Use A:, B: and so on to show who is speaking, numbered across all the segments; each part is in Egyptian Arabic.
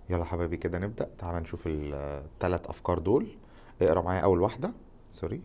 A: يلا حبايبي كده نبدأ تعال نشوف الثلاث أفكار دول اقرا معايا أول واحدة سوري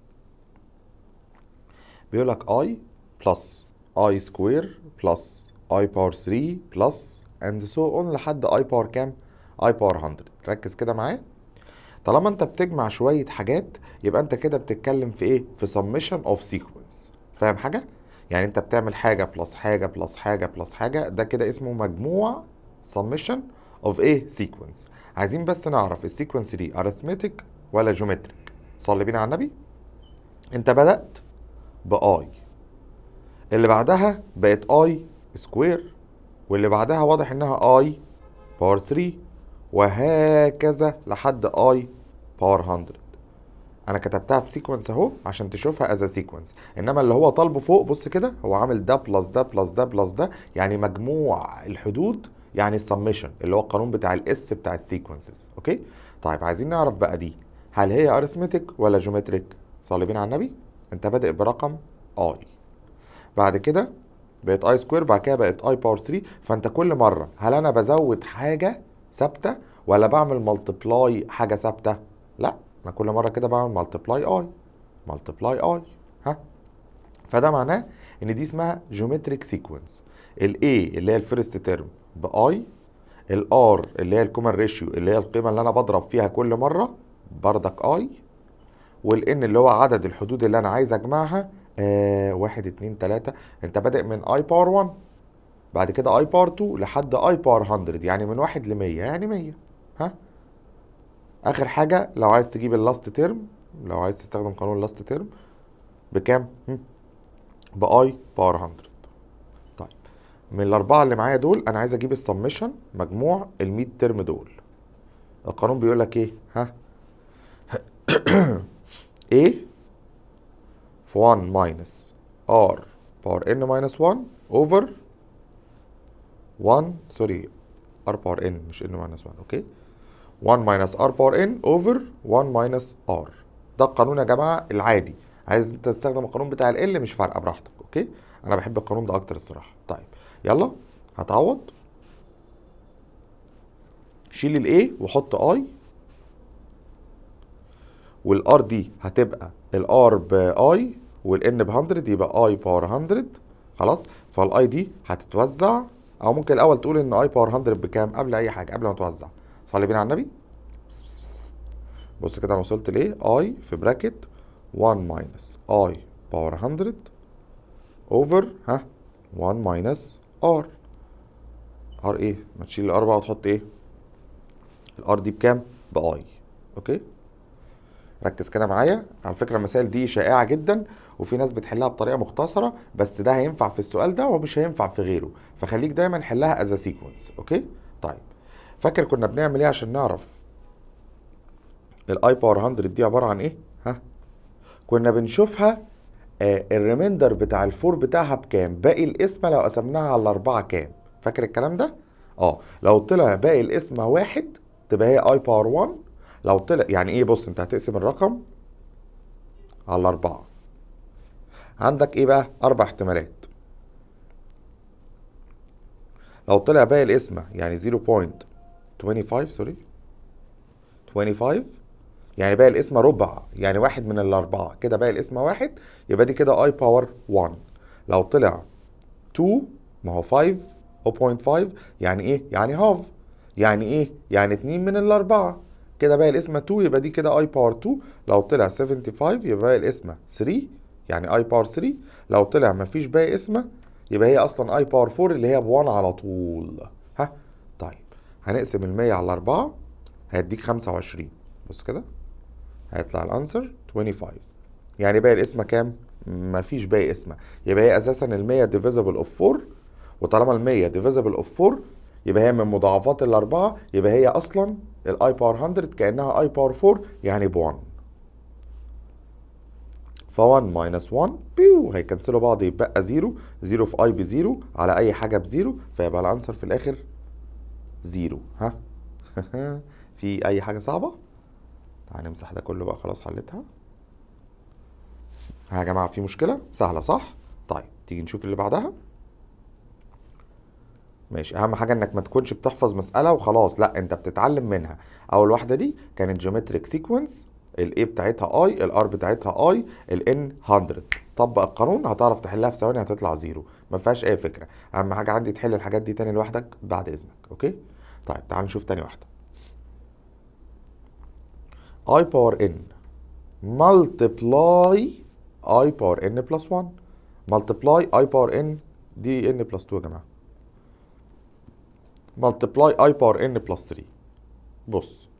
A: بيقول لك i plus i square plus i power 3 plus and so on لحد i power كام؟ i power 100 ركز كده معايا طالما انت بتجمع شوية حاجات يبقى انت كده بتتكلم في ايه؟ في summation of sequence فاهم حاجة؟ يعني انت بتعمل حاجة بلس حاجة بلس حاجة بلس حاجة ده كده اسمه مجموع summation of ايه؟ sequence عايزين بس نعرف السيكونس دي arithmetic ولا geometric صلي بينا على النبي انت بدأت بآي اللي بعدها بقت اي سكوير واللي بعدها واضح انها اي باور 3 وهكذا لحد اي باور 100 انا كتبتها في سيكونس اهو عشان تشوفها از سيكونس انما اللي هو طالبه فوق بص كده هو عامل ده بلس ده بلس ده بلس ده يعني مجموع الحدود يعني السمشن اللي هو القانون بتاع الاس بتاع السيكونسز اوكي طيب عايزين نعرف بقى دي هل هي ارثمتيك ولا جيومتريك صلي على النبي انت بادئ برقم اي بعد كده بقت اي سكوير بعد كده بقت اي باور 3 فانت كل مره هل انا بزود حاجه ثابته ولا بعمل ملتبلاي حاجه ثابته لا انا كل مره كده بعمل ملتبلاي اي ملتبلاي اي ها فده معناه ان دي اسمها جيومتريك سيكونس الاي اللي هي الفيرست تيرم باي الار اللي هي الكومن ريشيو اللي هي القيمه اللي انا بضرب فيها كل مره بردك اي والان اللي هو عدد الحدود اللي انا عايز اجمعها آه واحد اتنين تلاتة انت بادئ من اي باور 1 بعد كده اي باور 2 لحد اي باور 100 يعني من واحد ل 100 يعني 100 ها اخر حاجة لو عايز تجيب اللاست تيرم لو عايز تستخدم قانون اللاست تيرم بكام؟ باي باور 100 طيب من الاربعة اللي معايا دول انا عايز اجيب السمشن مجموع ال 100 ترم دول القانون بيقول لك ايه؟ ها A في 1 minus R باور N minus 1 over 1 سوري R باور N مش N minus 1 اوكي 1 minus R باور N over 1 minus R ده القانون يا جماعة العادي عايز انت تستخدم القانون بتاع ال L مش فارقة براحتك اوكي انا بحب القانون ده اكتر الصراحة طيب يلا هتعوض شيل ال A وحط I والار دي هتبقى الار باي والان ب 100 يبقى اي باور 100 خلاص فالاي دي هتتوزع او ممكن الاول تقول ان اي باور 100 بكام قبل اي حاجه قبل ما توزع صلي بينا على النبي بص كده انا وصلت لايه اي في براكت 1 ماينس اي باور 100 اوفر ها 1 ماينس ار ار ايه ما تشيل الار بقى وتحط ايه الار دي بكام باي اوكي ركز كده معايا على فكره المسائل دي شائعه جدا وفي ناس بتحلها بطريقه مختصره بس ده هينفع في السؤال ده ومش هينفع في غيره فخليك دايما حلها از سيكونس اوكي طيب فاكر كنا بنعمل ايه عشان نعرف الاي باور 100 دي عباره عن ايه ها كنا بنشوفها آه الريميندر بتاع الفور بتاعها بكام باقي القسمه لو قسمناها على الاربعه كام فاكر الكلام ده اه لو طلع باقي القسمه واحد تبقى هي اي باور 1 لو طلع يعني ايه بص انت هتقسم الرقم على أربعة عندك ايه بقى أربع احتمالات لو طلع باقي القسمة يعني 0.25 سوري 25 يعني باقي القسمة ربع يعني واحد من الأربعة كده باقي القسمة واحد يبقى دي كده اي باور 1 لو طلع 2 ما هو 5 0.5 يعني ايه يعني هاف يعني ايه يعني 2 من الأربعة كده باقي القسمة 2 يبقى دي كده اي باور 2 لو طلع 75 يبقى باقي القسمة 3 يعني اي باور 3 لو طلع مفيش باقي قسمة يبقى هي اصلا اي باور 4 اللي هي ب 1 على طول ها طيب هنقسم ال 100 على 4 هيديك 25 بص كده هيطلع الانسر 25 يعني باقي القسمة كام؟ مفيش باقي قسمة يبقى هي اساسا ال 100 ديفيزبل اوف 4 وطالما ال 100 ديفيزبل اوف 4 يبقى هي من مضاعفات الأربعة يبقى هي أصلا الاي باور 100 كأنها اي باور 4 يعني ب 1 ف 1 ماينس 1 بيو هيكنسلوا بعض يبقى 0 0 في اي ب 0 على أي حاجة ب 0 فيبقى الأنسر في الآخر 0 ها في أي حاجة صعبة؟ تعال نمسح ده كله بقى خلاص حلتها ها يا جماعة في مشكلة؟ سهلة صح؟ طيب تيجي نشوف اللي بعدها ماشي اهم حاجه انك ما تكونش بتحفظ مساله وخلاص لا انت بتتعلم منها اول واحده دي كانت جيومتريك سيكونس الاي بتاعتها اي الار بتاعتها اي الان 100 طبق القانون هتعرف تحلها في ثواني هتطلع زيرو ما فيهاش اي فكره اهم حاجه عندي تحل الحاجات دي تاني لوحدك بعد اذنك اوكي طيب تعال نشوف تاني واحده i باور n multiply i باور n بلس 1 multiply i باور n دي n بلس 2 يا جماعه multiply i باور n بلس 3 بص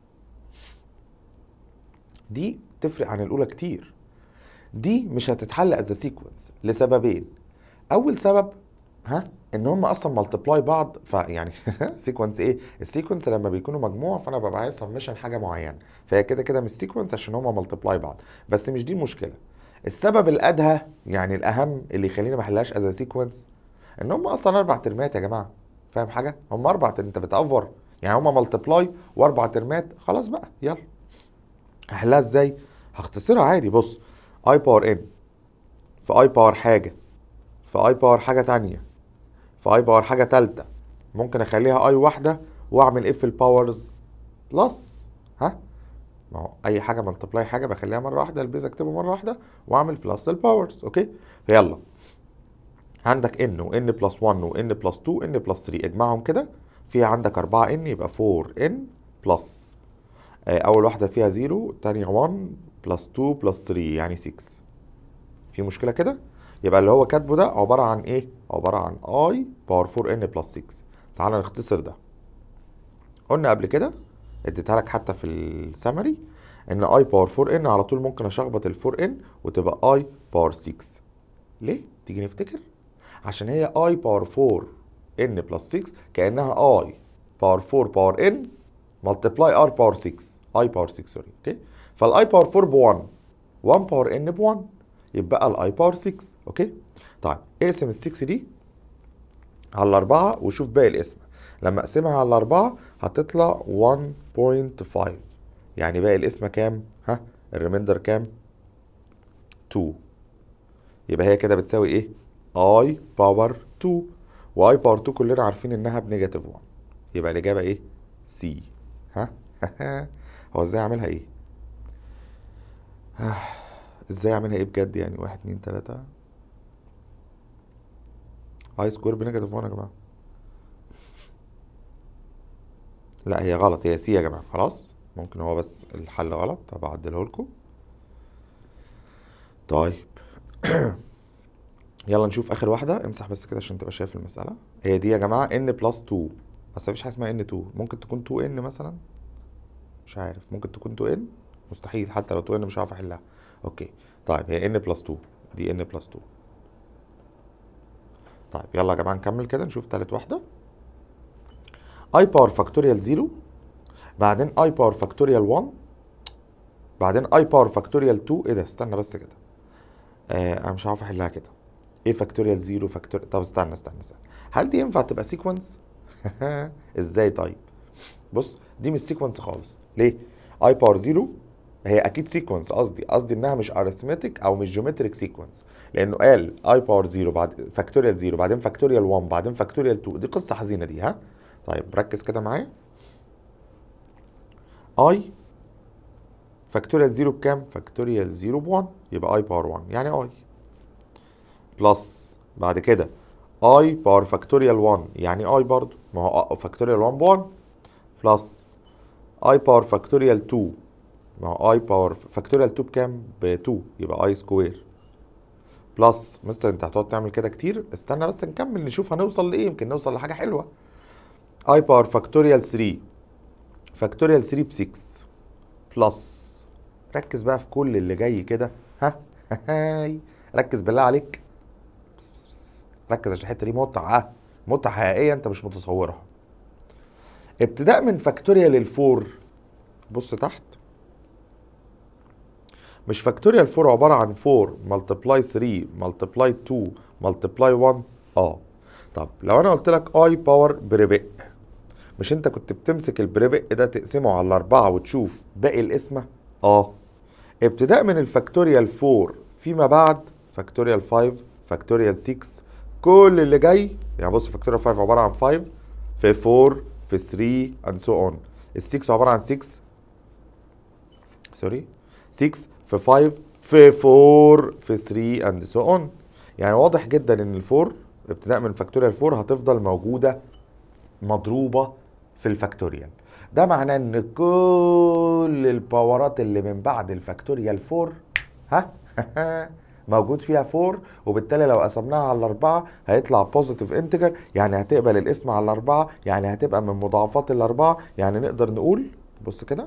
A: دي تفرق عن الاولى كتير دي مش هتتحل از سيكونس لسببين اول سبب ها ان هم اصلا ملتبلاي بعض فيعني سيكونس ايه السيكونس لما بيكونوا مجموع فانا ببقى عايز سمشن حاجه معينه فهي كده كده مش سيكونس عشان هم ملتبلاي بعض بس مش دي المشكله السبب الادهى يعني الاهم اللي يخليني ما احلهاش از سيكونس ان هم اصلا اربع ترمات يا جماعه فاهم حاجه هم اربع انت بتافور يعني هم ملتبلاي واربع ترمات خلاص بقى يلا هحلها ازاي هختصرها عادي بص اي باور ان في اي باور حاجه في اي باور حاجه تانية في اي باور حاجه تالتة ممكن اخليها اي واحده واعمل اف الباورز بلس ها ما هو اي حاجه ملتبلاي حاجه بخليها مره واحده البيز اكتبه مره واحده واعمل بلس الباورز اوكي فيلا عندك ان وان بلس 1 وان بلس 2 ان بلس 3 اجمعهم كده فيها عندك 4 ان يبقى 4 ان بلس اول واحده فيها 0 الثانيه 1 بلس 2 بلس 3 يعني 6 في مشكله كده يبقى اللي هو كاتبه ده عباره عن ايه عباره عن اي باور 4 ان بلس 6 تعالى نختصر ده قلنا قبل كده اديتها لك حتى في السمري ان اي باور 4 ان على طول ممكن اشخبط ال 4 ان وتبقى اي باور 6 ليه تيجي نفتكر عشان هي اي باور 4 ان بلس 6 كانها اي باور 4 باور ان ملتبلاي ار باور 6 اي باور 6 سوري اوكي فالاي باور 4 ب 1 1 باور ان ب 1 يبقى الاي باور 6 اوكي طيب اقسم ال 6 دي على الأربعة وشوف باقي القسمة لما اقسمها على الأربعة هتطلع 1.5 يعني باقي القسمة كام؟ ها الريميندر كام؟ 2 يبقى هي كده بتساوي ايه؟ اي باور 2 واي باور 2 كلنا عارفين انها بنيجاتيف 1 يبقى الإجابة ايه؟ سي ها هو ازاي اعملها ايه؟ ازاي اعملها ايه بجد يعني واحد اتنين تلاتة اي سكوير بنيجاتيف 1 يا جماعة لا هي غلط هي سي يا جماعة خلاص ممكن هو بس الحل غلط طب اعدله لكم طيب يلا نشوف اخر واحدة امسح بس كده عشان تبقى شايف المسألة هي دي يا جماعة ان بلس 2 بس مفيش حاجة اسمها ان 2 ممكن تكون 2 ان مثلا مش عارف ممكن تكون 2 ان مستحيل حتى لو 2 ان مش هعرف احلها اوكي طيب هي ان بلس 2 دي ان بلس 2 طيب يلا يا جماعه نكمل كده نشوف تالت واحده اي باور فاكتوريال 0 بعدين اي باور فاكتوريال 1 بعدين اي باور فاكتوريال 2 ايه ده استنى بس كده آه انا مش عارف احلها كده ايه فاكتوريال 0 فاكتوريال طب استنى استنى استنى هل دي ينفع تبقى سيكونس ازاي طيب بص دي مش سيكونس خالص ليه اي باور 0 هي اكيد سيكونس قصدي قصدي انها مش ارثمتيك او مش جيومتريك سيكونس لانه قال اي باور 0 بعد فاكتوريال 0 بعدين فاكتوريال 1 بعدين فاكتوريال 2 دي قصه حزينه دي ها طيب ركز كده معايا اي فاكتوريال 0 بكام فاكتوريال 0 ب 1 يبقى اي باور 1 يعني اي بلس بعد كده اي باور فاكتوريال 1 يعني اي برضو ما هو فاكتوريال 1 ب 1 بلس اي باور فاكتوريال 2 ما هو اي باور فاكتوريال 2 بكام؟ ب 2 يبقى اي سكوير بلس مستر انت هتقعد تعمل كده كتير استنى بس نكمل نشوف هنوصل لايه يمكن نوصل لحاجه حلوه اي باور فاكتوريال 3 فاكتوريال 3 ب 6 بلس ركز بقى في كل اللي جاي كده ها هاي ركز بالله عليك بس بس بس بس. ركز عشان الحته دي متعه متعه حقيقيه انت مش متصورها ابتداء من فاكتوريال الفور بص تحت مش فاكتوريال 4 عبارة عن 4 ملتبلاي 3 ملتبلاي 2 ملتبلاي 1 اه طب لو انا قلت لك اي باور بربق مش انت كنت بتمسك البربق ده تقسمه على الاربعة وتشوف باقي القسمة اه ابتداء من الفاكتوريال 4 فيما بعد فاكتوريال 5 فاكتوريال 6 كل اللي جاي يعني بص فاكتوريال 5 عبارة عن 5 في 4 في 3 and so on ال 6 عباره عن 6 سوري 6 في 5 في 4 في 3 and so on يعني واضح جدا ان ال 4 ابتداء من فاكتوريال 4 هتفضل موجوده مضروبه في الفاكتوريال ده معناه ان كل الباورات اللي من بعد الفاكتوريال 4 ها موجود فيها 4 وبالتالي لو قسمناها على الأربعة هيطلع بوزيتيف انتجر يعني هتقبل الاسم على الأربعة يعني هتبقى من مضاعفات الأربعة يعني نقدر نقول بص كده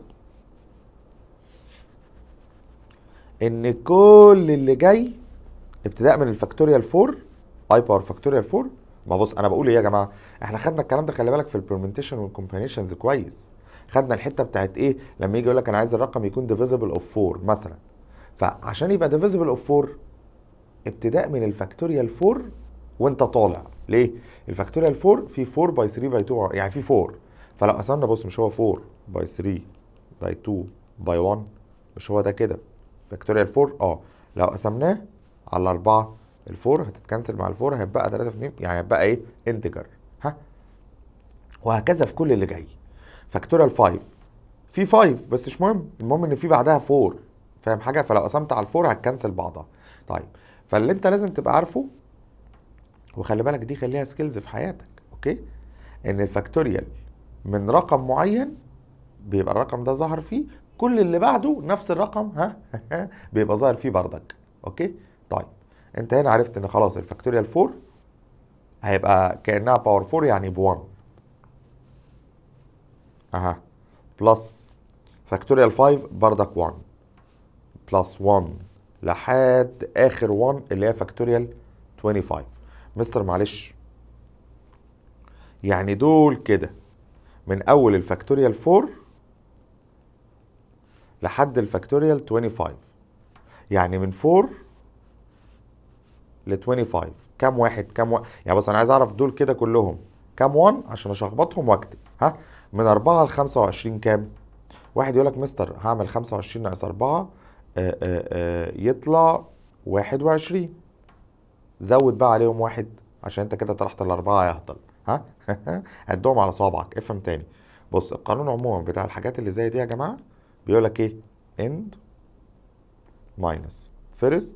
A: إن كل اللي جاي ابتداء من الفاكتوريال 4 اي باور فاكتوريال 4 ما بص انا بقول ايه يا جماعه احنا خدنا الكلام ده خلي بالك في البرمنتيشن والكومبينيشنز كويس خدنا الحته بتاعت ايه لما يجي يقول لك انا عايز الرقم يكون ديفيزبل اوف 4 مثلا فعشان يبقى ديفيزبل اوف 4 ابتداء من الفاكتوريال 4 وانت طالع ليه الفاكتوريال 4 في 4 باي 3 باي 2 يعني في 4 فلو قسمنا بص مش هو 4 باي 3 باي 2 باي 1 مش هو ده كده فاكتوريال 4 اه لو قسمناه على الأربعة الفور هتتكنسل مع الفور هيبقى 3 في 2 يعني هيبقى ايه انتجر ها وهكذا في كل اللي جاي فاكتوريال 5 في 5 بس مش مهم المهم ان في بعدها 4 فاهم حاجه فلو قسمت على الفور هتكنسل بعضها طيب فاللي انت لازم تبقى عارفه وخلي بالك دي خليها سكيلز في حياتك اوكي ان الفاكتوريال من رقم معين بيبقى الرقم ده ظهر فيه كل اللي بعده نفس الرقم ها بيبقى ظاهر فيه بردك اوكي طيب انت هنا عرفت ان خلاص الفاكتوريال 4 هيبقى كانها باور 4 يعني ب 1 اها بلس فاكتوريال 5 بردك 1 بلس 1 لحد اخر 1 اللي هي فاكتوريال 25 مستر معلش يعني دول كده من اول الفاكتوريال 4 لحد الفاكتوريال 25 يعني من 4 ل 25 كام واحد كام واحد يعني بص انا عايز اعرف دول كده كلهم كام 1 عشان اشخبطهم واكتب ها من 4 ل 25 كام واحد يقول لك مستر هعمل 25 ناقص 4 آآ آآ يطلع 21 زود بقى عليهم واحد عشان انت كده طرحت الاربعه يهطل ها عدهم على صوابعك افهم تاني بص القانون عموما بتاع الحاجات اللي زي دي يا جماعه بيقول لك ايه end minus first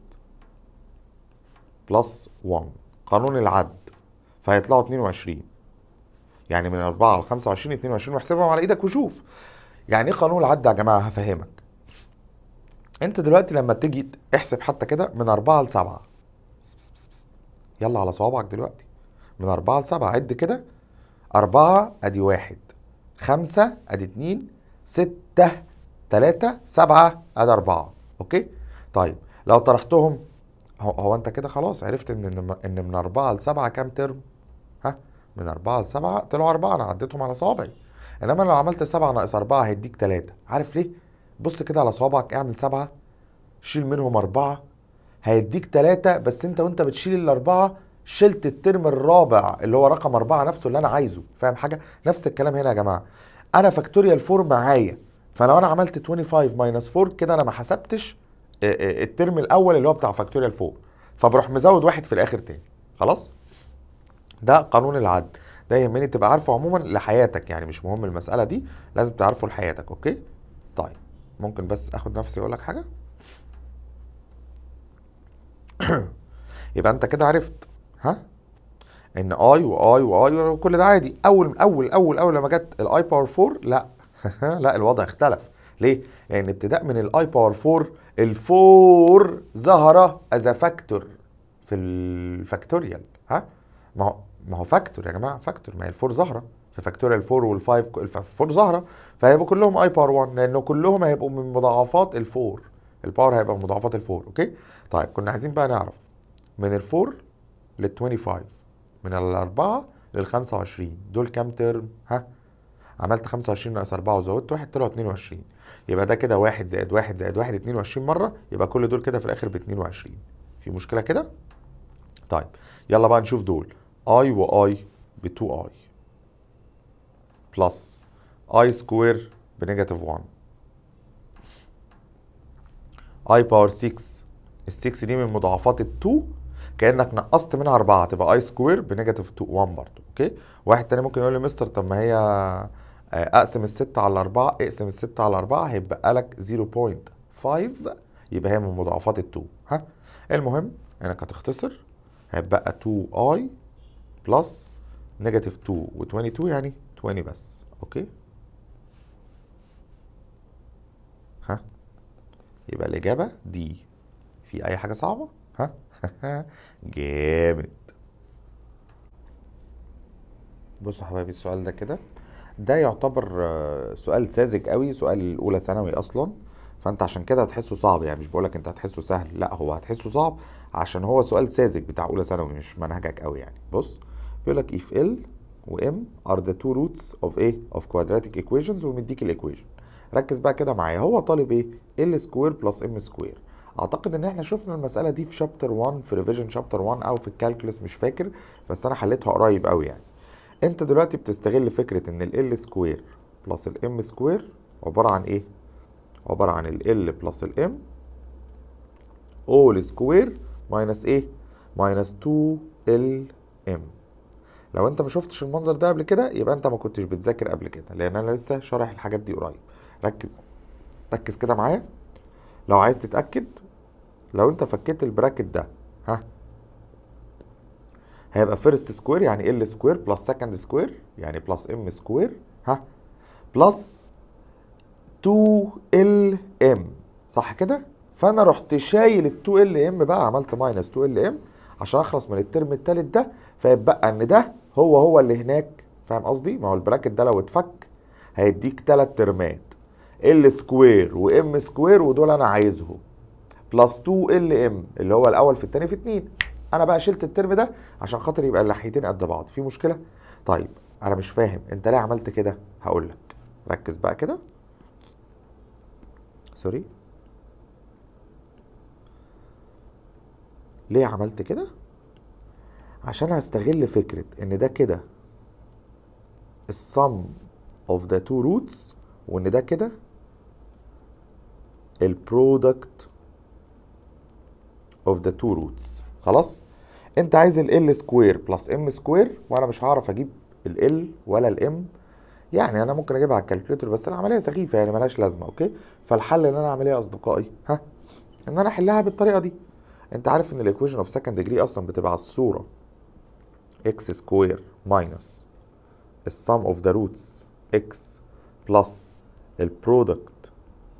A: بلس 1 قانون العد فهيطلعوا 22 يعني من 4 ل 25 22 واحسبهم على ايدك وشوف يعني ايه قانون العد يا جماعه هفهمك انت دلوقتي لما تيجي احسب حتى كده من 4 ل 7 بس بس بس بس. يلا على صوابعك دلوقتي من 4 ل 7 عد كده 4 ادي 1 5 ادي 2 6 3 7 ادي 4 اوكي طيب لو طرحتهم هو, هو انت كده خلاص عرفت ان ان من 4 ل 7 كام ترم ها من 4 ل 7 طلعوا 4 انا عديتهم على صوابعي انما لو عملت 7 ناقص 4 هيديك 3 عارف ليه بص كده على صوابعك اعمل 7 شيل منهم 4 هيديك 3 بس انت وانت بتشيل الاربعه شلت الترم الرابع اللي هو رقم 4 نفسه اللي انا عايزه فاهم حاجه نفس الكلام هنا يا جماعه انا فاكتوريال 4 معايا فلو انا عملت 25 ماينس 4 كده انا ما حسبتش الترم الاول اللي هو بتاع فاكتوريال 4 فبروح مزود واحد في الاخر تاني خلاص ده قانون العد ده يهمني تبقى عارفه عموما لحياتك يعني مش مهم المساله دي لازم تعرفه لحياتك اوكي طيب ممكن بس اخد نفسي اقول لك حاجه يبقى انت كده عرفت ها ان اي واي واي وكل ده عادي اول اول اول اول لما جت الاي باور 4 لا لا الوضع اختلف ليه لان ابتداء من الاي باور 4 الفور ظهر از فاكتور في الفاكتوريال ها ما هو ما هو فاكتور يا جماعه فاكتور ما هي الفور ظاهره في فاكتوريال 4 وال5 الفور ظاهره فهيبقوا كلهم اي باور 1 لانه كلهم هيبقوا من مضاعفات الفور الباور هيبقى من مضاعفات الفور اوكي طيب كنا عايزين بقى نعرف من الفور لل 25 من الأربعة لل 25 دول كام ترم ها عملت 25 ناقص 4 وزودت واحد طلعوا 22 يبقى ده كده واحد زائد واحد زائد واحد 22 مرة يبقى كل دول كده في الآخر ب 22 في مشكلة كده؟ طيب يلا بقى نشوف دول اي واي ب 2 اي بلس اي سكوير بنيجاتيف 1 اي باور 6 ال 6 دي من مضاعفات ال 2 كانك نقصت منها 4 تبقى اي سكوير بنيجاتيف 2 1 برضه اوكي واحد تاني ممكن يقول لي مستر طب ما هي آه، اقسم الستة على أربعة اقسم الستة على أربعة هيبقى لك 0.5 يبقى هي من مضاعفات التو ها المهم انك هتختصر هيبقى 2i بلس نيجاتيف 2 و22 يعني 20 بس اوكي ها يبقى الإجابة دي في أي حاجة صعبة ها جامد بصوا يا حبايبي السؤال ده كده ده يعتبر آه، سؤال ساذج قوي سؤال اولى ثانوي اصلا فانت عشان كده هتحسه صعب يعني مش بقولك انت هتحسه سهل لا هو هتحسه صعب عشان هو سؤال ساذج بتاع اولى ثانوي مش منهجك قوي يعني بص بيقول لك if L و M are the two roots of ايه of quadratic equations ومديك الايكويشن ركز بقى كده معايا هو طالب ايه L سكوير بلس M سكوير اعتقد ان احنا شفنا المساله دي في شابتر 1 في ريفيجن شابتر 1 او في الكالكولس مش فاكر بس انا حليتها قريب قوي يعني انت دلوقتي بتستغل فكره ان ال سكوير بلس الام سكوير عباره عن ايه عباره عن ال بلس الام اول سكوير ماينس ايه ماينس 2 ال ام لو انت ما شفتش المنظر ده قبل كده يبقى انت ما كنتش بتذاكر قبل كده لان انا لسه شارح الحاجات دي قريب ركز ركز كده معايا لو عايز تتاكد لو انت فكيت البراكت ده ها هيبقى فيرست سكوير يعني ال سكوير بلس سكند سكوير يعني بلس ام سكوير ها بلس 2 ال ام صح كده فانا رحت شايل ال 2 ال ام بقى عملت ماينس 2 ال ام عشان اخلص من الترم التالت ده فيبقى ان ده هو هو اللي هناك فاهم قصدي ما هو البراكت ده لو اتفك هيديك تلات ترمات ال سكوير وام سكوير ودول انا عايزهم بلس 2 ال ام اللي هو الاول في الثاني في 2 انا بقى شلت الترم ده عشان خاطر يبقى الناحيتين قد بعض في مشكله طيب انا مش فاهم انت ليه عملت كده هقول لك ركز بقى كده سوري ليه عملت كده عشان هستغل فكره ان ده كده السم of the two roots وان ده كده البرودكت of the two roots خلاص انت عايز ال سكوير بلس ام سكوير وانا مش هعرف اجيب ال ولا الام يعني انا ممكن اجيبها على الكالكوليتر بس العمليه سخيفه يعني ملهاش لازمه اوكي فالحل ان انا اعمل ايه يا اصدقائي ها ان انا احلها بالطريقه دي انت عارف ان الايكويشن اوف سكند ديجري اصلا بتبقى على الصوره اكس سكوير ماينس السم اوف ذا روتس اكس بلس البرودكت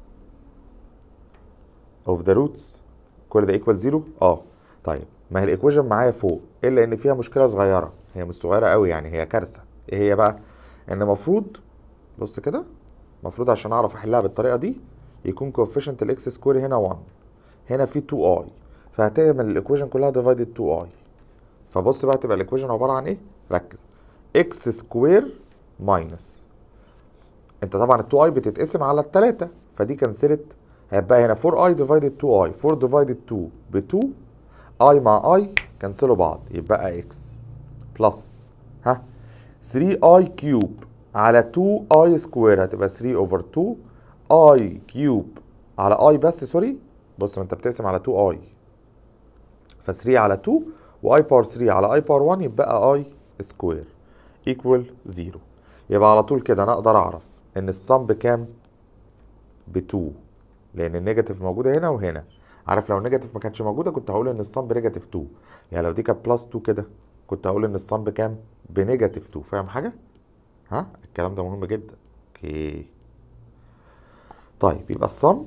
A: اوف ذا روتس كل ده ايكوال زيرو اه طيب ما هي الايكويشن معايا فوق الا ان فيها مشكله صغيره هي مش صغيره قوي يعني هي كارثه ايه هي بقى ان المفروض بص كده المفروض عشان اعرف احلها بالطريقه دي يكون كوفيشنت الاكس سكوير هنا 1 هنا في 2 اي فهتعمل الايكويشن كلها ديفايدد 2 اي فبص بقى تبقى الايكويشن عباره عن ايه ركز اكس سكوير ماينس انت طبعا ال 2 اي بتتقسم على الثلاثه فدي كنسلت هيبقى هنا 4 اي ديفايدد 2 اي 4 ديفايدد 2 ب 2 اي مع اي كنسلوا بعض يبقى اكس بلس ها 3 اي كيوب على 2 اي سكوير هتبقى 3 اوفر 2 اي كيوب على اي بس سوري بص ما انت بتقسم على 2 اي ف 3 على 2 واي باور 3 على اي باور 1 يبقى اي سكوير ايكوال 0 يبقى على طول كده انا اقدر اعرف ان الصم بكام ب 2 لان النيجاتيف موجوده هنا وهنا عارف لو النيجاتيف ما كانتش موجوده كنت هقول ان الصم بنيجاتيف 2 يعني لو دي كانت بلس 2 كده كنت هقول ان الصم بكام بنيجاتيف 2 فاهم حاجه ها الكلام ده مهم جدا اوكي طيب يبقى الصم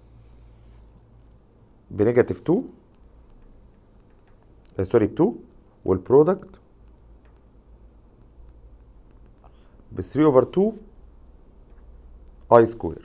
A: بنيجاتيف 2 آه، سوري ب 2 والبرودكت ب 3 اوفر 2 اي سكوير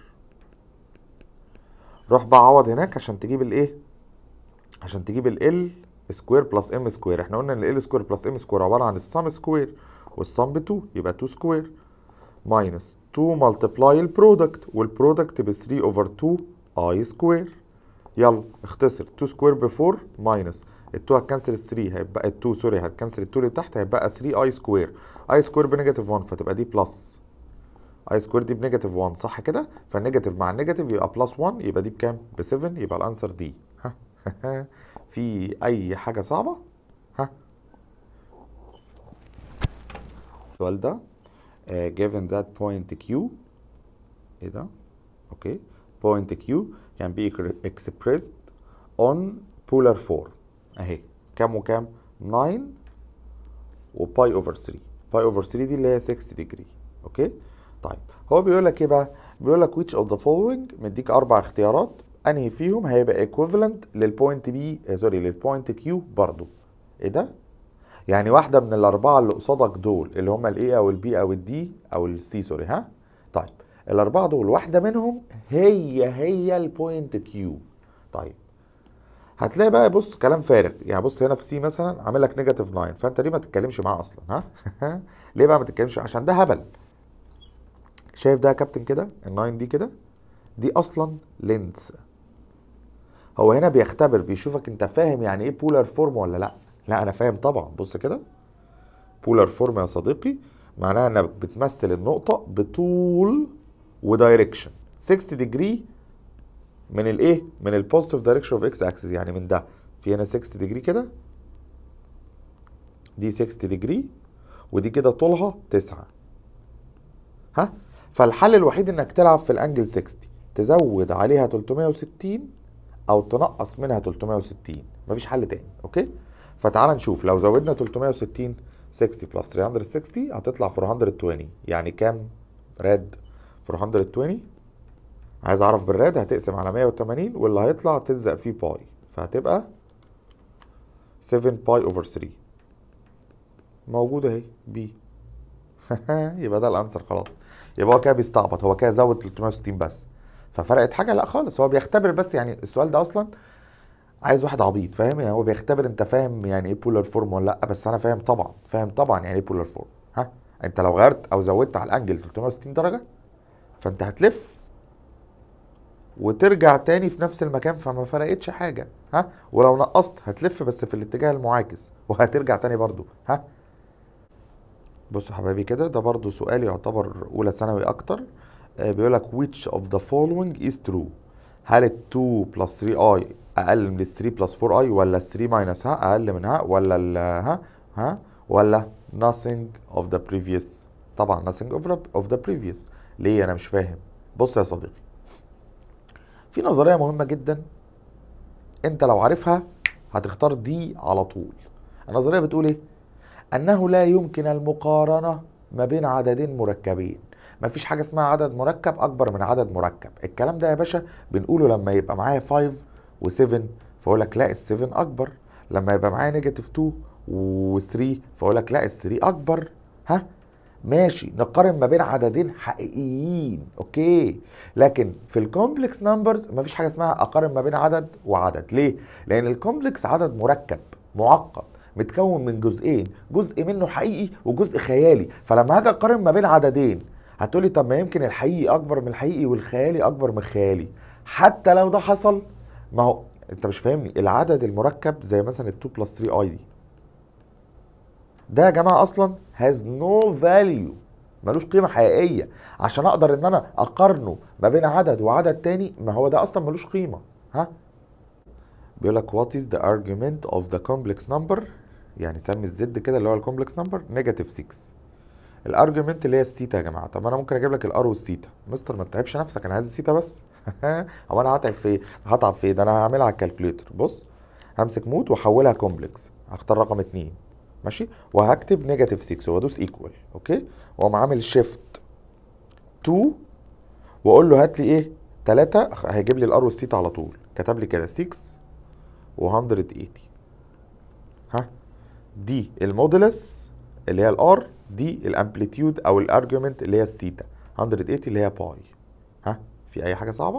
A: روح بقى عوض هناك عشان تجيب الايه عشان تجيب ال سكوير بلس ام سكوير احنا قلنا ان ال سكوير بلس ام سكوير عباره عن السم سكوير والسم ب 2 يبقى 2 سكوير ماينس 2 ملتبلاي البرودكت والبرودكت ب 3 اوفر 2 اي سكوير يلا اختصر 2 سكوير ب 4 ماينس ال 2 هتكنسل ال 3 هيبقى ال 2 سوري هتكنسل ال 2 اللي تحت هيبقى 3 اي سكوير اي سكوير بنيجاتيف 1 فتبقى دي بلس اي سكوير دي بنيجاتيف 1 صح كده فالنيجاتيف مع النيجاتيف يبقى بلس 1 يبقى دي بكام ب 7 يبقى الانسر دي ها في اي حاجه صعبه ها السؤال ده uh, given that point Q ايه ده اوكي point Q can be expressed on polar form اهي كام وكام 9 وباي اوفر 3 باي اوفر 3 دي اللي هي 60 ديجري اوكي طيب هو بيقول لك ايه بقى بيقول لك which of the following مديك اربع اختيارات انهي فيهم هيبقى equivalent للبوينت بي سوري للبوينت كيو برضو ايه ده يعني واحده من الاربعه اللي قصادك دول اللي هم الاي او البي او الدي او السي سوري ها طيب الاربعه دول واحده منهم هي هي البوينت كيو طيب هتلاقي بقى بص كلام فارغ يعني بص هنا في سي مثلا عامل لك نيجاتيف 9 فانت ليه ما تتكلمش معاه اصلا ها ليه بقى ما تتكلمش عشان ده هبل شايف ده يا كابتن كده ال9 دي كده دي اصلا لينث هو هنا بيختبر بيشوفك انت فاهم يعني ايه بولار فورم ولا لا لا انا فاهم طبعا بص كده بولار فورم يا صديقي معناها انك بتمثل النقطه بطول ودايركشن 60 ديجري من الايه من البوزيتيف دايركشن اوف اكس اكسس يعني من ده في هنا 60 ديجري كده دي 60 ديجري ودي كده طولها 9 ها فالحل الوحيد انك تلعب في الانجل 60 تزود عليها 360 او تنقص منها 360 مفيش حل تاني اوكي فتعال نشوف لو زودنا 360 60 بلس 360 هتطلع 420 يعني كام راد 420 عايز اعرف بالراد هتقسم على 180 واللي هيطلع تلزق فيه باي فهتبقى 7 باي اوفر 3 موجوده اهي بي يبقى ده الانسر خلاص يبقى هو كده بيستعبط هو كده زود 360 بس ففرقت حاجه لا خالص هو بيختبر بس يعني السؤال ده اصلا عايز واحد عبيط فاهم يعني هو بيختبر انت فاهم يعني ايه بولار فورم ولا لا بس انا فاهم طبعا فاهم طبعا يعني ايه بولار فورم ها انت لو غيرت او زودت على الانجل 360 درجه فانت هتلف وترجع تاني في نفس المكان فما فرقتش حاجه ها ولو نقصت هتلف بس في الاتجاه المعاكس وهترجع تاني برضو ها بصوا حبايبي كده ده برضو سؤال يعتبر اولى ثانوي اكتر آه بيقول لك which of the following is true هل ال 2 plus 3 i اقل من ال 3 plus 4 i ولا ال 3 minus ها اقل منها ولا ال ها ها ولا nothing of the previous طبعا nothing of the, of the previous ليه انا مش فاهم بص يا صديقي في نظريه مهمه جدا انت لو عارفها هتختار دي على طول النظريه بتقول ايه انه لا يمكن المقارنه ما بين عددين مركبين مفيش حاجه اسمها عدد مركب اكبر من عدد مركب الكلام ده يا باشا بنقوله لما يبقى معايا 5 و7 فاقول لك لا ال7 اكبر لما يبقى معايا نيجاتيف 2 و3 فاقول لك لا ال3 اكبر ها ماشي نقارن ما بين عددين حقيقيين اوكي لكن في الكومبلكس نمبرز مفيش حاجه اسمها اقارن ما بين عدد وعدد ليه لان الكومبلكس عدد مركب معقد متكون من جزئين جزء منه حقيقي وجزء خيالي فلما هاجي اقارن ما بين عددين هتقولي طب ما يمكن الحقيقي اكبر من الحقيقي والخيالي اكبر من الخيالي حتى لو ده حصل ما هو انت مش فاهمني العدد المركب زي مثلا ال 2 بلس 3 اي دي ده يا جماعه اصلا has no value ملوش قيمه حقيقيه عشان اقدر ان انا اقارنه ما بين عدد وعدد تاني ما هو ده اصلا ملوش قيمه ها بيقول لك what is the argument of the complex number يعني سمي الزد كده اللي هو الكومبلكس نمبر نيجاتيف 6 الارجيومنت اللي هي السيتا يا جماعه طب انا ممكن اجيب لك الار والسيتا مستر ما تتعبش نفسك انا عايز السيتا بس هو انا هتعب في ايه هتعب في ايه ده انا هعملها على الكالكوليتر بص همسك مود واحولها كومبلكس هختار رقم 2 ماشي وهكتب نيجاتيف 6 وادوس ايكوال اوكي واقوم عامل شيفت 2 واقول له هات لي ايه 3 هيجيب لي الار والسيتا على طول كتب لي كده 6 و180 ها دي المودولس اللي هي الار دي الامبليتيود او الارجيومنت اللي هي الثيتا 180 اللي هي باي ها في اي حاجه صعبه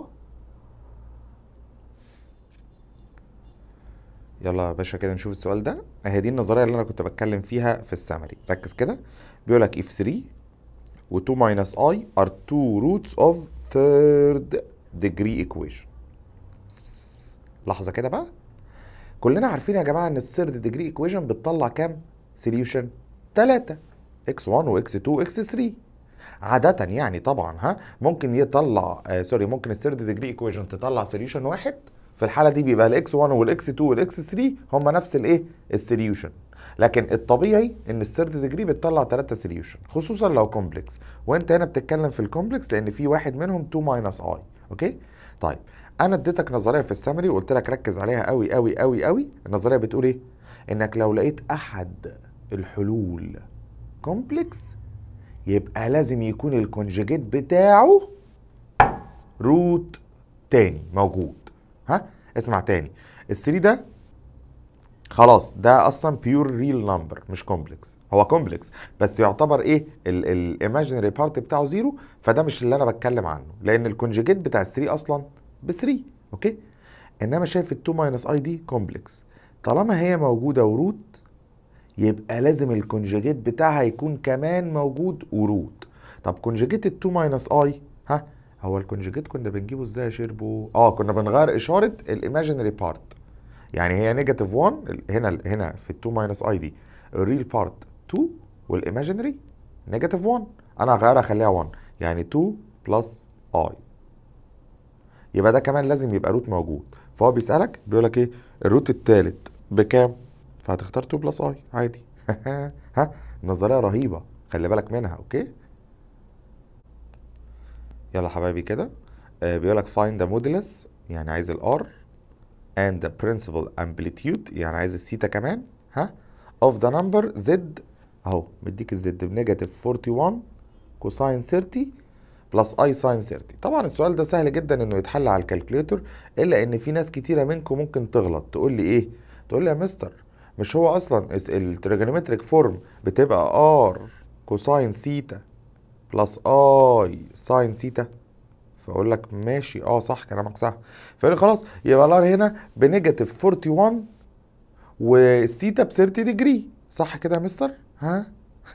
A: يلا يا باشا كده نشوف السؤال ده اهي دي النظريه اللي انا كنت بتكلم فيها في السمري ركز كده بيقول لك if 3 و 2 minus i are two roots of third degree equation بس بس بس بس. لحظه كده بقى كلنا عارفين يا جماعه ان الثيرد ديجري ايكويشن بتطلع كام سوليوشن 3 x1 وx2 وx3 عادة يعني طبعا ها ممكن يطلع آه سوري ممكن الثيرد ديجري ايكويشن تطلع سوليوشن واحد في الحالة دي بيبقى الاكس 1 والاكس 2 والاكس 3 هم نفس الايه السوليوشن لكن الطبيعي ان الثيرد ديجري بتطلع 3 سوليوشن خصوصا لو كومبلكس وانت هنا بتتكلم في الكومبلكس لان في واحد منهم 2 ماينس اي اوكي طيب انا اديتك نظريه في السمري وقلت لك ركز عليها قوي قوي قوي قوي النظريه بتقول ايه انك لو لقيت احد الحلول كومبلكس يبقى لازم يكون الكونجيجيت بتاعه روت تاني موجود ها اسمع تاني الثري ده خلاص ده اصلا بيور ريل نمبر مش كومبلكس هو كومبلكس بس يعتبر ايه الايماجينري بارت بتاعه زيرو فده مش اللي انا بتكلم عنه لان الكونجيجيت بتاع الثري اصلا ب 3 اوكي انما شايف ال 2 ماينس اي دي كومبلكس طالما هي موجوده وروت يبقى لازم الكونجيجيت بتاعها يكون كمان موجود وروت طب كونجيجيت ال 2 ماينس اي ها هو الكونجيجيت كنا بنجيبه ازاي يا شيربو اه كنا بنغير اشاره الايماجينري بارت يعني هي نيجاتيف 1 هنا هنا في ال 2 ماينس اي دي الريل بارت 2 والايماجينري نيجاتيف 1 انا هغيرها اخليها 1 يعني 2 بلس اي يبقى ده كمان لازم يبقى روت موجود فهو بيسالك بيقول لك ايه الروت الثالث بكام فهتختار 2 بلس اي عادي ها النظريه رهيبه خلي بالك منها اوكي يلا حبايبي كده آه بيقول لك find the modulus يعني عايز الار and the principal amplitude يعني عايز الثيتا كمان ها of the number z اهو مديك الزد بنيجاتيف 41 كوساين 30 بلس اي ساين 30 طبعا السؤال ده سهل جدا انه يتحل على الكالكوليتر الا ان في ناس كتيره منكم ممكن تغلط تقول لي ايه تقول لي يا مستر مش هو اصلا التريجونومتريك فورم بتبقى ار كوساين سيتا بلس اي ساين سيتا فاقول لك ماشي اه صح كلامك صح فيقول لي خلاص يبقى الار هنا بنيجاتيف 41 والسيتا ب 30 ديجري صح كده يا مستر ها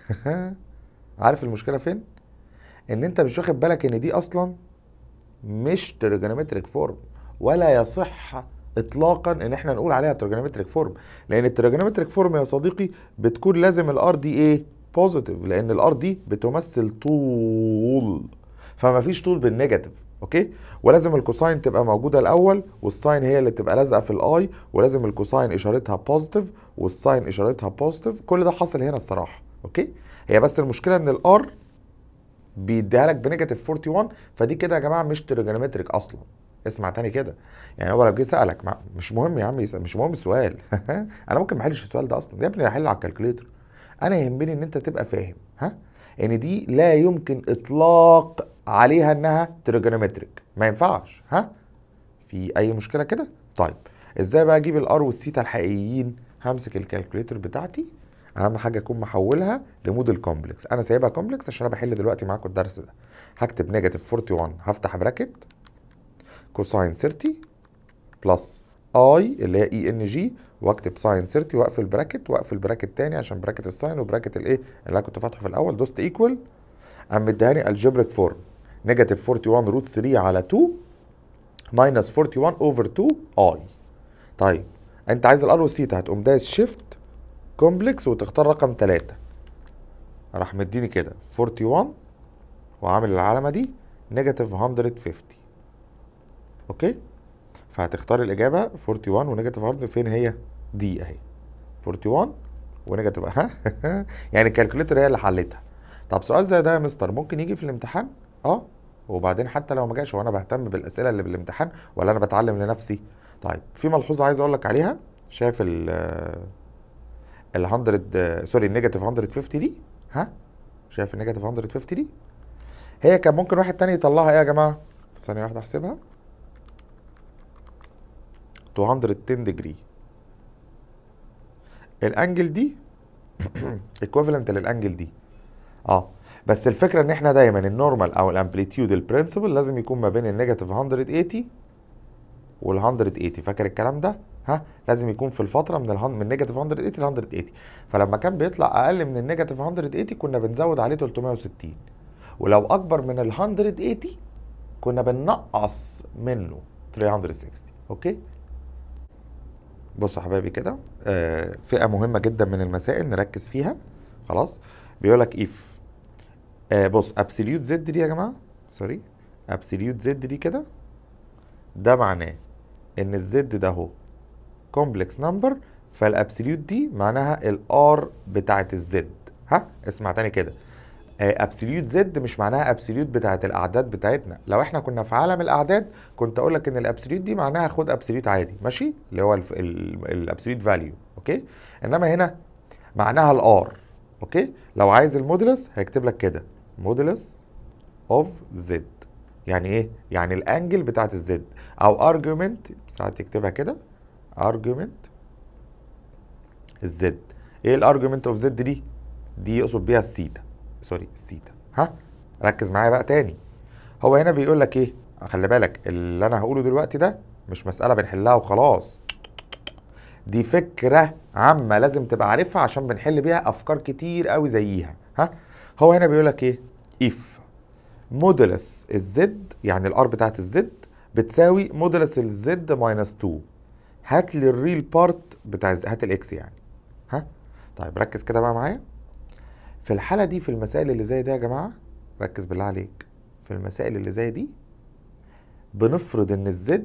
A: عارف المشكله فين ان انت مش واخد بالك ان دي اصلا مش تريجونومتريك فورم ولا يصح اطلاقا ان احنا نقول عليها تريجونومتريك فورم لان التريجونومتريك فورم يا صديقي بتكون لازم الار دي ايه بوزيتيف لان الار دي بتمثل طول فما فيش طول بالنيجاتيف اوكي ولازم الكوساين تبقى موجوده الاول والساين هي اللي تبقى لازقه في الاي ولازم الكوساين اشارتها بوزيتيف والساين اشارتها بوزيتيف كل ده حاصل هنا الصراحه اوكي هي بس المشكله ان الار بيديها لك بنيجاتيف 41 فدي كده يا جماعه مش تريجونومتريك اصلا اسمع تاني كده يعني هو لو جه سالك مع... مش مهم يا عم يسأل مش مهم السؤال انا ممكن ما احلش السؤال ده اصلا يا ابني احل على الكالكوليتر انا يهمني ان انت تبقى فاهم ها ان دي لا يمكن اطلاق عليها انها تريجونومتريك ما ينفعش ها في اي مشكله كده طيب ازاي بقى اجيب الار والثيتا الحقيقيين همسك الكالكوليتر بتاعتي اهم حاجه اكون محولها لموديل كومبلكس انا سايبها كومبلكس عشان انا بحل دلوقتي معاكم الدرس ده هكتب نيجاتيف 41 هفتح براكت كوساين 30 بلس اي اللي هي اي ان جي واكتب ساين 30 واقفل براكت واقفل براكت تاني عشان براكت الساين وبراكت الايه اللي انا كنت فاتحه في الاول دوست ايكوال قام مديهاني الجبريك فورم نيجاتيف 41 روت 3 على 2 ماينس 41 اوفر 2 اي طيب انت عايز الار والثيتا هتقوم دايس شيفت كومبلكس وتختار رقم 3 راح مديني كده 41 وعامل العلامه دي نيجاتيف 150 اوكي فهتختار الاجابه 41 ونيجاتيف 100 فين هي دي اهي 41 ونيجاتيف ها يعني الكالكوليتر هي اللي حلتها طب سؤال زي ده يا مستر ممكن يجي في الامتحان اه وبعدين حتى لو ما جاش وانا بهتم بالاسئله اللي بالامتحان ولا انا بتعلم لنفسي طيب في ملحوظه عايز اقول لك عليها شايف ال ال 100 سوري النيجاتيف 150 دي ها شايف النيجاتيف 150 دي هي كان ممكن واحد تاني يطلعها ايه يا جماعه ثانيه واحده احسبها 210 ديجري الانجل دي ايكوفالنت للانجل دي اه بس الفكره ان احنا دايما النورمال او الامبليتيود البرنسبل لازم يكون ما بين النيجاتيف 180 وال 180 فاكر الكلام ده ها لازم يكون في الفتره من الهن... من نيجاتيف 180 ل 180 فلما كان بيطلع اقل من النيجاتيف 180 كنا بنزود عليه 360 ولو اكبر من ال 180 كنا بننقص منه 360 اوكي بصوا يا حبايبي كده آه فئه مهمه جدا من المسائل نركز فيها خلاص بيقول لك اف آه بص ابسوليوت زد دي يا جماعه سوري ابسوليوت زد دي كده ده معناه ان الزد ده اهو كومبلكس نمبر فالابسوليوت دي معناها الار بتاعت الزد ها اسمع تاني كده ابسوليوت زد مش معناها ابسوليوت بتاعت الاعداد بتاعتنا لو احنا كنا في عالم الاعداد كنت اقول لك ان الابسوليوت دي معناها خد ابسوليوت عادي ماشي اللي هو الابسوليوت فاليو اوكي انما هنا معناها الار اوكي لو عايز المودولس هيكتب لك كده مودولس اوف زد يعني ايه يعني الانجل بتاعت الزد او ارجيومنت ساعات يكتبها كده ارجيومنت الزد ايه الارجيومنت اوف زد دي دي يقصد بيها السيتا سوري السيتا ها ركز معايا بقى تاني هو هنا بيقول لك ايه خلي بالك اللي انا هقوله دلوقتي ده مش مسألة بنحلها وخلاص دي فكرة عامة لازم تبقى عارفها عشان بنحل بيها افكار كتير قوي زيها ها هو هنا بيقول لك ايه if مودولس الزد يعني الار بتاعت الزد بتساوي مودولس الزد ماينس 2 هات لي الريل بارت بتاع الز- هات الاكس يعني ها طيب ركز كده بقى معايا في الحالة دي في المسائل اللي زي دي يا جماعة ركز بالله عليك في المسائل اللي زي دي بنفرض ان الزد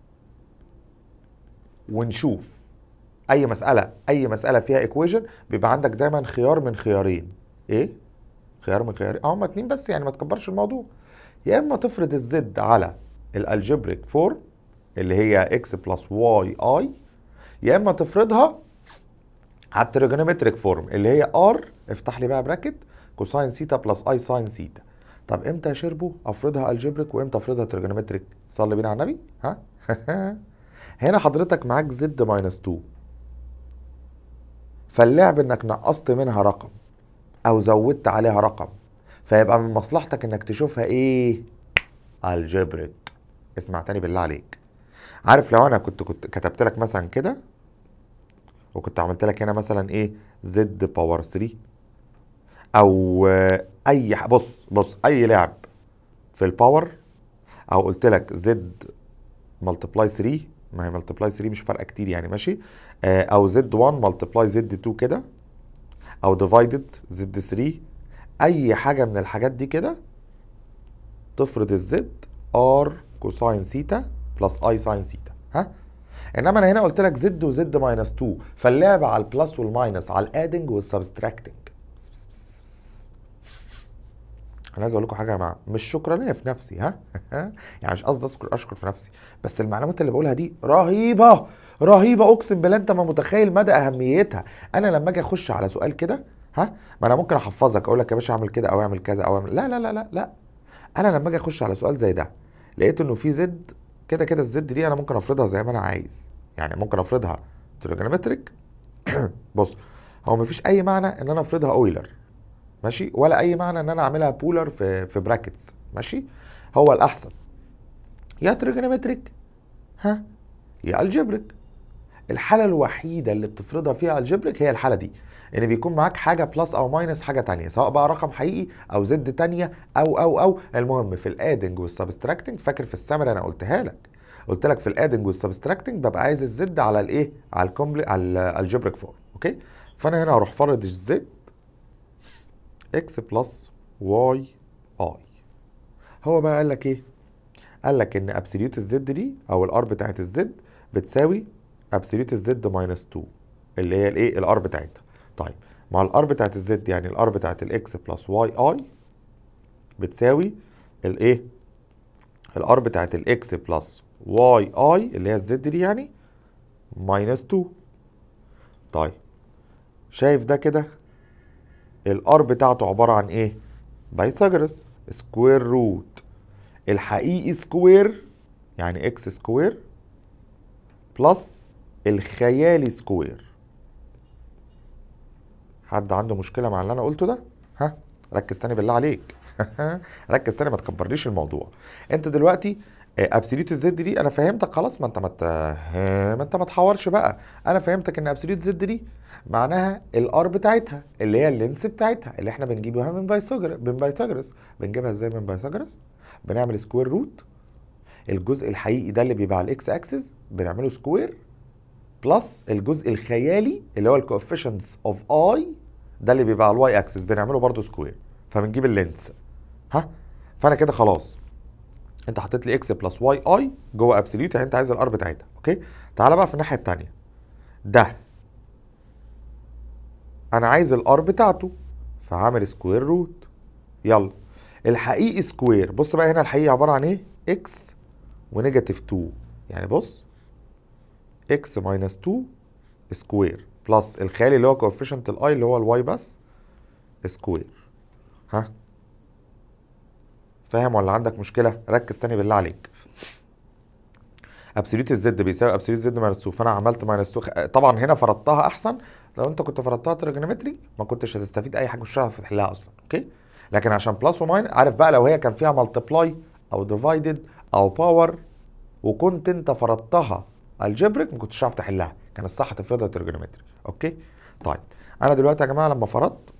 A: ونشوف اي مسألة اي مسألة فيها ايكويشن بيبقى عندك دايما خيار من خيارين ايه خيار من خيارين اه هما اتنين بس يعني ما تكبرش الموضوع يا اما تفرض الزد على الالجبريك فورم اللي هي اكس بلس واي اي يا اما تفرضها على التريجونومتريك فورم اللي هي ار افتح لي بقى براكت كوساين سيتا بلس اي ساين سيتا طب امتى يا شربو افرضها الجبريك وامتى افرضها تريجونومتريك صلي بينا على النبي ها هنا حضرتك معاك زد ماينس 2 فاللعب انك نقصت منها رقم او زودت عليها رقم فيبقى من مصلحتك انك تشوفها ايه الجبريك اسمع تاني بالله عليك عارف لو انا كنت كنت كتبت لك مثلا كده وكنت عملت لك هنا مثلا ايه زد باور 3 او آه، اي ح- بص بص اي لعب في الباور او قلت لك زد ملتبلاي 3 ما هي ملتبلاي 3 مش فارقه كتير يعني ماشي آه، او زد 1 ملتبلاي زد 2 كده او ديفايدد زد 3 اي حاجه من الحاجات دي كده تفرض الزد ار كوساين سيتا بلس اي ساين سيتا ها انما انا هنا قلت لك زد وزد ماينس 2 فاللعب على البلس والماينس على الادنج والسبستراكتنج انا عايز اقول لكم حاجه يا جماعه مش شكرانيه في نفسي ها يعني مش قصدي اشكر اشكر في نفسي بس المعلومات اللي بقولها دي رهيبه رهيبه اقسم بالله انت ما متخيل مدى اهميتها انا لما اجي اخش على سؤال كده ها ما انا ممكن احفظك اقول لك يا باشا اعمل كده او اعمل كذا او اعمل لا لا لا لا لا انا لما اجي اخش على سؤال زي ده لقيت انه في زد كده كده الزد دي انا ممكن افرضها زي ما انا عايز يعني ممكن افرضها تريجونومتريك بص هو مفيش اي معنى ان انا افرضها اويلر ماشي ولا اي معنى ان انا اعملها بولر في في براكتس ماشي هو الاحسن يا تريجونومتريك ها يا الجبريك الحاله الوحيده اللي بتفرضها فيها الجبريك هي الحاله دي ان بيكون معاك حاجه بلس او ماينس حاجه تانية سواء بقى رقم حقيقي او زد تانية او او او المهم في الادنج والسبستراكتنج فاكر في السمر انا قلتها لك قلت لك في الادنج والسبستراكتنج ببقى عايز الزد على الايه على الكومبلي على الجبريك فورم اوكي فانا هنا هروح فرض الزد اكس بلس واي اي هو بقى قال لك ايه قال لك ان ابسوليوت الزد دي او الار بتاعت الزد بتساوي ابسوليوت الزد ماينس 2 اللي هي الايه الار بتاعتها طيب مع الار بتاعت الزد يعني الار بتاعت الاكس بلس واي اي بتساوي الايه الار بتاعت الاكس بلس واي اي اللي هي الزد دي يعني ماينس 2 طيب شايف ده كده الار بتاعته عباره عن ايه بايثاغورس سكوير روت الحقيقي سكوير يعني اكس سكوير بلس الخيالي سكوير حد عنده مشكله مع اللي انا قلته ده ها ركز تاني بالله عليك ركز تاني ما تكبرليش الموضوع انت دلوقتي ابسوليوت الزد دي انا فهمتك خلاص ما انت ما انت ما انت ما تحورش بقى انا فهمتك ان ابسوليوت زد دي معناها الار بتاعتها اللي هي اللينس بتاعتها اللي احنا بنجيبها من بايثاغورس من بايثاغورس بنجيبها ازاي من بايثاغورس بنعمل سكوير روت الجزء الحقيقي ده اللي بيبقى على الاكس اكسس بنعمله سكوير بلس الجزء الخيالي اللي هو الكوفيشنتس اوف اي ده اللي بيبقى على الواي اكسس بنعمله برضو سكوير فبنجيب اللينث ها فانا كده خلاص انت حطيت لي اكس بلس واي اي جوه ابسوليوت يعني انت عايز الار بتاعتها اوكي تعالى بقى في الناحيه الثانيه ده انا عايز الار بتاعته فهعمل سكوير روت يلا الحقيقي سكوير بص بقى هنا الحقيقي عباره عن ايه اكس ونيجاتيف 2 يعني بص اكس ماينس 2 سكوير بلس الخالي اللي هو كوفيشنت الاي اللي هو الواي بس سكوير ها فاهم ولا عندك مشكله ركز تاني بالله عليك ابسوليوت الزد بيساوي ابسوليوت زد ماينس 2 فانا عملت ماينس 2 طبعا هنا فرضتها احسن لو انت كنت فرضتها تريجونومتري ما كنتش هتستفيد اي حاجه مش هتعرف تحلها اصلا اوكي لكن عشان بلس وماين عارف بقى لو هي كان فيها مالتبلاي او ديفايدد او باور وكنت انت فرضتها الجبريك ما كنتش هتعرف تحلها كان الصح تفرضها تريجونومتري اوكي طيب انا دلوقتي يا جماعه لما فرضت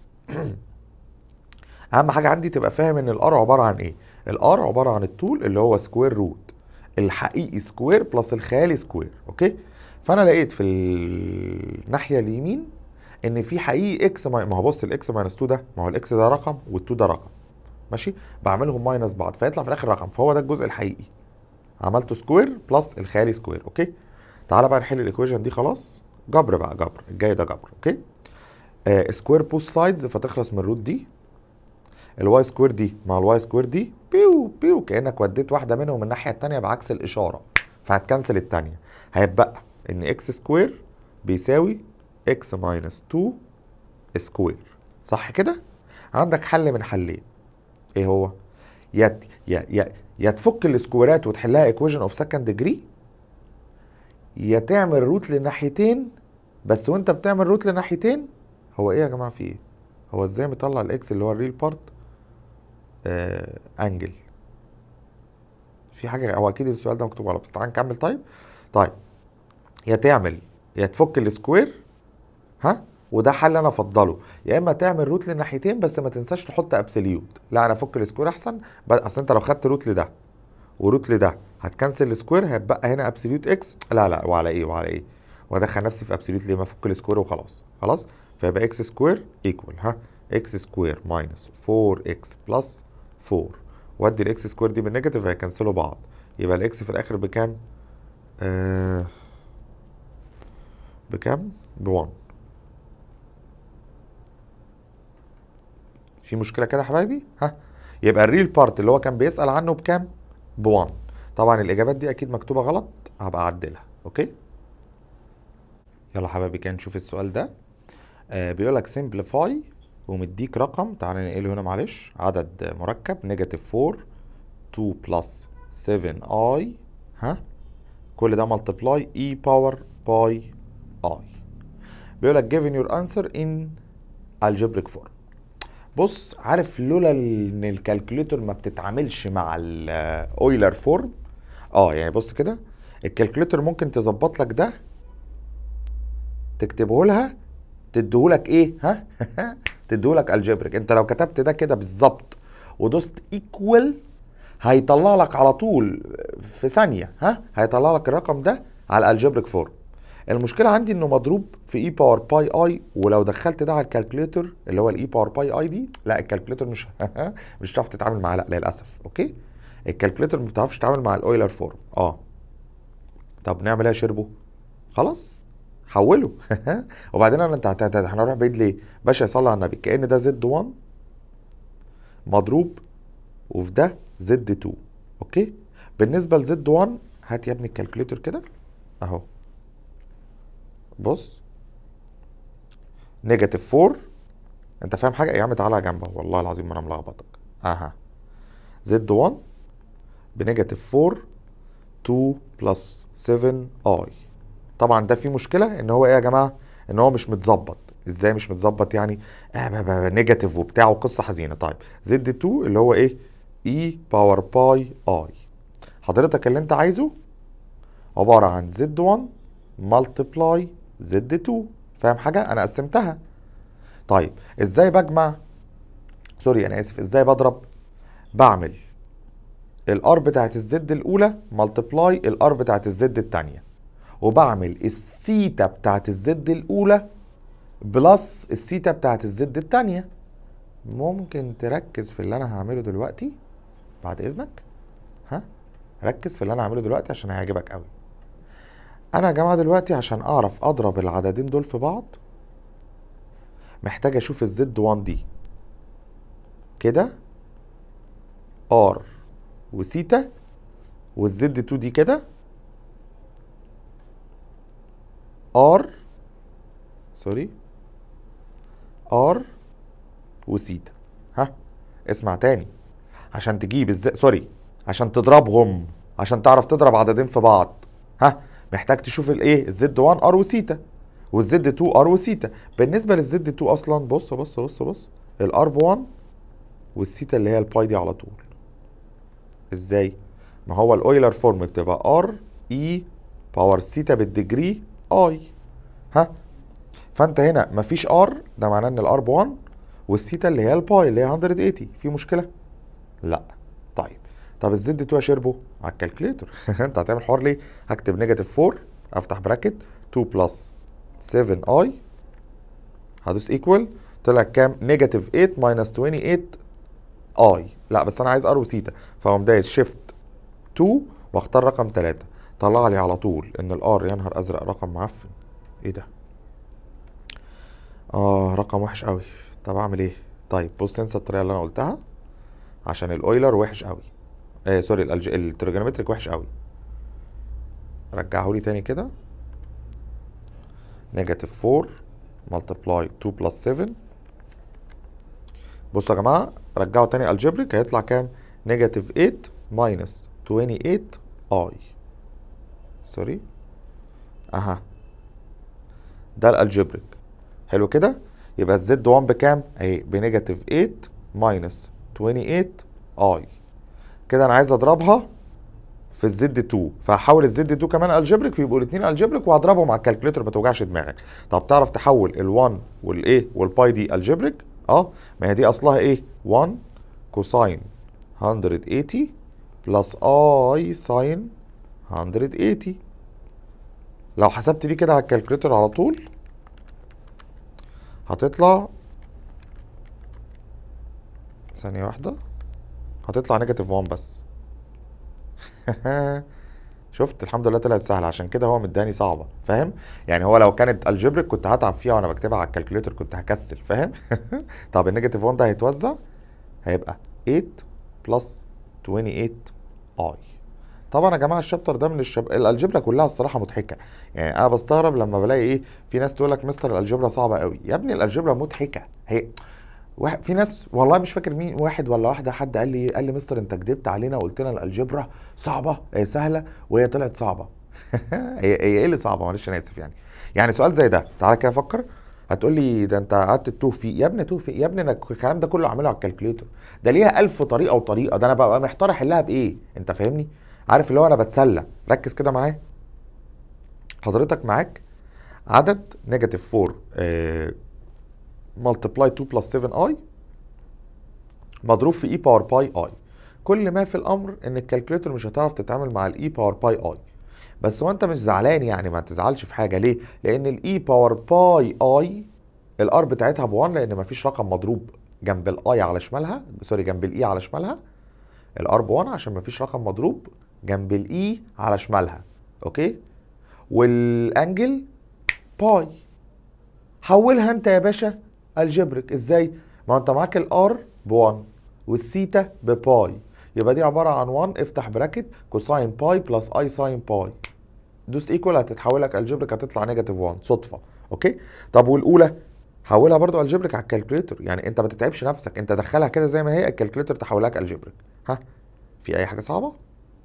A: اهم حاجه عندي تبقى فاهم ان الار عباره عن ايه الار عباره عن الطول اللي هو سكوير روت الحقيقي سكوير بلس الخيالي سكوير اوكي فانا لقيت في الناحيه اليمين ان في حقيقي اكس ما هو بص الاكس ماينس 2 ده ما هو الاكس ده رقم وال2 ده رقم ماشي بعملهم ماينس بعض فيطلع في الاخر رقم فهو ده الجزء الحقيقي عملته سكوير بلس الخيالي سكوير اوكي تعالى بقى نحل الايكويشن دي خلاص جبر بقى جبر الجاي ده جبر اوكي آه سكوير بوست سايدز فتخلص من الروت دي الواي سكوير دي مع الواي سكوير دي بيو بيو كانك وديت واحده منهم الناحيه الثانيه بعكس الاشاره فهتكنسل الثانيه هيتبقى ان اكس سكوير بيساوي اكس ماينس 2 سكوير صح كده عندك حل من حلين ايه هو يا يا يا يا تفك السكويرات وتحلها ايكويشن اوف سكند ديجري يا تعمل روت لناحيتين بس وانت بتعمل روت لناحيتين هو ايه يا جماعه في ايه هو ازاي مطلع الاكس اللي هو الريل بارت آه انجل في حاجه هو اكيد السؤال ده مكتوب غلط بس تعال نكمل طيب طيب يا تعمل يا تفك السكوير ها وده حل انا افضله يا اما تعمل روت للناحيتين بس ما تنساش تحط ابسوليوت لا انا افك السكوير احسن اصل انت لو خدت روت لده وروت لده هتكنسل السكوير هيبقى هنا ابسوليوت اكس لا لا وعلى ايه وعلى ايه وادخل نفسي في ابسوليوت ليه ما افك السكوير وخلاص خلاص فيبقى اكس سكوير ايكوال ها اكس سكوير ماينس 4 اكس بلس 4 وادي الاكس سكوير دي بالنيجاتيف هيكنسلوا بعض يبقى الاكس في الاخر بكام؟ آه بكام؟ ب 1 في مشكله كده يا حبايبي؟ ها يبقى الريل بارت اللي هو كان بيسال عنه بكام؟ ب 1 طبعا الاجابات دي اكيد مكتوبه غلط هبقى اعدلها اوكي؟ يلا حبايبي كده نشوف السؤال ده آه بيقول لك سمبليفاي ومديك رقم تعال ننقله هنا معلش عدد مركب نيجاتيف 4 2 بلس 7 اي ها كل ده ملتبلاي اي باور باي اي بيقول لك given your answer in algebraic form بص عارف لولا ان الكالكوليتور ما بتتعاملش مع الاويلر فورم اه يعني بص كده الكالكوليتور ممكن تظبط لك ده تكتبه لها تديهولك ايه ها تديهولك الجبريك انت لو كتبت ده كده بالظبط ودوست ايكوال هيطلع لك على طول في ثانيه ها هيطلع لك الرقم ده على الالجبريك فورم المشكله عندي انه مضروب في اي باور باي اي ولو دخلت ده على الكالكوليتر اللي هو الاي باور باي اي دي لا الكالكوليتر مش مش هتعرف تتعامل معاه لا للاسف اوكي الكالكوليتر ما بتعرفش تتعامل مع الاويلر فورم اه طب نعمل ايه يا شربو خلاص حوله وبعدين انا انت هنروح بعيد ليه باشا يصلي على النبي كان ده زد 1 مضروب وفي ده زد 2 اوكي بالنسبه لزد 1 هات يا ابني الكالكوليتر كده اهو بص نيجاتيف 4 انت فاهم حاجه يا عم تعالى جنبه والله العظيم ما انا ملخبطك اها زد 1 بنيجاتيف 4 2 بلس 7 اي طبعا ده فيه مشكله ان هو ايه يا جماعه ان هو مش متظبط ازاي مش متظبط يعني آه نيجاتيف وبتاع وقصه حزينه طيب زد 2 اللي هو ايه اي باور باي اي حضرتك اللي انت عايزه عباره عن زد 1 ملتبلاي زد 2 فاهم حاجه انا قسمتها طيب ازاي بجمع سوري انا اسف ازاي بضرب بعمل الار بتاعت الزد الاولى ملتبلاي الار بتاعت الزد الثانيه وبعمل السيتا بتاعت الزد الاولى بلس السيتا بتاعت الزد الثانيه ممكن تركز في اللي انا هعمله دلوقتي بعد اذنك ها ركز في اللي انا هعمله دلوقتي عشان هيعجبك قوي انا يا جماعه دلوقتي عشان اعرف اضرب العددين دول في بعض محتاج اشوف الزد 1 دي كده ار وسيتا والزد 2 دي كده ار سوري ار وسيتا ها اسمع تاني عشان تجيب الزد سوري عشان تضربهم عشان تعرف تضرب عددين في بعض ها محتاج تشوف الايه الزد 1 ار وسيتا والزد 2 ار وسيتا بالنسبه للزد 2 اصلا بص بص بص بص الار ب 1 والسيتا اللي هي الباي دي على طول ازاي ما هو الاويلر فورم بتبقى ار اي باور سيتا بالديجري اي ها فانت هنا مفيش ار ده معناه ان الار ب 1 والسيتا اللي هي الباي اللي هي 180 في مشكله لا طيب طب الزد 2 اشربه على الكالكليتر انت هتعمل حوار ليه هكتب نيجاتيف 4 افتح براكت 2 بلس 7 اي هدوس ايكوال طلع كام نيجاتيف 8 ماينس 28 اي لا بس انا عايز ار وسيتا فاقوم دايس شيفت 2 واختار رقم 3 طلع لي على طول ان الار يا نهار ازرق رقم معفن ايه ده اه رقم وحش قوي طب اعمل ايه طيب بص انسى الطريقه اللي انا قلتها عشان الاويلر وحش قوي آه سوري الألج... التريجونومتريك وحش قوي رجعه لي تاني كده نيجاتيف 4 ملتبلاي 2 بلس 7 بصوا يا جماعه رجعوا تاني الجبريك هيطلع كام نيجاتيف 8 ماينس 28 اي سوري اها ده الالجبريك حلو كده يبقى الزد 1 بكام اهي بنيجاتيف 8 ماينس 28 اي كده انا عايز اضربها في الزد 2 فهحول الزد 2 كمان الجبريك ويبقوا الاثنين الجبريك وهضربهم على الكالكوليتر ما توجعش دماغك طب تعرف تحول ال1 والايه والباي دي الجبريك اه ما هي دي اصلها ايه 1 كوساين 180 بلس اي ساين 180 لو حسبت دي كده على الكالكوليتر على طول هتطلع ثانية واحدة هتطلع نيجاتيف 1 بس شفت الحمد لله طلعت سهله عشان كده هو مداني صعبه فاهم يعني هو لو كانت الجبريك كنت هتعب فيها وانا بكتبها على الكالكوليتر كنت هكسل فاهم طب النيجاتيف 1 ده هيتوزع هيبقى 8 بلس 28 اي طبعا يا جماعه الشابتر ده من الشب... الالجبرا كلها الصراحه مضحكه يعني انا بستغرب لما بلاقي ايه في ناس تقول لك مستر الالجبرا صعبه قوي يا ابني الالجبرا مضحكه هي واحد في ناس والله مش فاكر مين واحد ولا واحده حد قال لي قال لي مستر انت كدبت علينا وقلت لنا الالجبرا صعبه هي سهله وهي طلعت صعبه هي هي ايه اللي صعبه معلش انا اسف يعني يعني سؤال زي ده تعالى كده فكر هتقول لي ده انت قعدت تتوه فيه يا ابني توه فيه يا ابني انا الكلام ده كله عامله على الكالكوليتر ده ليها ألف طريقه وطريقه ده انا ببقى محتار احلها بايه انت فاهمني عارف اللي هو انا بتسلى ركز كده معايا حضرتك معاك عدد نيجاتيف 4 ملتبلاي 2 بلس 7 اي مضروب في اي باور باي اي كل ما في الامر ان الكالكوليتر مش هتعرف تتعامل مع الاي باور باي اي بس هو انت مش زعلان يعني ما تزعلش في حاجه ليه لان الاي باور باي اي الار بتاعتها ب 1 لان مفيش رقم مضروب جنب الاي على شمالها سوري جنب الاي على شمالها الار ب 1 عشان مفيش رقم مضروب جنب الاي على شمالها اوكي والانجل باي حولها انت يا باشا الجبرك ازاي ما انت معاك الار ب 1 والثيتا بباي يبقى دي عباره عن 1 افتح براكت كوساين باي بلس اي ساين باي دوس ايكوال هتتحول لك الجبرك هتطلع نيجاتيف 1 صدفه اوكي طب والاولى حولها برضو الجبرك على الكالكوليتر يعني انت ما تتعبش نفسك انت دخلها كده زي ما هي الكالكوليتر تحولها لك الجبرك ها في اي حاجه صعبه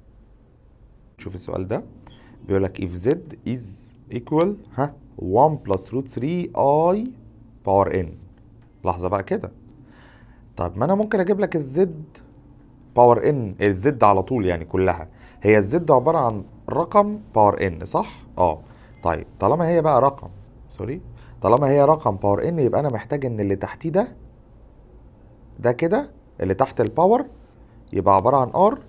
A: شوف السؤال ده بيقول لك if z is equal ها 1 plus root 3 i power n لحظه بقى كده طب ما انا ممكن اجيب لك الزد باور ان الزد على طول يعني كلها هي الزد عباره عن رقم باور ان صح اه طيب طالما هي بقى رقم سوري طالما هي رقم باور ان يبقى انا محتاج ان اللي تحتيه ده ده كده اللي تحت الباور يبقى عباره عن ار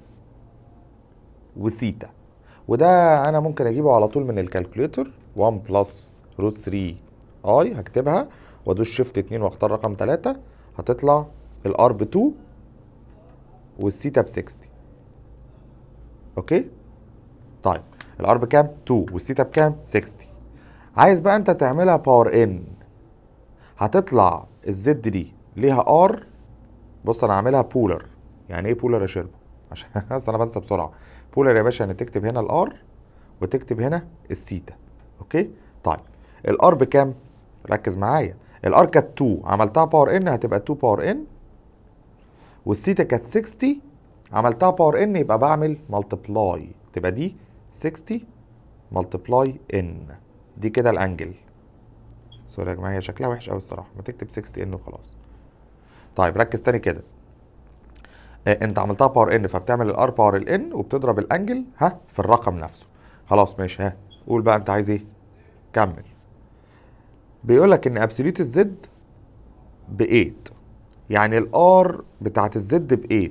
A: وثيتا وده انا ممكن اجيبه على طول من الكالكوليتر 1 بلس روت 3 اي هكتبها وادوس شيفت 2 واختار رقم 3 هتطلع الار ب 2 والثيتا ب 60 اوكي طيب الار بكام 2 والثيتا بكام 60 عايز بقى انت تعملها باور ان هتطلع الزد دي ليها ار بص انا عاملها بولر يعني ايه بولر يا شربو عشان بس انا بنسى بسرعه بولر يا باشا يعني تكتب هنا الار وتكتب هنا السيتا اوكي طيب الار بكام ركز معايا الار كانت 2 عملتها باور ان هتبقى 2 باور ان والسيتا كانت 60 عملتها باور ان يبقى بعمل ملتبلاي تبقى دي 60 ملتبلاي ان دي كده الانجل سوري يا جماعه هي شكلها وحش قوي الصراحه ما تكتب 60 ان وخلاص طيب ركز تاني كده آه انت عملتها باور ان فبتعمل الار باور الان وبتضرب الانجل ها في الرقم نفسه خلاص ماشي ها قول بقى انت عايز ايه كمل بيقول لك ان ابسوليوت الزد ب 8 يعني الار بتاعت الزد ب 8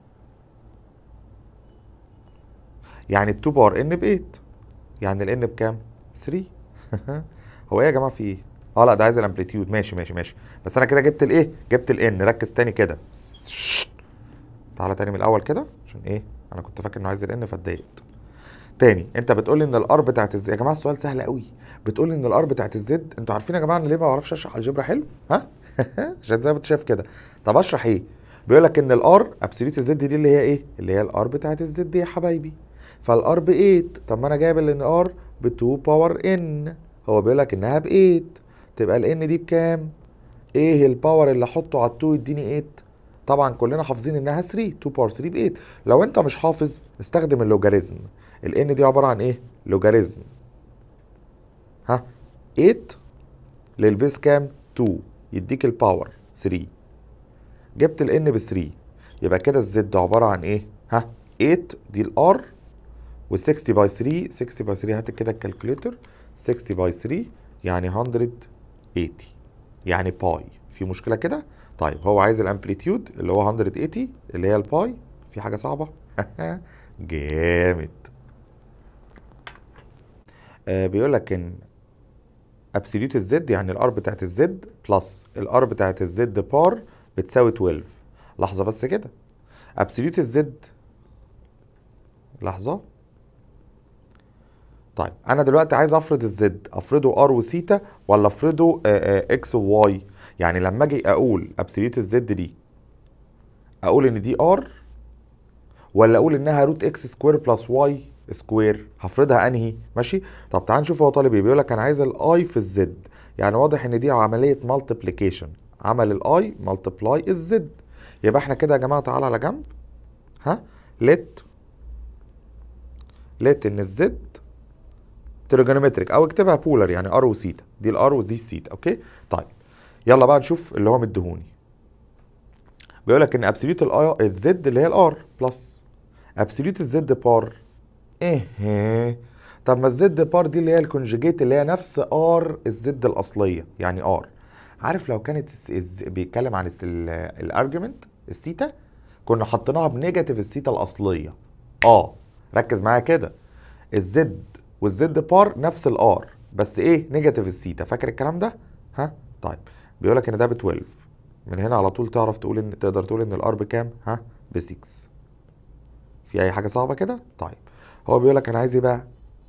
A: يعني ال 2 باور ان ب 8 يعني الان بكام 3 هو ايه يا جماعه في ايه اه لا ده عايز الامبليتيود ماشي ماشي ماشي بس انا كده جبت الايه جبت الان ركز تاني كده تعالى تاني من الاول كده عشان ايه انا كنت فاكر انه عايز الان فاتضايقت تاني انت بتقول لي ان الار بتاعت الزد يا جماعه السؤال سهل قوي بتقول لي ان الار بتاعت الزد انتوا عارفين يا جماعه ان ليه ما بعرفش اشرح الجبر حلو ها عشان زي ما انت شايف كده طب اشرح ايه بيقول لك ان الار ابسوليوت الزد دي اللي هي ايه اللي هي الار بتاعت الزد يا حبايبي فالار ب 8 طب ما انا جايب ان الار ب 2 باور ان هو بيقول لك انها ب 8 تبقى الان دي بكام ايه الباور اللي احطه على 2 يديني 8 طبعا كلنا حافظين انها 3 2 باور 3 ب 8 لو انت مش حافظ استخدم اللوجاريزم الان دي عباره عن ايه لوجاريزم ها 8 للبيس كام 2 يديك الباور 3 جبت الان ب 3 يبقى كده الزد عباره عن ايه ها 8 دي الار و60 باي 3 60 باي 3 هات كده الكالكوليتر 60 باي 3 يعني 180 يعني باي في مشكله كده طيب هو عايز الامبليتيود اللي هو 180 اللي هي الباي في حاجه صعبه جامد آه بيقول لك ان ابسوليوت الزد يعني الار بتاعت الزد بلس الار بتاعت الزد بار بتساوي 12 لحظه بس كده ابسوليوت الزد لحظه طيب انا دلوقتي عايز افرض الزد افرضه ار وسيتا ولا افرضه اكس وواي يعني لما اجي اقول ابسوليوت الزد دي اقول ان دي ار ولا اقول انها روت اكس سكوير بلس واي سكوير هفرضها انهي ماشي طب تعال نشوف هو طالب ايه بيقول لك انا عايز الاي في الزد يعني واضح ان دي عمليه مالتيبليكيشن عمل الاي مالتيبلاي الزد يبقى احنا كده يا جماعه تعالى على جنب ها ليت ليت ان الزد تريجونومتريك او اكتبها بولر يعني ار وسيتا دي الار ودي السيتا اوكي طيب يلا بقى نشوف اللي هو مديهوني بيقول لك ان ابسوليوت الاي الزد اللي هي الار بلس ابسوليوت الزد بار ايه طب ما الزد بار دي اللي هي الكونجيجيت اللي هي نفس ار الزد الاصليه يعني ار عارف لو كانت الس- الز- بيتكلم عن الارجيومنت السيتا كنا حطيناها بنيجاتيف السيتا الاصليه اه ركز معايا كده الزد والزد بار نفس الار بس ايه نيجاتيف السيتا فاكر الكلام ده ها طيب بيقول لك ان ده ب 12 من هنا على طول تعرف تقول ان تقدر تقول ان الار بكام ها ب 6 في اي حاجه صعبه كده طيب هو بيقول لك انا عايز ايه بقى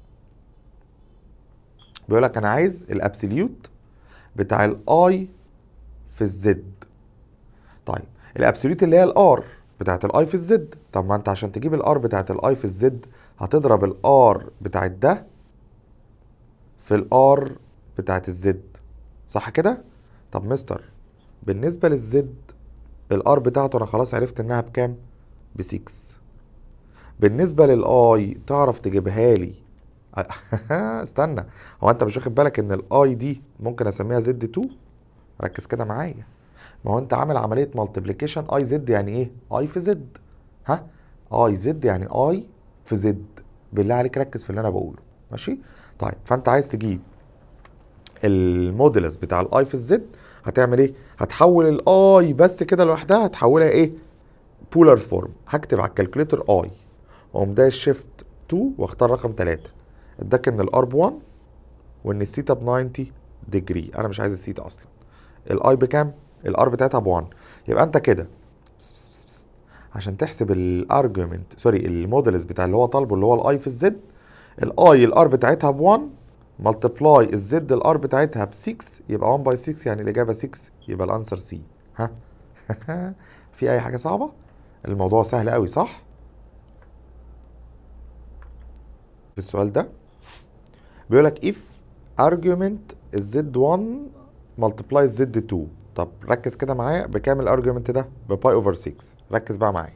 A: بيقول لك انا عايز الابسوليوت بتاع الاي في الزد طيب الابسوليوت اللي هي الار بتاعت الاي في الزد طب ما انت عشان تجيب الار بتاعت الاي في الزد هتضرب الار بتاعت ده في الار بتاعت الزد صح كده طب مستر بالنسبه للزد الار بتاعته انا خلاص عرفت انها بكام ب 6 بالنسبه للاي تعرف تجيبها لي استنى هو انت مش واخد بالك ان الاي دي ممكن اسميها زد 2 ركز كده معايا ما هو انت عامل عمليه مالتيبليكيشن اي زد يعني ايه اي في زد ها اي زد يعني اي في زد بالله عليك ركز في اللي انا بقوله ماشي طيب فانت عايز تجيب الموديلس بتاع الاي في الزد هتعمل ايه هتحول الاي بس كده لوحدها هتحولها ايه بولار فورم هكتب على الكالكوليتر اي واقوم دايس شيفت 2 واختار رقم 3 اداك ان الار ب 1 وان السيتا ب 90 ديجري انا مش عايز السيتا اصلا الاي بكام الار بتاعتها ب 1 يبقى انت كده بس بس بس بس. عشان تحسب الارجيومنت سوري الموديلز بتاع اللي هو طالبه اللي هو الاي في الزد الاي الار بتاعتها ب 1 ملتبلاي الزد الار بتاعتها ب 6 يبقى 1 باي 6 يعني الاجابه 6 يبقى الانسر سي ها في اي حاجه صعبه الموضوع سهل قوي صح في السؤال ده بيقول لك if argument الزد 1 multiply الزد 2 طب ركز كده معايا بكام الارجيومنت ده بباي اوفر 6 ركز بقى معايا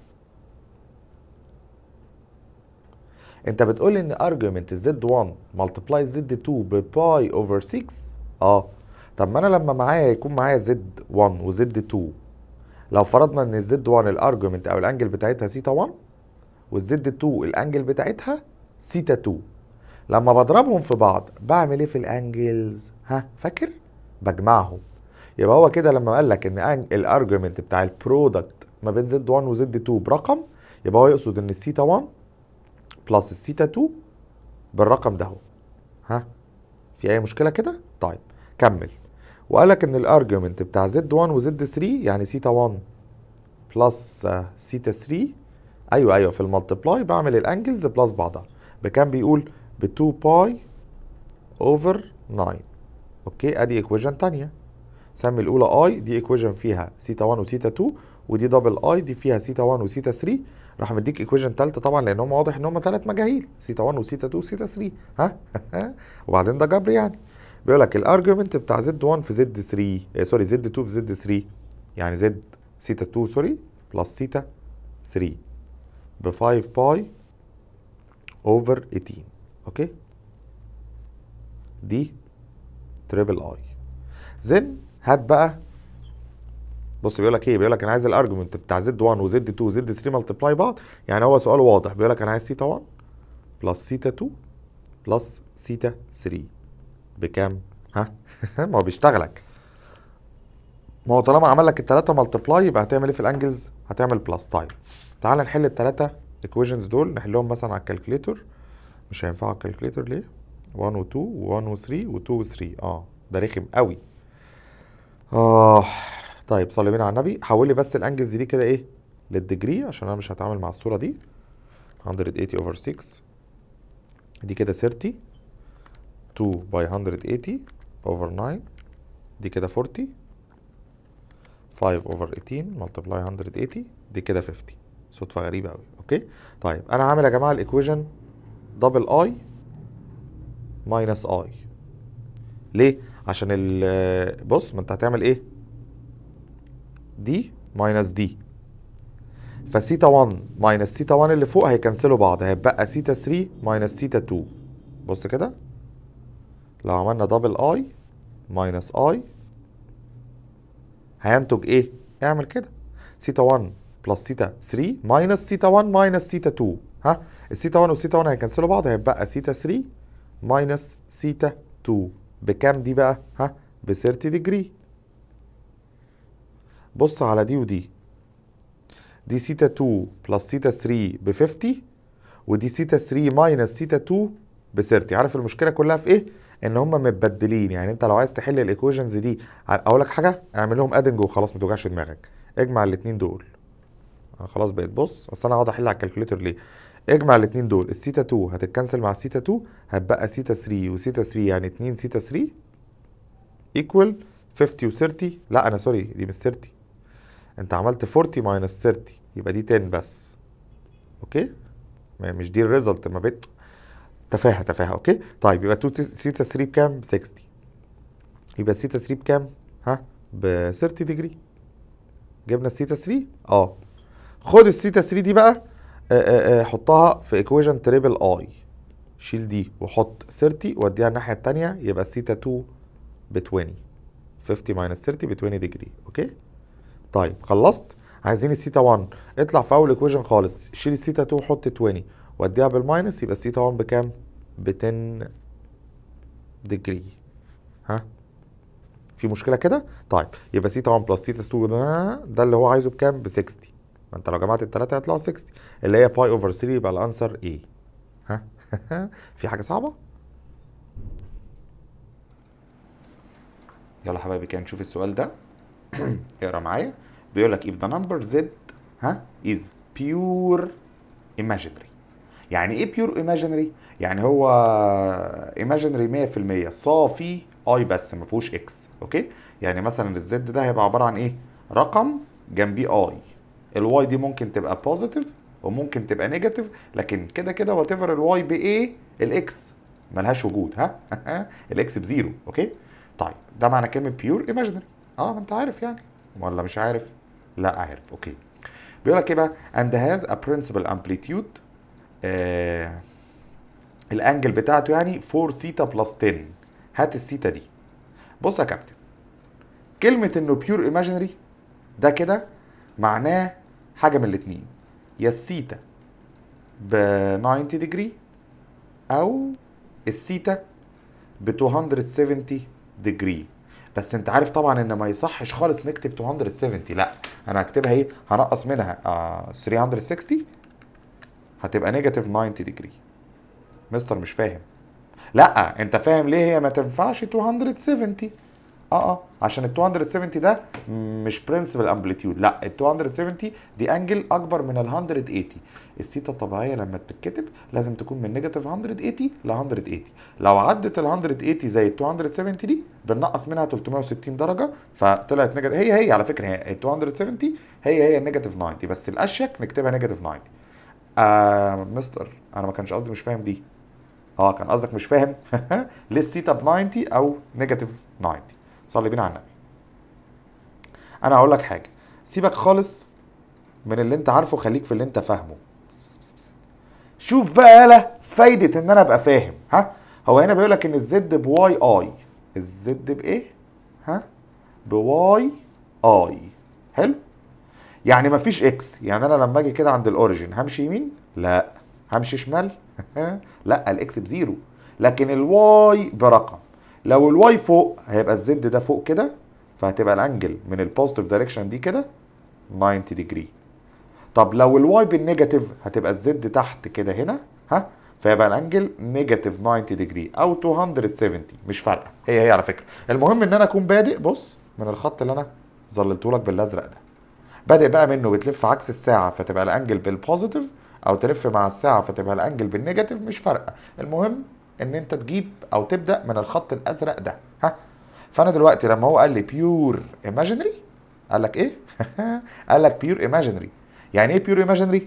A: انت بتقول لي ان ارجيومنت الزد 1 ملتبلاي الزد 2 بباي اوفر 6 اه طب ما انا لما معايا يكون معايا زد 1 وزد 2 لو فرضنا ان الزد 1 الارجيومنت او الانجل بتاعتها سيتا 1 والزد 2 الانجل بتاعتها سيتا 2 لما بضربهم في بعض بعمل ايه في الانجلز ها فاكر بجمعهم يبقى هو كده لما قال لك ان الارجيومنت بتاع البرودكت ما بين زد 1 وزد 2 برقم يبقى هو يقصد ان السيتا 1 بلس السيتا 2 بالرقم ده هو ها في اي مشكله كده طيب كمل وقال لك ان الارجيومنت بتاع زد 1 وزد 3 يعني سيتا 1 بلس سيتا 3 ايوه ايوه في المالتبلاي بعمل الانجلز بلس بعضها بكام بيقول ب 2 باي اوفر 9 اوكي ادي ايكويشن تانية سمي الاولى اي دي ايكويشن فيها سيتا 1 وسيتا 2 ودي دبل اي دي فيها سيتا 1 وسيتا 3 راح مديك ايكويشن ثالثه طبعا لان هم واضح ان هم ثلاث مجاهيل سيتا 1 وسيتا 2 وسيتا 3 ها وبعدين ده جبر يعني بيقول لك الارجيومنت بتاع زد 1 في زد 3 آه سوري زد 2 في زد 3 يعني زد سيتا 2 سوري بلس سيتا 3 ب 5 باي اوفر 18 اوكي دي تريبل اي زين هات بقى بص بيقول لك ايه بيقول لك انا عايز الارجيومنت بتاع زد 1 وزد 2 وزد 3 ملتبلاي بعض يعني هو سؤال واضح بيقول لك انا عايز سيتا 1 بلس سيتا 2 بلس سيتا 3 بكام ها ما هو بيشتغلك ما هو طالما عمل لك الثلاثه ملتبلاي يبقى هتعمل ايه في الانجلز هتعمل بلس طيب تعال نحل الثلاثه ايكويشنز دول نحلهم مثلا على الكالكوليتور مش هينفعوا على الكالكوليتور ليه 1 و2 و1 و3 و2 و3 اه ده رخم قوي اه طيب صلي بينا على النبي حول لي بس الانجلز دي كده ايه للديجري عشان انا مش هتعامل مع الصوره دي 180 اوفر 6 دي كده 30 2 باي 180 اوفر 9 دي كده 40 5 اوفر 18 ملتبلاي 180 دي كده 50 صدفه غريبه قوي اوكي طيب انا عامل يا جماعه الايكويشن دبل اي ماينس اي ليه عشان ال بص ما انت هتعمل ايه دي ماينس دي فسيتا 1 ماينس سيتا 1 اللي فوق هيكنسلوا بعض هيبقى سيتا 3 ماينس سيتا 2 بص كده لو عملنا دبل اي ماينس اي هينتج ايه اعمل كده سيتا 1 بلس سيتا 3 ماينس سيتا 1 ماينس سيتا 2 ها السيتا 1 والسيتا 1 هيكنسلوا بعض هيبقى سيتا 3 ماينس سيتا 2 بكام دي بقى ها ب 30 ديجري بص على دي ودي دي سيتا 2 بلس سيتا 3 ب 50 ودي سيتا 3 ماينس سيتا 2 ب 30 عارف المشكله كلها في ايه ان هم متبدلين يعني انت لو عايز تحل الايكويشنز دي اقول لك حاجه اعمل لهم ادنج وخلاص ما توجعش دماغك اجمع الاثنين دول أنا خلاص بقيت بص اصل انا هقعد احل على الكالكوليتر ليه اجمع الاثنين دول السيتا 2 هتتكنسل مع السيتا 2 هتبقى سيتا 3 وسيتا 3 يعني 2 سيتا 3 ايكوال 50 و30 لا انا سوري دي مش 30 انت عملت 40 ماينس 30 يبقى دي 10 بس اوكي ما مش دي الريزلت ما بين تفاهه تفاهه اوكي طيب يبقى 2 سيتا 3 بكام ب 60 يبقى سيتا 3 بكام ها ب 30 ديجري جبنا السيتا 3 اه خد السيتا 3 دي بقى آآ آآ حطها في ايكويشن تريبل اي شيل دي وحط 30 واديها الناحيه الثانيه يبقى السيتا 2 ب 20 50 ماينس 30 ب 20 ديجري اوكي طيب خلصت عايزين السيتا 1 اطلع في اول ايكويشن خالص شيل السيتا 2 وحط 20 واديها بالماينس يبقى السيتا 1 بكام ب 10 ديجري ها في مشكله كده طيب يبقى سيتا 1 بلس سيتا 2 ده ده اللي هو عايزه بكام ب 60 ما انت لو جمعت الثلاثه هيطلعوا 60 اللي هي باي اوفر 3 يبقى الانسر ايه ها في حاجه صعبه يلا حبايبي كده نشوف السؤال ده اقرا معايا بيقول لك if the number z ها is pure imaginary يعني ايه بيور ايماجينري يعني هو ايماجينري 100% صافي اي بس ما فيهوش اكس اوكي يعني مثلا الزد ده هيبقى عباره عن ايه رقم جنبيه اي الواي دي ممكن تبقى بوزيتيف وممكن تبقى نيجاتيف لكن كده كده وات ايفر الواي بايه الاكس ملهاش وجود ها الاكس بزيرو اوكي طيب ده معنى كلمه بيور ايماجينري اه ما انت عارف يعني ولا مش عارف لا عارف اوكي بيقول لك ايه بقى and has a principal amplitude آه الانجل بتاعته يعني 4 سيتا بلس 10 هات السيتا دي بص يا كابتن كلمة انه بيور ايماجينري ده كده معناه حاجة من الاتنين يا السيتا ب 90 ديجري او السيتا ب 270 ديجري بس انت عارف طبعا ان ما يصحش خالص نكتب 270 لا انا هكتبها ايه هنقص منها آه 360 هتبقى نيجاتيف 90 ديجري مستر مش فاهم لا انت فاهم ليه هي ما تنفعش 270 اه اه عشان ال 270 ده مش برنسبل امبليتيود لا ال 270 دي انجل اكبر من ال 180 السيتا الطبيعيه لما بتتكتب لازم تكون من نيجاتيف 180 ل 180 لو عدت ال 180 زي ال 270 دي بننقص منها 360 درجه فطلعت نيجاتيف هي هي على فكره هي ال 270 هي هي النيجاتيف 90 بس الاشيك نكتبها نيجاتيف 90 آه مستر انا ما كانش قصدي مش فاهم دي اه كان قصدك مش فاهم ليه السيتا ب 90 او نيجاتيف 90 صلي بينا على النبي انا هقول لك حاجه سيبك خالص من اللي انت عارفه خليك في اللي انت فاهمه بس بس بس بس. شوف بقى يالا فايده ان انا ابقى فاهم ها هو هنا بيقول لك ان الزد بواي اي الزد بايه ها بواي اي حلو يعني مفيش اكس يعني انا لما اجي كده عند الاوريجن همشي يمين لا همشي شمال لا الاكس بزيرو لكن الواي برقم لو الواي فوق هيبقى الزد ده فوق كده فهتبقى الانجل من البوزيتيف دايركشن دي كده 90 ديجري طب لو الواي بالنيجاتيف هتبقى الزد تحت كده هنا ها فيبقى الانجل نيجاتيف 90 ديجري او 270 مش فارقه هي هي على فكره المهم ان انا اكون بادئ بص من الخط اللي انا ظللته لك بالازرق ده بادئ بقى منه بتلف عكس الساعه فتبقى الانجل بالبوزيتيف او تلف مع الساعه فتبقى الانجل بالنيجاتيف مش فارقه المهم ان انت تجيب او تبدا من الخط الازرق ده ها فانا دلوقتي لما هو قال لي بيور ايماجينري قال لك ايه قال لك بيور ايماجينري يعني ايه بيور ايماجينري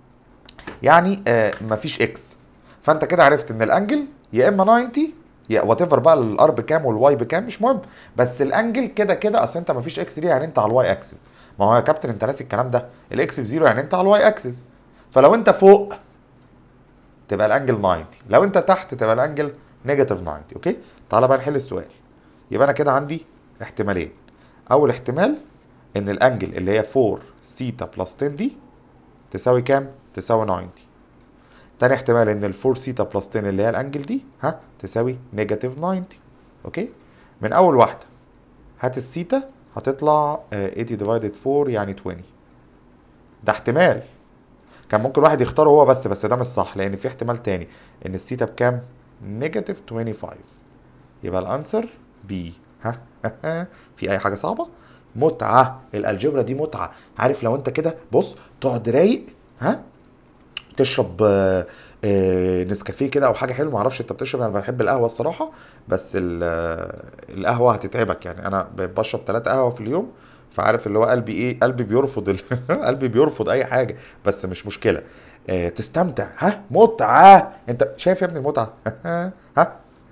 A: يعني آه مفيش اكس فانت كده عرفت ان الانجل يا اما 90 يا وات ايفر بقى الار بكام والواي بكام مش مهم بس الانجل كده كده اصل انت مفيش اكس دي يعني انت على الواي اكسس ما هو يا كابتن انت ناسي الكلام ده الاكس بزيرو يعني انت على الواي اكسس فلو انت فوق تبقى الانجل 90 لو انت تحت تبقى الانجل نيجاتيف 90 اوكي تعالى بقى نحل السؤال يبقى انا كده عندي احتمالين اول احتمال ان الانجل اللي هي 4 سيتا بلس 10 دي تساوي كام تساوي 90 تاني احتمال ان ال 4 سيتا بلس 10 اللي هي الانجل دي ها تساوي نيجاتيف 90 اوكي من اول واحده هات السيتا هتطلع 80 ديفايدد 4 يعني 20 ده احتمال كان ممكن واحد يختاره هو بس بس ده مش صح لان في احتمال تاني ان السيتا بكام نيجاتيف 25 يبقى الانسر بي ها في اي حاجه صعبه متعه الالجبرا دي متعه عارف لو انت كده بص تقعد رايق ها تشرب آه، آه، نسكافيه كده او حاجه حلوه معرفش انت بتشرب انا بحب القهوه الصراحه بس ال- آه، القهوه هتتعبك يعني انا ب- بشرب ثلاثة قهوه في اليوم فعارف اللي هو قلبي ايه قلبي بيرفض ال... قلبي بيرفض اي حاجه بس مش مشكله آه، تستمتع ها متعه انت شايف يا ابني المتعه ها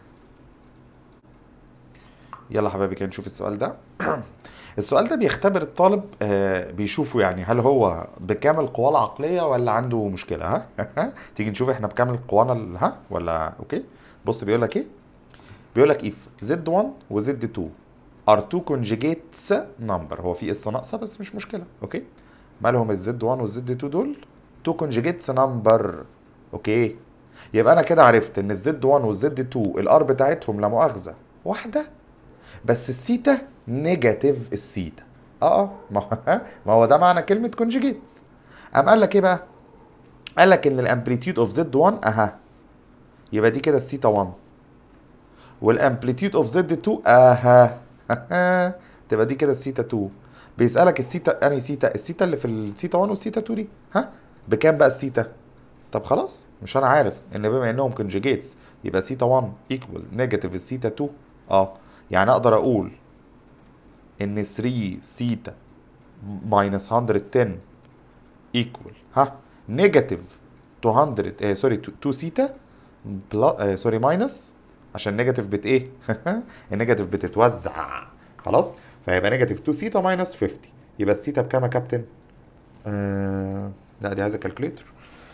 A: يلا حبايبي كده نشوف السؤال ده السؤال ده بيختبر الطالب آه، بيشوفه يعني هل هو بكامل قواه العقليه ولا عنده مشكله ها تيجي نشوف احنا بكامل قوانا ال- ها ولا اوكي بص بيقول لك ايه بيقول لك if z1 و z2 are two conjugates number هو في اس ناقصه بس مش مشكله اوكي مالهم الزد 1 والزد 2 دول two conjugates number اوكي يبقى انا كده عرفت ان الزد 1 والزد 2 الار بتاعتهم لا مؤاخذه واحده بس السيتا نيجاتيف السيتا اه اه ما هو- ما هو ده معنى كلمه conjugates قام قال لك ايه بقى قال لك ان الامبليتيود اوف زد 1 اها يبقى دي كده السيتا 1 والامبليتيود اوف زد 2 اها تبقى دي كده السيتا 2 بيسالك السيتا انهي سيتا السيتا اللي في السيتا 1 والسيتا 2 دي ها بكام بقى السيتا طب خلاص مش انا عارف ان بما انهم كونجيجيتس يبقى سيتا 1 ايكوال نيجاتيف السيتا 2 اه يعني اقدر اقول ان 3 سيتا ماينس 110 ايكوال ها نيجاتيف 200 آه سوري 2 سيتا بلا آه سوري ماينس عشان نيجاتيف بت ايه النيجاتيف بتتوزع خلاص فهيبقى نيجاتيف 2 سيتا ماينس 50 يبقى السيتا بكام يا كابتن آه لا دي عايزه كالكوليتر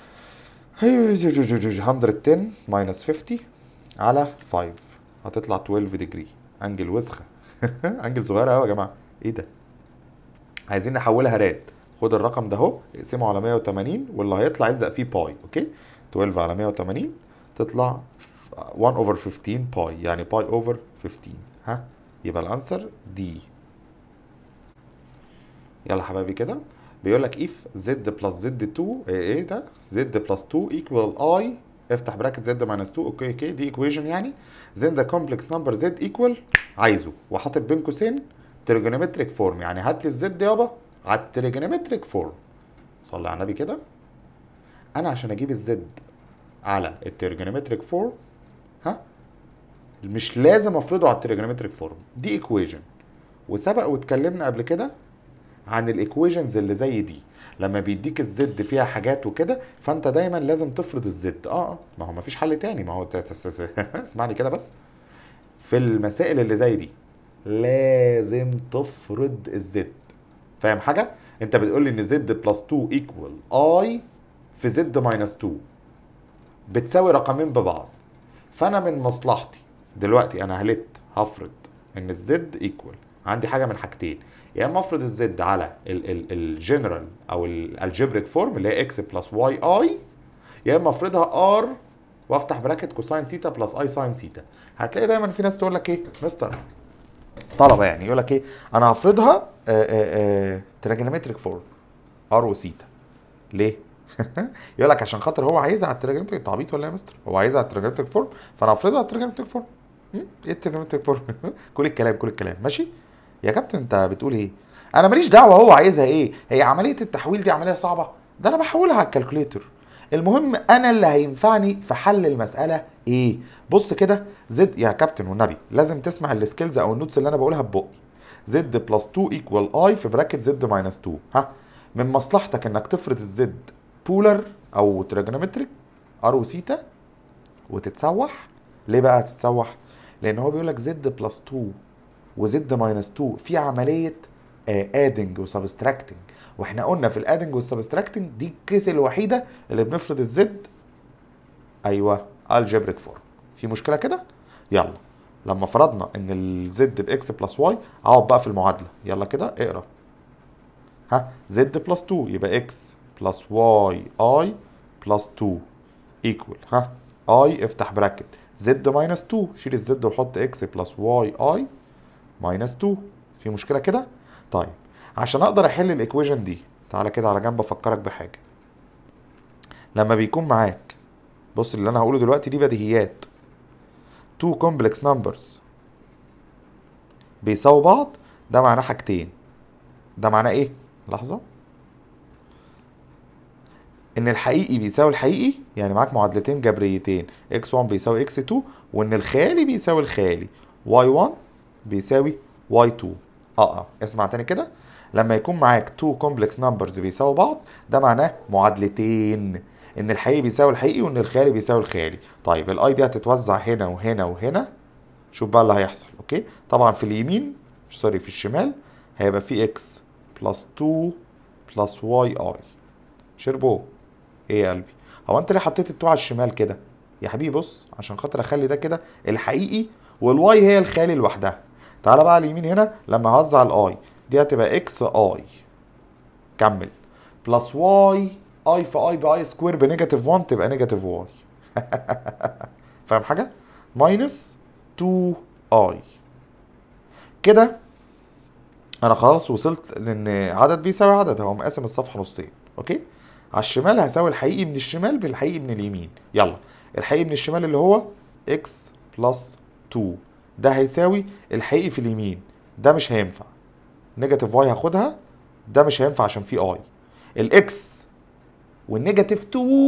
A: 110 ماينس 50 على 5 هتطلع 12 ديجري انجل وسخه انجل صغيره قوي يا جماعه ايه ده عايزين نحولها راد خد الرقم ده اهو اقسمه على 180 واللي هيطلع يلزق فيه باي اوكي 12 على 180 تطلع 1 اوفر 15 باي يعني باي اوفر 15 ها يبقى الانسر دي يلا حبايبي كده بيقول لك if z بلس z 2 ايه ده z بلس 2 equal i افتح براكت z minus 2 اوكي اوكي دي equation يعني then the complex number z equal عايزه وحاطط بين قوسين trigonometric form يعني هات لي الزد يابا على التريجونومتريك فورم صلي على النبي كده انا عشان اجيب الزد على التريجونومتريك فورم ها مش لازم افرضه على التريجونومتريك فورم دي ايكويجن وسبق واتكلمنا قبل كده عن الايكويجنز اللي زي دي لما بيديك الزد فيها حاجات وكده فانت دايما لازم تفرض الزد اه اه ما هو مفيش حل تاني ما هو اسمعني كده بس في المسائل اللي زي دي لازم تفرض الزد فاهم حاجه انت بتقول لي ان زد بلس 2 ايكوال اي في زد ماينس 2 بتساوي رقمين ببعض فانا من مصلحتي دلوقتي انا هلت هفرض ان الزد ايكوال عندي حاجه من حاجتين يا اما افرض الزد على الجنرال او الالجبريك فورم اللي هي اكس بلس واي اي يا اما افرضها ار وافتح براكت كوساين سيتا بلس اي ساين سيتا هتلاقي دايما في ناس تقول لك ايه مستر طلبه يعني يقول لك ايه انا هفرضها تراجونومتريك فورم ار وسيتا ليه يقول لك عشان خاطر هو عايزها على التراجونومتريك انت عبيط ولا يا مستر هو عايزها على التراجونومتريك فورم فانا هفرضها على التراجونومتريك فورم ايه التراجونومتريك فورم كل الكلام كل الكلام ماشي يا كابتن انت بتقول ايه انا ماليش دعوه هو عايزها ايه هي عمليه التحويل دي عمليه صعبه ده انا بحولها على الكالكوليتر المهم انا اللي هينفعني في حل المساله ايه بص كده زد يا كابتن والنبي لازم تسمع السكيلز او النوتس اللي انا بقولها ببقي زد بلس 2 ايكوال اي في براكت زد ماينس 2 ها من مصلحتك انك تفرض الزد بولر او تراجونومتريك ار وسيتا وتتسوح ليه بقى تتسوح لان هو بيقول لك زد بلس 2 وزد ماينس 2 في عمليه ادنج وسبستراكتنج واحنا قلنا في الادنج والسبستراكتنج دي الكيس الوحيده اللي بنفرض الزد ايوه الجبريك فورم في مشكله كده يلا لما فرضنا ان الزد باكس بلس واي اقعد بقى في المعادله يلا كده اقرا ها زد بلس 2 يبقى اكس بلس واي اي بلس 2 ايكوال ها اي افتح براكت زد ماينس 2 شيل الزد وحط اكس بلس واي اي ماينس 2 في مشكله كده طيب عشان اقدر احل الايكويشن دي تعالى كده على جنب افكرك بحاجه لما بيكون معاك بص اللي انا هقوله دلوقتي دي بديهيات تو كومبلكس نمبرز بيساووا بعض ده معناه حاجتين ده معناه ايه لحظه ان الحقيقي بيساوي الحقيقي يعني معاك معادلتين جبريتين x1 بيساوي x2 وان الخالي بيساوي الخالي y1 بيساوي y2 اه اه اسمع تاني كده لما يكون معاك تو كومبلكس نمبرز بيساووا بعض ده معناه معادلتين ان الحقيقي بيساوي الحقيقي وان الخالي بيساوي الخالي طيب الاي دي هتتوزع هنا وهنا وهنا شوف بقى اللي هيحصل اوكي طبعا في اليمين سوري في الشمال هيبقى في اكس بلس 2 بلس واي اي شربو ايه يا قلبي هو انت ليه حطيت التو على الشمال كده يا حبيبي بص عشان خاطر اخلي ده كده الحقيقي والواي هي الخالي لوحدها تعالى بقى على اليمين هنا لما هوزع الاي دي هتبقى اكس اي كمل بلس واي اي في اي باي سكوير بنيجاتيف 1 تبقى نيجاتيف واي فاهم حاجه ماينس 2 اي كده انا خلاص وصلت لان عدد بيساوي عدد هو مقسم الصفحه نصين اوكي على الشمال هيساوي الحقيقي من الشمال بالحقيقي من اليمين يلا الحقيقي من الشمال اللي هو اكس بلس 2 ده هيساوي الحقيقي في اليمين ده مش هينفع نيجاتيف واي هاخدها ده مش هينفع عشان فيه اي الاكس والنيجاتيف 2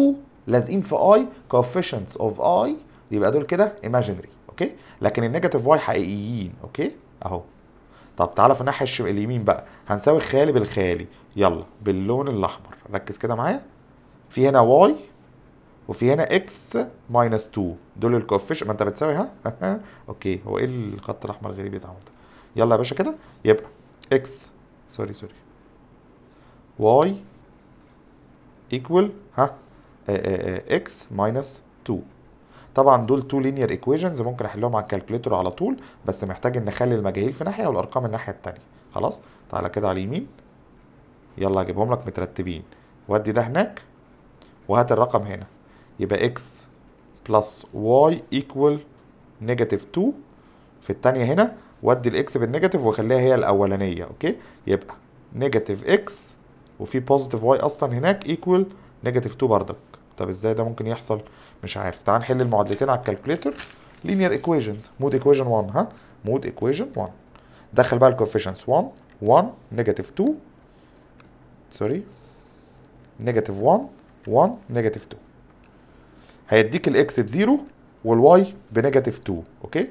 A: لازقين في اي coefficients اوف اي يبقى دول كده imaginary اوكي لكن النيجاتيف واي حقيقيين اوكي اهو طب تعالى في الناحيه الشمال اليمين بقى هنساوي الخالي بالخالي يلا باللون الاحمر ركز كده معايا في هنا واي وفي هنا اكس ماينس 2 دول الكوفيشن ما انت بتساوي ها اوكي هو ايه الخط الاحمر الغريب بتاعه ده يلا يا باشا كده يبقى اكس سوري سوري واي ايكوال ها اكس ماينس 2 طبعا دول تو لينير ايكويشنز ممكن احلهم على الكالكوليتور على طول بس محتاج ان اخلي المجاهيل في ناحيه والارقام الناحيه التانيه خلاص تعالى كده على اليمين يلا هجيبهم لك مترتبين ودي ده هناك وهات الرقم هنا يبقى x بلس y equal نيجاتيف 2 في التانية هنا ودي الاكس بالنيجاتيف واخليها هي الاولانية اوكي يبقى نيجاتيف x وفي بوزيتيف y اصلا هناك equal نيجاتيف 2 بردك طب ازاي ده ممكن يحصل مش عارف تعال نحل المعادلتين على الكالكوليتر linear equations مود equation 1 ها مود equation 1 دخل بقى الكوفيشنتس 1 1 نيجاتيف 2 سوري نيجاتيف 1 1 نيجاتيف 2 هيديك الاكس بزيرو والواي بنيجاتيف 2 اوكي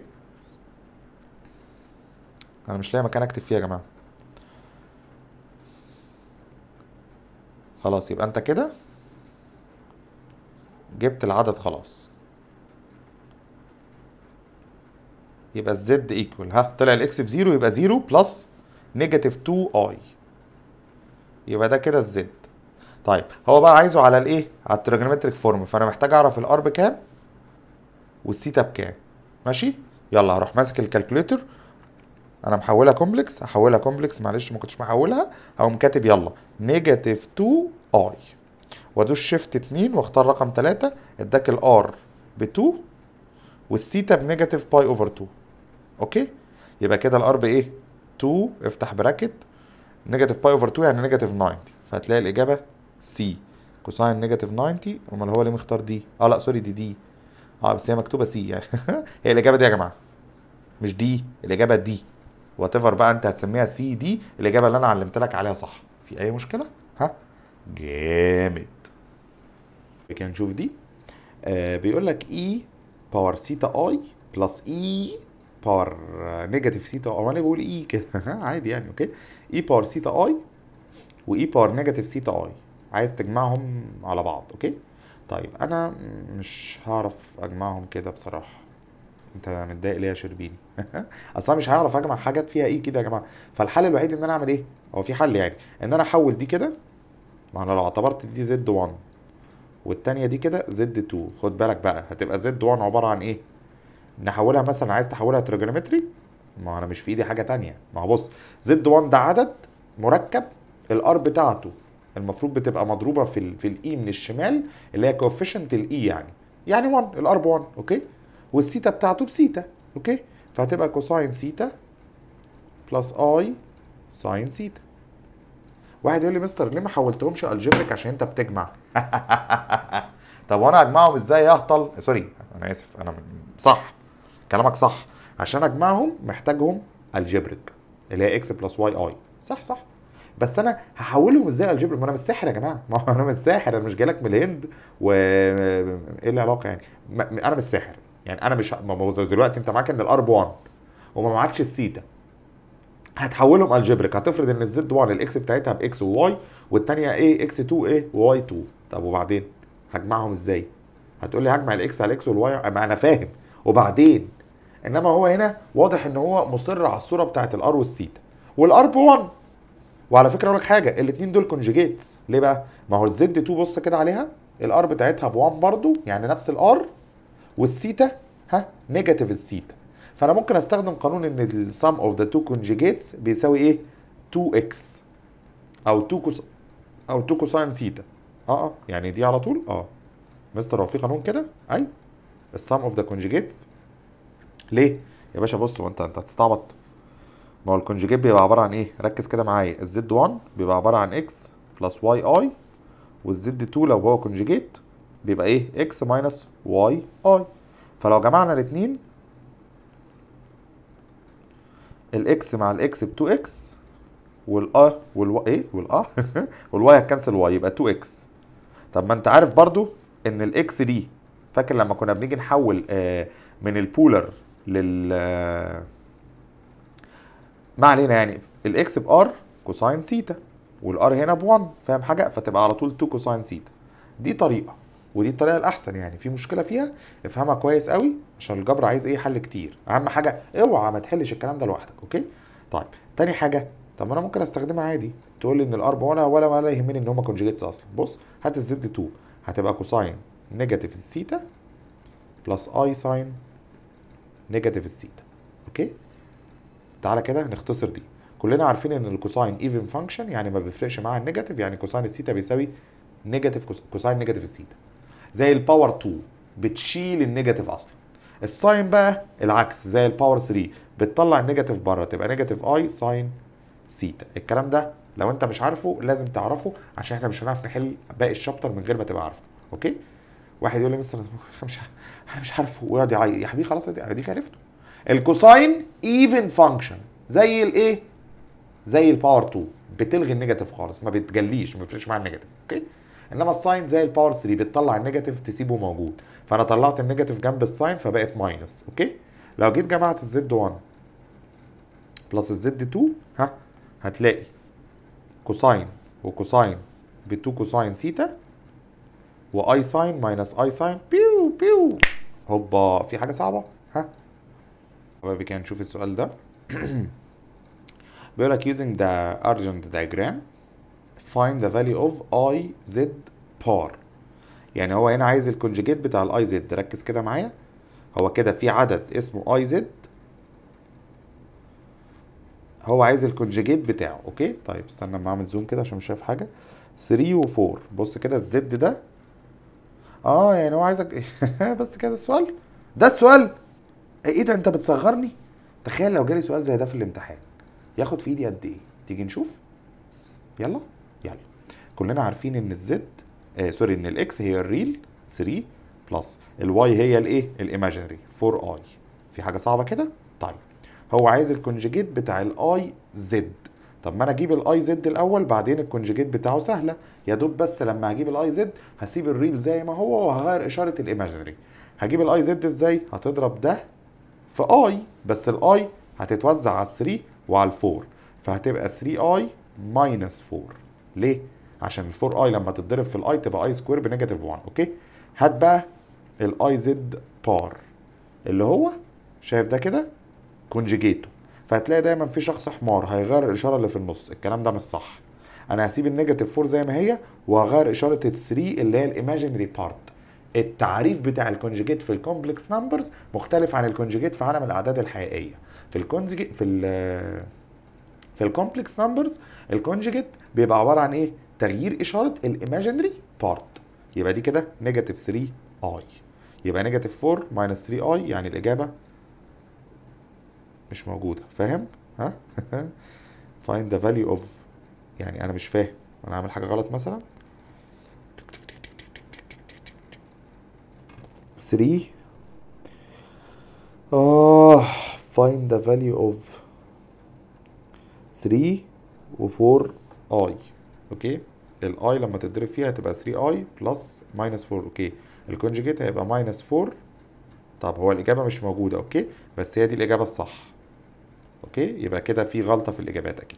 A: انا مش لاقي مكان اكتب فيه يا جماعه خلاص يبقى انت كده جبت العدد خلاص يبقى الزد ايكوال ها طلع الاكس بزيرو يبقى زيرو بلس نيجاتيف 2 اي يبقى ده كده الزد طيب هو بقى عايزه على الايه على التريجونومتريك فورم فانا محتاج اعرف الار بكام والثيتا بكام ماشي يلا هروح ماسك الكالكوليتر انا محولها كومبلكس هحولها كومبلكس معلش ما كنتش محولها هقوم كاتب يلا نيجاتيف 2 اي وادوس شيفت 2 واختار رقم 3 اداك الار ب 2 والثيتا بنيجاتيف باي اوفر 2 اوكي يبقى كده الار بايه 2 افتح براكت نيجاتيف باي اوفر 2 يعني نيجاتيف 90 فهتلاقي الاجابه سي كوساين نيجاتيف 90 امال هو ليه مختار دي اه لا سوري دي دي اه بس هي مكتوبه سي يعني هي الاجابه دي يا جماعه مش دي الاجابه دي وات ايفر بقى انت هتسميها سي دي الاجابه اللي انا علمت لك عليها صح في اي مشكله ها جامد كده نشوف دي آه بيقول لك اي باور سيتا اي بلس اي باور نيجاتيف سيتا او انا بقول اي كده عادي يعني اوكي اي باور سيتا اي واي باور نيجاتيف سيتا اي عايز تجمعهم على بعض اوكي طيب انا مش هعرف اجمعهم كده بصراحه انت متضايق ليه يا شربيني اصلا مش هعرف اجمع حاجات فيها ايه كده يا جماعه فالحل الوحيد ان انا اعمل ايه هو في حل يعني ان انا احول دي كده ما انا لو اعتبرت دي زد 1 والتانية دي كده زد 2 خد بالك بقى هتبقى زد 1 عباره عن ايه نحولها مثلا عايز تحولها تريجونومتري ما انا مش في ايدي حاجه تانية ما هو بص زد 1 ده عدد مركب الار بتاعته المفروض بتبقى مضروبه في ال في الاي من الشمال اللي هي كوفيشنت الاي يعني يعني 1 الار ب 1 اوكي والسيتا بتاعته بسيتا اوكي فهتبقى كوساين سيتا بلس اي ساين سيتا واحد يقول لي مستر ليه ما حولتهمش الجبريك عشان انت بتجمع طب وانا اجمعهم ازاي يا اهطل سوري انا اسف انا صح كلامك صح عشان اجمعهم محتاجهم الجبريك اللي هي اكس بلس واي اي صح صح بس انا هحولهم ازاي الجبريك ما انا مش ساحر يا جماعه ما انا مش ساحر انا مش جايلك من الهند و ايه العلاقه يعني ما... انا مش ساحر يعني انا مش ما هو دلوقتي انت معاك ان الار ب 1 وما معكش السيتا هتحولهم الجبريك هتفرض ان الزد 1 الاكس بتاعتها باكس وواي والثانيه ايه اكس 2 ايه وواي 2 طب وبعدين هجمعهم ازاي هتقول لي هجمع الاكس على الاكس والواي ما انا فاهم وبعدين انما هو هنا واضح ان هو مصر على الصوره بتاعت الار والسيتا والار ب 1 وعلى فكره اقول لك حاجه الاثنين دول كونجيجيتس ليه بقى ما هو الزد 2 بص كده عليها الار بتاعتها ب 1 برضو يعني نفس الار والسيتا ها نيجاتيف السيتا فانا ممكن استخدم قانون ان السم اوف ذا تو كونجيجيتس بيساوي ايه 2x او 2 كوس او 2 كوساين سيتا اه اه يعني دي على طول اه مستر هو في قانون كده ايوه السم اوف ذا كونجيجيتس ليه يا باشا بص هو انت انت هتستعبط ما هو الكونجيجيت بيبقى عباره عن ايه ركز كده معايا الزد 1 بيبقى عباره عن اكس بلس واي اي والزد 2 لو هو كونجيجيت بيبقى ايه اكس ماينس واي اي فلو جمعنا الاثنين الاكس مع الاكس ب 2 اكس والاه والوا ايه والاه والواي هتكنسل واي يبقى 2 اكس طب ما انت عارف برضو ان الاكس دي فاكر لما كنا بنيجي نحول آه، من البولر لل آه، ما علينا يعني الاكس بار كوساين سيتا والار هنا ب 1 فاهم حاجه فتبقى على طول 2 كوساين سيتا دي طريقه ودي الطريقه الاحسن يعني في مشكله فيها افهمها كويس قوي عشان الجبر عايز ايه حل كتير اهم حاجه اوعى ما تحلش الكلام ده لوحدك اوكي طيب تاني حاجه طب ما انا ممكن استخدمها عادي تقول لي ان الار ولا ولا ولا يهمني ان هم كونجيجيتس اصلا بص هات الزد 2 هتبقى كوساين نيجاتيف السيتا بلس اي ساين نيجاتيف السيتا اوكي تعالى كده نختصر دي كلنا عارفين ان الكوساين ايفن فانكشن يعني ما بيفرقش معاها النيجاتيف يعني كوساين السيتا بيساوي نيجاتيف كوس- كوساين نيجاتيف السيتا زي الباور 2 بتشيل النيجاتيف اصلا الساين بقى العكس زي الباور 3 بتطلع النيجاتيف بره تبقى نيجاتيف اي ساين سيتا الكلام ده لو انت مش عارفه لازم تعرفه عشان احنا مش هنعرف نحل باقي الشابتر من غير ما تبقى عارفه اوكي واحد يقول لي مستر أنا مش انا مش عارفه ويقعد يعيط يا حبيبي خلاص ادي- اديك عرفته الكوساين ايفن فانكشن زي الايه زي الباور 2 بتلغي النيجاتيف خالص ما بتجليش ما بيفرقش معاها النيجاتيف اوكي انما الساين زي الباور 3 بتطلع النيجاتيف تسيبه موجود فانا طلعت النيجاتيف جنب الساين فبقت ماينس اوكي لو جيت جمعت الزد 1 بلس الزد 2 ها هتلاقي كوساين وكوساين ب 2 كوساين سيتا واي ساين ماينس اي ساين بيو بيو هوبا في حاجه صعبه ها حبايبي كده نشوف السؤال ده بيقول لك using the Argand diagram find the value of i z par يعني هو هنا عايز الكونجيجيت بتاع الاي زد ركز كده معايا هو كده في عدد اسمه اي زد هو عايز الكونجيجيت بتاعه اوكي طيب استنى اما اعمل زوم كده عشان مش شايف حاجه 3 و4 بص كده الزد ده اه يعني هو عايزك بس كده السؤال ده السؤال ايه ده انت بتصغرني تخيل لو جالي سؤال زي ده في الامتحان ياخد في ايدي قد ايه تيجي نشوف بس بس. يلا يلا كلنا عارفين ان الزد آه سوري ان الاكس هي الريل 3 بلس الواي هي الايه الايماجينري 4 اي في حاجه صعبه كده طيب هو عايز الكونجيجيت بتاع الاي زد طب ما انا اجيب الاي زد الاول بعدين الكونجيجيت بتاعه سهله يا دوب بس لما هجيب الاي زد هسيب الريل زي ما هو وهغير اشاره الايماجينري هجيب الاي زد ازاي هتضرب ده في اي بس الاي هتتوزع على 3 وعلى الفور فهتبقى 3 اي ماينس 4 ليه؟ عشان ال 4 اي لما تتضرب في الاي تبقى اي سكوير بنيجاتيف 1 اوكي؟ هات بقى الاي زد بار اللي هو شايف ده كده كونجيجيته فهتلاقي دايما في شخص حمار هيغير الاشاره اللي في النص الكلام ده مش صح انا هسيب النيجاتيف 4 زي ما هي وهغير اشاره ال 3 اللي هي الايماجينري بارت التعريف بتاع الكونجيجيت في الكومبلكس نمبرز مختلف عن الكونجيجيت في عالم الاعداد الحقيقيه في الكونجيجيت في ال في الكومبلكس نمبرز الكونجيجيت بيبقى عباره عن ايه تغيير اشاره الايماجينري بارت يبقى دي كده نيجاتيف 3 اي يبقى نيجاتيف 4 ماينس 3 اي يعني الاجابه مش موجوده فاهم ها find the value of يعني انا مش فاهم انا عامل حاجه غلط مثلا 3 اه find the value of 3 و 4 اي اوكي الاي لما تتضرب فيها هتبقى 3 اي بلس ماينس 4 اوكي الكونجيجيت هيبقى ماينس 4 طب هو الاجابه مش موجوده اوكي بس هي دي الاجابه الصح اوكي يبقى كده في غلطه في الاجابات اكيد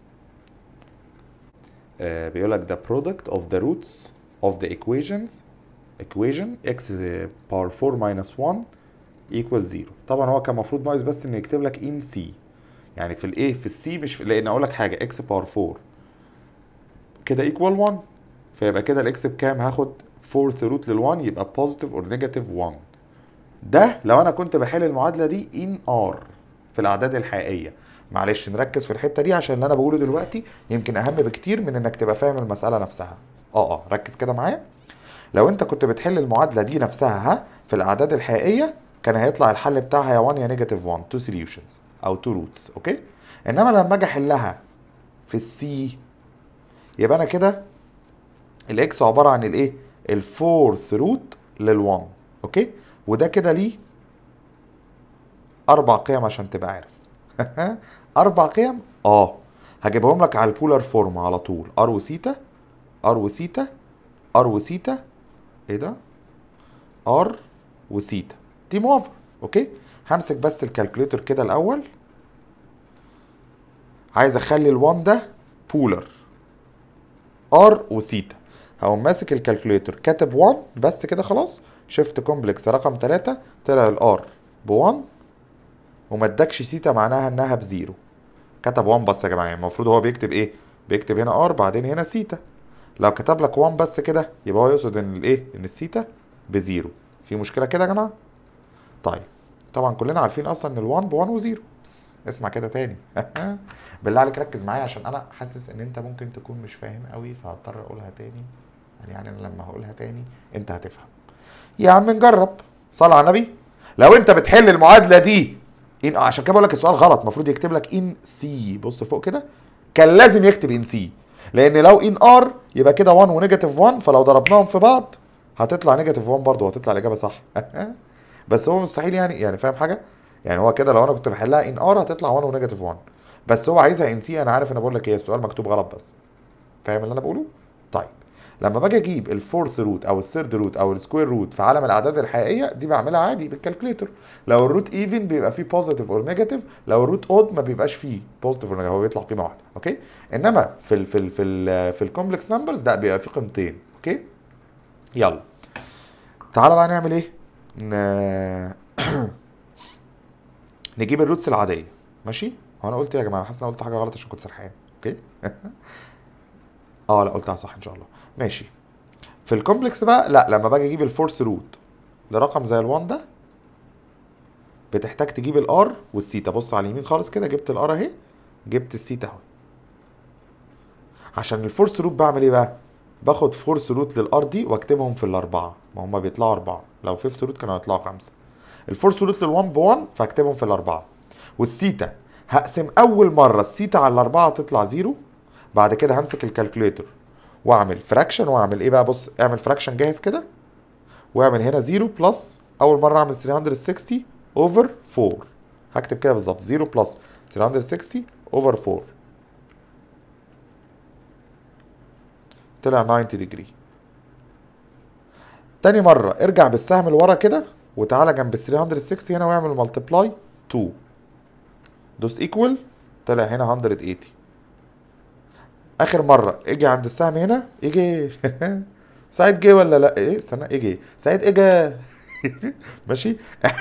A: آه بيقول لك the product of the roots of the equations equation x power 4 minus 1 equal 0 طبعا هو كان المفروض ناقص بس انه يكتب لك in c يعني في الايه في السي مش في لان اقول لك حاجه x power 4 كده equal 1 فيبقى كده الاكس بكام هاخد fourth root لل1 يبقى positive or negative 1 ده لو انا كنت بحل المعادله دي in r في الاعداد الحقيقيه معلش نركز في الحته دي عشان اللي انا بقوله دلوقتي يمكن اهم بكتير من انك تبقى فاهم المساله نفسها اه اه ركز كده معايا لو انت كنت بتحل المعادله دي نفسها ها في الاعداد الحقيقيه كان هيطلع الحل بتاعها يا 1 يا نيجاتيف 1 تو سوليوشنز او تو روتس اوكي انما لما اجي احلها في السي يبقى انا كده الاكس عباره عن الايه الفورث روت لل1 اوكي وده كده ليه اربع قيم عشان تبقى عارف اربع قيم اه هجيبهم لك على البولار فورم على طول ار وسيتا ار وسيتا ار وسيتا ايه ده ار وسيتا دي موافر اوكي همسك بس الكالكوليتر كده الاول عايز اخلي ال1 ده بولر ار وسيتا هقوم ماسك الكالكوليتر كاتب 1 بس كده خلاص شيفت كومبلكس رقم 3 طلع الار ب 1 وما ادكش سيتا معناها انها بزيرو كتب 1 بس يا جماعه المفروض هو بيكتب ايه بيكتب هنا ار بعدين هنا سيتا لو كتب لك 1 بس كده يبقى هو يقصد ان الايه ان السيتا بزيرو في مشكله كده يا جماعه طيب طبعا كلنا عارفين اصلا ان ال1 ب 1 و0 اسمع كده تاني بالله عليك ركز معايا عشان انا حاسس ان انت ممكن تكون مش فاهم قوي فهضطر اقولها تاني يعني انا لما هقولها تاني انت هتفهم يا عم نجرب صل على النبي لو انت بتحل المعادله دي إن عشان كده بقول لك السؤال غلط المفروض يكتب لك ان سي بص فوق كده كان لازم يكتب ان سي لان لو ان ار يبقى كده 1 ونيجاتيف 1 فلو ضربناهم في بعض هتطلع نيجاتيف 1 برضه وهتطلع الاجابه صح بس هو مستحيل يعني يعني فاهم حاجه يعني هو كده لو انا كنت بحلها ان ار هتطلع 1 ونيجاتيف 1 بس هو عايزها ان سي انا عارف انا بقول لك ايه السؤال مكتوب غلط بس فاهم اللي انا بقوله طيب لما باجي اجيب الفورث روت او الثيرد روت او السكوير روت في عالم الاعداد الحقيقيه دي بعملها عادي بالكالكوليتر لو الروت ايفن بيبقى فيه بوزيتيف اور نيجاتيف لو الروت اود ما بيبقاش فيه بوزيتيف اور نيجاتيف هو بيطلع قيمه واحده اوكي انما في ال في ال في ال في الكومبلكس نمبرز لا بيبقى فيه قيمتين اوكي يلا تعالى بقى نعمل ايه ن... نجيب الروتس العاديه ماشي هو انا قلت ايه يا جماعه انا حاسس ان انا قلت حاجه غلط عشان كنت سرحان اوكي اه لا قلتها صح ان شاء الله ماشي في الكومبلكس بقى لا لما باجي اجيب الفورس روت لرقم زي ال1 ده بتحتاج تجيب الار والسيتا بص على اليمين خالص كده جبت الار اهي جبت السيتا اهو عشان الفورس روت بعمل ايه بقى باخد فورس روت للار دي واكتبهم في الاربعه ما هم بيطلعوا اربعه لو فيفث روت كانوا هيطلعوا خمسه الفورس روت لل1 ب1 فاكتبهم في الاربعه والسيتا هقسم اول مره السيتا على الاربعه تطلع زيرو بعد كده همسك الكالكوليتر واعمل فراكشن واعمل ايه بقى بص اعمل فراكشن جاهز كده واعمل هنا 0 بلس اول مره اعمل 360 اوفر 4 هكتب كده بالظبط 0 بلس 360 اوفر 4 طلع 90 ديجري تاني مرة ارجع بالسهم لورا كده وتعالى جنب ال 360 هنا واعمل ملتبلاي 2 دوس ايكوال طلع هنا 180 اخر مره اجي عند السهم هنا اجي سعيد جه ولا لا ايه استنى اجي سعيد اجا ماشي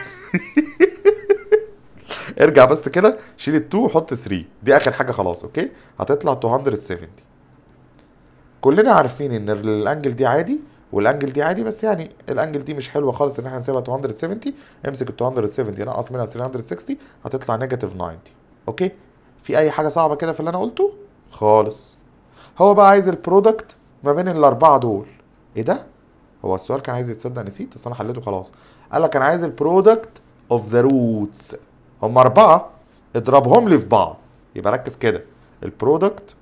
A: ارجع بس كده شيل ال 2 وحط 3 دي اخر حاجه خلاص اوكي هتطلع 270 كلنا عارفين ان الانجل دي عادي والانجل دي عادي بس يعني الانجل دي مش حلوه خالص ان احنا نسيبها 270 امسك ال 270 نقص منها 360 هتطلع نيجاتيف 90 اوكي في اي حاجه صعبه كده في اللي انا قلته خالص هو بقى عايز البرودكت ما بين الاربعه دول ايه ده هو السؤال كان عايز يتصدق نسيت بس انا حليته خلاص قال لك انا عايز البرودكت اوف ذا روتس هم اربعه اضربهم لي في بعض يبقى ركز كده البرودكت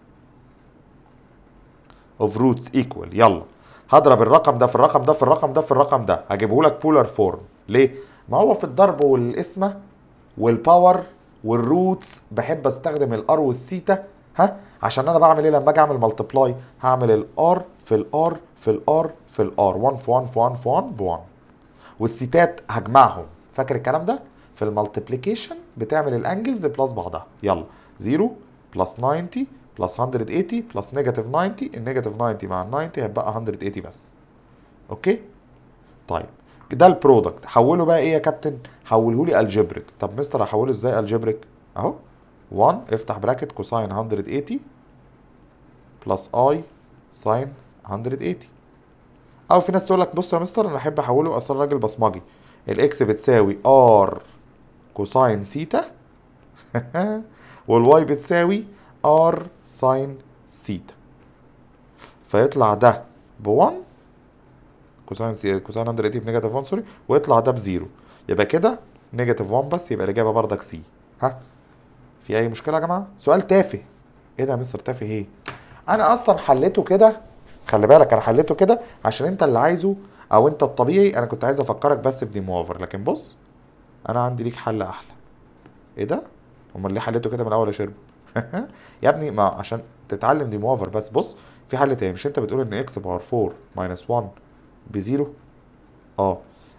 A: اوف روتس ايكوال يلا هضرب الرقم ده في الرقم ده في الرقم ده في الرقم ده هجيبه لك بولار فورم ليه ما هو في الضرب والقسمه والباور والروتس بحب استخدم الار والسيتا ها عشان انا بعمل ايه لما اجي اعمل ملتبلاي هعمل الار في الار في الار في الار 1 في 1 في 1 في 1 ب 1 والسيتات هجمعهم فاكر الكلام ده في المالتيبليكيشن بتعمل الانجلز بلس بعضها يلا 0 بلس 90 بلس 180 بلس نيجاتيف 90 النيجاتيف 90 مع ال 90 هيبقى 180 بس اوكي طيب ده البرودكت حوله بقى ايه يا كابتن حوله لي الجبريك طب مستر احوله ازاي الجبريك اهو 1 افتح براكت كوساين 180 بلس اي ساين 180 او في ناس تقول لك بص يا مستر انا احب احوله اصل راجل بصمجي الاكس بتساوي ار كوساين سيتا والواي بتساوي ار ساين سيتا فيطلع ده ب 1 كوساين سي كوساين 180 بنيجاتيف 1 سوري ويطلع ده بزيرو يبقى كده نيجاتيف 1 بس يبقى الاجابه بردك سي ها في اي مشكله يا جماعه سؤال تافه ايه ده يا مستر تافه ايه انا اصلا حليته كده خلي بالك انا حليته كده عشان انت اللي عايزه او انت الطبيعي انا كنت عايز افكرك بس بدي موافر لكن بص انا عندي ليك حل احلى ايه ده امال ليه حليته كده من اول يا شرب يا ابني ما عشان تتعلم دي موافر بس بص في حل تاني مش انت بتقول ان اكس باور 4 ماينس 1 بزيرو اه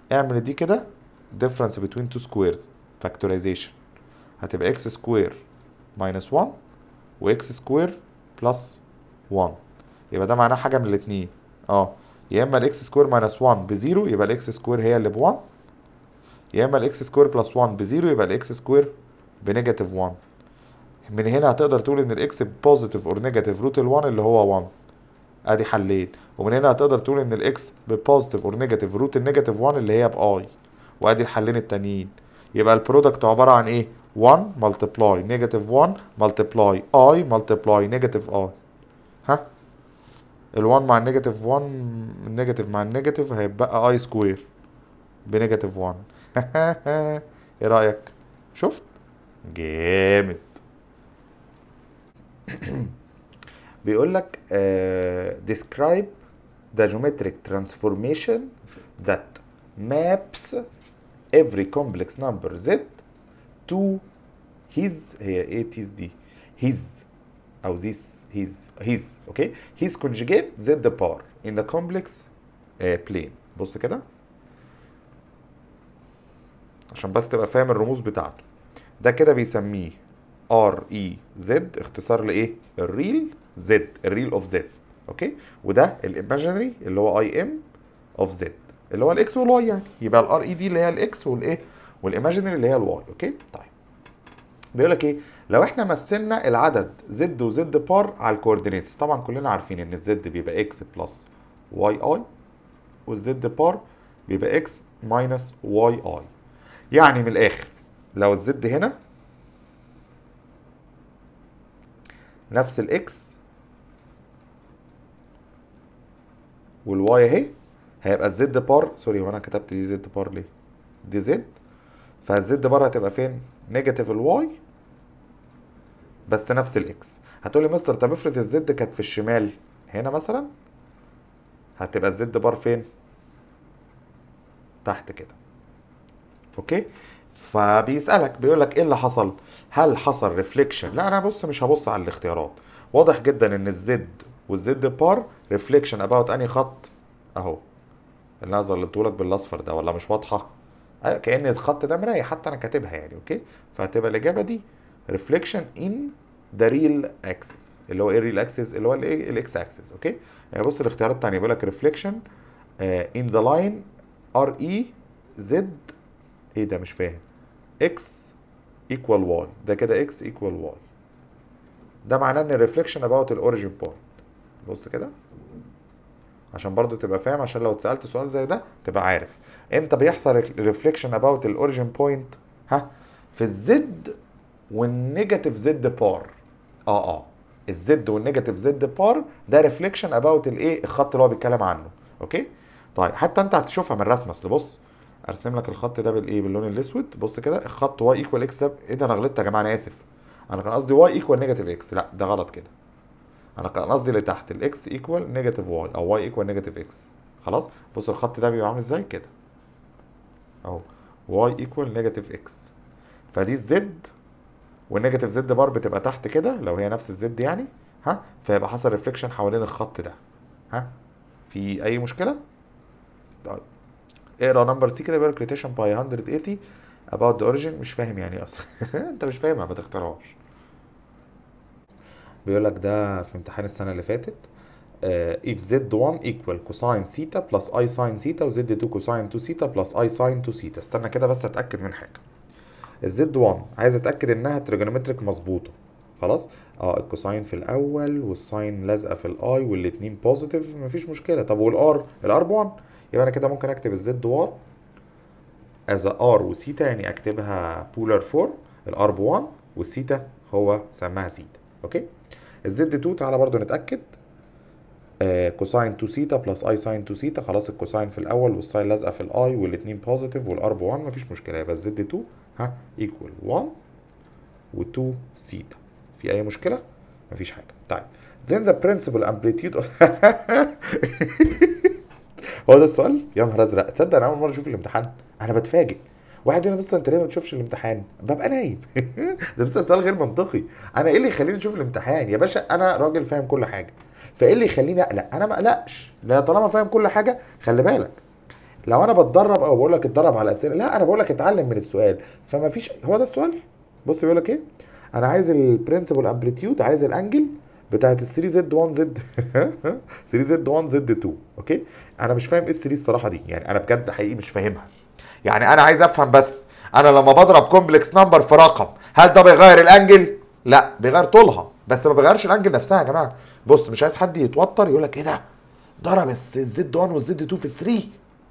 A: اعمل دي كده difference between two squares factorization هتبقى x square minus 1 و x square plus 1 يبقى ده معناه حاجة من الاتنين اه يا اما الاكس سكوير ماينس 1 بزيرو يبقى الاكس سكوير هي اللي ب 1 يا اما الاكس سكوير بلس 1 بزيرو يبقى الاكس سكوير بنيجاتيف 1 من هنا هتقدر تقول ان الاكس بوزيتيف اور نيجاتيف روت ال1 اللي هو 1 ادي حلين ومن هنا هتقدر تقول ان الاكس ببوزيتيف اور نيجاتيف روت النيجاتيف 1 اللي هي باي وادي الحلين التانيين يبقى البرودكت عباره عن ايه 1 ملتبلاي نيجاتيف 1 ملتبلاي اي ملتبلاي نيجاتيف اي ها ال1 مع النيجاتيف 1 النيجاتيف مع النيجاتيف هيبقى اي سكوير بنيجاتيف 1 ايه رايك شفت جامد بيقول لك uh, describe the geometric transformation that maps every complex number z to his هي ايه تيز دي his او this his his اوكي his conjugate z bar in the complex uh, plane بص كده عشان بس تبقى فاهم الرموز بتاعته ده كده بيسميه ار اي زد اختصار لايه الريل زد الريل اوف زد اوكي وده الايماجينري اللي هو اي ام اوف زد اللي هو الاكس والواي يعني يبقى الار اي دي اللي هي الاكس والايه والايماجينري اللي هي الواي اوكي طيب بيقول لك ايه لو احنا مثلنا العدد زد وزد بار على الكوردينيتس طبعا كلنا عارفين ان الزد بيبقى اكس بلس واي اي والزد بار بيبقى اكس ماينس واي اي يعني من الاخر لو الزد هنا نفس الاكس والواي اهي هيبقى الزد بار سوري هو انا كتبت دي زد بار ليه دي زد فالزد بار هتبقى فين نيجاتيف الواي بس نفس الاكس هتقولي مستر طب افرض الزد كانت في الشمال هنا مثلا هتبقى الزد بار فين تحت كده اوكي فبيسالك بيقول لك ايه اللي حصل هل حصل ريفليكشن لا انا بص مش هبص على الاختيارات واضح جدا ان الزد والزد بار ريفليكشن اباوت اني خط اهو اللي انا ظللته لك بالاصفر ده ولا مش واضحه أيوة كان الخط ده مرايه حتى انا كاتبها يعني اوكي فهتبقى الاجابه دي ريفليكشن ان ذا ريل اكسس اللي هو ايه الريل اكسس اللي هو الايه الاكس اكسس اوكي يعني بص الاختيارات الثانيه بيقول لك ريفليكشن ان ذا لاين ار اي زد ايه ده مش فاهم اكس ايكوال واي ده كده اكس ايكوال واي ده معناه ان الريفليكشن اباوت الاوريجين بوينت بص كده عشان برضو تبقى فاهم عشان لو اتسالت سؤال زي ده تبقى عارف امتى بيحصل الريفليكشن اباوت الاوريجين بوينت ها في الزد والنيجاتيف زد بار اه اه الزد والنيجاتيف زد بار ده ريفليكشن اباوت الايه الخط اللي هو بيتكلم عنه اوكي طيب حتى انت هتشوفها من الرسمه اصل بص ارسم لك الخط ده بالايه باللون الاسود بص كده الخط واي ايكوال اكس ده ايه ده انا غلطت يا جماعه انا اسف انا كان قصدي واي ايكوال نيجاتيف اكس لا ده غلط كده انا كان قصدي اللي تحت الاكس ايكوال نيجاتيف واي او واي ايكوال نيجاتيف اكس خلاص بص الخط ده بيبقى عامل ازاي كده اهو واي ايكوال نيجاتيف اكس فدي الزد والنيجاتيف زد بار بتبقى تحت كده لو هي نفس الزد يعني ها فيبقى حصل ريفليكشن حوالين الخط ده ها في اي مشكله طيب اقرا نمبر سي كده بيقول روتيشن باي 180 about the origin مش فاهم يعني ايه اصلا انت مش فاهمها ما تختارهاش بيقول لك ده في امتحان السنه اللي فاتت uh, if z1 equal cosine theta plus i sin theta و z2 cosine 2 theta plus i sin 2 theta استنى كده بس اتاكد من حاجه الزد 1 عايز اتاكد انها تريجونومتريك مظبوطه خلاص اه الكوساين في الاول والساين لازقه في الاي والاتنين بوزيتيف مفيش مشكله طب والار الار ب 1 يبقى انا كده ممكن اكتب الزد 1 از ار وسيتا يعني اكتبها بولار فورم الار ب 1 والسيتا هو سماها سيتا اوكي الزد 2 تعالى برضو نتاكد آه كوساين 2 سيتا بلس اي ساين 2 سيتا خلاص الكوساين في الاول والساين لازقه في الاي والاثنين بوزيتيف والار ب 1 مفيش مشكله يبقى الزد 2 ها ايكوال 1 و2 سيتا في اي مشكله مفيش حاجه طيب then the principal amplitude هو ده السؤال يا نهار ازرق تصدق انا اول مره اشوف الامتحان انا بتفاجئ واحد يقول لي بس انت ليه ما بتشوفش الامتحان ببقى نايم ده بس سؤال غير منطقي انا ايه اللي يخليني اشوف الامتحان يا باشا انا راجل فاهم كل حاجه فايه اللي يخليني اقلق انا ما اقلقش لا طالما فاهم كل حاجه خلي بالك لو انا بتدرب او بقول لك اتدرب على اسئله لا انا بقول لك اتعلم من السؤال فما فيش هو ده السؤال بص بيقول لك ايه انا عايز البرنسبل امبليتيود عايز الانجل بتاعت ال 3 زد 1 زد 3 زد 1 زد 2 اوكي انا مش فاهم ايه ال 3 الصراحه دي يعني انا بجد حقيقي مش فاهمها يعني انا عايز افهم بس انا لما بضرب كومبلكس نمبر في رقم هل ده بيغير الانجل لا بيغير طولها بس ما بيغيرش الانجل نفسها يا جماعه بص مش عايز حد يتوتر يقول لك ايه ده ضرب الزد 1 والزد 2 في 3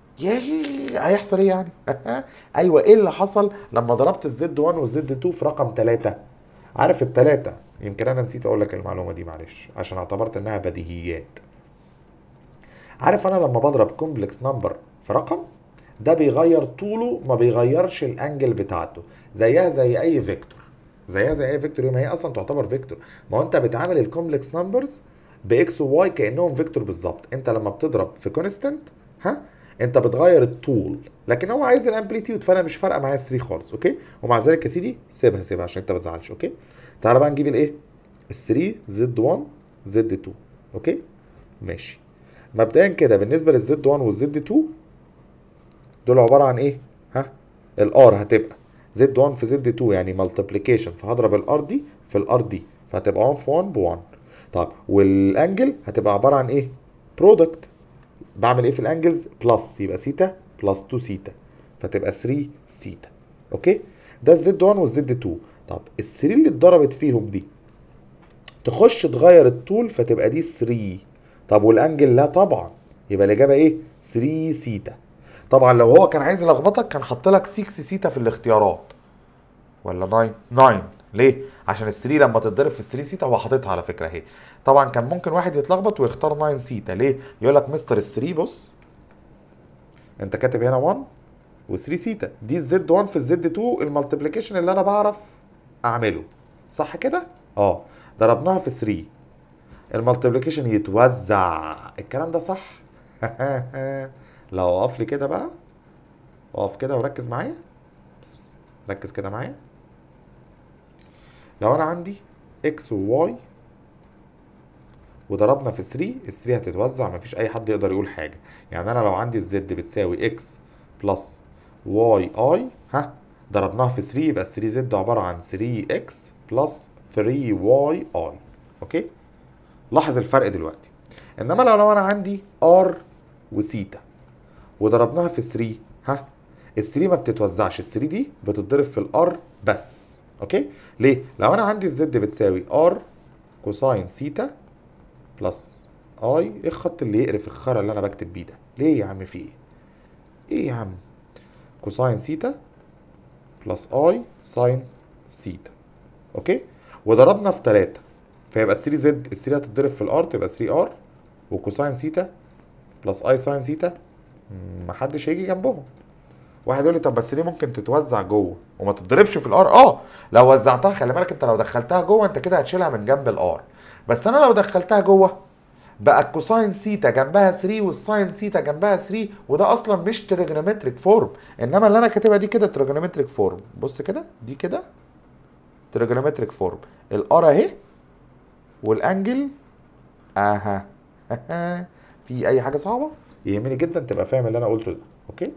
A: يا هيحصل ايه يعني ايوه ايه اللي حصل لما ضربت الزد 1 والزد 2 في رقم 3 عارف التلاتة يمكن انا نسيت اقول لك المعلومه دي معلش عشان اعتبرت انها بديهيات عارف انا لما بضرب كومبلكس نمبر في رقم ده بيغير طوله ما بيغيرش الانجل بتاعته زيها زي اي فيكتور زيها زي اي فيكتور ما هي اصلا تعتبر فيكتور ما هو انت بتعامل الكومبلكس نمبرز باكس وواي كانهم فيكتور بالظبط انت لما بتضرب في كونستنت ها انت بتغير الطول لكن هو عايز الامبليتيود فانا مش فارقه معايا 3 خالص اوكي ومع ذلك يا سيدي سيبها سيبها عشان انت ما تزعلش اوكي تعالى بقى نجيب الايه ال 3 زد 1 زد 2 اوكي ماشي مبدئيا كده بالنسبه للزد 1 والزد 2 دول عباره عن ايه ها الار هتبقى زد 1 في زد 2 يعني مالتيبليكيشن فهضرب الار دي في الار دي فهتبقى 1 في 1 ب 1 طب والانجل هتبقى عباره عن ايه برودكت بعمل ايه في الانجلز بلس يبقى سيتا بلس 2 سيتا فتبقى 3 سيتا اوكي ده الزد 1 والزد 2 طب ال 3 اللي اتضربت فيهم دي تخش تغير الطول فتبقى دي 3 طب والانجل لا طبعا يبقى الاجابه ايه 3 سيتا طبعا لو هو كان عايز يلخبطك كان حط لك 6 سيتا في الاختيارات ولا 9 9 ليه عشان ال 3 لما تتضرب في ال 3 سيتا هو حاططها على فكره اهي طبعا كان ممكن واحد يتلخبط ويختار 9 سيتا ليه يقول لك مستر ال 3 بص انت كاتب هنا 1 و3 سيتا دي الزد 1 في الزد 2 المالتيبليكيشن اللي انا بعرف اعمله صح كده اه ضربناها في 3 المالتيبليكيشن يتوزع الكلام ده صح لو اقف لي كده بقى اقف كده وركز معايا بس بس. ركز كده معايا لو انا عندي اكس وواي وضربنا في 3 ال 3 هتتوزع مفيش اي حد يقدر يقول حاجه يعني انا لو عندي الزد بتساوي اكس بلس واي اي ها ضربناها في 3 يبقى 3 زد عباره عن 3 اكس بلس 3 واي اي اوكي لاحظ الفرق دلوقتي انما لو, لو انا عندي ار وسيتا وضربناها في 3 ها ال 3 ما بتتوزعش ال 3 دي بتتضرب في الار بس اوكي ليه لو انا عندي الزد بتساوي ار كوساين سيتا بلس اي ايه الخط اللي يقرف الخرا اللي انا بكتب بيه ده ليه يا عم في ايه ايه يا عم كوساين سيتا بلس اي ساين سيتا اوكي وضربنا في 3 فيبقى ال 3 زد ال 3 هتتضرب في الار تبقى 3 ار وكوساين سيتا بلس اي ساين سيتا محدش هيجي جنبهم واحد يقول لي طب بس ليه ممكن تتوزع جوه وما تتضربش في الار اه لو وزعتها خلي بالك انت لو دخلتها جوه انت كده هتشيلها من جنب الار بس انا لو دخلتها جوه بقى الكوساين سيتا جنبها 3 والساين سيتا جنبها 3 وده اصلا مش تريجونومتريك فورم انما اللي انا كاتبها دي كده تريجونومتريك فورم بص كده دي كده تريجونومتريك فورم الار اهي والانجل اها في اي حاجه صعبه يهمني جدا تبقى فاهم اللي انا قلته ده اوكي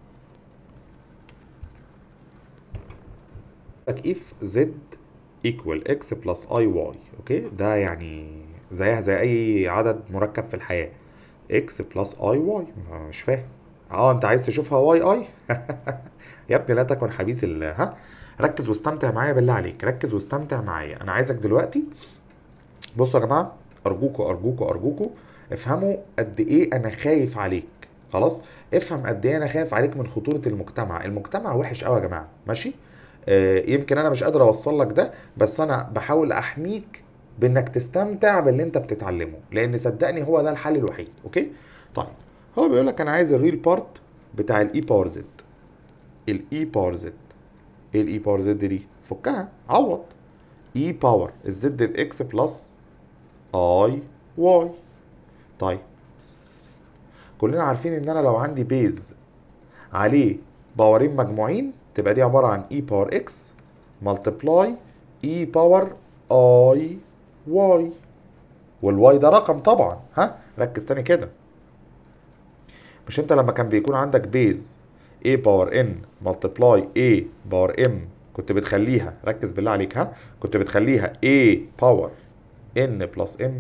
A: لك اف زد ايكوال اكس بلس اي واي اوكي ده يعني زيها زي اي عدد مركب في الحياه اكس بلس اي واي مش فاهم اه انت عايز تشوفها واي اي يا ابني لا تكن حبيس ال ها ركز واستمتع معايا بالله عليك ركز واستمتع معايا انا عايزك دلوقتي بصوا يا جماعه ارجوكوا ارجوكوا ارجوكوا افهموا قد ايه انا خايف عليك خلاص افهم قد ايه انا خايف عليك من خطوره المجتمع المجتمع وحش قوي يا جماعه ماشي آه يمكن انا مش قادر اوصل لك ده بس انا بحاول احميك بانك تستمتع باللي انت بتتعلمه لان صدقني هو ده الحل الوحيد اوكي طيب هو بيقول لك انا عايز الريل بارت بتاع الاي باور زد الاي باور زد ايه الاي باور زد دي فكها عوض اي باور الزد باكس بلس اي واي طيب بس بس بس بس. كلنا عارفين ان انا لو عندي بيز عليه باورين مجموعين تبقى دي عباره عن اي باور اكس ملتبلاي اي باور اي واي والواي ده رقم طبعا ها ركز تاني كده مش انت لما كان بيكون عندك بيز a باور n ملتبلاي a باور m كنت بتخليها ركز بالله عليك ها كنت بتخليها a باور n بلس m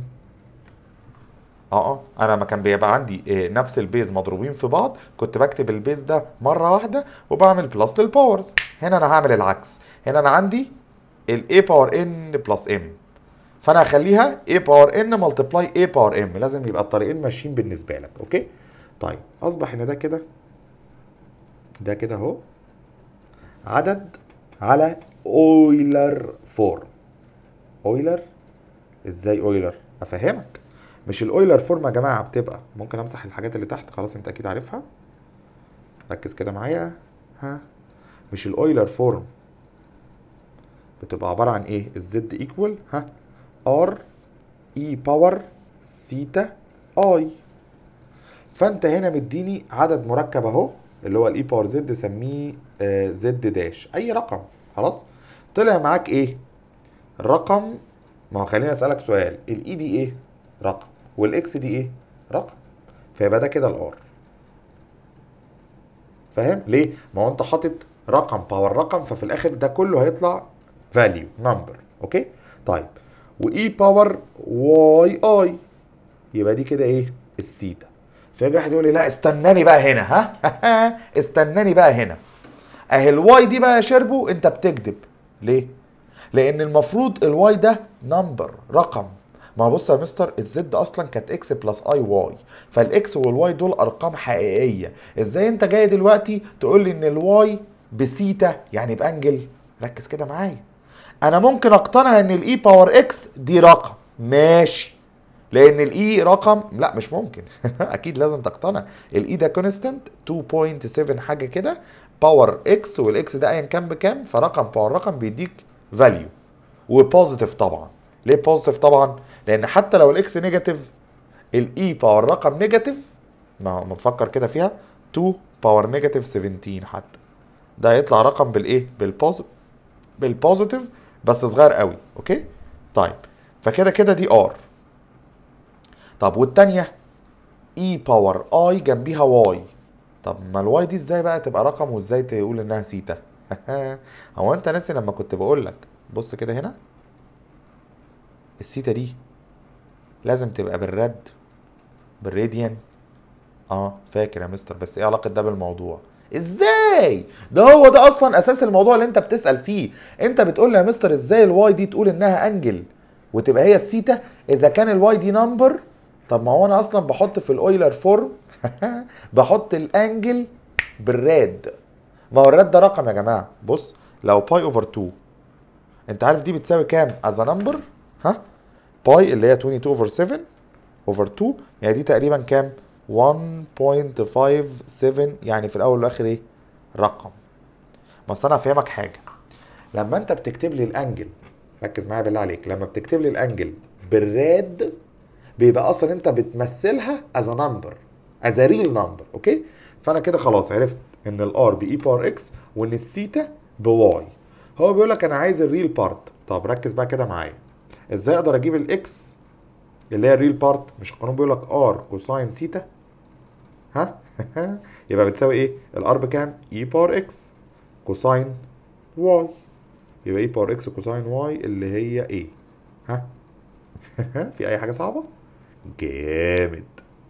A: اه اه انا لما كان بيبقى عندي آه، نفس البيز مضروبين في بعض كنت بكتب البيز ده مره واحده وبعمل بلس للباورز هنا انا هعمل العكس هنا انا عندي ال a باور n بلس m فانا هخليها a باور n ملتبلاي a باور m لازم يبقى الطريقين ماشيين بالنسبه لك اوكي طيب اصبح ان ده كده ده كده اهو عدد على اويلر فورم اويلر ازاي اويلر افهمك مش الاويلر فورم يا جماعه بتبقى ممكن امسح الحاجات اللي تحت خلاص انت اكيد عارفها ركز كده معايا ها مش الاويلر فورم بتبقى عباره عن ايه الزد ايكوال ها ار اي باور سيتا اي فانت هنا مديني عدد مركب اهو اللي هو الاي باور زد سميه آه، زد داش اي رقم خلاص طلع معاك ايه الرقم ما هو خليني اسالك سؤال الاي دي ايه رقم والاكس دي ايه رقم فيبقى ده كده الار فاهم ليه ما هو انت حاطط رقم باور رقم ففي الاخر ده كله هيطلع فاليو نمبر اوكي طيب واي باور واي اي يبقى دي كده ايه السيتا فيجي واحد يقول لي لا استناني بقى هنا ها استناني بقى هنا اهي الواي دي بقى يا شربو انت بتكذب ليه لان المفروض الواي ده نمبر رقم ما هو بص يا مستر الزد اصلا كانت اكس بلس اي واي فالاكس والواي دول ارقام حقيقيه ازاي انت جاي دلوقتي تقول لي ان الواي بسيتا يعني بانجل ركز كده معايا انا ممكن اقتنع ان الاي باور اكس دي رقم ماشي لان الاي رقم لا مش ممكن اكيد لازم تقتنع الاي ده كونستنت 2.7 حاجه كده باور اكس والاكس ده ايا كان بكام فرقم باور رقم بيديك فاليو وبوزيتيف طبعا ليه بوزيتيف طبعا لان حتى لو الاكس نيجاتيف الاي باور رقم نيجاتيف ما ما تفكر كده فيها 2 باور نيجاتيف 17 حتى ده هيطلع رقم بالايه بالبوزيتيف بالبوزيتيف بس صغير قوي اوكي طيب فكده كده دي ار طب والتانية اي باور اي جنبيها واي طب ما الواي دي ازاي بقى تبقى رقم وازاي تقول انها سيتا هو انت ناسي لما كنت بقول لك بص كده هنا السيتا دي لازم تبقى بالرد بالراديان اه فاكر يا مستر بس ايه علاقة ده بالموضوع ازاي ده هو ده اصلا اساس الموضوع اللي انت بتسأل فيه انت بتقول لي يا مستر ازاي الواي دي تقول انها انجل وتبقى هي السيتا اذا كان الواي دي نمبر طب ما هو انا اصلا بحط في الاويلر فورم بحط الانجل بالراد ما هو الراد ده رقم يا جماعه بص لو باي اوفر 2 انت عارف دي بتساوي كام از نمبر ها باي اللي هي 22 اوفر 7 اوفر 2 يعني دي تقريبا كام 1.57 يعني في الاول والاخر ايه رقم بس انا هفهمك حاجه لما انت بتكتب لي الانجل ركز معايا بالله عليك لما بتكتب لي الانجل بالراد بيبقى اصلا انت بتمثلها از نمبر از ريل نمبر اوكي فانا كده خلاص عرفت ان الار باي باور اكس وان السيتا بواي هو بيقول لك انا عايز الريل بارت طب ركز بقى كده معايا ازاي اقدر اجيب الاكس اللي هي الريل بارت مش القانون بيقول لك ار كوساين سيتا ها يبقى بتساوي ايه الار بكام اي باور اكس كوساين واي يبقى اي باور اكس كوساين واي اللي هي ايه ها في اي حاجه صعبه جامد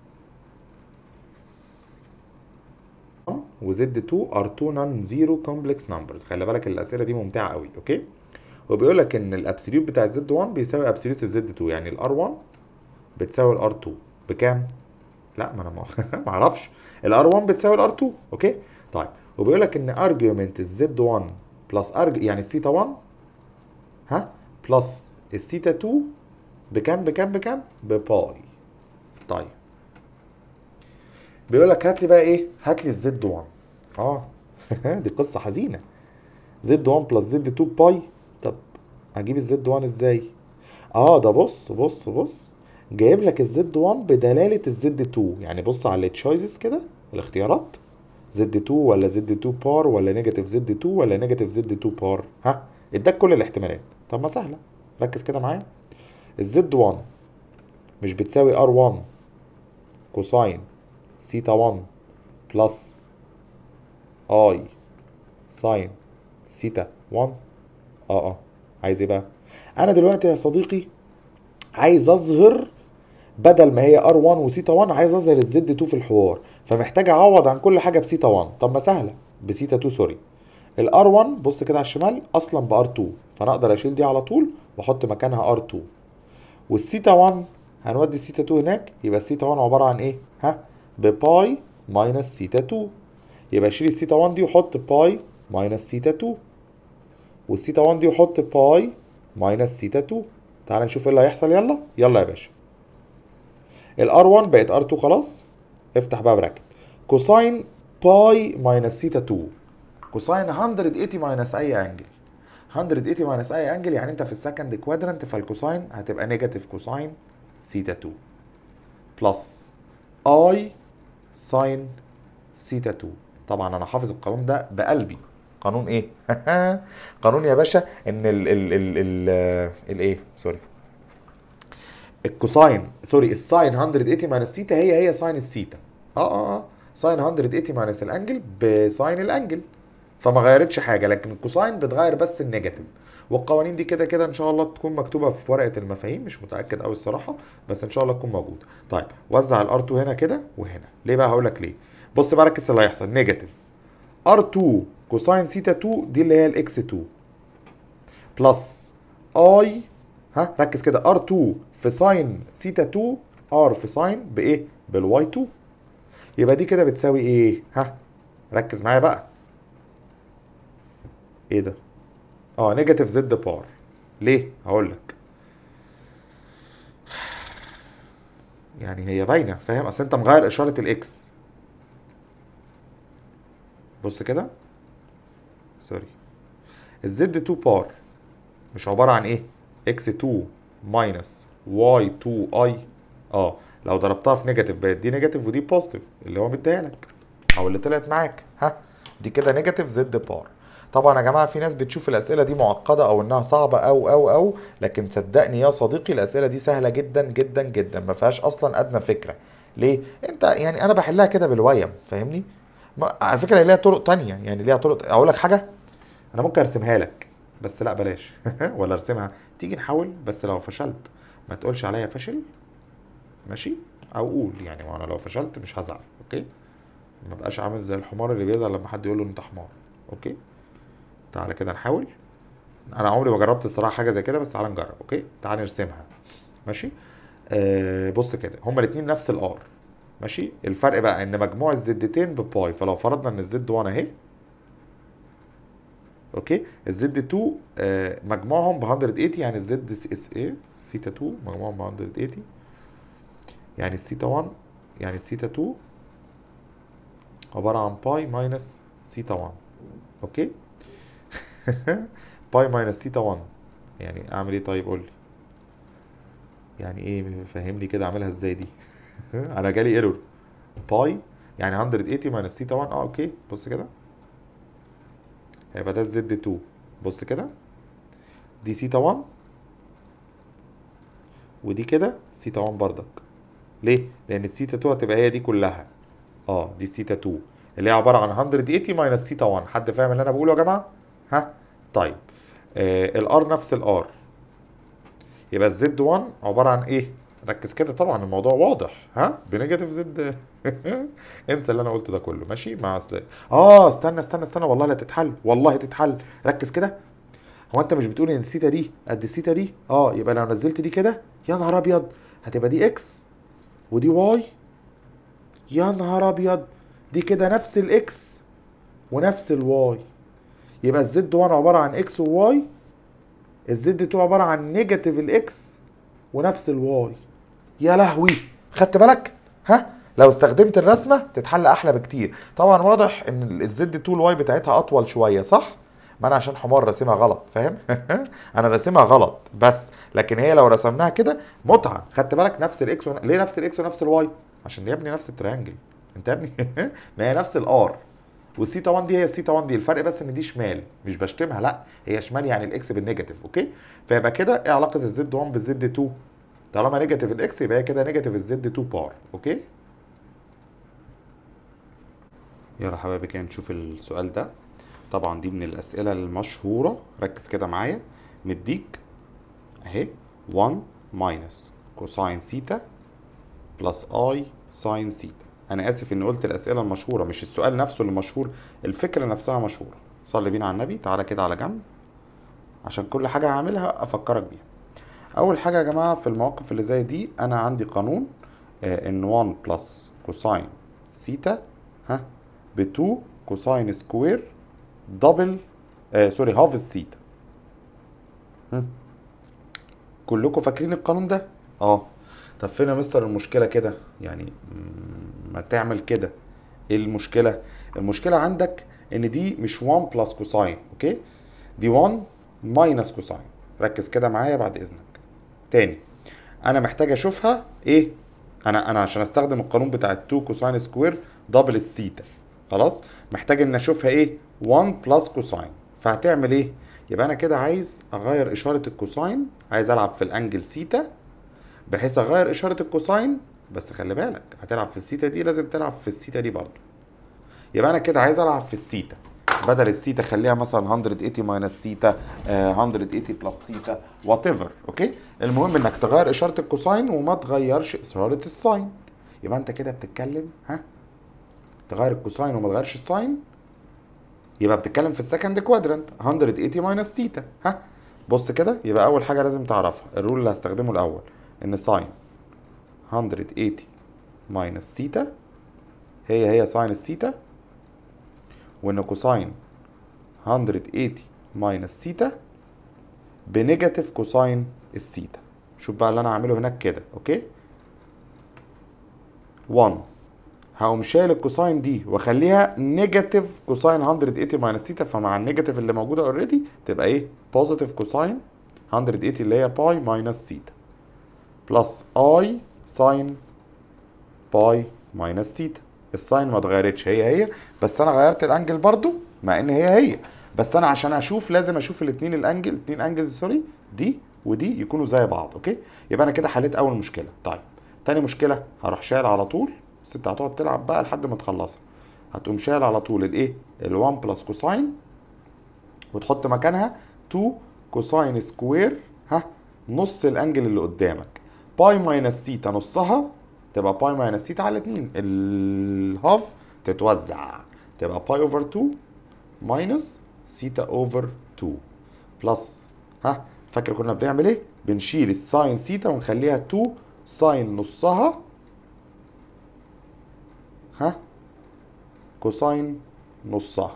A: وزد 2 ار 2 نون زيرو كومبلكس نمبرز خلي بالك الاسئله دي ممتعه قوي اوكي وبيقول لك ان الابسوليوت بتاع الزد 1 بيساوي ابسوليوت الزد 2 يعني الار 1 بتساوي الار 2 بكام لا ما انا ما ما اعرفش الار 1 بتساوي الار 2 اوكي طيب وبيقول لك ان ارجيومنت الزد 1 بلس ارج يعني الثيتا 1 ها بلس الثيتا 2 بكام بكام بكام بباي طيب بيقول لك هات لي بقى ايه هات لي الزد 1 اه دي قصه حزينه زد 1 بلس زد 2 باي طب اجيب الزد 1 ازاي اه ده بص بص بص جايب لك الزد 1 بدلاله الزد 2 يعني بص على التشويسز كده الاختيارات زد 2 ولا زد 2 بار ولا نيجاتيف زد 2 ولا نيجاتيف زد 2 بار ها اداك كل الاحتمالات طب ما سهله ركز كده معايا الزد 1 مش بتساوي ار 1 كوساين سيتا 1 بلس اي ساين سيتا 1 اه اه عايز ايه بقى انا دلوقتي يا صديقي عايز اظهر بدل ما هي ار1 وسيتا 1 عايز اظهر الزد 2 في الحوار فمحتاج اعوض عن كل حاجه بسيتا 1 طب ما سهله بسيتا 2 سوري الار 1 بص كده على الشمال اصلا بار 2 فانا اقدر اشيل دي على طول واحط مكانها ار 2 والسيتا 1 هنودي السيتا 2 هناك يبقى السيتا 1 عباره عن ايه ها بباي ماينس سيتا 2 يبقى شيل السيتا 1 دي وحط باي ماينس سيتا 2 والسيتا 1 دي وحط باي ماينس سيتا 2 تعال نشوف ايه اللي هيحصل يلا يلا يا باشا الار 1 بقت ار 2 خلاص افتح بقى براكت كوساين باي ماينس سيتا 2 كوساين 180 ماينس اي انجل 180 ماينس اي انجل يعني انت في السكند كوادرنت فالكوساين هتبقى نيجاتيف كوساين سيتا 2 بلس اي ساين سيتا 2 طبعا انا حافظ القانون ده بقلبي قانون ايه قانون يا باشا ان ال ال ال ال الايه سوري الكوساين سوري الساين 180 ماينس سيتا هي هي ساين السيتا اه اه اه ساين 180 ماينس الانجل بساين الانجل فما غيرتش حاجه لكن الكوساين بتغير بس النيجاتيف والقوانين دي كده كده ان شاء الله تكون مكتوبه في ورقه المفاهيم مش متاكد قوي الصراحه بس ان شاء الله تكون موجوده طيب وزع الار 2 هنا كده وهنا ليه بقى هقول لك ليه بص بقى ركز اللي هيحصل نيجاتيف ار 2 كوساين سيتا 2 دي اللي هي الاكس 2 بلس اي ها ركز كده ار 2 في ساين سيتا 2 ار في ساين بايه بالواي 2 يبقى دي كده بتساوي ايه ها ركز معايا بقى ايه ده اه نيجاتيف زد بار ليه هقول لك يعني هي باينه فاهم اصل انت مغير اشاره الاكس بص كده سوري الزد 2 بار مش عباره عن ايه اكس 2 ماينس واي 2 اي اه لو ضربتها في نيجاتيف بقت دي نيجاتيف ودي بوزيتيف اللي هو مديها لك او اللي طلعت معاك ها دي كده نيجاتيف زد بار طبعا يا جماعه في ناس بتشوف الاسئله دي معقده او انها صعبه او او او لكن صدقني يا صديقي الاسئله دي سهله جدا جدا جدا ما فيهاش اصلا ادنى فكره ليه انت يعني انا بحلها كده بالويم فاهمني ما على فكره هي ليها طرق تانية يعني ليها طرق اقول لك حاجه انا ممكن ارسمها لك بس لا بلاش ولا ارسمها تيجي نحاول بس لو فشلت ما تقولش عليا فشل ماشي او قول يعني وانا لو فشلت مش هزعل اوكي ما بقاش عامل زي الحمار اللي بيزعل لما حد يقول له انت حمار اوكي تعالى كده نحاول انا عمري ما جربت الصراحه حاجه زي كده بس تعالى نجرب اوكي تعالى نرسمها ماشي آه بص كده هما الاثنين نفس الار ماشي الفرق بقى ان مجموع الزدتين بباي فلو فرضنا ان الزد 1 اهي اوكي الزد 2 آه مجموعهم ب 180 يعني الزد اس ايه سيتا 2 مجموعهم ب 180 يعني السيتا 1 يعني السيتا 2 عبارة عن باي ماينس سيتا 1 اوكي باي ماينس سيتا 1 يعني اعمل ايه طيب قول لي يعني ايه فهمني كده اعملها ازاي دي انا جالي ايرور باي يعني 180 ماينس سيتا 1 اه اوكي بص كده هيبقى ده الزد 2 بص كده دي سيتا 1 ودي كده سيتا 1 بردك ليه؟ لأن السيتا 2 هتبقى هي دي كلها اه دي السيتا 2 اللي هي عبارة عن 180 ماينس سيتا 1 حد فاهم اللي أنا بقوله يا جماعة؟ ها؟ طيب آه الار نفس الار يبقى الزد 1 عبارة عن ايه؟ ركز كده طبعا الموضوع واضح ها بنيجاتيف زد انسى اللي انا قلته ده كله ماشي مع اصل اه استنى استنى استنى والله لا تتحل والله تتحل ركز كده هو انت مش بتقول ان السيتا دي قد السيتا دي اه يبقى لو نزلت دي كده يا نهار ابيض هتبقى دي اكس ودي واي يا نهار ابيض دي كده نفس الاكس ونفس الواي يبقى الزد 1 عباره عن اكس وواي الزد 2 عباره عن نيجاتيف الاكس ونفس الواي يا لهوي خدت بالك ها لو استخدمت الرسمه تتحل احلى بكتير طبعا واضح ان الزد 2 الواي بتاعتها اطول شويه صح ما انا عشان حمار راسمها غلط فاهم انا راسمها غلط بس لكن هي لو رسمناها كده متعه خدت بالك نفس الاكس ون... ليه نفس الاكس ونفس الواي عشان يا ابني نفس التريانجل انت يا ابني ما هي نفس الار والسيتا 1 دي هي السيتا 1 دي الفرق بس ان دي شمال مش بشتمها لا هي شمال يعني الاكس بالنيجاتيف اوكي فيبقى كده ايه علاقه الزد 1 بالزد 2 طالما نيجاتيف الاكس يبقى هي كده نيجاتيف الزد 2 بار اوكي يلا حبايبي كده نشوف السؤال ده طبعا دي من الأسئلة المشهورة ركز كده معايا مديك اهي 1 ماينس كوساين سيتا بلس اي ساين سيتا انا اسف اني قلت الاسئله المشهوره مش السؤال نفسه اللي مشهور الفكره نفسها مشهوره صلي بينا على النبي تعالى كده على جنب عشان كل حاجه هعملها افكرك بيها اول حاجه يا جماعه في المواقف اللي زي دي انا عندي قانون آه ان 1 بلس كوساين سيتا ها ب 2 كوساين سكوير دبل آه سوري هاف السيتا هم. كلكم فاكرين القانون ده اه طب فين يا مستر المشكله كده يعني مم، ما تعمل كده ايه المشكله المشكله عندك ان دي مش 1 بلس كوساين اوكي دي 1 ماينس كوساين ركز كده معايا بعد اذنك تاني انا محتاج اشوفها ايه انا انا عشان استخدم القانون بتاع 2 كوساين سكوير دبل السيتا خلاص محتاج ان اشوفها ايه 1 بلس كوساين فهتعمل ايه يبقى انا كده عايز اغير اشاره الكوساين عايز العب في الانجل سيتا بحيث اغير اشاره الكوساين بس خلي بالك هتلعب في السيتا دي لازم تلعب في السيتا دي برضو يبقى انا كده عايز العب في السيتا بدل السيتا خليها مثلا 180 ماينس سيتا آه، 180 بلس سيتا وات ايفر اوكي المهم انك تغير اشاره الكوساين وما تغيرش اشاره الساين يبقى انت كده بتتكلم ها تغير الكوساين وما تغيرش الساين يبقى بتتكلم في السكند كوادرنت 180 ماينس سيتا ها بص كده يبقى اول حاجه لازم تعرفها الرول اللي هستخدمه الاول ان ساين 180 ماينس سيتا هي هي ساين السيتا وان كوساين 180 ماينس سيتا بنيجاتيف كوساين السيتا شوف بقى اللي انا هعمله هناك كده اوكي 1 هقوم شايل الكوساين دي واخليها نيجاتيف كوساين 180 ماينس سيتا فمع النيجاتيف اللي موجوده اوريدي تبقى ايه بوزيتيف كوساين 180 اللي هي باي ماينس سيتا بلس اي ساين باي ماينس سيتا الساين ما اتغيرتش هي هي بس انا غيرت الانجل برضو مع ان هي هي بس انا عشان اشوف لازم اشوف الاثنين الانجل الاثنين انجلز سوري دي ودي يكونوا زي بعض اوكي يبقى انا كده حليت اول مشكله طيب تاني مشكله هروح شايل على طول بس انت هتقعد تلعب بقى لحد ما تخلصها هتقوم شايل على طول الايه ال1 بلس كوساين وتحط مكانها 2 كوساين سكوير ها نص الانجل اللي قدامك باي ماينس سيتا نصها تبقى باي ماينس سيتا على الاتنين الهاف تتوزع تبقى باي اوفر 2 ماينس سيتا اوفر 2 بلس ها فاكر كنا بنعمل ايه بنشيل الساين سيتا ونخليها 2 ساين نصها ها كوساين نصها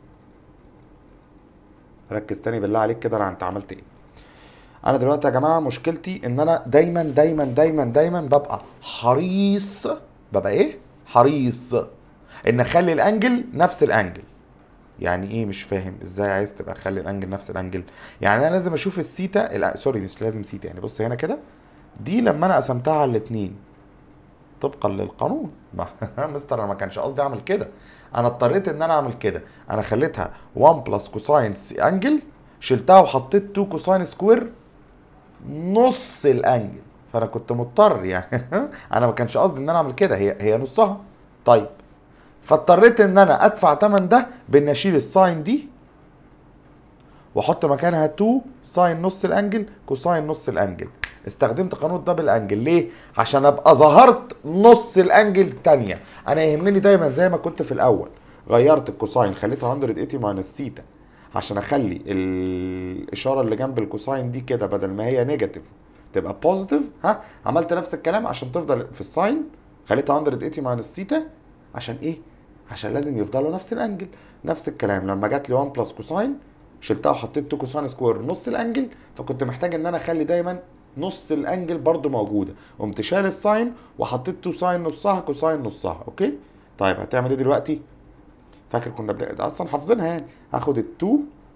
A: ركز تاني بالله عليك كده انا انت عملت ايه انا دلوقتي يا جماعه مشكلتي ان انا دايما دايما دايما دايما ببقى حريص ببقى ايه حريص ان اخلي الانجل نفس الانجل يعني ايه مش فاهم ازاي عايز تبقى اخلي الانجل نفس الانجل يعني انا لازم اشوف السيتا الع- سوري مش لازم سيتا يعني بص هنا كده دي لما انا قسمتها على الاتنين طبقا للقانون ما مستر انا ما كانش قصدي اعمل كده انا اضطريت ان انا اعمل كده انا خليتها 1 بلس كوساين انجل شلتها وحطيت 2 كوساين سكوير نص الانجل فانا كنت مضطر يعني انا ما كانش قصدي ان انا اعمل كده هي هي نصها طيب فاضطريت ان انا ادفع تمن ده بان اشيل الساين دي واحط مكانها 2 ساين نص الانجل كوساين نص الانجل استخدمت قانون دبل انجل ليه عشان ابقى ظهرت نص الانجل التانية انا يهمني دايما زي ما كنت في الاول غيرت الكوساين خليتها 180 ماينس سيتا عشان اخلي الاشاره اللي جنب الكوساين دي كده بدل ما هي نيجاتيف تبقى بوزيتيف ها عملت نفس الكلام عشان تفضل في الساين خليتها 180 ماينس سيتا عشان ايه عشان لازم يفضلوا نفس الانجل نفس الكلام لما جات لي 1 بلس كوساين شلتها وحطيت 2 كوساين سكوير نص الانجل فكنت محتاج ان انا اخلي دايما نص الانجل برضو موجوده قمت شايل الساين وحطيت 2 ساين نصها كوساين نصها اوكي طيب هتعمل ايه دلوقتي فاكر كنا بن... اصلا حافظينها يعني هاخد ال2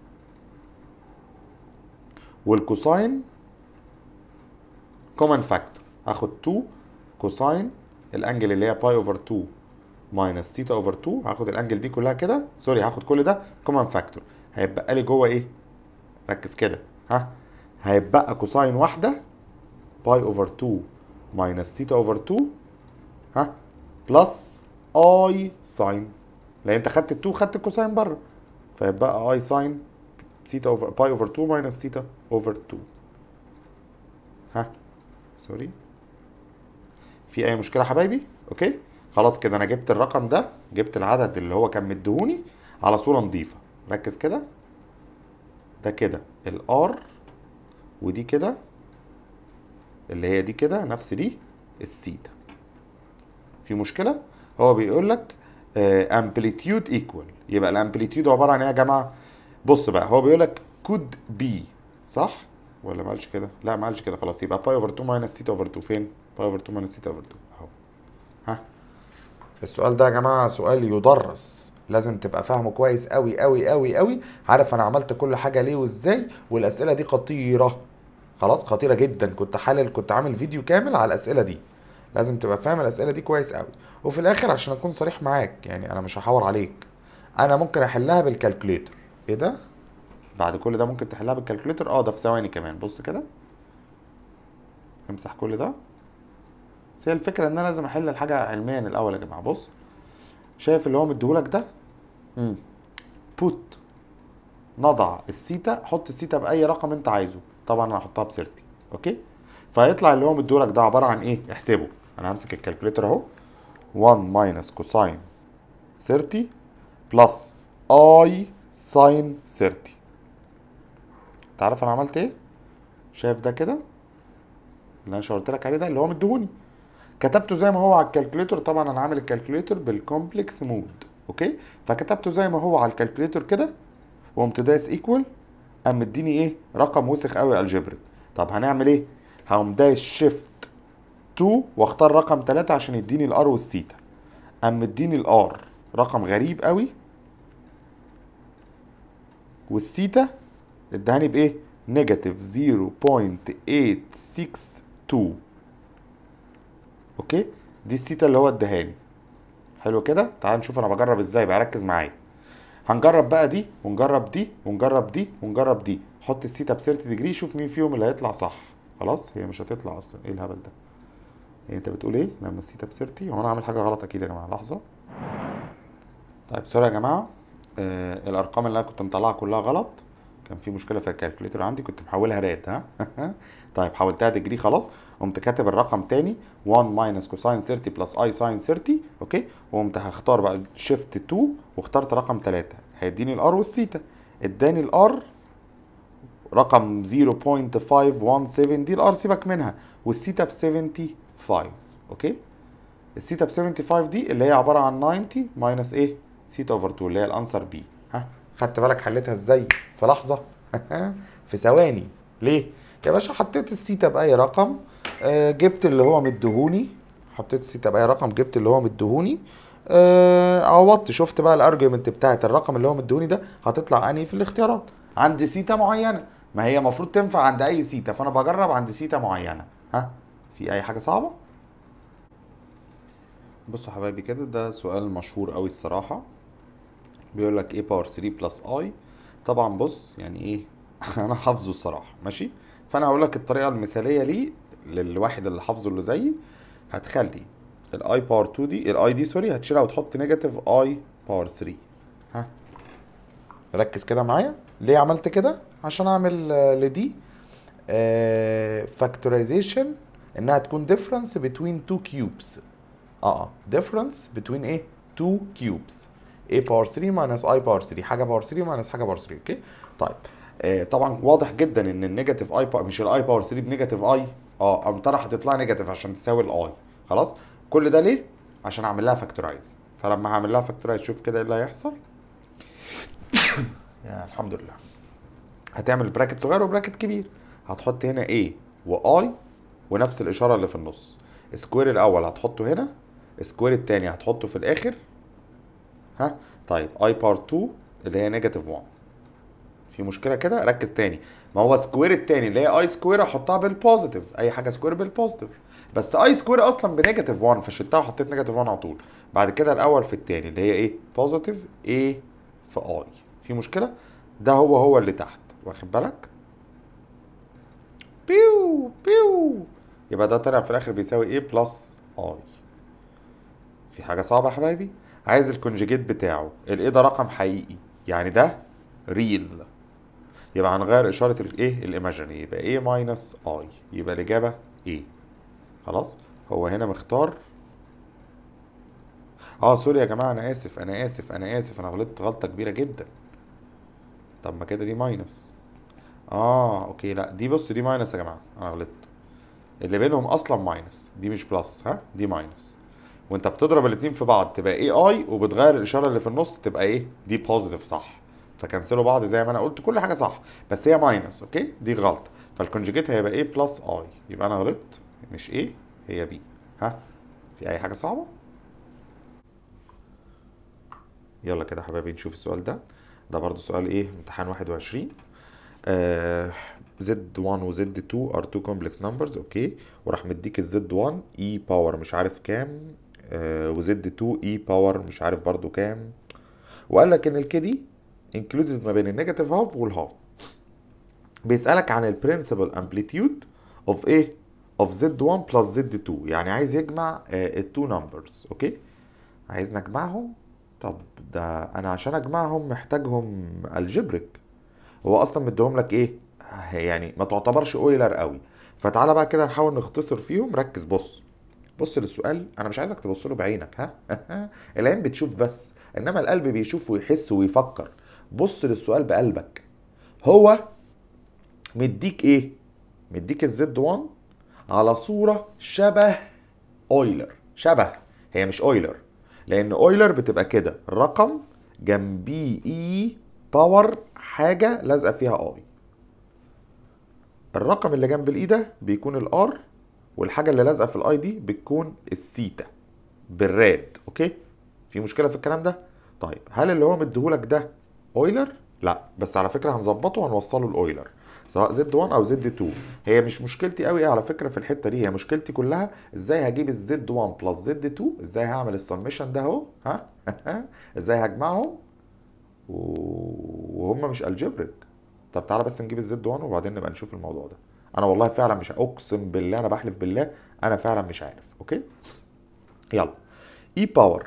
A: والكوساين كومن فاكتور هاخد 2 كوساين الانجل اللي هي باي اوفر 2 ماينس سيتا اوفر 2 هاخد الانجل دي كلها كده سوري هاخد كل ده كومن فاكتور هيبقى لي جوه ايه ركز كده ها هيبقى كوساين واحده باي اوفر 2 ماينس سيتا اوفر 2 ها بلس اي ساين لان انت خدت ال2 خدت الكوساين بره فيبقى اي ساين سيتا اوفر باي اوفر 2 ماينس سيتا اوفر 2 ها سوري في اي مشكله يا حبايبي اوكي خلاص كده انا جبت الرقم ده جبت العدد اللي هو كان مديهوني على صوره نظيفه ركز كده ده كده الار ودي كده اللي هي دي كده نفس دي السيتا في مشكله هو بيقول لك امبليتيود ايكوال يبقى الامبليتيود عباره عن ايه يا جماعه بص بقى هو بيقول لك كود بي صح ولا ما قالش كده لا ما قالش كده خلاص يبقى باي اوفر 2 ماينس سيتا اوفر 2 فين باي اوفر 2 ماينس سيتا اوفر 2 اهو ها السؤال ده يا جماعه سؤال يدرس لازم تبقى فاهمه كويس قوي قوي قوي قوي عارف انا عملت كل حاجه ليه وازاي والاسئله دي خطيره خلاص خطيره جدا كنت حلل كنت عامل فيديو كامل على الاسئله دي لازم تبقى فاهم الاسئله دي كويس قوي وفي الاخر عشان اكون صريح معاك يعني انا مش هحور عليك انا ممكن احلها بالكالكوليتر ايه ده بعد كل ده ممكن تحلها بالكالكوليتر اه ده في ثواني كمان بص كده امسح كل ده بس هي الفكره ان انا لازم احل الحاجه علميا الاول يا جماعه بص شايف اللي هو مديهولك ده امم بوت نضع السيتا حط السيتا باي رقم انت عايزه طبعا انا هحطها بسيرتي اوكي فهيطلع اللي هو مديهولك ده عباره عن ايه احسبه انا همسك الكالكوليتر اهو 1 ماينس كوساين 30 بلس اي ساين 30 تعرف انا عملت ايه شايف ده كده اللي انا شاورت لك عليه ده اللي هو مديهوني كتبته زي ما هو على الكالكوليتر طبعا انا عامل الكالكوليتر بالكومبلكس مود اوكي فكتبته زي ما هو على الكالكوليتر كده وقمت دايس ايكوال قام مديني ايه رقم وسخ قوي الجبريك طب هنعمل ايه هقوم دايس شيفت 2 واختار رقم 3 عشان يديني الار والثيتا قام مديني الار رقم غريب قوي والثيتا ادهاني بايه نيجاتيف 0.862 اوكي دي الثيتا اللي هو ادهاني حلو كده تعال نشوف انا بجرب ازاي بقى ركز معايا هنجرب بقى دي ونجرب دي ونجرب دي ونجرب دي حط الثيتا ب 30 ديجري شوف مين فيهم اللي هيطلع صح خلاص هي مش هتطلع اصلا ايه الهبل ده إيه انت بتقول ايه لما الثيتا ب 30 هو انا عامل حاجه غلط اكيد يا جماعه لحظه طيب سوري يا جماعه آه الارقام اللي انا كنت مطلعها كلها غلط كان في مشكله في الكالكوليتر عندي كنت محولها رات ها طيب حولتها ديجري خلاص قمت كاتب الرقم تاني 1 ماينس كوساين 30 بلس اي ساين 30 اوكي وقمت هختار بقى شيفت 2 واخترت رقم 3 هيديني الار والثيتا اداني الار رقم 0.517 دي الار سيبك منها والثيتا ب 75 اوكي الثيتا ب 75 دي اللي هي عباره عن 90 ماينس ايه ثيتا اوفر 2 اللي هي الانسر بي ها خدت بالك حليتها ازاي في لحظه في ثواني ليه يا باشا حطيت الثيتا باي رقم آه جبت اللي هو مديهوني حطيت الثيتا باي رقم جبت اللي هو مديهوني آه عوضت شفت بقى الارجيومنت بتاعت الرقم اللي هو مديهوني ده هتطلع انهي في الاختيارات عند سيتا معينه ما هي المفروض تنفع عند اي سيتا فانا بجرب عند سيتا معينه ها في اي حاجه صعبه بصوا يا حبايبي كده ده سؤال مشهور قوي الصراحه بيقول لك a باور 3 بلس i طبعا بص يعني ايه انا حافظه الصراحه ماشي فانا هقول لك الطريقه المثاليه ليه للواحد اللي حافظه اللي زيي هتخلي الاي باور 2 دي الاي دي سوري هتشيلها وتحط نيجاتيف اي باور 3 ها ركز كده معايا ليه عملت كده عشان اعمل آه، لدي فاكتورايزيشن انها تكون difference between two cubes اه اه difference between ايه two cubes a باور 3 minus i باور 3 حاجه باور 3 minus حاجه باور 3 اوكي طيب آه طبعا واضح جدا ان النيجاتيف اي مش الاي باور 3 بنيجاتيف اي اه قام طرح هتطلع نيجاتيف عشان تساوي الاي خلاص كل ده ليه عشان اعمل لها فاكتورايز فلما هعمل لها فاكتورايز شوف كده ايه اللي هيحصل يا الحمد لله هتعمل براكت صغير وبراكت كبير هتحط هنا A و I ونفس الإشارة اللي في النص سكوير الأول هتحطه هنا سكوير التاني هتحطه في الآخر ها طيب I باور 2 اللي هي نيجاتيف 1 في مشكلة كده ركز تاني ما هو سكوير التاني اللي هي I سكوير هحطها بالبوزيتيف أي حاجة سكوير بالبوزيتيف بس I سكوير أصلا بنيجاتيف 1 فشلتها وحطيت نيجاتيف 1 على طول بعد كده الأول في التاني اللي هي إيه بوزيتيف A في I في مشكلة ده هو هو اللي تحت واخد بالك بيو بيو يبقى ده طلع في الاخر بيساوي ايه بلس اي في حاجه صعبه يا حبايبي عايز الكونجيجيت بتاعه الايه ده رقم حقيقي يعني ده ريل يبقى هنغير اشاره الايه الايماجينري يبقى ايه ماينس اي يبقى الاجابه ايه خلاص هو هنا مختار اه سوري يا جماعه انا اسف انا اسف انا اسف انا غلطت غلطه كبيره جدا طب ما كده دي ماينس اه اوكي لا دي بص دي ماينس يا جماعه انا غلطت اللي بينهم اصلا ماينس دي مش بلس ها دي ماينس وانت بتضرب الاتنين في بعض تبقى اي اي وبتغير الاشاره اللي في النص تبقى ايه دي بوزيتيف صح فكنسلوا بعض زي ما انا قلت كل حاجه صح بس هي ماينس اوكي دي غلط فالكونجيجيت هيبقى ايه بلس اي يبقى انا غلطت مش ايه هي بي ها في اي حاجه صعبه يلا كده يا حبايبي نشوف السؤال ده ده برضو سؤال ايه امتحان 21 آه Z1 و Z2 are two complex numbers اوكي وراح مديك ال Z1 e باور مش عارف كام آه و Z2 e باور مش عارف برضو كام وقال لك ان الكي دي included ما بين النيجاتيف هاف والهاف بيسألك عن البرنسبل امبليتيود اوف ايه اوف Z1 plus Z2 يعني عايز يجمع التو نمبرز اوكي عايز نجمعهم طب ده انا عشان اجمعهم محتاجهم الجبريك هو اصلا مديهم لك ايه يعني ما تعتبرش اويلر قوي فتعالى بقى كده نحاول نختصر فيهم ركز بص بص للسؤال انا مش عايزك تبص له بعينك ها العين بتشوف بس انما القلب بيشوف ويحس ويفكر بص للسؤال بقلبك هو مديك ايه مديك الزد 1 على صوره شبه اويلر شبه هي مش اويلر لان اويلر بتبقى كده رقم جنبيه اي باور حاجه لازقه فيها اي الرقم اللي جنب الاي ده بيكون الار والحاجه اللي لازقه في الاي دي بتكون السيتا بالراد اوكي في مشكله في الكلام ده طيب هل اللي هو مديهولك ده اويلر لا بس على فكره هنظبطه وهنوصله الاويلر سواء زد 1 او زد 2 هي مش مشكلتي قوي على فكره في الحته دي هي مشكلتي كلها ازاي هجيب الزد 1 بلس زد 2 ازاي هعمل السمشن ده اهو ها ازاي هجمعهم وهم مش الجبريك طب تعالى بس نجيب الزد 1 وبعدين نبقى نشوف الموضوع ده انا والله فعلا مش اقسم بالله انا بحلف بالله انا فعلا مش عارف اوكي يلا اي باور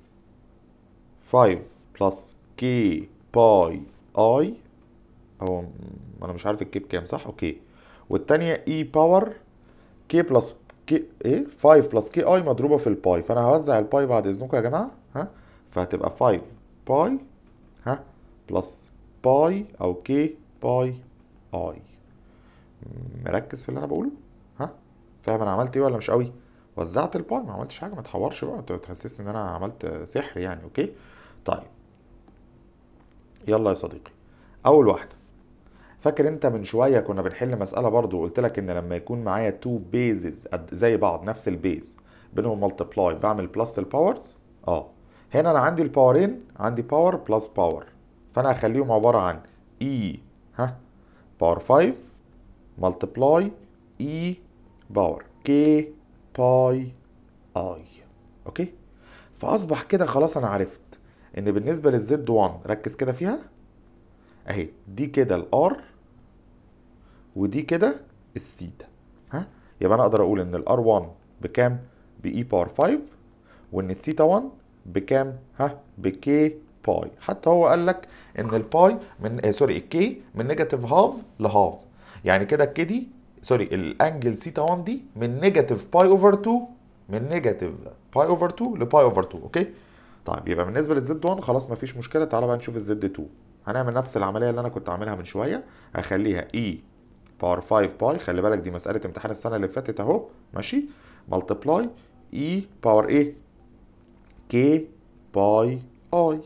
A: 5 بلس كي باي اي هو انا مش عارف الكي بكام صح اوكي والتانية اي باور كي بلس كي ايه 5 بلس كي اي مضروبة في الباي فانا هوزع الباي بعد اذنكم يا جماعة ها فهتبقى 5 باي ها بلس باي او كي باي اي مركز في اللي انا بقوله ها فاهم انا عملت ايه ولا مش قوي وزعت الباي ما عملتش حاجه ما تحورش بقى تحسسني ان انا عملت سحر يعني اوكي طيب يلا يا صديقي اول واحده فاكر انت من شويه كنا بنحل مساله برضو قلت لك ان لما يكون معايا تو بيزز زي بعض نفس البيز بينهم ملتبلاي بعمل بلس الباورز اه هنا انا عندي الباورين عندي باور بلس باور فانا هخليهم عباره عن اي ها باور 5 ملتبلاي اي باور كي باي اي اوكي فاصبح كده خلاص انا عرفت ان بالنسبه للزد 1 ركز كده فيها اهي دي كده الار ودي كده السيتا ها يبقى انا اقدر اقول ان الار 1 بكام باي باور 5 وان السيتا 1 بكام ها بكي باي حتى هو قال لك ان الباي من آه سوري الكي من نيجاتيف هاف لهاف يعني كده الكي دي سوري الانجل سيتا 1 دي من نيجاتيف باي اوفر 2 من نيجاتيف باي اوفر 2 لباي اوفر 2 اوكي طيب يبقى بالنسبه للزد 1 خلاص مفيش مشكله تعالى بقى نشوف الزد 2 هنعمل نفس العمليه اللي انا كنت عاملها من شويه هخليها اي باور 5 باي خلي بالك دي مساله امتحان السنه اللي فاتت اهو ماشي ملتبلاي اي باور ايه كي باي اي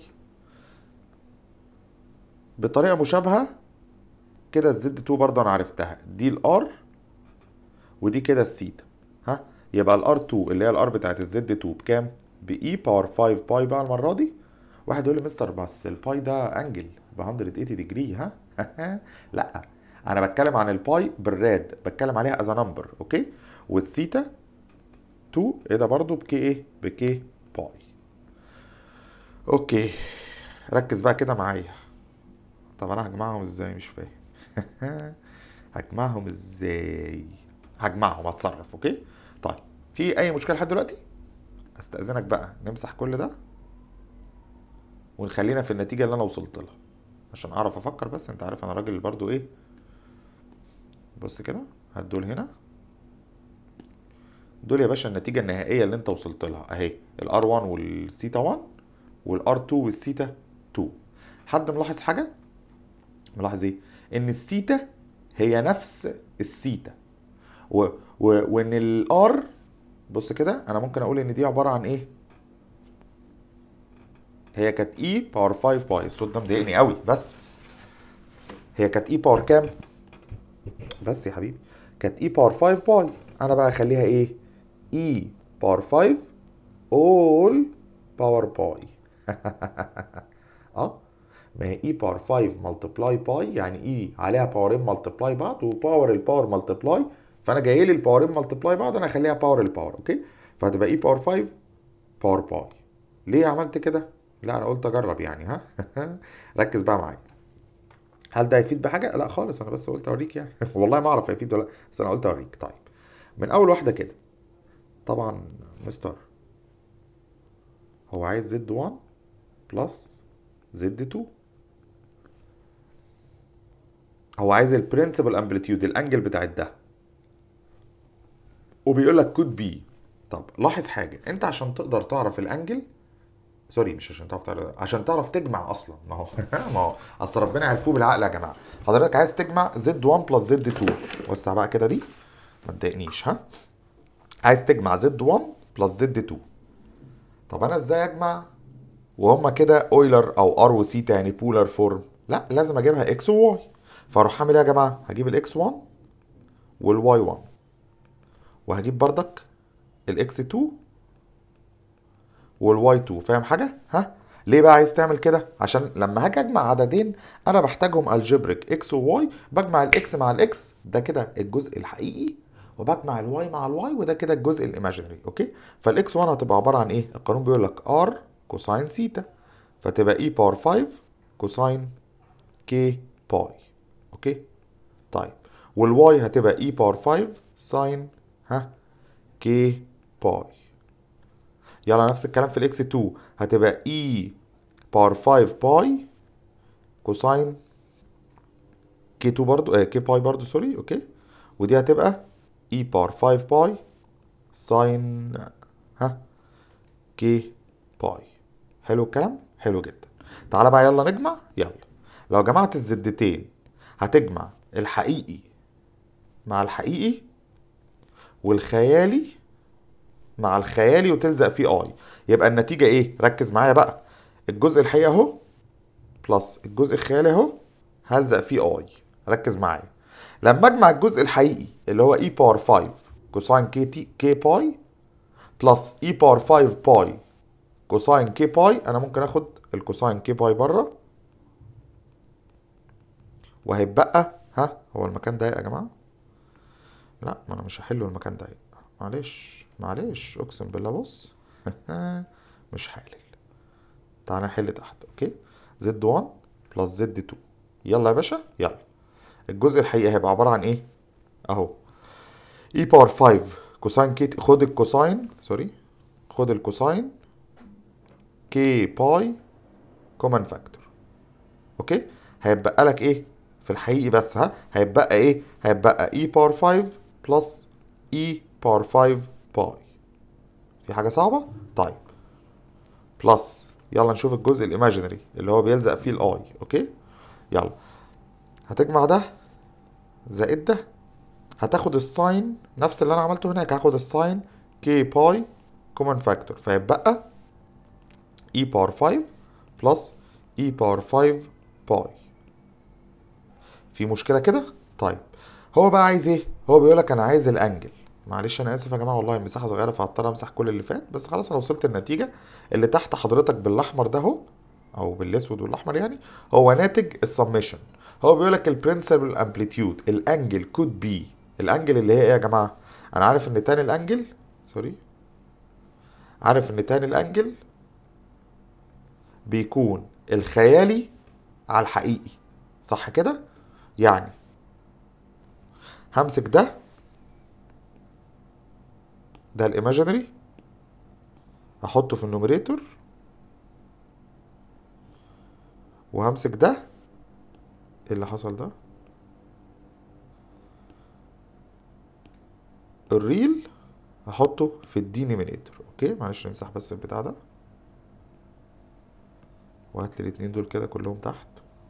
A: بطريقه مشابهه كده الزد 2 برضه انا عرفتها دي الار ودي كده السيتا ها يبقى الار 2 اللي هي الار بتاعت الزد 2 بكام باي باور 5 باي بقى المره دي واحد يقول لي مستر بس الباي ده انجل ب 180 ديجري ها لا انا بتكلم عن الباي بالراد بتكلم عليها از نمبر اوكي والثيتا 2 ايه ده برضو بكي ايه بكي باي اوكي ركز بقى كده معايا طب انا هجمعهم ازاي مش فاهم هجمعهم ازاي هجمعهم هتصرف اوكي طيب في اي مشكله لحد دلوقتي استاذنك بقى نمسح كل ده ونخلينا في النتيجه اللي انا وصلت لها عشان اعرف افكر بس انت عارف انا راجل برضو ايه بص كده هات دول هنا دول يا باشا النتيجه النهائيه اللي انت وصلت لها اهي الار 1 والسيتا 1 والار 2 والسيتا 2 حد ملاحظ حاجه ملاحظ ايه ان السيتا هي نفس السيتا و... و... وان الار بص كده انا ممكن اقول ان دي عباره عن ايه هي كانت اي باور 5 باي الصوت ده مضايقني قوي بس هي كانت اي باور كام بس يا حبيبي كانت اي باور 5 باي انا بقى اخليها ايه اي باور 5 اول باور باي اه ما هي اي باور 5 ملتبلاي باي يعني اي عليها باورين ملتبلاي بعض وباور الباور ملتبلاي فانا جاي لي الباورين ملتبلاي بعض انا اخليها باور الباور اوكي فهتبقى اي باور 5 باور باي ليه عملت كده لا انا قلت اجرب يعني ها ركز بقى معايا هل ده هيفيد بحاجه لا خالص انا بس قلت اوريك يعني والله ما اعرف هيفيد ولا لأ، بس انا قلت اوريك طيب من اول واحده كده طبعا مستر هو عايز زد 1 بلس زد 2 هو عايز البرنسبل امبليتيود الانجل بتاعت ده وبيقول لك كود بي طب لاحظ حاجه انت عشان تقدر تعرف الانجل سوري مش عشان تعرف تعرف عشان تعرف تجمع اصلا ما هو ما هو اصل ربنا عرفوه بالعقل يا جماعه حضرتك عايز تجمع زد 1 بلس زد 2 وسع بقى كده دي ما تضايقنيش ها عايز تجمع زد 1 بلس زد 2 طب انا ازاي اجمع وهما كده اويلر او ار وسيتا يعني بولار فورم لا لازم اجيبها اكس وواي فاروح اعمل ايه يا جماعه هجيب الاكس 1 والواي 1 وهجيب بردك الاكس 2 والواي 2 فاهم حاجه ها ليه بقى عايز تعمل كده عشان لما هاجي اجمع عددين انا بحتاجهم الجبريك اكس وواي بجمع الاكس مع الاكس ده كده الجزء الحقيقي وبجمع الواي مع الواي وده كده الجزء الايماجينري اوكي فالاكس 1 هتبقى عباره عن ايه القانون بيقول لك ار كوساين سيتا فتبقى اي باور 5 كوساين كي باي اوكي طيب والواي هتبقى اي باور 5 ساين ها كي باي يلا نفس الكلام في الاكس 2 هتبقى اي باور 5 باي كوساين كي 2 برضو آه كي باي برضو سوري اوكي ودي هتبقى اي باور 5 باي ساين ها كي باي حلو الكلام حلو جدا تعالى بقى يلا نجمع يلا لو جمعت الزدتين هتجمع الحقيقي مع الحقيقي والخيالي مع الخيالي وتلزق فيه اي يبقى النتيجة ايه ركز معايا بقى الجزء الحقيقي اهو بلس الجزء الخيالي اهو هلزق فيه اي ركز معايا لما اجمع الجزء الحقيقي اللي هو اي باور 5 كوساين كي تي كي باي بلس اي باور 5 باي كوساين كي باي انا ممكن اخد الكوساين كي باي بره وهيبقى ها هو المكان ضيق يا جماعه لا ما انا مش هحله المكان ضيق معلش معلش اقسم بالله بص مش حالل تعالى نحل تحت اوكي زد 1 بلس زد 2 يلا يا باشا يلا الجزء الحقيقي هيبقى عباره عن ايه اهو اي باور 5 كوساين كي خد الكوساين سوري خد الكوساين كي باي كومن فاكتور اوكي هيبقى لك ايه في الحقيقي بس ها هيبقى ايه هيبقى اي باور 5 بلس اي باور 5 باي في حاجه صعبه طيب بلس يلا نشوف الجزء الايماجينري اللي هو بيلزق فيه الاي اوكي يلا هتجمع ده زائد ده هتاخد الساين نفس اللي انا عملته هناك هاخد الساين كي باي كومن فاكتور فيبقى اي باور 5 بلس اي باور 5 باي في مشكله كده طيب هو بقى عايز ايه هو بيقول لك انا عايز الانجل معلش انا اسف يا جماعه والله مساحه صغيره فهضطر امسح كل اللي فات بس خلاص انا وصلت النتيجه اللي تحت حضرتك بالاحمر ده اهو او بالاسود والاحمر يعني هو ناتج السمشن هو بيقول لك البرنسبل امبليتيود الانجل كود بي الانجل اللي هي ايه يا جماعه انا عارف ان تاني الانجل سوري عارف ان تاني الانجل بيكون الخيالي على الحقيقي صح كده يعني همسك ده ده الايماجينري احطه في النوميريتور وهمسك ده ايه اللي حصل ده الريل هحطه في الدينيمينيتور اوكي معلش نمسح بس البتاع ده وهات لي الاتنين دول كده كلهم تحت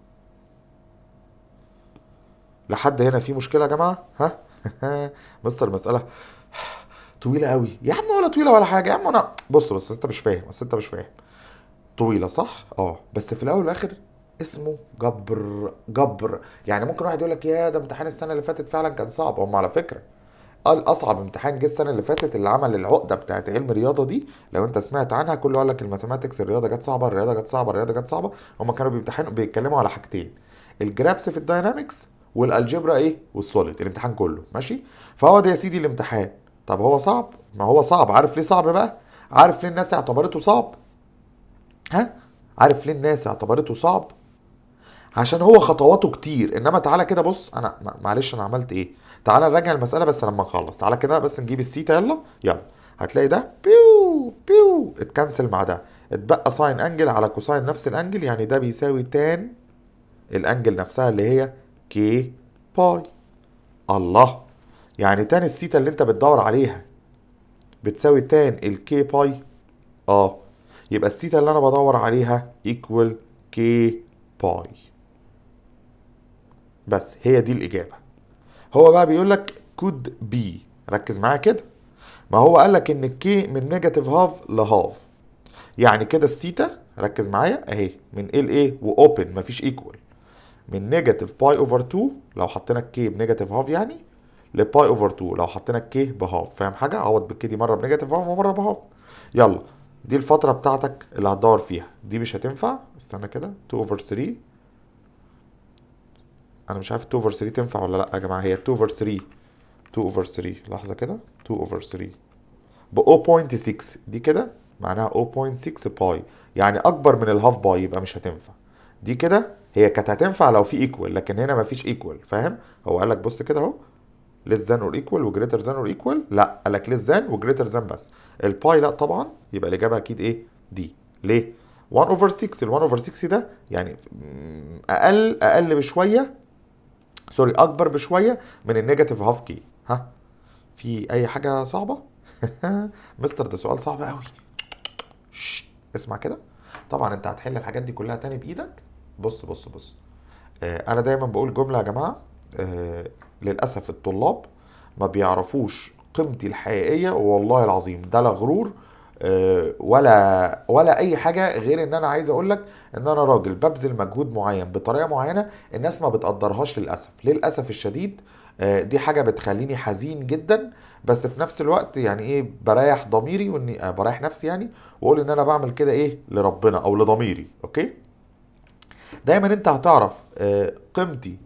A: لحد هنا في مشكله يا جماعه ها مستر المساله طويله قوي يا عم ولا طويله ولا حاجه يا عم انا بص بص انت مش فاهم بس انت مش فاهم طويله صح اه بس في الاول والاخر اسمه جبر جبر يعني ممكن واحد يقول لك يا ده امتحان السنه اللي فاتت فعلا كان صعب هم على فكره قال اصعب امتحان جه السنه اللي فاتت اللي عمل العقده بتاعت علم الرياضه دي لو انت سمعت عنها كله قال لك الماثيماتكس الرياضه جت صعبه الرياضه جت صعبه الرياضه جت صعبه هم كانوا بيمتحنوا بيتكلموا على حاجتين الجرافس في الداينامكس والالجبرا ايه والسوليد الامتحان كله ماشي فهو ده يا سيدي الامتحان طب هو صعب ما هو صعب عارف ليه صعب بقى عارف ليه الناس اعتبرته صعب ها عارف ليه الناس اعتبرته صعب عشان هو خطواته كتير انما تعالى كده بص انا معلش انا عملت ايه تعالى نراجع المساله بس لما نخلص تعالى كده بس نجيب السيتا يلا يلا هتلاقي ده بيو بيو اتكنسل مع ده اتبقى ساين انجل على كوساين نفس الانجل يعني ده بيساوي تان الانجل نفسها اللي هي كي باي الله يعني تان السيتا اللي انت بتدور عليها بتساوي تان الكي باي اه يبقى السيتا اللي انا بدور عليها ايكوال كي باي بس هي دي الاجابه هو بقى بيقول لك كود بي ركز معايا كده ما هو قال لك ان الكي من نيجاتيف هاف لهاف يعني كده السيتا ركز معايا اهي من ال ايه واوبن مفيش ايكوال من نيجاتيف باي اوفر 2 لو حطينا الكي بنيجاتيف هاف يعني لباي اوفر 2 لو حطينا الكي بهاف فاهم حاجه عوض بالكي دي مره بنيجاتيف هاف ومره بهاف يلا دي الفتره بتاعتك اللي هتدور فيها دي مش هتنفع استنى كده 2 اوفر 3 انا مش عارف 2 اوفر 3 تنفع ولا لا يا جماعه هي 2 اوفر 3 2 اوفر 3 لحظه كده 2 اوفر 3 ب 0.6 دي كده معناها 0.6 باي يعني اكبر من الهاف باي يبقى مش هتنفع دي كده هي كانت هتنفع لو في ايكوال لكن هنا مفيش ايكوال فاهم هو قال لك بص كده اهو less than or equal وجريتر than or equal لا قال لك less than وجريتر than بس الباي لا طبعا يبقى الاجابه اكيد ايه دي ليه 1 اوفر 6 ال 1 اوفر 6 ده يعني اقل اقل بشويه سوري اكبر بشويه من النيجاتيف هاف كي ها في اي حاجه صعبه مستر ده سؤال صعب قوي اسمع كده طبعا انت هتحل الحاجات دي كلها تاني بايدك بص بص بص آه انا دايما بقول جمله يا جماعه آه للاسف الطلاب ما بيعرفوش قيمتي الحقيقيه والله العظيم ده لا غرور آه ولا ولا اي حاجه غير ان انا عايز اقول لك ان انا راجل ببذل مجهود معين بطريقه معينه الناس ما بتقدرهاش للاسف للاسف الشديد دي حاجه بتخليني حزين جدا بس في نفس الوقت يعني ايه بريح ضميري واني بريح نفسي يعني واقول ان انا بعمل كده ايه لربنا او لضميري اوكي دايما انت هتعرف قيمتي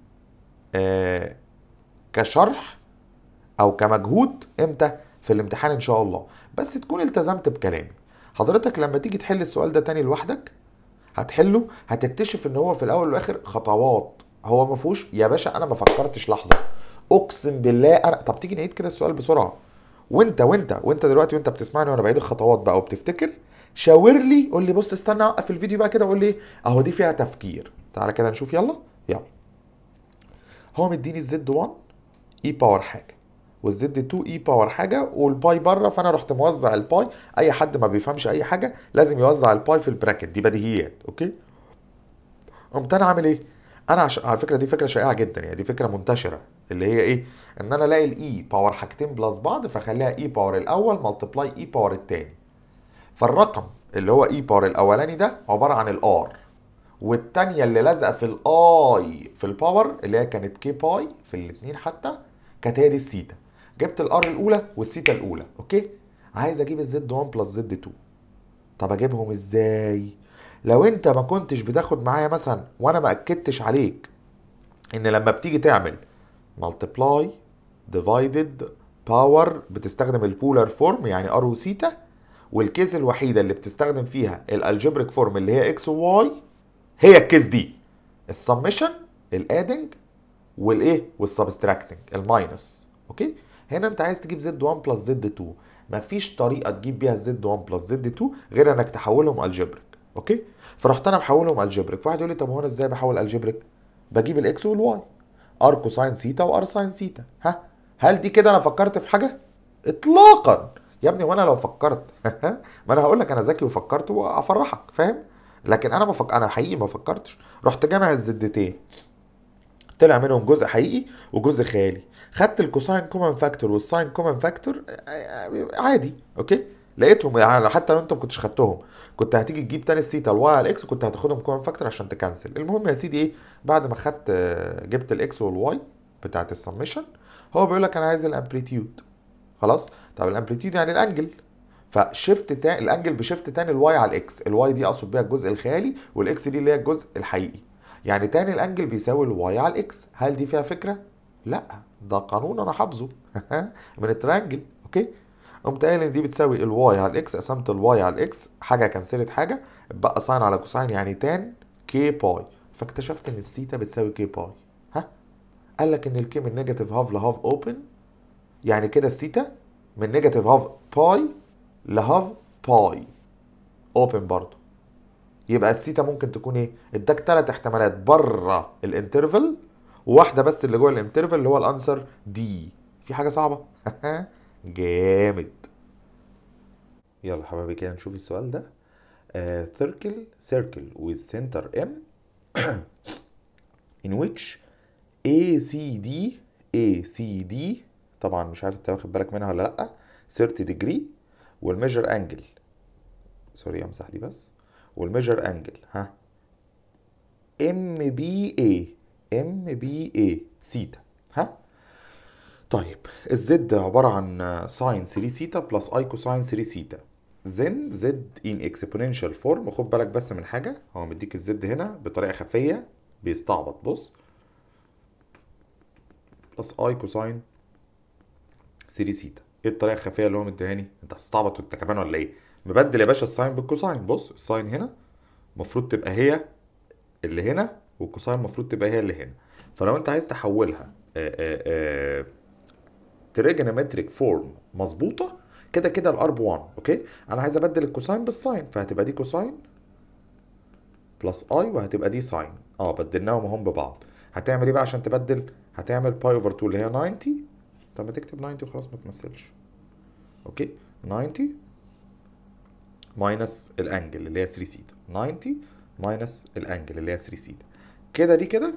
A: كشرح او كمجهود امتى في الامتحان ان شاء الله بس تكون التزمت بكلامي حضرتك لما تيجي تحل السؤال ده تاني لوحدك هتحله هتكتشف ان هو في الاول والاخر خطوات هو ما فيهوش يا باشا انا ما فكرتش لحظه اقسم بالله انا طب تيجي نعيد كده السؤال بسرعه وانت وانت وانت دلوقتي وانت بتسمعني وانا بعيد الخطوات بقى وبتفتكر شاور لي قول لي بص استنى اوقف الفيديو بقى كده وقول لي اهو دي فيها تفكير تعالى كده نشوف يلا يلا هو مديني الزد 1 اي باور حاجه والزد 2 اي باور حاجه والباي بره فانا رحت موزع الباي اي حد ما بيفهمش اي حاجه لازم يوزع الباي في البراكت دي بديهيات اوكي قمت انا عامل ايه انا عش... على فكره دي فكره شائعه جدا يعني دي فكره منتشره اللي هي ايه ان انا الاقي الاي باور حاجتين بلس بعض فاخليها اي باور الاول ملتبلاي اي باور التاني فالرقم اللي هو اي باور الاولاني ده عباره عن الار والتانية اللي لازقه في الاي في الباور اللي هي كانت كي باي في الاثنين حتى كانت هي دي السيتا جبت الار الاولى والسيتا الاولى اوكي عايز اجيب الزد 1 بلس زد 2 طب اجيبهم ازاي لو انت ما كنتش بتاخد معايا مثلا وانا ما اكدتش عليك ان لما بتيجي تعمل multiply divided power بتستخدم البولار فورم يعني ار وسيتا والكيس الوحيده اللي بتستخدم فيها الالجبريك فورم اللي هي اكس وواي هي الكيس دي السمشن الادنج والايه والسبستراكتنج الماينس اوكي هنا انت عايز تجيب زد 1 بلس زد 2 مفيش طريقه تجيب بيها الزد 1 بلس زد 2 غير انك تحولهم الجبريك اوكي فرحت انا محولهم الجبريك فواحد يقول لي طب هو انا ازاي بحول الجبريك بجيب الاكس والواي ار كوساين سيتا وار ساين سيتا ها هل دي كده انا فكرت في حاجه اطلاقا يا ابني وانا لو فكرت ما انا هقول لك انا ذكي وفكرت وافرحك فاهم لكن انا ما فك... انا حقيقي ما فكرتش رحت جامع الزدتين طلع منهم جزء حقيقي وجزء خيالي خدت الكوساين كومن فاكتور والساين كومن فاكتور عادي اوكي لقيتهم يعني حتى لو انت ما كنتش خدتهم كنت هتيجي تجيب تاني السيتا الواي على الاكس وكنت هتاخدهم كومن فاكتور عشان تكنسل المهم يا سيدي ايه بعد ما خدت جبت الاكس والواي بتاعت السمشن هو بيقول لك انا عايز الامبليتيود خلاص طب الامبليتيود يعني الانجل فشفت تاني الانجل بشفت تاني الواي على الاكس الواي دي اقصد بيها الجزء الخيالي والاكس دي اللي هي الجزء الحقيقي يعني تاني الانجل بيساوي الواي على الاكس هل دي فيها فكره لا ده قانون انا حافظه من الترانجل اوكي قمت قايل ان دي بتساوي الواي على الاكس قسمت الواي على الاكس حاجه كنسلت حاجه بقى ساين على كوساين يعني تان كي باي فاكتشفت ان الثيتا بتساوي كي باي ها قال لك ان الكي من نيجاتيف هاف لهاف اوبن يعني كده الثيتا من نيجاتيف هاف باي لهاف باي اوبن برضه يبقى الثيتا ممكن تكون ايه اداك ثلاث احتمالات بره الانترفال وواحده بس اللي جوه الانترفال اللي هو الانسر دي في حاجه صعبه جامد يلا حبايبي كده نشوف السؤال ده uh, circle circle with center M in which ACD ACD طبعا مش عارف انت واخد بالك منها ولا لا 30 degree والميجر انجل سوري امسح دي بس والميجر انجل ها ام بي اي ام بي اي سيتا ها طيب الزد عبارة عن ساين 3 سيتا بلس اي كوساين 3 سيتا زن زد ان اكسبوننشال فورم خد بالك بس من حاجة هو مديك الزد هنا بطريقة خفية بيستعبط بص بلس اي كوساين 3 سيتا ايه الطريقة الخفية اللي هو مديهاني انت هتستعبط وانت كمان ولا ايه مبدل يا باشا الساين بالكوساين بص الساين هنا المفروض تبقى هي اللي هنا والكوساين المفروض تبقى هي اللي هنا فلو انت عايز تحولها تريجونومتريك فورم مظبوطه كده كده الار ب 1 اوكي انا عايز ابدل الكوساين بالساين فهتبقى دي كوساين بلس اي وهتبقى دي ساين اه بدلناهم هم ببعض هتعمل ايه بقى عشان تبدل هتعمل باي اوفر 2 اللي هي 90 طب ما تكتب 90 وخلاص ما تمثلش اوكي 90 ماينس الانجل اللي هي 3 سيتا 90 ماينس الانجل اللي هي 3 سيتا كده دي كده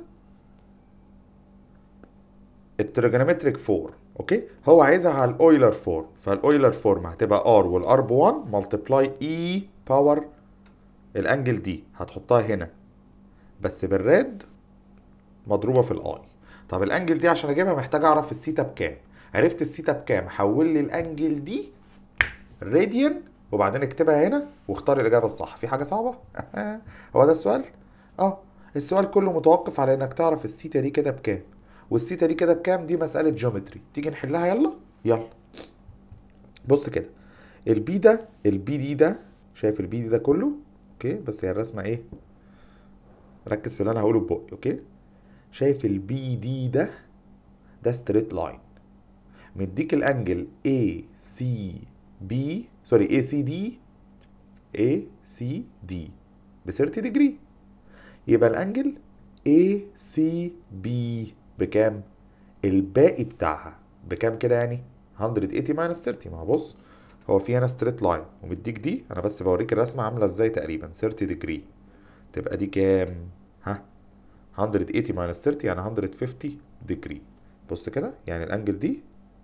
A: التريجونومتريك فورم اوكي هو عايزها على الاويلر فورم فالاويلر فورم هتبقى ار والار ب 1 ملتبلاي اي باور الانجل دي هتحطها هنا بس بالريد مضروبه في الاي طب الانجل دي عشان اجيبها محتاج اعرف السيتا بكام عرفت السيتا بكام حول لي الانجل دي راديان وبعدين اكتبها هنا واختار الاجابه الصح في حاجه صعبه هو ده السؤال اه السؤال كله متوقف على انك تعرف السيتا دي كده بكام والسيتا دي كده بكام دي مساله جيومتري تيجي نحلها يلا يلا بص كده البي ده البي دي ده شايف البي دي ده كله اوكي بس هي الرسمه ايه ركز في اللي انا هقوله ببقي اوكي شايف البي دي ده ده ستريت لاين مديك الانجل اي سي بي سوري اي سي دي اي سي دي ب 30 ديجري يبقى الانجل اي سي بي بكام الباقي بتاعها بكام كده يعني 180 ماينس 30 ما هو بص هو في هنا ستريت لاين ومديك دي انا بس بوريك الرسمه عامله ازاي تقريبا 30 ديجري تبقى دي كام ها 180 ماينس 30 يعني 150 ديجري بص كده يعني الانجل دي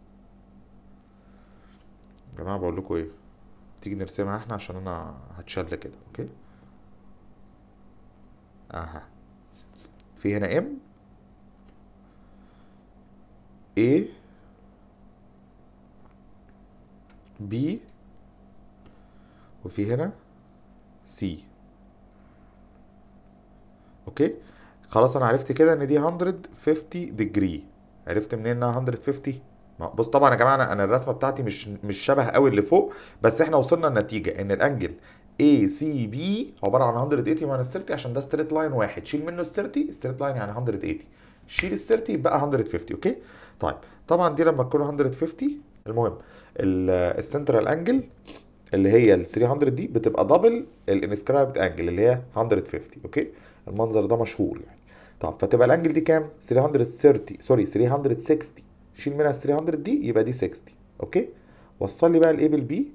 A: يا جماعه بقول لكم ايه تيجي نرسمها احنا عشان انا هتشل كده اوكي اها في هنا ام A B وفي هنا C اوكي خلاص انا عرفت كده ان دي 150 ديجري عرفت منين انها 150 بص طبعا يا جماعه انا انا الرسمه بتاعتي مش مش شبه قوي اللي فوق بس احنا وصلنا النتيجه ان الانجل اي سي بي عباره عن 180 ماينس 30 عشان ده ستريت لاين واحد شيل منه ال 30 ستريت لاين يعني 180 شيل ال 30 يبقى 150 اوكي طيب طبعا دي لما تكون 150 المهم السنترال انجل اللي هي ال 300 دي بتبقى دبل الانسكرايبد انجل اللي هي 150 اوكي المنظر ده مشهور يعني طب فتبقى الانجل دي كام 330 سوري 360 شيل منها ال 300 دي يبقى دي 60 اوكي وصل لي بقى الاي بالبي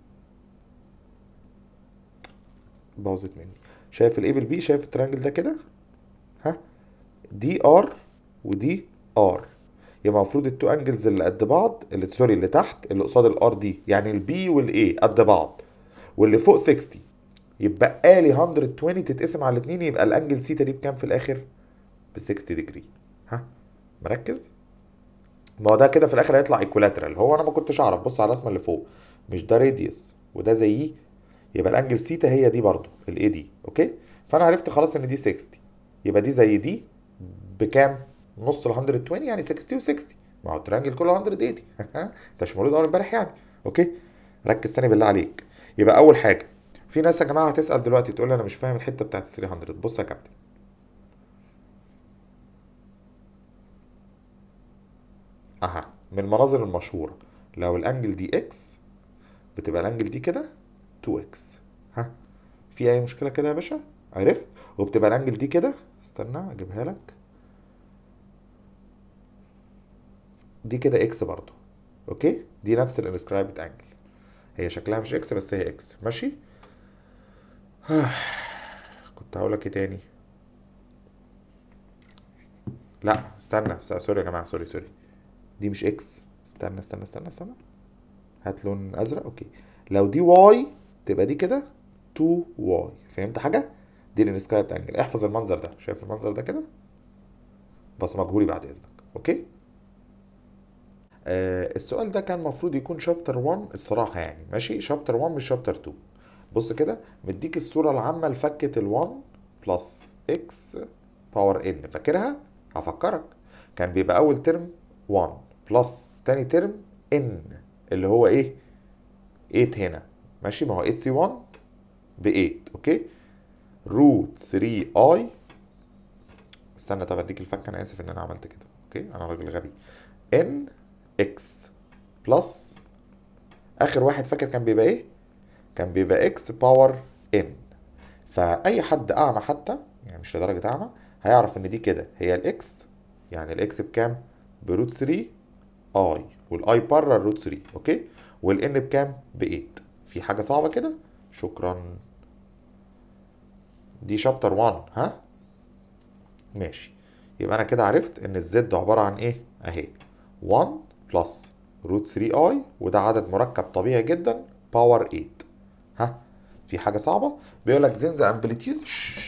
A: باظت مني شايف الاي بالبي شايف الترانجل ده كده ها دي ار ودي ار يبقى المفروض التو انجلز اللي قد بعض اللي سوري اللي تحت اللي قصاد الار دي يعني البي والاي قد بعض واللي فوق 60 يبقى لي 120 تتقسم على الاثنين يبقى الانجل سيتا دي بكام في الاخر ب 60 ديجري ها مركز ما هو ده كده في الاخر هيطلع ايكولاترال هو انا ما كنتش اعرف بص على الرسمه اللي فوق مش ده راديوس وده زيه يبقى الانجل سيتا هي دي برضو الاي دي اوكي فانا عرفت خلاص ان دي 60 يبقى دي زي دي بكام نص ال 120 يعني 60 و60 ما هو التريانجل كله 180 انت مش مولود اول امبارح يعني اوكي ركز تاني بالله عليك يبقى اول حاجه في ناس يا جماعه هتسال دلوقتي تقول لي انا مش فاهم الحته بتاعت ال 300 بص يا كابتن اها من المناظر المشهوره لو الانجل دي اكس بتبقى الانجل دي كده 2 اكس ها في اي مشكله كده يا باشا عرفت وبتبقى الانجل دي كده استنى اجيبها لك دي كده اكس برضو اوكي دي نفس الانسكرايبد انجل هي شكلها مش اكس بس هي اكس ماشي كنت هقول لك ايه تاني لا استنى س- سوري يا جماعه سوري سوري دي مش اكس استنى استنى استنى استنى هات لون ازرق اوكي لو دي واي تبقى دي كده 2 واي فهمت حاجه دي الانسكرايبد انجل احفظ المنظر ده شايف المنظر ده كده بس مجهولي بعد اذنك اوكي آه السؤال ده كان المفروض يكون شابتر 1 الصراحه يعني ماشي شابتر 1 مش شابتر 2 بص كده مديك الصوره العامه لفكه ال1 بلس اكس باور ان فاكرها هفكرك كان بيبقى اول ترم 1 بلس تاني ترم ان اللي هو ايه 8 هنا ماشي ما هو 8 سي 1 ب 8 اوكي روت 3 اي استنى طب اديك الفك انا اسف ان انا عملت كده اوكي انا راجل غبي ان اكس بلس اخر واحد فاكر كان بيبقى ايه كان بيبقى اكس باور ان فاي حد اعمى حتى يعني مش لدرجه اعمى هيعرف ان دي كده هي الاكس يعني الاكس بكام بروت 3 اي والاي بره الروت 3 اوكي والان بكام ب 8 في حاجه صعبه كده شكرا دي شابتر 1 ها ماشي يبقى انا كده عرفت ان الزد عباره عن ايه اهي 1 بلس روت 3 اي وده عدد مركب طبيعي جدا باور 8 ها في حاجه صعبه بيقول لك زين ذا امبليتيود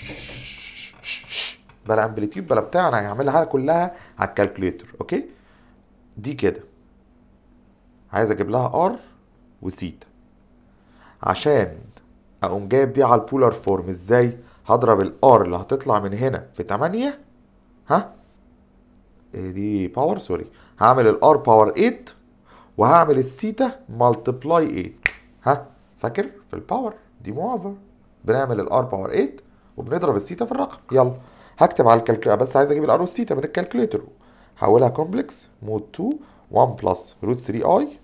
A: بلا امبليتيود بلا بتاع انا هعملها كلها على الكالكوليتر اوكي دي كده عايز اجيب لها ار وسيتا عشان اقوم جايب دي على البولار فورم ازاي هضرب الار اللي هتطلع من هنا في 8 ها إيه دي باور سوري هعمل الار باور 8 وهعمل السيتا مالتبلاي 8 ها فاكر في الباور دي موافر بنعمل الار باور 8 وبنضرب السيتا في الرقم يلا هكتب على الكالكوليتر بس عايز اجيب الار والسيتا من الكالكوليتر هحولها كومبلكس مود 2 1 بلس روت 3 اي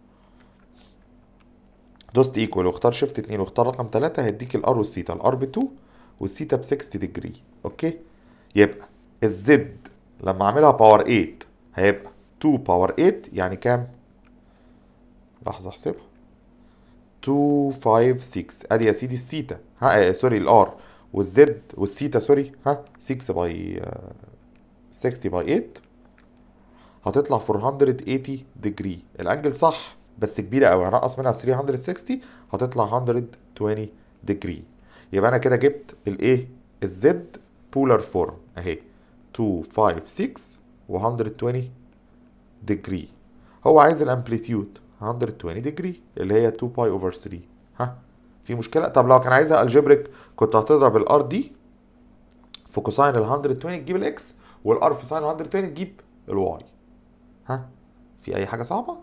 A: دوست ايكوال واختار شيفت 2 واختار رقم 3 هيديك الار والسيتا الار ب 2 والسيتا ب 60 ديجري اوكي يبقى الزد لما اعملها باور 8 هيبقى 2 باور 8 يعني كام لحظه احسبها 2 5 6 ادي يا سيدي السيتا ها آه سوري الار والزد والسيتا سوري ها 6 باي 60 باي 8 هتطلع 480 ديجري الانجل صح بس كبيره قوي هنقص منها 360 هتطلع 120 ديجري يبقى انا كده جبت الايه الزد بولار فورم اهي 2 5 6 و 120 ديجري هو عايز الامبليتيود 120 ديجري اللي هي 2 باي اوفر 3 ها في مشكله طب لو كان عايزها الجبريك كنت هتضرب الار دي في كوساين ال 120 تجيب الاكس والار في ساين 120 تجيب الواي ها في اي حاجه صعبه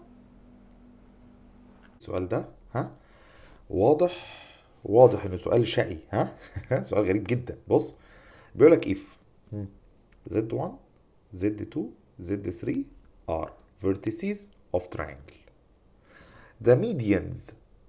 A: السؤال ده ها واضح واضح انه سؤال شقي ها سؤال غريب جدا بص بيقول لك اف زد 1 زد 2 زد 3 are vertices of triangle the medians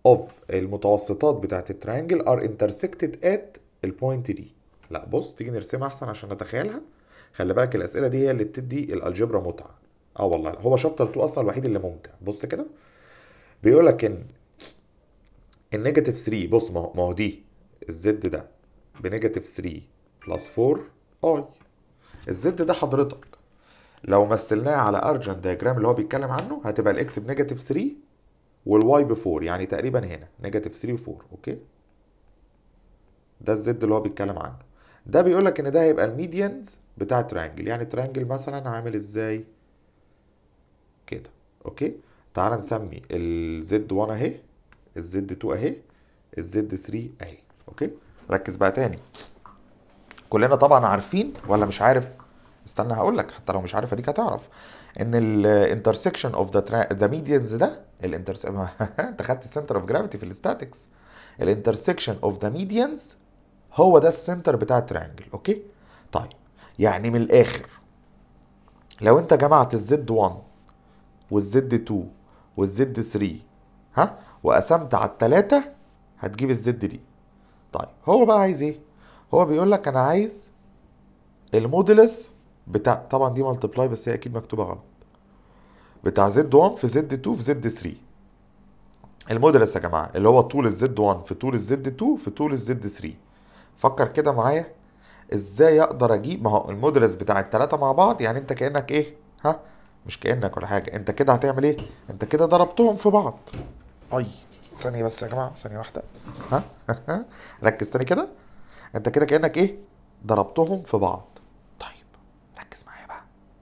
A: of المتوسطات بتاعت التريانجل are intersected at البوينت دي لا بص تيجي نرسمها احسن عشان نتخيلها خلي بالك الاسئله دي هي اللي بتدي الالجبرا متعه اه والله هو شابتر 2 اصلا الوحيد اللي ممتع بص كده بيقول لك ان النيجاتيف 3 بص ما هو ما هو دي الزد ده بنيجاتيف 3 بلس 4 اي الزد ده حضرتك لو مثلناه على ارجن دايجرام اللي هو بيتكلم عنه هتبقى الاكس بنيجاتيف 3 والواي ب 4 يعني تقريبا هنا نيجاتيف 3 و4 اوكي ده الزد اللي هو بيتكلم عنه ده بيقول لك ان ده هيبقى الميديانز بتاع تريانجل يعني تريانجل مثلا عامل ازاي كده اوكي تعال نسمي الزد 1 اهي الزد 2 اهي الزد 3 اهي اوكي ركز بقى تاني كلنا طبعا عارفين ولا مش عارف استنى هقول لك حتى لو مش عارف اديك هتعرف ان الانترسكشن اوف ذا ذا ميديانز ده الانترس انت خدت السنتر اوف جرافيتي في الاستاتكس الانترسكشن اوف ذا ميديانز هو ده السنتر بتاع التريانجل اوكي طيب يعني من الاخر لو انت جمعت الزد 1 والزد 2 والزد 3 ها وقسمت على التلاتة هتجيب الزد دي طيب هو بقى عايز ايه هو بيقول لك انا عايز المودلس بتاع طبعا دي ملتبلاي بس هي اكيد مكتوبه غلط بتاع زد 1 في زد 2 في زد 3 المودلس يا جماعه اللي هو طول الزد 1 في طول الزد 2 في طول الزد 3 فكر كده معايا ازاي اقدر اجيب ما هو المودلس بتاع التلاتة مع بعض يعني انت كانك ايه ها مش كانك ولا حاجه انت كده هتعمل ايه انت كده ضربتهم في بعض اي ثانيه بس يا جماعه ثانيه واحده ها ركز تاني كده انت كده كانك ايه ضربتهم في بعض طيب ركز معايا بقى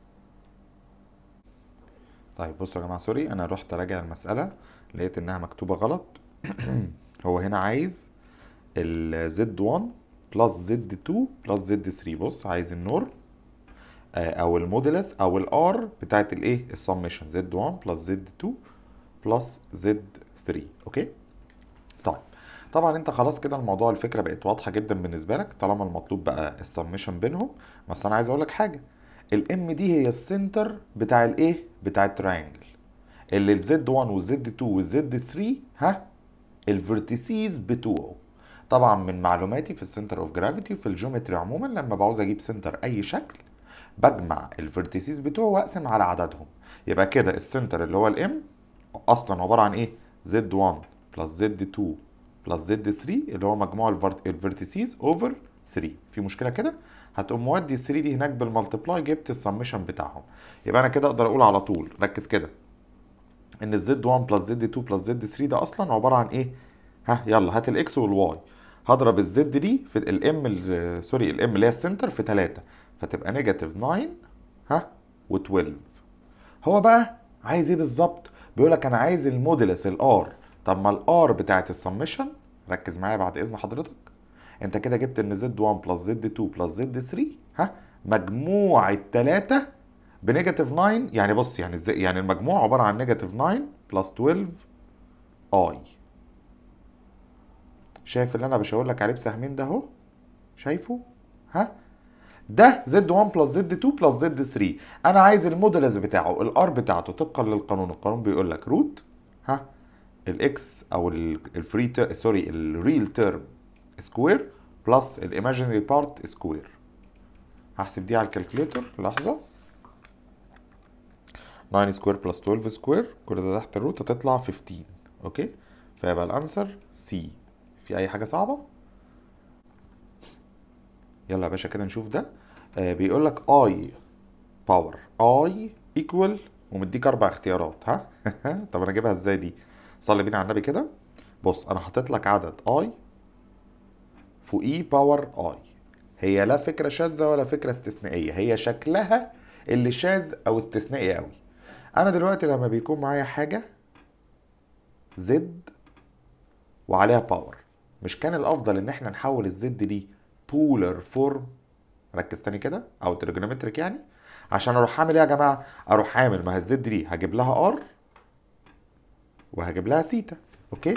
A: طيب بصوا يا جماعه سوري انا رحت راجع المساله لقيت انها مكتوبه غلط هو هنا عايز الزد 1 بلس زد 2 بلس زد 3 بص عايز النور او المودلس او الار بتاعت الايه السمشن زد 1 بلس زد 2 بلس زد 3 اوكي طيب طبعا انت خلاص كده الموضوع الفكره بقت واضحه جدا بالنسبه لك طالما المطلوب بقى السمشن بينهم بس انا عايز اقول لك حاجه الام دي هي السنتر بتاع الايه بتاع التراينجل اللي الزد 1 والزد 2 والزد 3 ها الفيرتيسيز بتوعه طبعا من معلوماتي في السنتر اوف جرافيتي وفي الجيومتري عموما لما بعوز اجيب سنتر اي شكل بجمع الفيرتيسيز بتوعه واقسم على عددهم يبقى كده السنتر اللي هو الام اصلا عباره عن ايه زد 1 بلس زد 2 بلس زد 3 اللي هو مجموع الفيرتيسيز اوفر 3 في مشكله كده هتقوم مودي ال 3 دي هناك بالمالتبلاي جبت السمشن بتاعهم يبقى انا كده اقدر اقول على طول ركز كده ان الزد 1 بلس زد 2 بلس زد 3 ده اصلا عباره عن ايه ها يلا هات الاكس والواي هضرب الزد دي في الام سوري الام اللي هي السنتر في 3 فتبقى نيجاتيف 9 ها و12 هو بقى عايز ايه بالظبط بيقول لك انا عايز المودلس الار طب ما الار بتاعت السمشن ركز معايا بعد اذن حضرتك انت كده جبت ان زد 1 بلس زد 2 بلس زد 3 ها مجموع الثلاثه بنيجاتيف 9 يعني بص يعني ازاي يعني المجموع عباره عن نيجاتيف 9 بلس 12 اي شايف اللي انا بشاور لك عليه بسهمين ده اهو شايفه ها ده زد 1 بلس زد 2 بلس زد 3 انا عايز المودلز بتاعه الار بتاعته طبقا للقانون القانون بيقول لك روت ها الاكس او الفري سوري الريل تيرم سكوير بلس الايماجينري بارت سكوير هحسب دي على الكالكوليتر لحظه 9 سكوير بلس 12 سكوير كل ده تحت الروت هتطلع 15 اوكي فيبقى الانسر سي في اي حاجه صعبه يلا يا باشا كده نشوف ده آه بيقول لك اي باور اي ايكوال ومديك اربع اختيارات ها طب انا اجيبها ازاي دي صلي بينا على النبي كده بص انا حاطط لك عدد اي فوقيه باور اي هي لا فكره شاذه ولا فكره استثنائيه هي شكلها اللي شاذ او استثنائي قوي انا دلوقتي لما بيكون معايا حاجه زد وعليها باور مش كان الافضل ان احنا نحول الزد دي بولر فورم ركز تاني كده او تريجونومتريك يعني عشان اروح اعمل ايه يا جماعه اروح عامل ما هي الزد دي هجيب لها ار وهجيب لها سيتا اوكي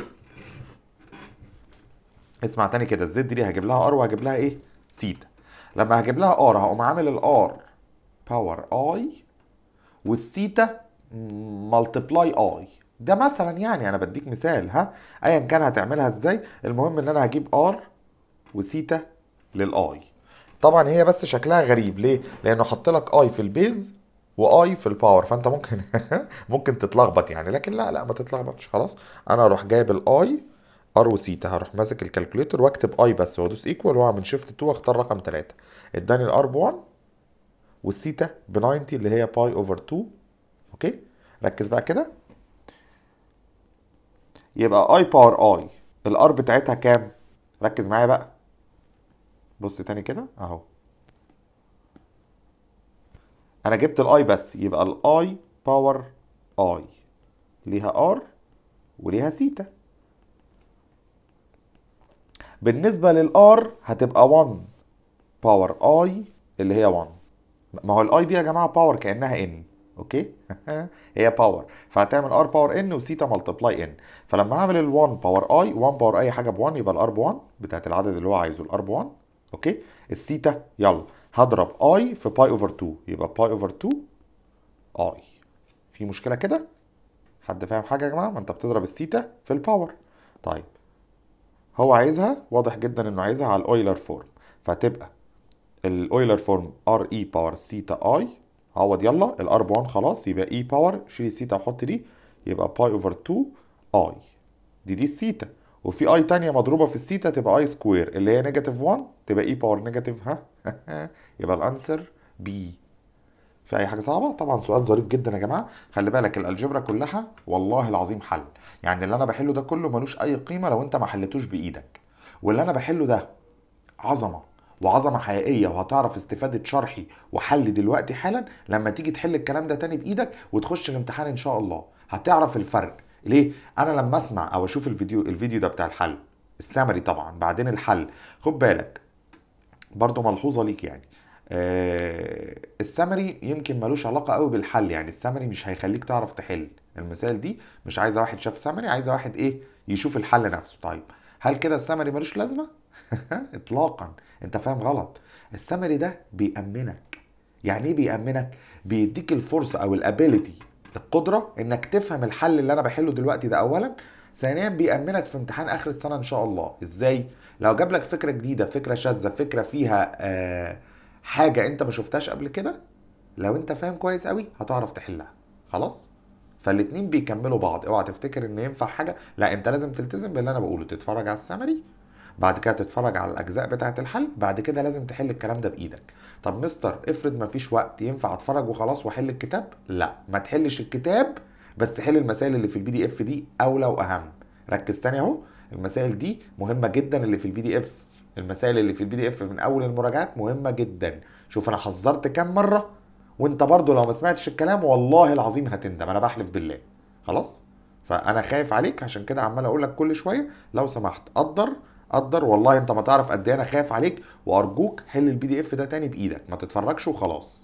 A: اسمع تاني كده الزد دي هجيب لها ار وهجيب لها ايه سيتا لما هجيب لها ار هقوم عامل الار باور اي والسيتا ملتبلاي اي ده مثلا يعني انا بديك مثال ها ايا كان هتعملها ازاي المهم ان انا هجيب ار وسيتا للاي طبعا هي بس شكلها غريب ليه لانه حط لك اي في البيز واي في الباور فانت ممكن ممكن تتلخبط يعني لكن لا لا ما تتلخبطش خلاص انا اروح جايب الاي ار وسيتا هروح ماسك الكالكوليتر واكتب اي بس وادوس ايكوال واعمل شيفت 2 واختار رقم 3 اداني الار ب 1 والسيتا ب 90 اللي هي باي اوفر 2 اوكي ركز بقى كده يبقى اي باور اي الار بتاعتها كام ركز معايا بقى بص تاني كده اهو انا جبت الاي بس يبقى الاي باور اي ليها ار وليها سيتا بالنسبة للار هتبقى 1 باور اي اللي هي 1 ما هو الاي دي يا جماعة باور كأنها ان اوكي هي باور فهتعمل ار باور ان وسيتا ملتبلاي ان فلما اعمل ال 1 باور اي 1 باور اي حاجة ب 1 يبقى الار ب 1 بتاعت العدد اللي هو عايزه الار ب 1 اوكي السيتا يلا هضرب اي في باي اوفر 2 يبقى باي اوفر 2 اي في مشكلة كده حد فاهم حاجة يا جماعة ما انت بتضرب السيتا في الباور طيب هو عايزها واضح جدا انه عايزها على الاويلر فورم فتبقى الاويلر فورم ار اي باور سيتا اي عوض يلا الار ب 1 خلاص يبقى اي باور شيل السيتا وحط دي يبقى باي اوفر 2 اي دي دي السيتا وفي اي تانية مضروبة في السيتا تبقى اي سكوير اللي هي نيجاتيف 1 تبقى اي باور نيجاتيف ها يبقى الانسر بي في اي حاجه صعبه طبعا سؤال ظريف جدا يا جماعه خلي بالك الالجبرا كلها والله العظيم حل يعني اللي انا بحله ده كله ملوش اي قيمه لو انت ما حلتوش بايدك واللي انا بحله ده عظمه وعظمه حقيقيه وهتعرف استفاده شرحي وحل دلوقتي حالا لما تيجي تحل الكلام ده تاني بايدك وتخش الامتحان ان شاء الله هتعرف الفرق ليه انا لما اسمع او اشوف الفيديو الفيديو ده بتاع الحل السمري طبعا بعدين الحل خد بالك برضو ملحوظه ليك يعني آه السمري يمكن ملوش علاقه قوي بالحل يعني السمري مش هيخليك تعرف تحل المثال دي مش عايزه واحد شاف سمري عايزه واحد ايه يشوف الحل نفسه طيب هل كده السمري ملوش لازمه اطلاقا انت فاهم غلط السمري ده بيأمنك يعني ايه بيأمنك بيديك الفرصه او الابيليتي القدره انك تفهم الحل اللي انا بحله دلوقتي ده اولا ثانيا بيأمنك في امتحان اخر السنه ان شاء الله ازاي لو جاب لك فكره جديده فكره شاذه فكره فيها آه حاجه انت ما شفتهاش قبل كده لو انت فاهم كويس قوي هتعرف تحلها خلاص فالاتنين بيكملوا بعض اوعى تفتكر ان ينفع حاجه لا انت لازم تلتزم باللي انا بقوله تتفرج على السمري بعد كده تتفرج على الاجزاء بتاعه الحل بعد كده لازم تحل الكلام ده بايدك طب مستر افرض ما فيش وقت ينفع اتفرج وخلاص واحل الكتاب لا ما تحلش الكتاب بس حل المسائل اللي في البي دي اف دي اولى واهم ركز تاني اهو المسائل دي مهمه جدا اللي في البي دي اف المسائل اللي في البي دي اف من اول المراجعات مهمه جدا شوف انا حذرت كام مره وانت برضو لو ما سمعتش الكلام والله العظيم هتندم انا بحلف بالله خلاص فانا خايف عليك عشان كده عمال اقول لك كل شويه لو سمحت قدر قدر والله انت ما تعرف قد ايه انا خايف عليك وارجوك حل البي دي اف ده تاني بايدك ما تتفرجش وخلاص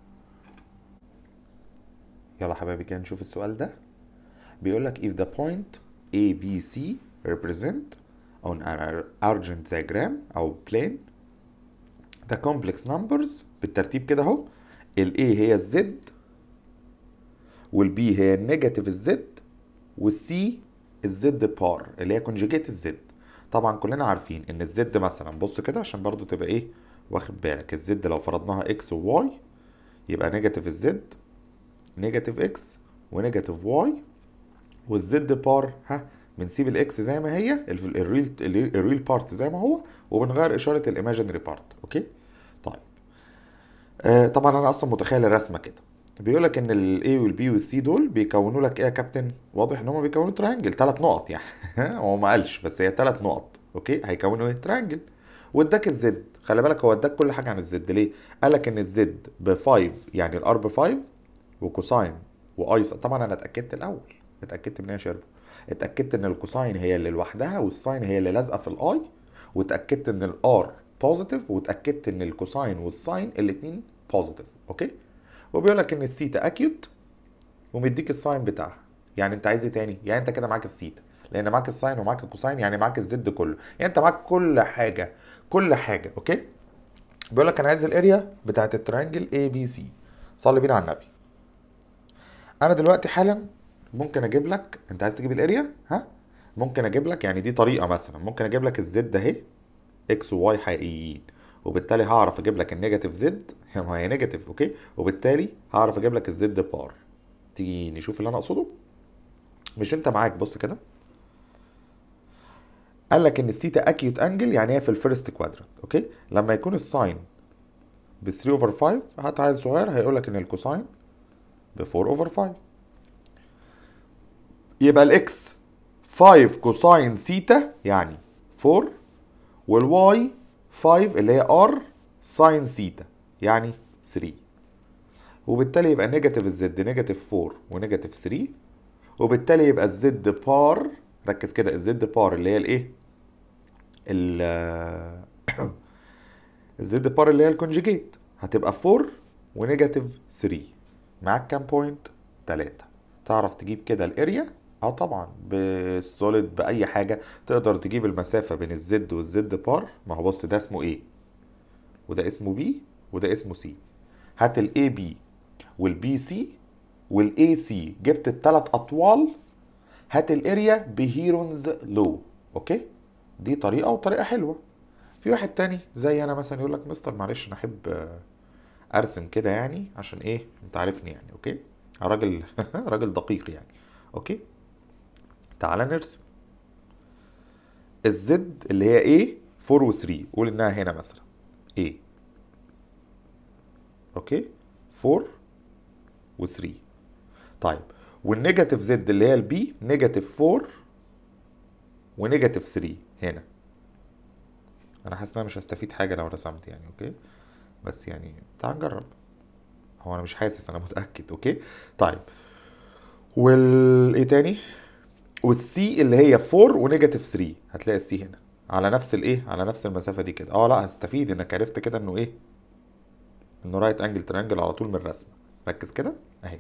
A: يلا حبايبي كده نشوف السؤال ده بيقول لك if the point A B C represent on an argent diagram او plane the complex numbers بالترتيب كده اهو ال A هي الزد وال B هي النيجاتيف الزد والسي الزد بار اللي هي كونجيجيت الزد طبعا كلنا عارفين ان الزد مثلا بص كده عشان برضو تبقى ايه واخد بالك الزد لو فرضناها اكس وواي يبقى نيجاتيف الزد نيجاتيف اكس ونيجاتيف واي والزد بار ها بنسيب الاكس زي ما هي الريل الريل بارت زي ما هو وبنغير اشاره الايماجينري بارت اوكي طيب آه طبعا انا اصلا متخيل الرسمه كده بيقول لك ان الاي والبي والسي دول بيكونوا لك ايه يا كابتن واضح ان هم بيكونوا تريانجل ثلاث نقط يعني هو ما قالش بس هي ثلاث نقط اوكي هيكونوا ايه تريانجل واداك الزد خلي بالك هو اداك كل حاجه عن الزد ليه قال لك ان الزد ب 5 يعني الار ب 5 وكوساين واي طبعا انا اتاكدت الاول اتاكدت من ايه يا شرب اتاكدت ان الكوساين هي اللي لوحدها والساين هي اللي لازقه في الاي واتاكدت ان الار بوزيتيف واتاكدت ان الكوساين والساين الاثنين بوزيتيف اوكي وبيقول لك ان السيتا اكيوت ومديك الساين بتاعها يعني انت عايز ايه تاني يعني انت كده معاك السيتا لان معاك الساين ومعاك الكوساين يعني معاك الزد كله يعني انت معاك كل حاجه كل حاجه اوكي بيقول لك انا عايز الاريا بتاعت التريانجل اي بي سي صلي بينا على النبي انا دلوقتي حالا ممكن اجيب لك انت عايز تجيب الاريا ها ممكن اجيب لك يعني دي طريقه مثلا ممكن اجيب لك الزد اهي اكس وواي حقيقيين وبالتالي هعرف اجيب لك النيجاتيف زد ما هي نيجاتيف اوكي وبالتالي هعرف اجيب لك الزد بار تيجي نشوف اللي انا اقصده مش انت معاك بص كده قال لك ان الثيتا اكيوت انجل يعني هي في الفيرست كوادرنت اوكي لما يكون الساين ب 3 اوفر 5 هات عيل صغير هيقول لك ان الكوساين ب 4 اوفر 5 يبقى الاكس 5 كوساين ثيتا يعني 4 والواي 5 اللي هي ار ساين ثيتا يعني 3 وبالتالي يبقى نيجاتيف الزد نيجاتيف 4 ونيجاتيف 3 وبالتالي يبقى الزد بار ركز كده الزد بار اللي هي الايه ال الزد بار اللي هي الكونجيجيت هتبقى 4 ونيجاتيف 3 معاك كام بوينت 3 تعرف تجيب كده الاريا اه طبعا بالسوليد باي حاجه تقدر تجيب المسافه بين الزد والزد بار ما هو بص ده اسمه ايه وده اسمه بي وده اسمه سي هات الاي بي والبي سي والاي سي جبت الثلاث اطوال هات الاريا بهيرونز لو اوكي دي طريقه وطريقه حلوه في واحد تاني زي انا مثلا يقول لك مستر معلش انا احب آه، ارسم كده يعني عشان ايه انت عارفني يعني اوكي راجل راجل دقيق يعني اوكي تعالى نرسم الزد اللي هي ايه 4 و 3 قول انها هنا مثلا ايه اوكي 4 و 3 طيب والنيجاتيف زد اللي هي البي نيجاتيف 4 ونيجاتيف 3 هنا انا حاسس ان انا مش هستفيد حاجه لو رسمت يعني اوكي بس يعني تعال نجرب هو انا مش حاسس انا متاكد اوكي طيب وال ايه تاني والسي اللي هي 4 ونيجاتيف 3 هتلاقي السي هنا على نفس الايه على نفس المسافه دي كده اه لا هستفيد انك عرفت كده انه ايه انه رايت انجل ترانجل على طول من الرسمه ركز كده اهي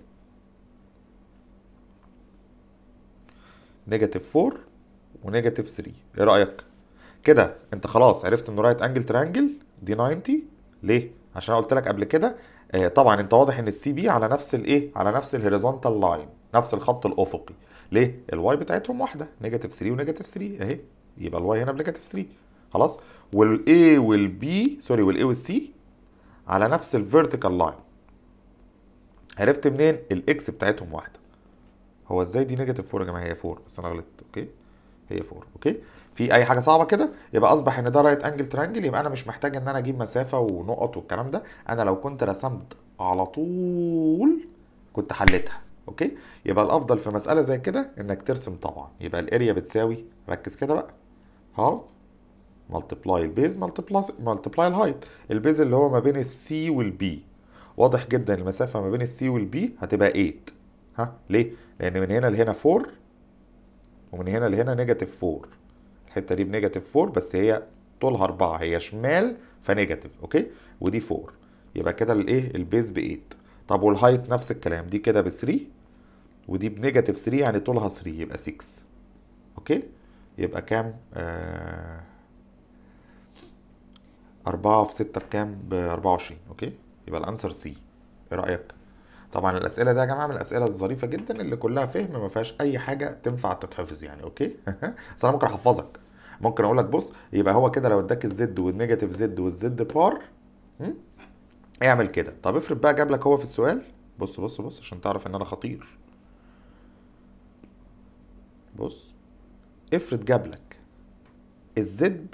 A: نيجاتيف 4 ونيجاتيف 3 ايه رايك كده انت خلاص عرفت انه رايت انجل ترانجل دي 90 ليه عشان انا قلت لك قبل كده آه طبعا انت واضح ان السي بي على نفس الايه على نفس الهوريزونتال لاين نفس الخط الافقي ليه الواي بتاعتهم واحده نيجاتيف 3 ونيجاتيف 3 اهي يبقى الواي هنا بنيجاتيف 3 خلاص والاي والبي سوري والاي والسي على نفس الفيرتيكال لاين عرفت منين الاكس بتاعتهم واحده هو ازاي دي نيجاتيف 4 يا جماعه هي 4 بس انا غلطت اوكي هي 4 اوكي في اي حاجه صعبه كده يبقى اصبح ان ده رايت انجل ترانجل يبقى انا مش محتاج ان انا اجيب مسافه ونقط والكلام ده انا لو كنت رسمت على طول كنت حليتها اوكي يبقى الافضل في مساله زي كده انك ترسم طبعا يبقى الاريا بتساوي ركز كده بقى هاف ملتبلاي البيز ملتبلاي ملتبلاي الهايت البيز اللي هو ما بين السي والبي واضح جدا المسافه ما بين السي والبي هتبقى 8 ها ليه لان من هنا لهنا 4 ومن هنا لهنا نيجاتيف 4 الحته دي بنيجاتيف 4 بس هي طولها 4 هي شمال فنيجاتيف اوكي ودي 4 يبقى كده الايه البيز ب 8 طب والهايت نفس الكلام دي كده ب 3 ودي بنيجاتيف 3 يعني طولها 3 يبقى 6 اوكي يبقى كام آه 4 في 6 بكام ب 24 اوكي يبقى الانسر سي ايه رايك طبعا الاسئله دي يا جماعه من الاسئله الظريفه جدا اللي كلها فهم ما فيهاش اي حاجه تنفع تتحفظ يعني اوكي بس انا ممكن احفظك ممكن اقول لك بص يبقى هو كده لو اداك الزد والنيجاتيف زد والزد بار م? اعمل كده طب افرض بقى جاب لك هو في السؤال بص بص بص عشان تعرف ان انا خطير بص افرض جاب لك الزد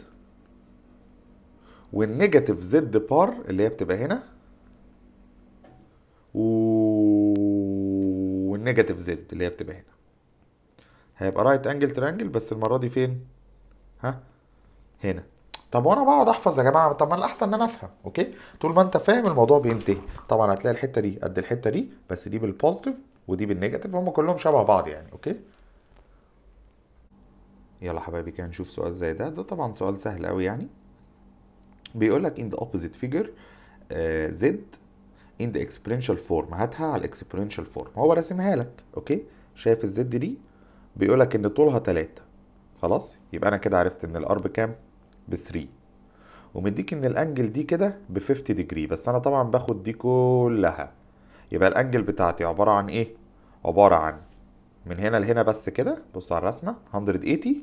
A: والنيجاتيف زد بار اللي هي بتبقى هنا و- والنيجاتيف زد اللي هي بتبقى هنا هيبقى رايت انجل ترانجل بس المره دي فين ها هنا طب وانا بقعد احفظ يا جماعه طب ما الاحسن ان انا افهم اوكي طول ما انت فاهم الموضوع بينتهي طبعا هتلاقي الحته دي قد الحته دي بس دي بالبوزيتيف ودي بالنيجاتيف هم كلهم شبه بعض يعني اوكي يلا حبايبي كده نشوف سؤال زي ده ده طبعا سؤال سهل قوي يعني بيقول لك in the opposite figure آه، z in the exponential form هاتها على الاكسبوننشال فورم هو راسمها لك اوكي شايف الزد دي بيقول لك ان طولها 3 خلاص يبقى انا كده عرفت ان الار بكام ب 3 ومديك ان الانجل دي كده ب 50 ديجري بس انا طبعا باخد دي كلها يبقى الانجل بتاعتي عباره عن ايه عباره عن من هنا لهنا بس كده بص على الرسمه 180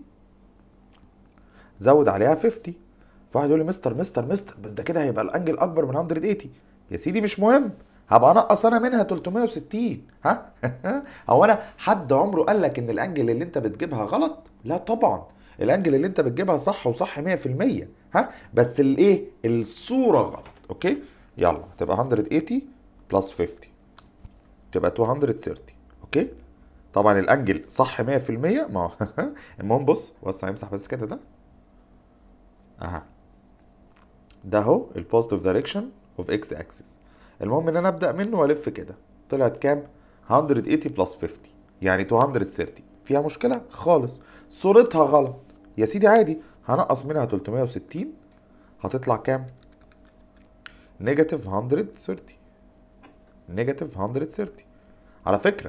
A: زود عليها 50 فواحد يقول لي مستر مستر مستر بس ده كده هيبقى الانجل اكبر من 180 يا سيدي مش مهم هبقى انقص انا منها 360 ها هو انا حد عمره قال لك ان الانجل اللي انت بتجيبها غلط لا طبعا الانجل اللي انت بتجيبها صح وصح 100% ها بس الايه الصوره غلط اوكي يلا تبقى 180 بلس 50 تبقى 230 اوكي طبعا الانجل صح 100% ما هو المهم بص بص هيمسح بس كده ده اها ده اهو البوزيتيف دايركشن اوف اكس اكسس المهم ان انا ابدا منه والف كده طلعت كام 180 بلس 50 يعني 230 فيها مشكله خالص صورتها غلط يا سيدي عادي هنقص منها 360 هتطلع كام نيجاتيف 130 نيجاتيف 130 على فكره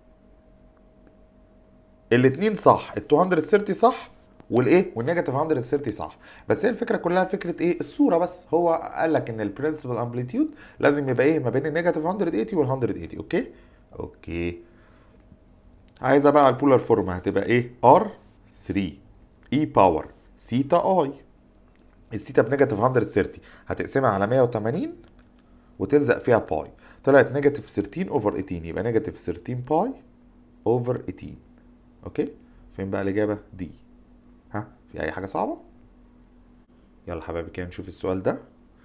A: الاتنين صح ال 230 صح والايه والنيجاتيف 130 صح بس هي الفكره كلها فكره ايه الصوره بس هو قال لك ان البرنسبل امبليتيود لازم يبقى ايه ما بين النيجاتيف 180 وال 180 اوكي اوكي عايزه بقى البولار فورم هتبقى ايه ار 3 اي باور سيتا اي السيتا بنيجاتيف 130 هتقسمها على 180 وتلزق فيها باي طلعت نيجاتيف 13 اوفر 18 يبقى نيجاتيف 13 باي اوفر 18 اوكي فين بقى الاجابه دي ها في اي حاجه صعبه يلا حبايبي كده نشوف السؤال ده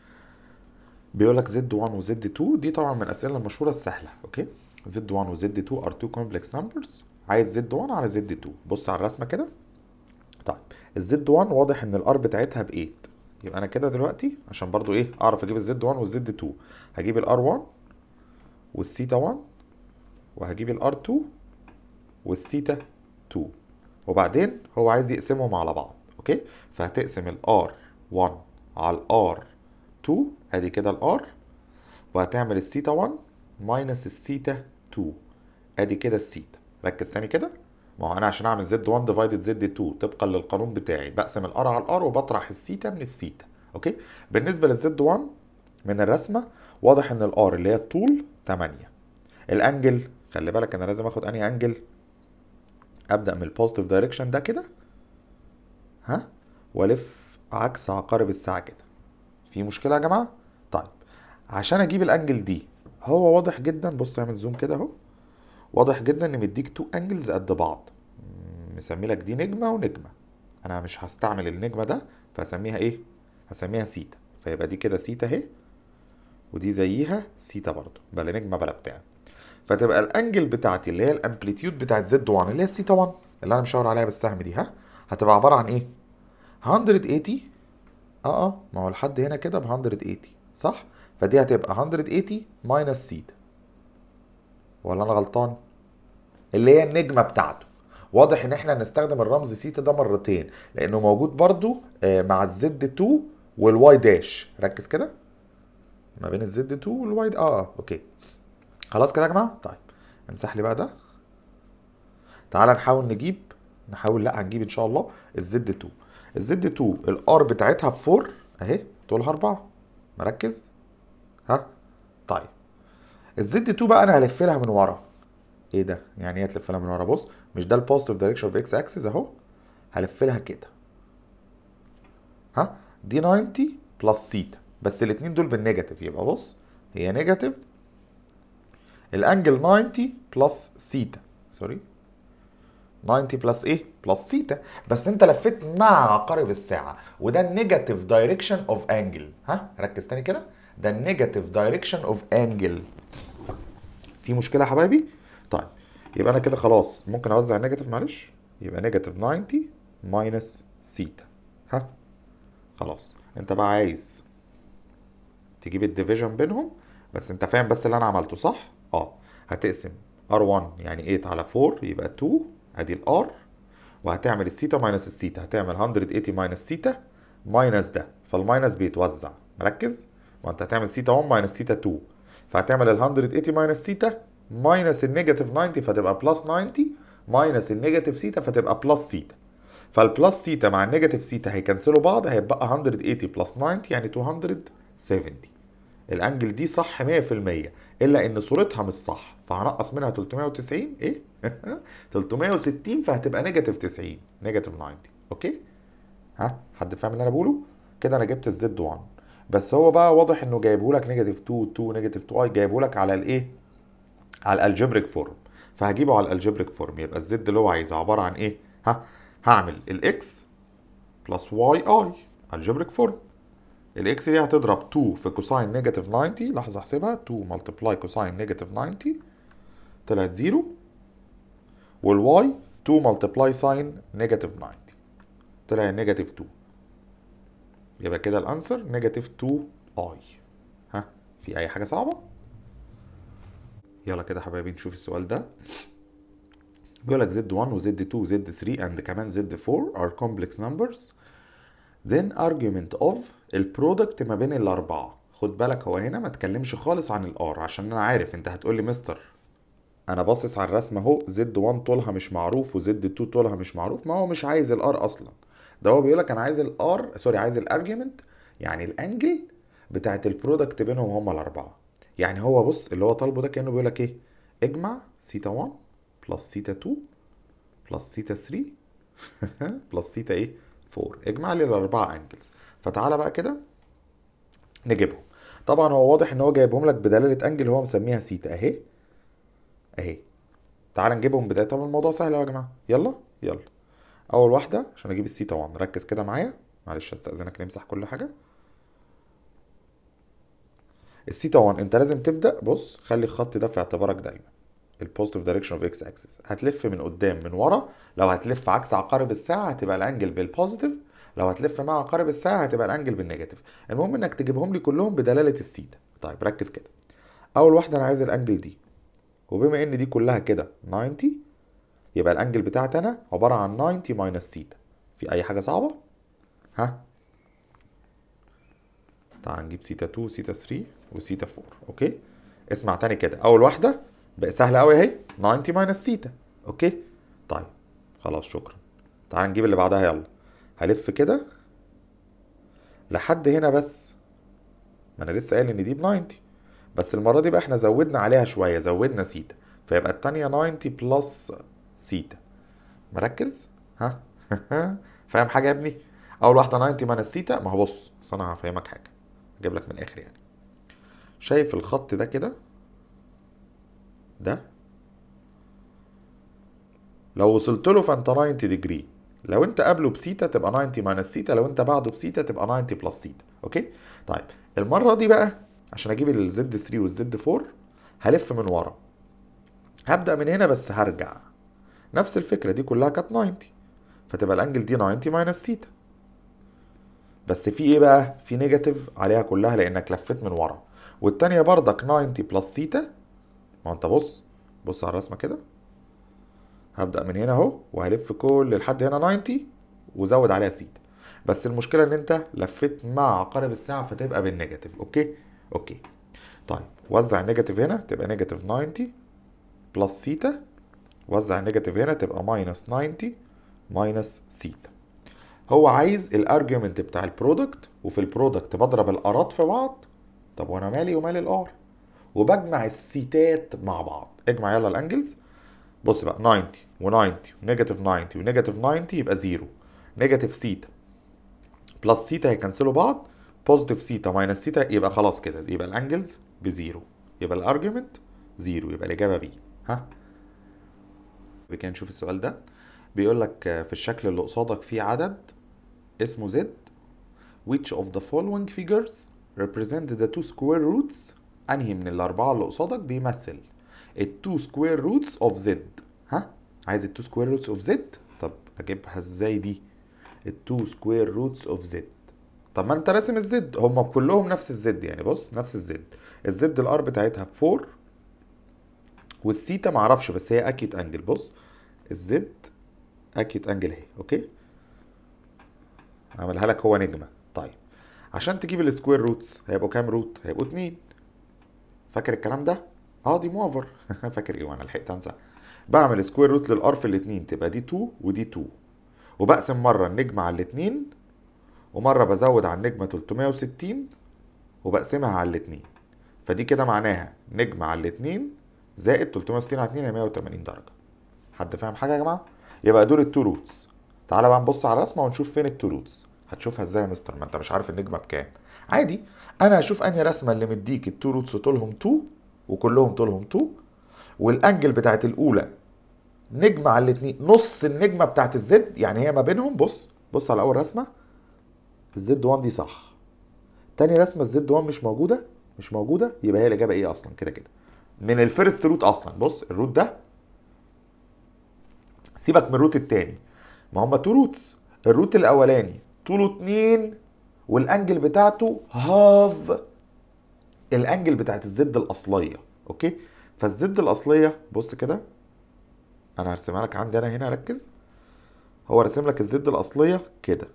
A: بيقول لك زد 1 وزد 2 دي طبعا من الاسئله المشهوره السهله اوكي زد 1 وزد 2 ار 2 كومبلكس نمبرز عايز زد 1 على زد 2 بص على الرسمه كده طيب الزد 1 واضح ان الار بتاعتها ب 8 يبقى انا كده دلوقتي عشان برضو ايه اعرف اجيب الزد 1 والزد 2 هجيب الار 1 والسيتا 1 وهجيب الار 2 والسيتا 2 وبعدين هو عايز يقسمهم على بعض اوكي فهتقسم الار 1 على الار 2 ادي كده الار وهتعمل السيتا 1 ماينس السيتا 2 ادي كده السيتا ركز تاني كده ما هو انا عشان اعمل زد 1 ديفايدد زد 2 طبقا للقانون بتاعي بقسم الار على الار وبطرح السيتا من السيتا اوكي بالنسبه للزد 1 من الرسمه واضح ان الار اللي هي الطول 8 الانجل خلي بالك انا لازم اخد انهي انجل ابدا من البوزيتيف دايركشن ده كده ها والف عكس عقارب الساعه كده في مشكله يا جماعه طيب عشان اجيب الانجل دي هو واضح جدا بص اعمل زوم كده اهو واضح جدا ان مديك تو انجلز قد بعض مسمي لك دي نجمه ونجمه انا مش هستعمل النجمه ده فهسميها ايه هسميها سيتا فيبقى دي كده سيتا اهي ودي زيها سيتا برضو بلا نجمه بلا بتاع فتبقى الانجل بتاعتي اللي هي الامبليتيود بتاعت زد 1 اللي هي السيتا 1 اللي انا مشاور عليها بالسهم دي ها هتبقى عباره عن ايه 180 اه اه ما هو لحد هنا كده ب 180 صح فدي هتبقى 180 ماينس سيتا ولا انا غلطان اللي هي النجمه بتاعته واضح ان احنا هنستخدم الرمز سيتا ده مرتين لانه موجود برضو مع الزد 2 والواي داش ركز كده ما بين الزد 2 والواي اه اه اوكي خلاص كده يا جماعه طيب امسح لي بقى ده تعالى نحاول نجيب نحاول لا هنجيب ان شاء الله الزد 2 الزد 2 الار بتاعتها ب 4 اهي طولها 4 مركز ها طيب الزد 2 بقى انا هلف لها من ورا ايه ده يعني ايه تلف لها من ورا بص مش ده البوزيتيف دايركشن اوف اكس اكسس اهو هلف لها كده ها دي 90 بلس سيتا بس الاثنين دول بالنيجاتيف يبقى بص هي نيجاتيف الانجل 90 بلس سيتا سوري 90 بلس ايه بلس سيتا بس انت لفيت مع عقارب الساعه وده النيجاتيف دايركشن اوف انجل ها ركز تاني كده ده النيجاتيف دايركشن اوف انجل في مشكله يا حبايبي طيب يبقى انا كده خلاص ممكن اوزع النيجاتيف معلش يبقى نيجاتيف 90 ماينس سيتا ها خلاص انت بقى عايز تجيب الديفيجن بينهم بس انت فاهم بس اللي انا عملته صح اه هتقسم R1 يعني 8 على 4 يبقى 2 ادي الار وهتعمل السيتا ماينس السيتا هتعمل 180 ماينس سيتا ماينس ده فالماينس بيتوزع مركز وانت هتعمل سيتا 1 ماينس سيتا 2 فهتعمل ال 180 ماينس سيتا ماينس النيجاتيف 90 فتبقى بلس 90 ماينس النيجاتيف سيتا فتبقى بلس سيتا فالبلس سيتا مع النيجاتيف سيتا هيكنسلوا بعض هيبقى 180 بلس 90 يعني 270 الانجل دي صح 100% الا ان صورتها مش صح فهنقص منها 390 ايه 360 فهتبقى نيجاتيف 90 نيجاتيف 90 اوكي ها حد فاهم اللي انا بقوله كده انا جبت الزد 1 بس هو بقى واضح انه جايبه لك نيجاتيف 2 2 نيجاتيف 2 اي جايبه لك على الايه على الالجبريك فورم فهجيبه على الالجبريك فورم يبقى الزد اللي هو عايزه عباره عن ايه ها هعمل الاكس بلس واي اي الجبريك فورم الاكس دي هتضرب 2 في كوساين نيجاتيف 90 لحظه احسبها 2 ملتبلاي كوساين نيجاتيف 90 طلعت 0 والواي 2 ملتبلاي ساين نيجاتيف 90 طلع نيجاتيف 2 يبقى كده الانسر نيجاتيف 2 اي ها في اي حاجه صعبه يلا كده يا حبايبي نشوف السؤال ده بيقول لك زد 1 وزد 2 وزد 3 and كمان زد 4 are complex numbers then argument of البرودكت ما بين الاربعه خد بالك هو هنا ما تكلمش خالص عن الار عشان انا عارف انت هتقول لي مستر انا باصص على الرسمه اهو زد 1 طولها مش معروف وزد 2 طولها مش معروف ما هو مش عايز الار اصلا ده هو بيقول لك انا عايز الار سوري عايز الارجيومنت يعني الانجل بتاعت البرودكت بينهم هما الاربعه يعني هو بص اللي هو طالبه ده كانه بيقول لك ايه اجمع سيتا 1 بلس سيتا 2 بلس سيتا 3 بلس سيتا ايه 4 اجمع لي الاربعه انجلز فتعالى بقى كده نجيبهم طبعا هو واضح ان هو جايبهم لك بدلاله انجل هو مسميها سيتا اهي اهي تعال نجيبهم بدايه طبعا الموضوع سهل اهو يا جماعه يلا يلا اول واحده عشان اجيب السيتا 1 ركز كده معايا معلش استاذنك نمسح كل حاجه السيتا 1 انت لازم تبدا بص خلي الخط ده في اعتبارك دايما البوزيتيف دايركشن اوف اكس اكسس هتلف من قدام من ورا لو هتلف عكس عقارب الساعه هتبقى الانجل بالبوزيتيف لو هتلف مع عقارب الساعه هتبقى الانجل بالنيجاتيف المهم انك تجيبهم لي كلهم بدلاله السيتا طيب ركز كده اول واحده انا عايز الانجل دي وبما ان دي كلها كده 90 يبقى الانجل بتاعتي انا عباره عن 90 ماينس سيتا في اي حاجه صعبه ها تعال نجيب سيتا 2 سيتا 3 وسيتا 4 اوكي اسمع تاني كده اول واحده بقى سهله قوي اهي 90 ماينس سيتا اوكي طيب خلاص شكرا تعال نجيب اللي بعدها يلا هلف كده لحد هنا بس ما انا لسه قايل ان دي ب 90 بس المره دي بقى احنا زودنا عليها شويه زودنا سيتا فيبقى التانية 90 بلس سيتا مركز ها فاهم حاجه يا ابني اول واحده 90 ماينس سيتا ما هو بص بس انا هفهمك حاجه اجيب لك من الاخر يعني شايف الخط ده كده ده لو وصلت له فانت 90 ديجري لو انت قبله بسيتا تبقى 90 ماينس سيتا لو انت بعده بسيتا تبقى 90 بلس سيتا اوكي طيب المره دي بقى عشان اجيب الزد 3 والزد 4 هلف من ورا هبدا من هنا بس هرجع نفس الفكره دي كلها كانت 90 فتبقى الانجل دي 90 ماينس سيتا بس في ايه بقى في نيجاتيف عليها كلها لانك لفيت من ورا والتانية بردك 90 بلس سيتا ما انت بص بص على الرسمه كده هبدا من هنا اهو وهلف كل لحد هنا 90 وزود عليها سيتا بس المشكله ان انت لفيت مع عقارب الساعه فتبقى بالنيجاتيف اوكي اوكي طيب وزع النيجاتيف هنا تبقى نيجاتيف 90 بلس سيتا وزع النيجاتيف هنا تبقى ماينس 90 ماينس سيتا هو عايز الارجيومنت بتاع البرودكت وفي البرودكت بضرب الارات في بعض طب وانا مالي ومال الار وبجمع السيتات مع بعض اجمع يلا الانجلز بص بقى 90 و90 ونيجاتيف 90 ونيجاتيف 90 يبقى زيرو نيجاتيف سيتا بلس سيتا هيكنسلوا بعض بوزيتيف سيتا ماينس سيتا يبقى خلاص كده يبقى الانجلز بزيرو يبقى الارجيومنت زيرو يبقى الاجابه بي ها كده نشوف السؤال ده بيقول لك في الشكل اللي قصادك في عدد اسمه z which of the following figures represent the two square roots انهي من الاربعه اللي قصادك بيمثل ال two square roots of z ها عايز ال two square roots of z طب اجيبها ازاي دي ال two square roots of z طب ما انت راسم الزد هم كلهم نفس الزد يعني بص نفس الزد الزد الار بتاعتها ب 4 والسيتا معرفش بس هي اكيوت انجل بص الزد اكيوت انجل اهي اوكي عملها لك هو نجمه طيب عشان تجيب السكوير روتس هيبقوا كام روت هيبقوا اتنين فاكر الكلام ده اه دي موفر فاكر ايه وانا لحقت انسى بعمل سكوير روت للار في الاتنين تبقى دي 2 ودي 2 وبقسم مره النجمه على الاتنين ومره بزود على النجمه 360 وبقسمها على الاتنين فدي كده معناها نجمه على الاتنين زائد 360 على 2 هي 180 درجه حد فاهم حاجه يا جماعه يبقى دول التو روتس تعالى بقى نبص على الرسمه ونشوف فين التو روتس هتشوفها ازاي يا مستر ما انت مش عارف النجمه بكام عادي انا هشوف انهي رسمه اللي مديك التو روتس طولهم 2 وكلهم طولهم 2 والانجل بتاعت الاولى نجمه على الاثنين نص النجمه بتاعت الزد يعني هي ما بينهم بص بص على اول رسمه الزد 1 دي صح تاني رسمه الزد 1 مش موجوده مش موجوده يبقى هي الاجابه ايه اصلا كده كده من الفيرست روت اصلا بص الروت ده سيبك من الروت التاني ما هما تو روتس الروت الاولاني طوله 2 والانجل بتاعته هاف الانجل بتاعت الزد الاصليه اوكي فالزد الاصليه بص كده انا هرسمها لك عندي انا هنا ركز هو راسم لك الزد الاصليه كده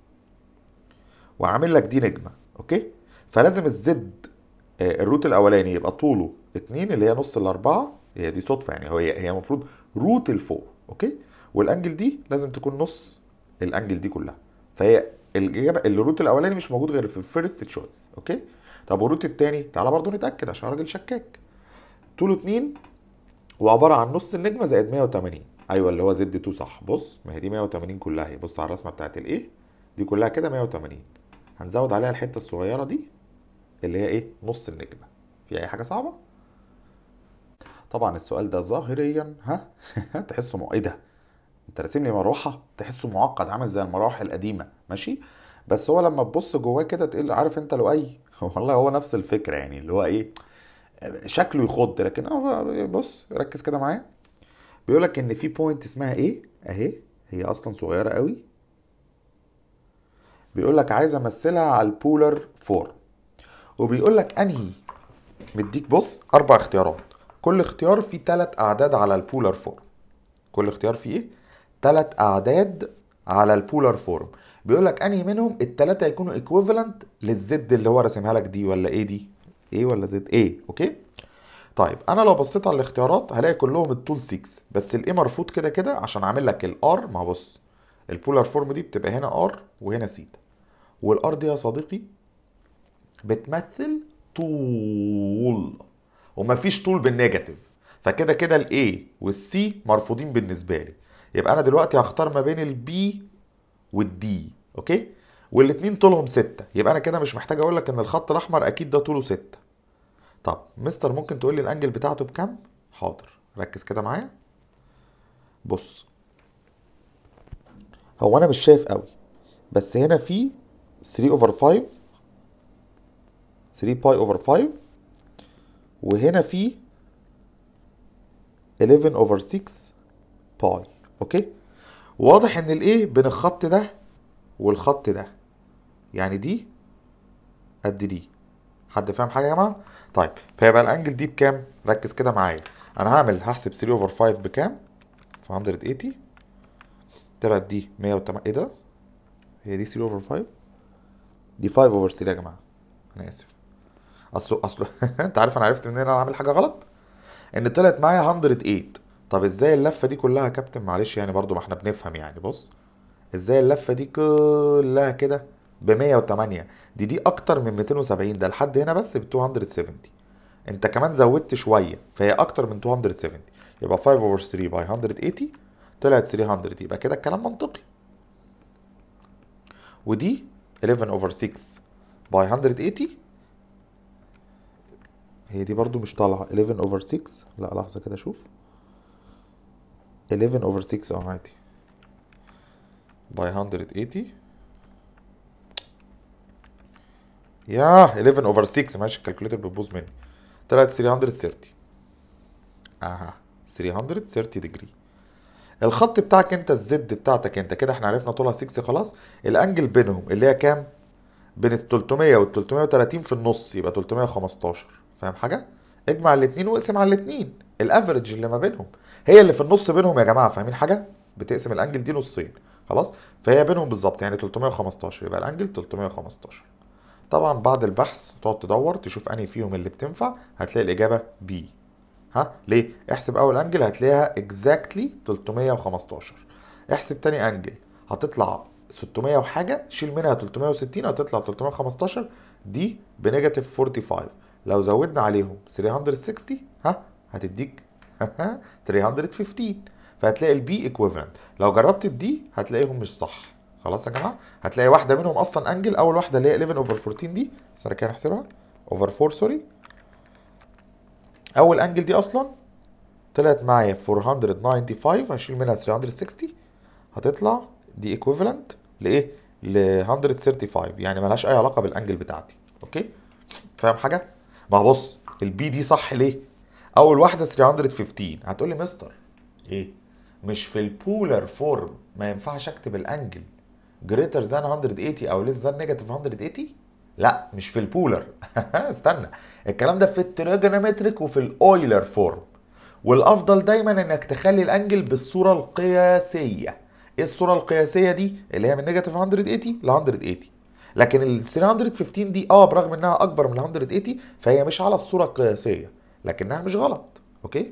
A: وعامل لك دي نجمه اوكي فلازم الزد آه، الروت الاولاني يبقى طوله 2 اللي هي نص الاربعه هي دي صدفه يعني هي هي المفروض روت الفوق اوكي والانجل دي لازم تكون نص الانجل دي كلها فهي الاجابه الروت الاولاني مش موجود غير في الفيرست تشويس اوكي طب والروت التاني تعالى برضو نتاكد عشان راجل شكاك طوله 2 وعباره عن نص النجمه زائد 180 ايوه اللي هو زد 2 صح بص ما هي دي 180 كلها اهي بص على الرسمه بتاعت الايه دي كلها كده 180 هنزود عليها الحته الصغيره دي اللي هي ايه نص النجمه في اي حاجه صعبه طبعا السؤال ده ظاهريا ها تحسه مع... ايه ده انت راسم لي مروحه تحسه معقد عامل زي المراوح القديمه ماشي بس هو لما تبص جواه كده تقول عارف انت لو اي والله هو نفس الفكره يعني اللي هو ايه شكله يخض لكن هو بص ركز كده معايا بيقول لك ان في بوينت اسمها ايه اهي هي اصلا صغيره قوي بيقول لك عايز امثلها على البولر فورم وبيقول لك انهي مديك بص اربع اختيارات كل اختيار فيه ثلاث اعداد على البولر فورم كل اختيار فيه ايه ثلاث اعداد على البولر فورم بيقول لك انهي منهم الثلاثه يكونوا ايكويفالنت للزد اللي هو راسمها لك دي ولا ايه دي ايه ولا زد ايه اوكي طيب انا لو بصيت على الاختيارات هلاقي كلهم الطول 6 بس الايه مرفوض كده كده عشان اعمل لك الار ما بص البولار فورم دي بتبقى هنا ار وهنا سيتا والار دي يا صديقي بتمثل طول ومفيش طول بالنيجاتيف فكده كده الاي والسي مرفوضين بالنسبه لي يبقى انا دلوقتي هختار ما بين البي والدي اوكي والاتنين طولهم ستة يبقى انا كده مش محتاج اقول لك ان الخط الاحمر اكيد ده طوله ستة طب مستر ممكن تقول لي الانجل بتاعته بكام حاضر ركز كده معايا بص هو انا مش شايف قوي بس هنا في 3 اوفر 5 3 باي اوفر 5 وهنا في 11 اوفر 6 باي اوكي واضح ان الايه بين الخط ده والخط ده يعني دي قد دي حد فاهم حاجه يا جماعه طيب فيبقى الانجل دي بكام ركز كده معايا انا هعمل هحسب 3 اوفر 5 بكام في 180 طلعت دي 108 ايه ده هي دي 3 اوفر 5 دي 5 اوفر 3 يا جماعه انا اسف اصله اصله انت عارف انا عرفت منين انا عامل حاجه غلط ان طلعت معايا 108 طب ازاي اللفه دي كلها يا كابتن معلش يعني برضو ما احنا بنفهم يعني بص ازاي اللفه دي كلها كده ب 108 دي دي اكتر من 270 ده لحد هنا بس ب 270 انت كمان زودت شويه فهي اكتر من 270 يبقى 5 اوفر 3 باي 180 طلعت 300 يبقى كده الكلام منطقي ودي 11 اوفر 6 باي 180 هي دي برضو مش طالعه 11 اوفر 6 لا لحظه كده اشوف 11 اوفر 6 اه عادي باي 180 ياه 11 اوفر 6 ماشي الكالكوليتر بتبوظ مني طلعت 330 اها 330 ديجري الخط بتاعك انت الزد بتاعتك انت كده احنا عرفنا طولها 6 خلاص الانجل بينهم اللي هي كام بين ال 300 وال 330 في النص يبقى 315 فاهم حاجه اجمع الاثنين واقسم على الاثنين الافريج اللي ما بينهم هي اللي في النص بينهم يا جماعه فاهمين حاجه بتقسم الانجل دي نصين خلاص فهي بينهم بالظبط يعني 315 يبقى الانجل 315 طبعا بعد البحث تقعد تدور تشوف انهي فيهم اللي بتنفع هتلاقي الاجابه بي ها ليه احسب اول انجل هتلاقيها اكزاكتلي 315 احسب تاني انجل هتطلع 600 وحاجه شيل منها 360 هتطلع 315 دي بنيجاتيف 45 لو زودنا عليهم 360 ها هتديك 315 فهتلاقي البي ايكويفالنت لو جربت الدي هتلاقيهم مش صح خلاص يا جماعه هتلاقي واحده منهم اصلا انجل اول واحده اللي هي 11 اوفر 14 دي استنى كده نحسبها اوفر 4 سوري اول انجل دي اصلا طلعت معايا 495 هشيل منها 360 هتطلع دي ايكويفالنت لايه ل 135 يعني ملهاش اي علاقه بالانجل بتاعتي اوكي فاهم حاجه ما هو بص البي دي صح ليه اول واحده 315 هتقول لي مستر ايه مش في البولر فورم ما ينفعش اكتب الانجل جريتر ذان 180 او ليس ذان نيجاتيف 180 لا مش في البولر استنى الكلام ده في التريجونومتريك وفي الاويلر فورم والافضل دايما انك تخلي الانجل بالصوره القياسيه ايه الصوره القياسيه دي اللي هي من نيجاتيف 180 ل 180 لكن ال 315 دي اه برغم انها اكبر من 180 فهي مش على الصوره القياسيه لكنها مش غلط اوكي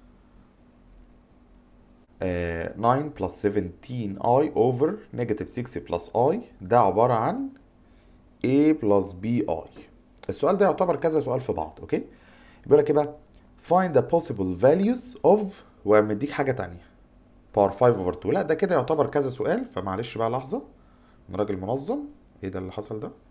A: آه 9 بلس 17i over negative 6 plus i ده عبارة عن a plus bi السؤال ده يعتبر كذا سؤال في بعض اوكي بيقول لك ايه بقى find the possible values of ومديك حاجة تانية power 5 over 2 لا ده كده يعتبر كذا سؤال فمعلش بقى لحظة من راجل منظم ايه ده اللي حصل ده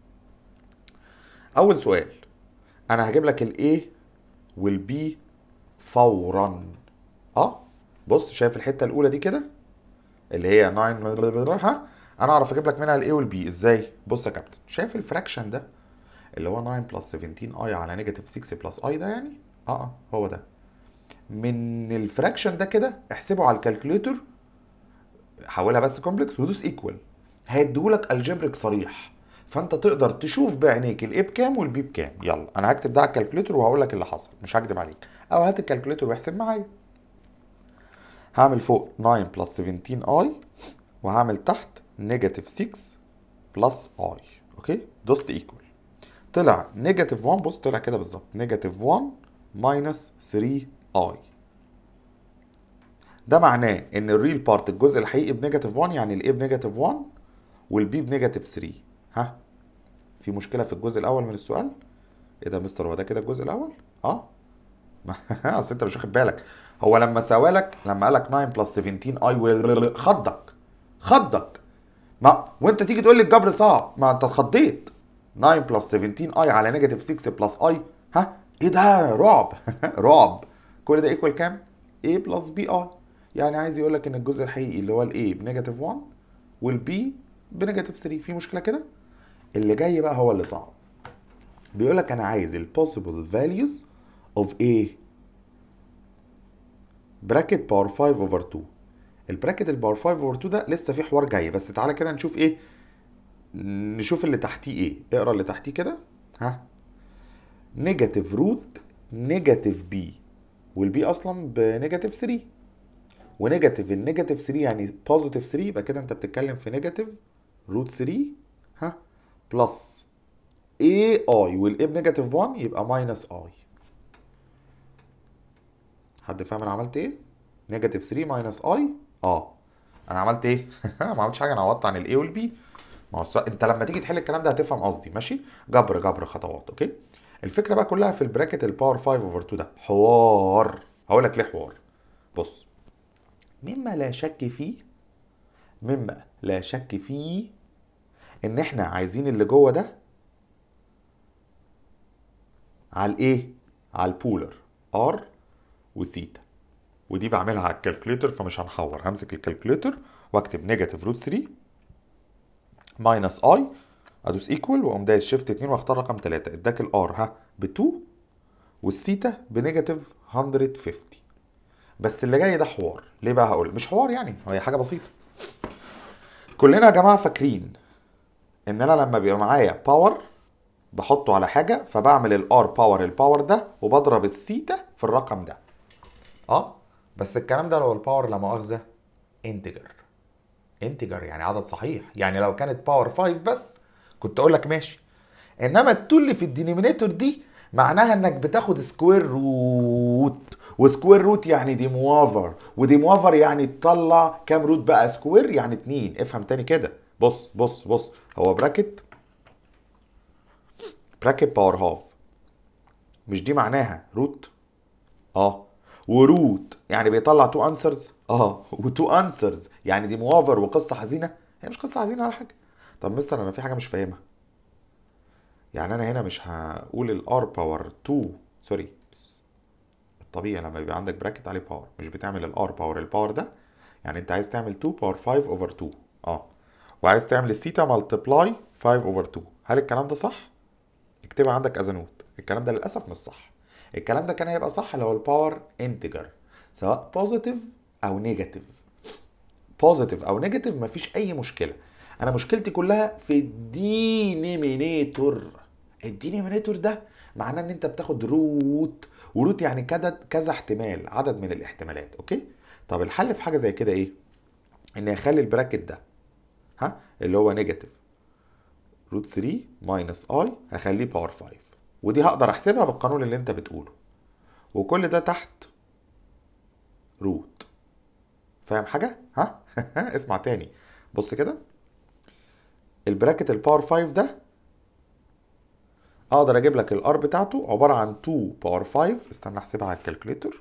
A: اول سؤال انا هجيب لك الاي والبي فورا اه بص شايف الحته الاولى دي كده اللي هي 9 ها انا اعرف اجيب لك منها الاي والبي ازاي بص يا كابتن شايف الفراكشن ده اللي هو 9 بلس 17 اي على نيجاتيف 6 بلس اي ده يعني اه اه هو ده من الفراكشن ده كده احسبه على الكالكوليتر حولها بس كومبلكس ودوس ايكوال هيديهولك الجبريك صريح فانت تقدر تشوف بعينيك الاي بكام والبي بكام يلا انا هكتب ده على الكالكوليتر وهقول لك اللي حصل مش هكدب عليك او هات الكالكوليتر واحسب معايا هعمل فوق 9 بلس 17 اي وهعمل تحت نيجاتيف 6 بلس اي اوكي دوست ايكوال طلع نيجاتيف 1 بص طلع كده بالظبط نيجاتيف 1 ماينس 3 اي ده معناه ان الريل بارت الجزء الحقيقي بنيجاتيف 1 يعني الاي بنيجاتيف 1 والبي بنيجاتيف 3 ها في مشكله في الجزء الاول من السؤال ايه ده يا مستر هو ده كده الجزء الاول اه اصل انت مش واخد بالك هو لما سوالك لما قالك 9 بلس 17 اي خضك خضك ما وانت تيجي تقول لي الجبر صعب ما انت اتخضيت 9 بلس 17 اي على نيجاتيف 6 بلس اي ها ايه ده رعب رعب كل ده ايكوال كام a بلس بي اي يعني عايز يقول لك ان الجزء الحقيقي اللي هو الاي بنيجاتيف 1 والبي بنيجاتيف 3 في مشكله كده اللي جاي بقى هو اللي صعب بيقول لك انا عايز البوسيبل فاليوز اوف a براكت باور 5 اوفر 2 البراكت الباور 5 اوفر 2 ده لسه في حوار جاي بس تعالى كده نشوف ايه نشوف اللي تحتيه ايه اقرا اللي تحتيه كده ها نيجاتيف روت نيجاتيف بي والبي اصلا بنيجاتيف 3 ونيجاتيف النيجاتيف 3 يعني بوزيتيف 3 يبقى كده انت بتتكلم في نيجاتيف روت 3 ها بلس اي اي والاي بنيجاتيف 1 يبقى ماينس اي حد فاهم انا عملت ايه؟ نيجاتيف 3 ماينس اي اه انا عملت ايه؟ ما عملتش حاجه انا عوضت عن الاي والبي ما هو انت لما تيجي تحل الكلام ده هتفهم قصدي ماشي؟ جبر جبر خطوات اوكي؟ الفكره بقى كلها في البراكت الباور 5 اوفر 2 ده حوار هقول لك ليه حوار بص مما لا شك فيه مما لا شك فيه ان احنا عايزين اللي جوه ده على الايه على البولر ار وسيتا ودي بعملها على الكالكوليتر فمش هنحور همسك الكالكوليتر واكتب نيجاتيف روت 3 ماينس اي ادوس ايكوال واقوم دايس شيفت 2 واختار رقم 3 اداك الار ها ب 2 والسيتا بنيجاتيف 150 بس اللي جاي ده حوار ليه بقى هقول مش حوار يعني هي حاجه بسيطه كلنا يا جماعه فاكرين ان انا لما بيبقى معايا باور بحطه على حاجه فبعمل الار باور الباور ده وبضرب السيتا في الرقم ده اه بس الكلام ده لو الباور لا مؤاخذه انتجر انتجر يعني عدد صحيح يعني لو كانت باور 5 بس كنت اقول لك ماشي انما التو اللي في الدينومينيتور دي معناها انك بتاخد سكوير روت وسكوير روت يعني ديموافر وديموافر يعني تطلع كام روت بقى سكوير يعني اتنين افهم تاني كده بص بص بص هو براكت براكت باور هاف مش دي معناها روت اه وروت يعني بيطلع تو انسرز اه وتو انسرز يعني دي موافر وقصه حزينه هي مش قصه حزينه ولا حاجه طب مستر انا في حاجه مش فاهمها يعني انا هنا مش هقول الار باور 2 سوري بس بس. الطبيعي لما يبقى عندك براكت عليه باور مش بتعمل الار باور الباور ده يعني انت عايز تعمل 2 باور 5 اوفر 2 اه وعايز تعمل الثيتا ملتبلاي 5 اوفر 2 هل الكلام ده صح اكتبها عندك از نوت الكلام ده للاسف مش صح الكلام ده كان هيبقى صح لو الباور انتجر سواء بوزيتيف او نيجاتيف بوزيتيف او نيجاتيف مفيش اي مشكله انا مشكلتي كلها في الدينيمينيتور الدينيمينيتور ده معناه ان انت بتاخد روت وروت يعني كذا كذا احتمال عدد من الاحتمالات اوكي طب الحل في حاجه زي كده ايه ان اخلي البراكت ده ها اللي هو نيجاتيف روت 3 ماينس اي هخليه باور 5 ودي هقدر احسبها بالقانون اللي انت بتقوله وكل ده تحت روت فاهم حاجه ها اسمع تاني بص كده البراكت الباور 5 ده اقدر اجيب لك الار بتاعته عباره عن 2 باور 5 استنى احسبها على الكالكوليتر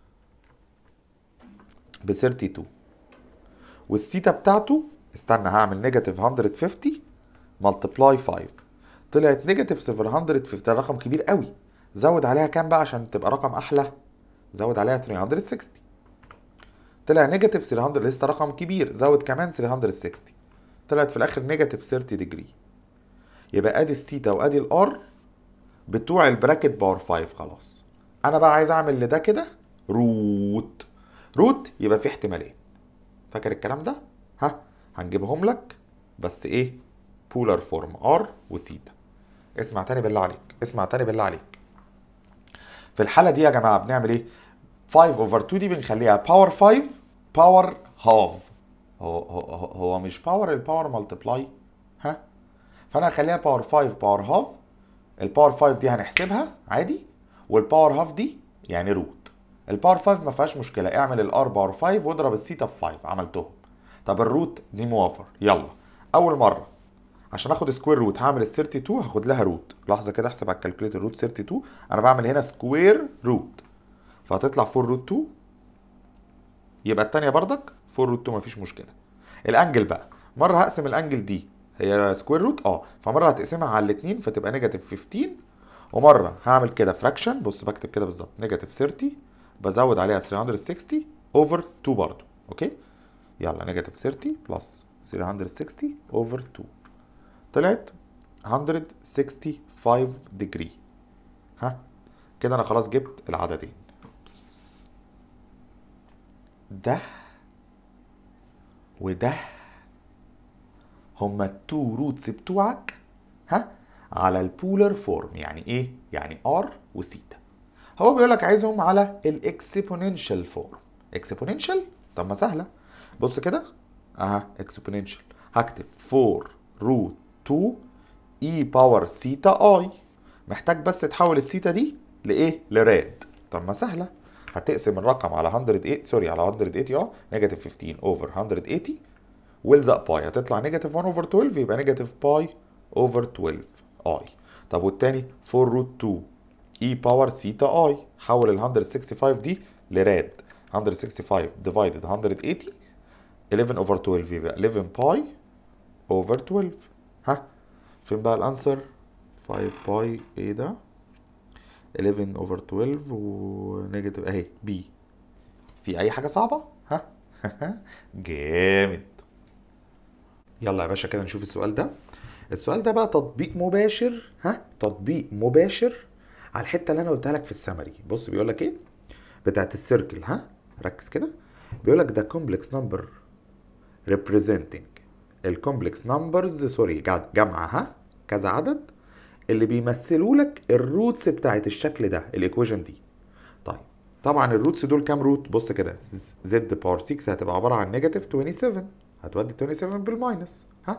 A: ب 32 والثيتا بتاعته استنى هعمل نيجاتيف 150 ملتبلاي 5 طلعت نيجاتيف 750 ده رقم كبير قوي زود عليها كام بقى عشان تبقى رقم احلى زود عليها 360 طلع نيجاتيف 300 لسه رقم كبير زود كمان 360 طلعت في الاخر نيجاتيف 30 ديجري يبقى ادي الثيتا وادي الار بتوع البراكت باور 5 خلاص انا بقى عايز اعمل لده كده روت روت يبقى في احتمالين فاكر الكلام ده ها هنجيبهم لك بس ايه بولار فورم ار وثيتا اسمع تاني بالله عليك اسمع تاني بالله عليك في الحاله دي يا جماعه بنعمل ايه 5 اوفر 2 دي بنخليها باور 5 باور هاف هو هو هو مش باور الباور ملتبلاي ها فانا هخليها باور 5 باور هاف الباور 5 دي هنحسبها عادي والباور هاف دي يعني روت الباور 5 ما فيهاش مشكله اعمل الار باور 5 واضرب الثيتا في 5 عملتهم طب الروت دي موافر يلا اول مره عشان اخد سكوير روت هعمل ال 32 هاخد لها روت لحظه كده احسب على الكالكوليتر روت 32 انا بعمل هنا سكوير روت فهتطلع 4 روت 2 يبقى الثانيه بردك 4 روت 2 مفيش مشكله الانجل بقى مره هقسم الانجل دي هي سكوير روت اه فمره هتقسمها على الاثنين فتبقى نيجاتيف 15 ومره هعمل كده فراكشن بص بكتب كده بالظبط نيجاتيف 30 بزود عليها 360 اوفر 2 برضو اوكي يلا نيجاتيف 30 بلس 360 اوفر 2 طلعت 165 ديجري ها كده انا خلاص جبت العددين ده وده هما التو روتس بتوعك ها على البولر فورم يعني ايه يعني ار وسيتا هو بيقول لك عايزهم على الاكسبوننشال فورم اكسبوننشال طب ما سهله بص كده اها اكسبوننشال هكتب 4 روت 2 اي باور سيتا اي محتاج بس تحول السيتا دي لايه لراد طب ما سهله هتقسم الرقم على 108 سوري على 180 اه نيجاتيف 15 اوفر 180 والزق باي هتطلع نيجاتيف 1 اوفر 12 يبقى نيجاتيف باي اوفر 12 اي طب والتاني 4 روت 2 اي باور سيتا اي حول ال 165 دي لراد 165 ديفايدد 180 11 اوفر 12 يبقى 11 باي اوفر 12 ها فين بقى الانسر 5 باي ايه ده 11 اوفر 12 ونيجاتيف اهي بي في اي حاجه صعبه ها جامد يلا يا باشا كده نشوف السؤال ده السؤال ده بقى تطبيق مباشر ها تطبيق مباشر على الحته اللي انا قلتها لك في السمري بص بيقول لك ايه بتاعت السيركل ها ركز كده بيقول لك ده كومبلكس نمبر representing الكومبلكس نمبرز سوري جمع ها كذا عدد اللي بيمثلوا لك الروتس بتاعت الشكل ده الايكويشن دي طيب طبعا الروتس دول كام روت بص كده زد باور 6 هتبقى عباره عن نيجاتيف 27 هتودي 27 بالماينس ها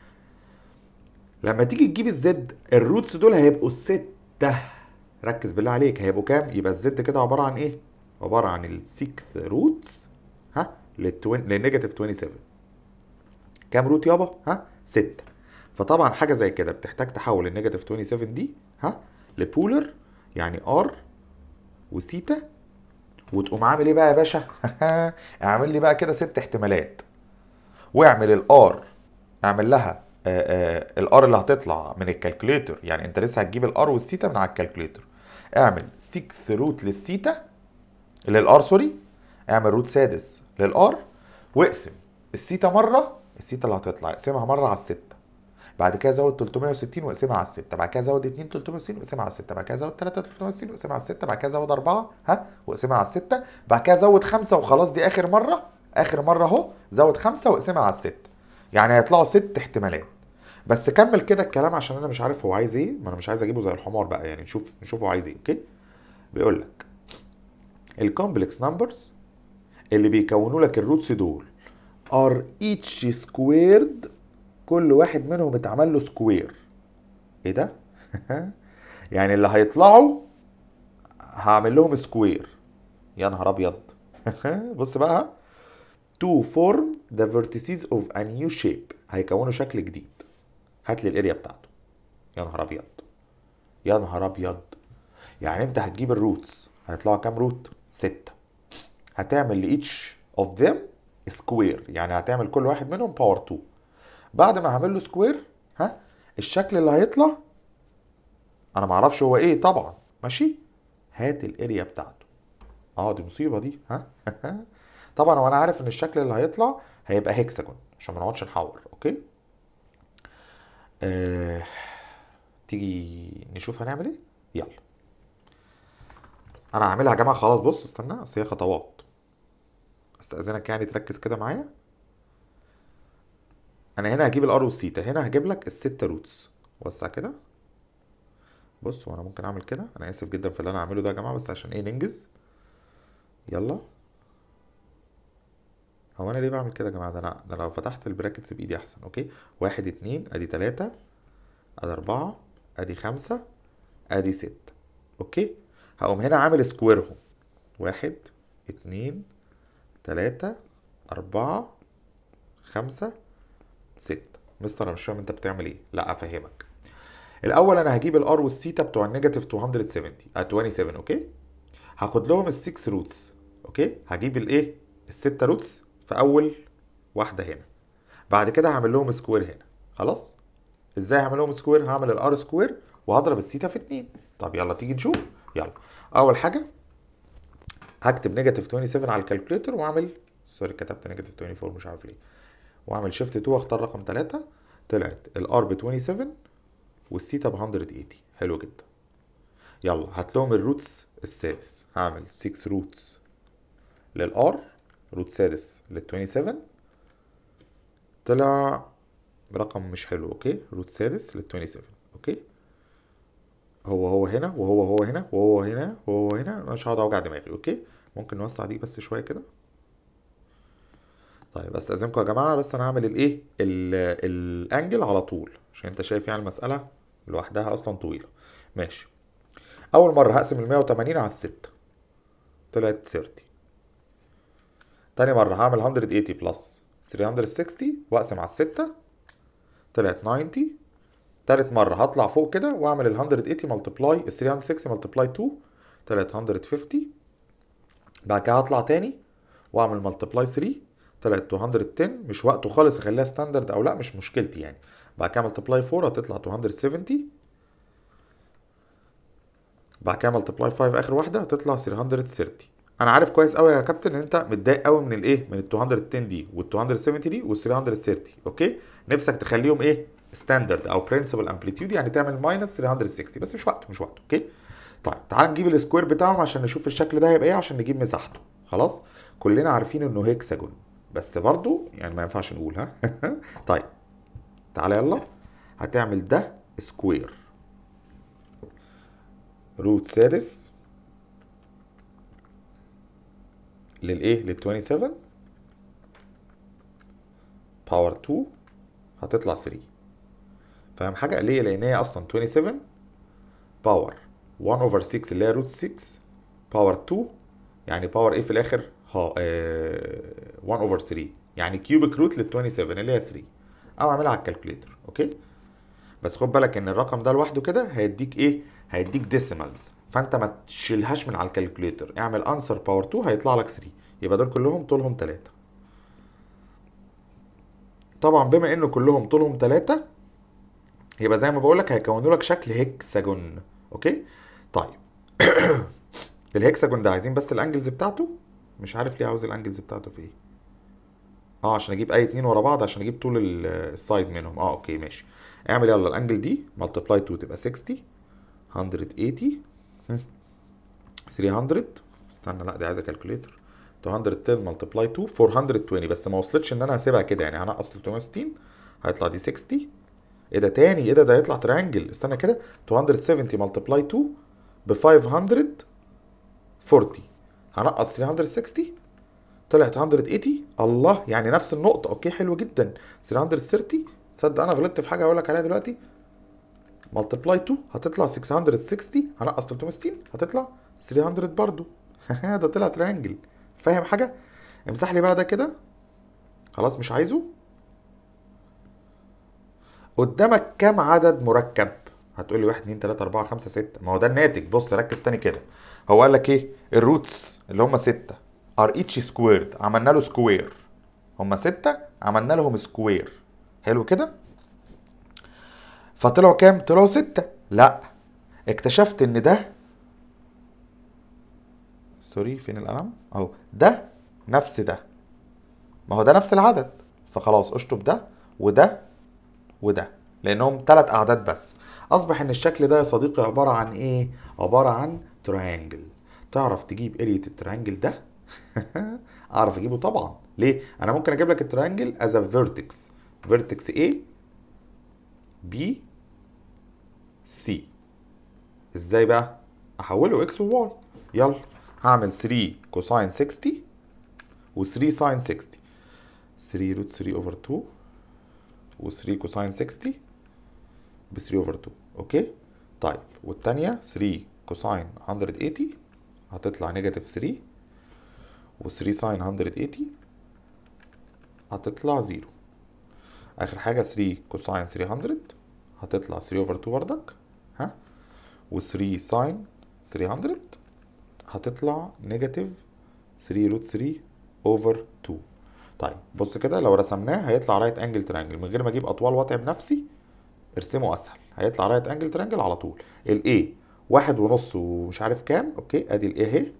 A: لما تيجي تجيب الزد الروتس دول هيبقوا ستة ركز بالله عليك هيبقوا كام يبقى الزد كده عباره عن ايه عباره عن السيكث روتس ها للتوين للنيجاتيف 27 كام روت يابا ها 6 فطبعا حاجه زي كده بتحتاج تحول النيجاتيف 27 دي ها لبولر يعني ار وسيتا وتقوم عامل ايه بقى يا باشا اعمل لي بقى كده ست احتمالات واعمل الار اعمل لها الار اللي هتطلع من الكالكوليتر يعني انت لسه هتجيب الار والثيتا من على الكالكوليتر اعمل 6 روت للثيتا للار سوري اعمل روت سادس للار واقسم الثيتا مره الثيتا اللي هتطلع اقسمها مره على السته بعد كده زود 360 واقسمها على السته بعد كده زود 2 360 واقسمها على السته بعد كده زود 3 360 واقسمها على السته بعد كده زود 4 ها واقسمها على السته بعد كده زود 5 وخلاص دي اخر مره اخر مره اهو زود 5 واقسمها على السته يعني هيطلعوا ست احتمالات بس كمل كده الكلام عشان انا مش عارف هو عايز ايه ما انا مش عايز اجيبه زي الحمار بقى يعني نشوف نشوف هو عايز ايه اوكي بيقول لك الكومبلكس نمبرز اللي بيكونوا لك الروتس دول ار each squared كل واحد منهم اتعمل له سكوير ايه ده يعني اللي هيطلعوا هعمل لهم سكوير يا نهار ابيض بص بقى to form the vertices of a new shape هيكونوا شكل جديد هات لي الاريا بتاعته يا نهار ابيض يا نهار ابيض يعني انت هتجيب الروتس هيطلعوا كام روت ستة هتعمل لإيتش اوف them سكوير يعني هتعمل كل واحد منهم باور 2 بعد ما هعمل له سكوير ها الشكل اللي هيطلع انا ما اعرفش هو ايه طبعا ماشي هات الاريا بتاعته اه دي مصيبه دي ها طبعا وانا عارف ان الشكل اللي هيطلع هيبقى هيكساجون عشان ما نقعدش نحور اوكي آه... تيجي نشوف هنعمل ايه يلا انا هعملها يا جماعه خلاص بص استنى اصل هي خطوات استاذنك يعني تركز كده معايا انا هنا هجيب الار والثيتا هنا هجيب لك الست روتس وسع كده بص وانا ممكن اعمل كده انا اسف جدا في اللي انا هعمله ده يا جماعه بس عشان ايه ننجز يلا هو انا ليه بعمل كده يا جماعه ده انا ده لو فتحت البراكتس بايدي احسن اوكي واحد اتنين ادي تلاتة ادي اربعة ادي خمسة ادي ستة اوكي هقوم هنا عامل سكويرهم واحد اتنين تلاتة اربعة خمسة ستة مستر انا مش فاهم انت بتعمل ايه لا افهمك الاول انا هجيب الار والثيتا بتوع النيجاتيف 270 اه 27 اوكي هاخد لهم السكس روتس اوكي هجيب الايه الستة روتس في اول واحده هنا بعد كده هعمل لهم سكوير هنا خلاص ازاي هعمل لهم سكوير هعمل الار سكوير وهضرب الثيتا في 2 طب يلا تيجي نشوف يلا اول حاجه هكتب نيجاتيف 27 على الكالكوليتر واعمل سوري كتبت نيجاتيف 24 مش عارف ليه واعمل شيفت 2 واختار رقم 3 طلعت الار ب 27 والثيتا ب 180 حلو جدا يلا هات لهم الروتس السادس هعمل 6 روتس للار روت سادس لل 27 طلع رقم مش حلو اوكي روت سادس لل 27 اوكي هو هو هنا وهو هو هنا وهو هنا وهو هنا مش هقعد اوجع دماغي اوكي ممكن نوسع دي بس شويه كده طيب استاذنكم يا جماعه بس انا هعمل الايه ال- الانجل على طول عشان انت شايف يعني المساله لوحدها اصلا طويله ماشي اول مره هقسم ال 180 على الستة طلعت 30 تاني مره هعمل 180 بلس 360 واقسم على الستة طلعت 90 تالت مرة هطلع فوق كده واعمل ال 180 ملتبلاي ال 360 ملتبلاي 2 طلعت 150 بعد كده هطلع تاني واعمل ملتبلاي 3 طلعت 210 مش وقته خالص اخليها ستاندرد او لا مش مشكلتي يعني بعد كده ملتبلاي 4 هتطلع 270 بعد كده ملتبلاي 5 اخر واحده هتطلع 330 انا عارف كويس قوي يا كابتن ان انت متضايق قوي من الايه من ال 210 دي وال 270 دي وال 330 اوكي نفسك تخليهم ايه ستاندرد او برنسبل امبليتيود يعني تعمل ماينس 360 بس مش وقته مش وقته اوكي طيب تعال نجيب السكوير بتاعهم عشان نشوف الشكل ده هيبقى ايه عشان نجيب مساحته خلاص كلنا عارفين انه هيكساجون بس برضو يعني ما ينفعش نقول ها طيب تعالى يلا هتعمل ده سكوير روت سادس للايه لل 27 باور 2 هتطلع 3 فاهم حاجه ليه لان هي اصلا 27 باور 1 اوفر 6 اللي هي روت 6 باور 2 يعني باور ايه في الاخر ها آه 1 اوفر 3 يعني كيوبيك روت لل 27 اللي هي 3 او اعملها على الكالكوليتر اوكي بس خد بالك ان الرقم ده لوحده كده هيديك ايه هيديك ديسيمالز فانت ما تشيلهاش من على الكالكوليتر اعمل انسر باور 2 هيطلع لك 3 يبقى دول كلهم طولهم 3 طبعا بما ان كلهم طولهم 3 يبقى زي ما بقول لك هيكونوا لك شكل هيكساجون اوكي طيب الهيكساجون ده عايزين بس الانجلز بتاعته مش عارف ليه عاوز الانجلز بتاعته في ايه اه عشان اجيب اي اتنين ورا بعض عشان اجيب طول ال- السايد منهم اه اوكي ماشي اعمل يلا الانجل دي ملتبلاي 2 تبقى 60 180 هم. 300 استنى لا دي عايزه كالكوليتر 210 ملتبلاي 2 420 بس ما وصلتش ان انا هسيبها كده يعني هنقص 360 هيطلع دي 60 ايه ده تاني ايه ده ده هيطلع تريانجل استنى كده 270 ملتبلاي 2 ب 540 هنقص 360 طلعت 180 الله يعني نفس النقطة اوكي حلو جدا 330 تصدق انا غلطت في حاجة هقول لك عليها دلوقتي ملتبلاي 2 هتطلع 660 هنقص 360 هتطلع 300 برضو ده طلع تريانجل فاهم حاجة امسح لي بقى ده كده خلاص مش عايزه قدامك كام عدد مركب هتقول لي 1 2 3 4 5 6 ما هو ده الناتج بص ركز تاني كده هو قال لك ايه الروتس اللي هم 6 ار ايتش سكويرد عملنا له سكوير هم 6 عملنا لهم سكوير حلو كده فطلعوا كام طلعوا 6 لا اكتشفت ان ده سوري فين القلم اهو ده نفس ده ما هو ده نفس العدد فخلاص اشطب ده وده وده لانهم ثلاث اعداد بس اصبح ان الشكل ده يا صديقي عباره عن ايه عباره عن تريانجل تعرف تجيب اريا التريانجل ده اعرف اجيبه طبعا ليه انا ممكن اجيب لك التريانجل از ا فيرتكس فيرتكس A B C ازاي بقى احوله اكس وواي يلا هعمل 3 كوساين 60 و3 ساين 60 3 روت 3 اوفر 2 و3 كوساين 60 ب 3 اوفر 2 اوكي طيب والتانية 3 كوساين 180 هتطلع نيجاتيف 3 و3 ساين 180 هتطلع 0 اخر حاجة 3 كوساين 300 هتطلع 3 اوفر 2 بردك ها و3 ساين 300 هتطلع نيجاتيف 3 روت 3 اوفر 2 طيب بص كده لو رسمناه هيطلع رايت انجل ترانجل من غير ما اجيب اطوال واتعب نفسي ارسمه اسهل هيطلع رايت انجل ترانجل على طول الاي واحد ونص ومش عارف كام اوكي ادي الاي اهي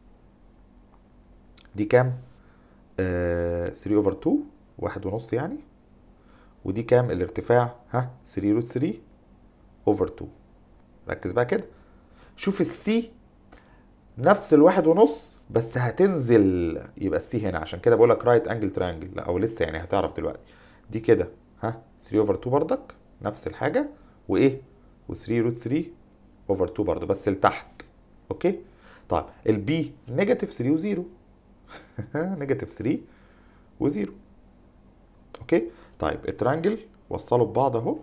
A: دي كام آه 3 اوفر 2 واحد ونص يعني ودي كام الارتفاع ها 3 روت 3 اوفر 2 ركز بقى كده شوف السي نفس الواحد ونص بس هتنزل يبقى السي هنا عشان كده بقول لك رايت انجل تريانجل لا او لسه يعني هتعرف دلوقتي دي كده ها 3 اوفر 2 بردك نفس الحاجه وايه و3 روت 3 اوفر 2 برضه بس لتحت اوكي طيب البي نيجاتيف 3 وزيرو نيجاتيف 3 وزيرو اوكي طيب الترانجل وصلوا ببعض اهو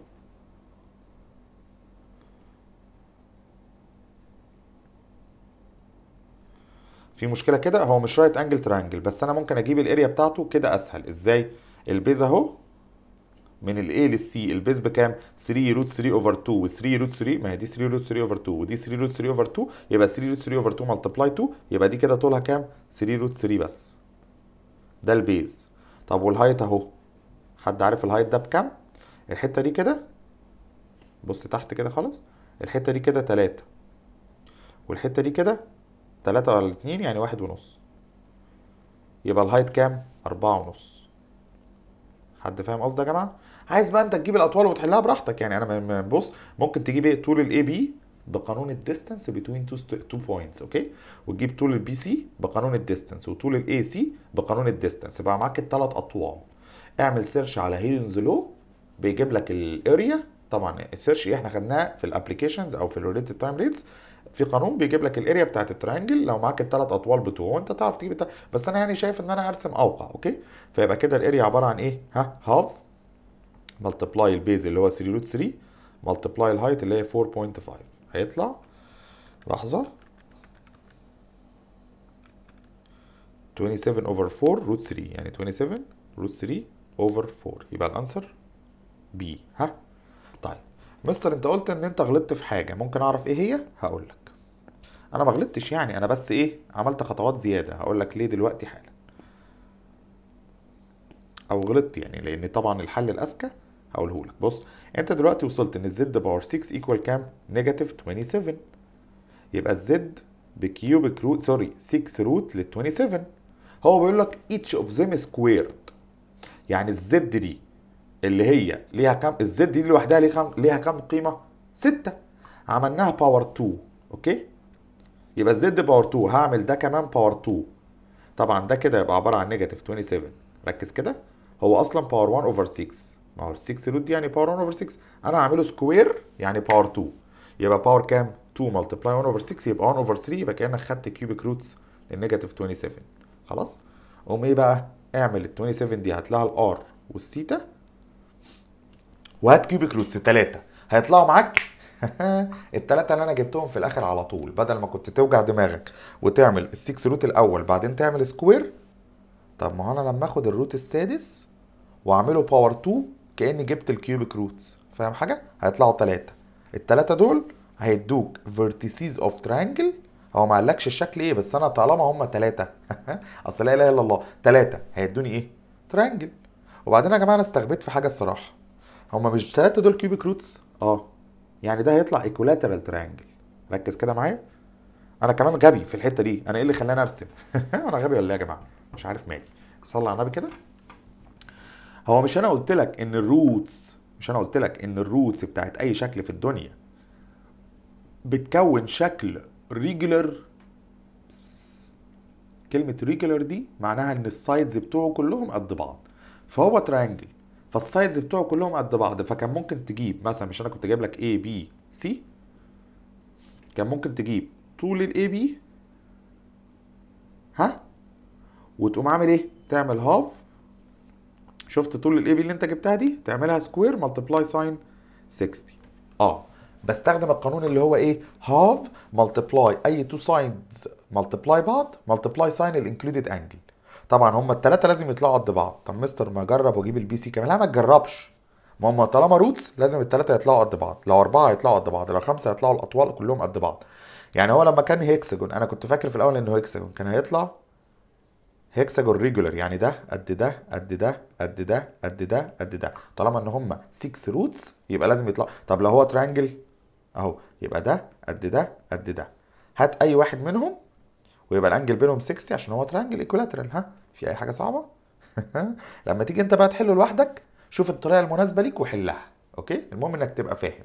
A: في مشكله كده هو مش رايت انجل ترانجل بس انا ممكن اجيب الاريا بتاعته كده اسهل ازاي البيز اهو من الاي للسي البيز بكام 3 روت 3 اوفر 2 و 3 روت 3 ما هي دي 3 روت 3 اوفر 2 ودي 3 روت 3 اوفر 2 يبقى 3 روت 3 اوفر 2 ملتبلاي 2 يبقى دي كده طولها كام 3 روت 3 بس ده البيز طب والهايت اهو حد عارف الهايت ده بكام الحته دي كده بص تحت كده خالص الحته دي كده 3 والحته دي كده 3 على 2 يعني واحد ونص يبقى الهايت كام أربعة ونص حد فاهم قصدي يا جماعه عايز بقى انت تجيب الاطوال وتحلها براحتك يعني انا م- م- بص ممكن تجيب ايه طول الاي بي بقانون الديستانس بين تو بوينتس اوكي وتجيب طول البي سي بقانون الديستانس وطول الاي سي بقانون الديستانس يبقى معاك الثلاث اطوال اعمل سيرش على هيلينز لو بيجيب لك الاريا طبعا السيرش احنا خدناه في الابلكيشنز او في الريليتد تايم ريتس في قانون بيجيب لك الاريا بتاعت التريانجل لو معاك الثلاث اطوال بتوعه وانت تعرف تجيب التل... بس انا يعني شايف ان انا ارسم اوقع اوكي فيبقى كده الاريا عباره عن ايه ها هاف ملتبلاي البيز اللي هو 3 روت 3 ملتبلاي الهايت اللي هي 4.5 هيطلع لحظه 27 اوفر 4 روت 3 يعني 27 روت 3 اوفر 4 يبقى الانسر بي ها طيب مستر انت قلت ان انت غلطت في حاجه ممكن اعرف ايه هي هقول لك انا ما غلطتش يعني انا بس ايه عملت خطوات زياده هقول لك ليه دلوقتي حالا او غلطت يعني لان طبعا الحل الاذكى هقوله لك بص انت دلوقتي وصلت ان الزد باور 6 ايكوال كام نيجاتيف 27 يبقى الزد بكيوبيك روت سوري 6 روت لل 27 هو بيقول لك each of them squared يعني الزد دي اللي هي ليها كام الزد دي لوحدها ليها كام ليها كام قيمه 6 عملناها باور 2 اوكي يبقى الزد باور 2 هعمل ده كمان باور 2 طبعا ده كده يبقى عباره عن نيجاتيف 27 ركز كده هو اصلا باور 1 اوفر 6 ما هو 6 روت دي يعني باور 1 اوفر 6 انا هعمله سكوير يعني باور 2 يبقى باور كام 2 ملتبلاي 1 اوفر 6 يبقى 1 اوفر 3 يبقى كانك خدت كيوبيك روتس للنيجاتيف 27 خلاص قوم ايه بقى اعمل ال 27 دي هات لها الار والثيتا وهات كيوبيك روتس 3 هيطلعوا معاك التلاتة اللي انا جبتهم في الاخر على طول بدل ما كنت توجع دماغك وتعمل السكس روت الاول بعدين تعمل سكوير طب ما هو انا لما اخد الروت السادس واعمله باور 2 كاني جبت الكيوبيك روتس فاهم حاجه هيطلعوا تلاتة التلاتة دول هيدوك vertices اوف تريانجل هو ما قالكش الشكل ايه بس انا طالما هم تلاتة اصل لا اله الا الله تلاتة هيدوني ايه تريانجل وبعدين يا جماعه انا استغبيت في حاجه الصراحه هما مش تلاتة دول كيوبيك روتس اه يعني ده هيطلع ايكولاترال تريانجل ركز كده معايا انا كمان غبي في الحته دي انا ايه اللي خلاني ارسم انا غبي ولا ايه يا جماعه مش عارف مالي صلي على النبي كده هو مش انا قلت لك ان الروتس مش انا قلت لك ان الروتس بتاعت اي شكل في الدنيا بتكون شكل ريجولر كلمة ريجولر دي معناها ان السايدز بتوعه كلهم قد بعض فهو تريانجل فالسايدز بتوعه كلهم قد بعض فكان ممكن تجيب مثلا مش انا كنت جايب لك A B C كان ممكن تجيب طول ال AB ها وتقوم عامل ايه تعمل هاف شفت طول الاي بي اللي انت جبتها دي تعملها سكوير ملتبلاي ساين 60 اه بستخدم القانون اللي هو ايه هاف ملتبلاي اي تو سايدز ملتبلاي بعض ملتبلاي ساين الانكلودد انجل طبعا هما الثلاثه لازم يطلعوا قد بعض طب مستر ما اجرب واجيب البي سي كمان لا ما تجربش ما هم طالما روتس لازم الثلاثه يطلعوا قد بعض لو اربعه هيطلعوا قد بعض لو خمسه هيطلعوا الاطوال كلهم قد بعض يعني هو لما كان هيكسجون انا كنت فاكر في الاول انه هيكسجون كان هيطلع هيكساجون ريجولر يعني ده قد ده قد ده قد ده قد ده قد ده طالما ان هم 6 روتس يبقى لازم يطلع طب لو هو تريانجل اهو يبقى ده قد ده قد ده هات اي واحد منهم ويبقى الانجل بينهم 60 عشان هو تريانجل ايكولاترال ها في اي حاجه صعبه لما تيجي انت بقى تحله لوحدك شوف الطريقه المناسبه ليك وحلها اوكي المهم انك تبقى فاهم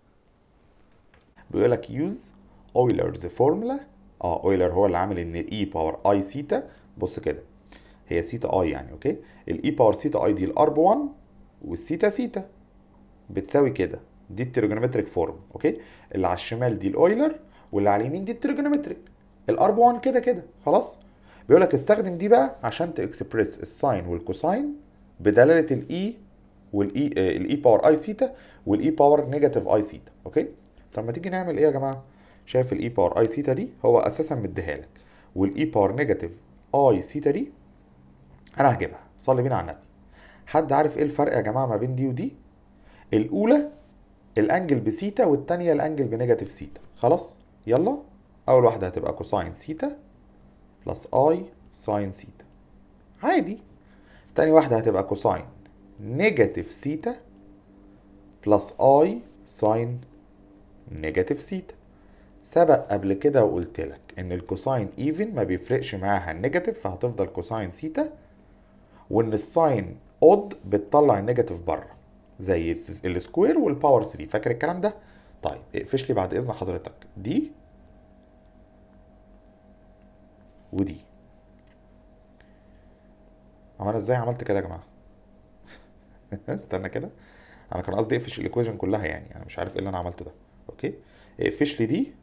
A: بيقول لك يوز اويلرز فورمولا اه اويلر هو اللي عامل ان الاي باور اي سيتا بص كده هي سيتا اي يعني اوكي الاي باور سيتا اي دي الار ب 1 والسيتا سيتا بتساوي كده دي التريجونومتريك فورم اوكي اللي على الشمال دي الاويلر واللي على اليمين دي التريجونومتريك الار ب 1 كده كده خلاص بيقول لك استخدم دي بقى عشان تكسبريس الساين والكوساين بدلاله الاي والاي الاي باور اي سيتا والاي باور نيجاتيف اي سيتا اوكي طب ما تيجي نعمل ايه يا جماعه شايف الاي باور اي سيتا دي هو اساسا مديها لك والاي باور نيجاتيف اي سيتا دي انا هجيبها صلي بينا على النبي حد عارف ايه الفرق يا جماعه ما بين دي ودي الاولى الانجل بسيتا والتانية الانجل بنيجاتيف سيتا خلاص يلا اول واحده هتبقى كوساين سيتا بلس اي ساين سيتا عادي تاني واحده هتبقى كوساين نيجاتيف سيتا بلس اي ساين نيجاتيف سيتا سبق قبل كده وقلت لك ان الكوساين ايفن ما بيفرقش معاها النيجاتيف فهتفضل كوساين سيتا وان الساين اود بتطلع النيجاتيف بره زي السكوير والباور 3 فاكر الكلام ده طيب اقفش لي بعد اذن حضرتك دي ودي هو انا ازاي عملت كده يا جماعه استنى كده انا كان قصدي اقفش الايكويشن كلها يعني انا مش عارف ايه اللي انا عملته ده اوكي اقفش لي دي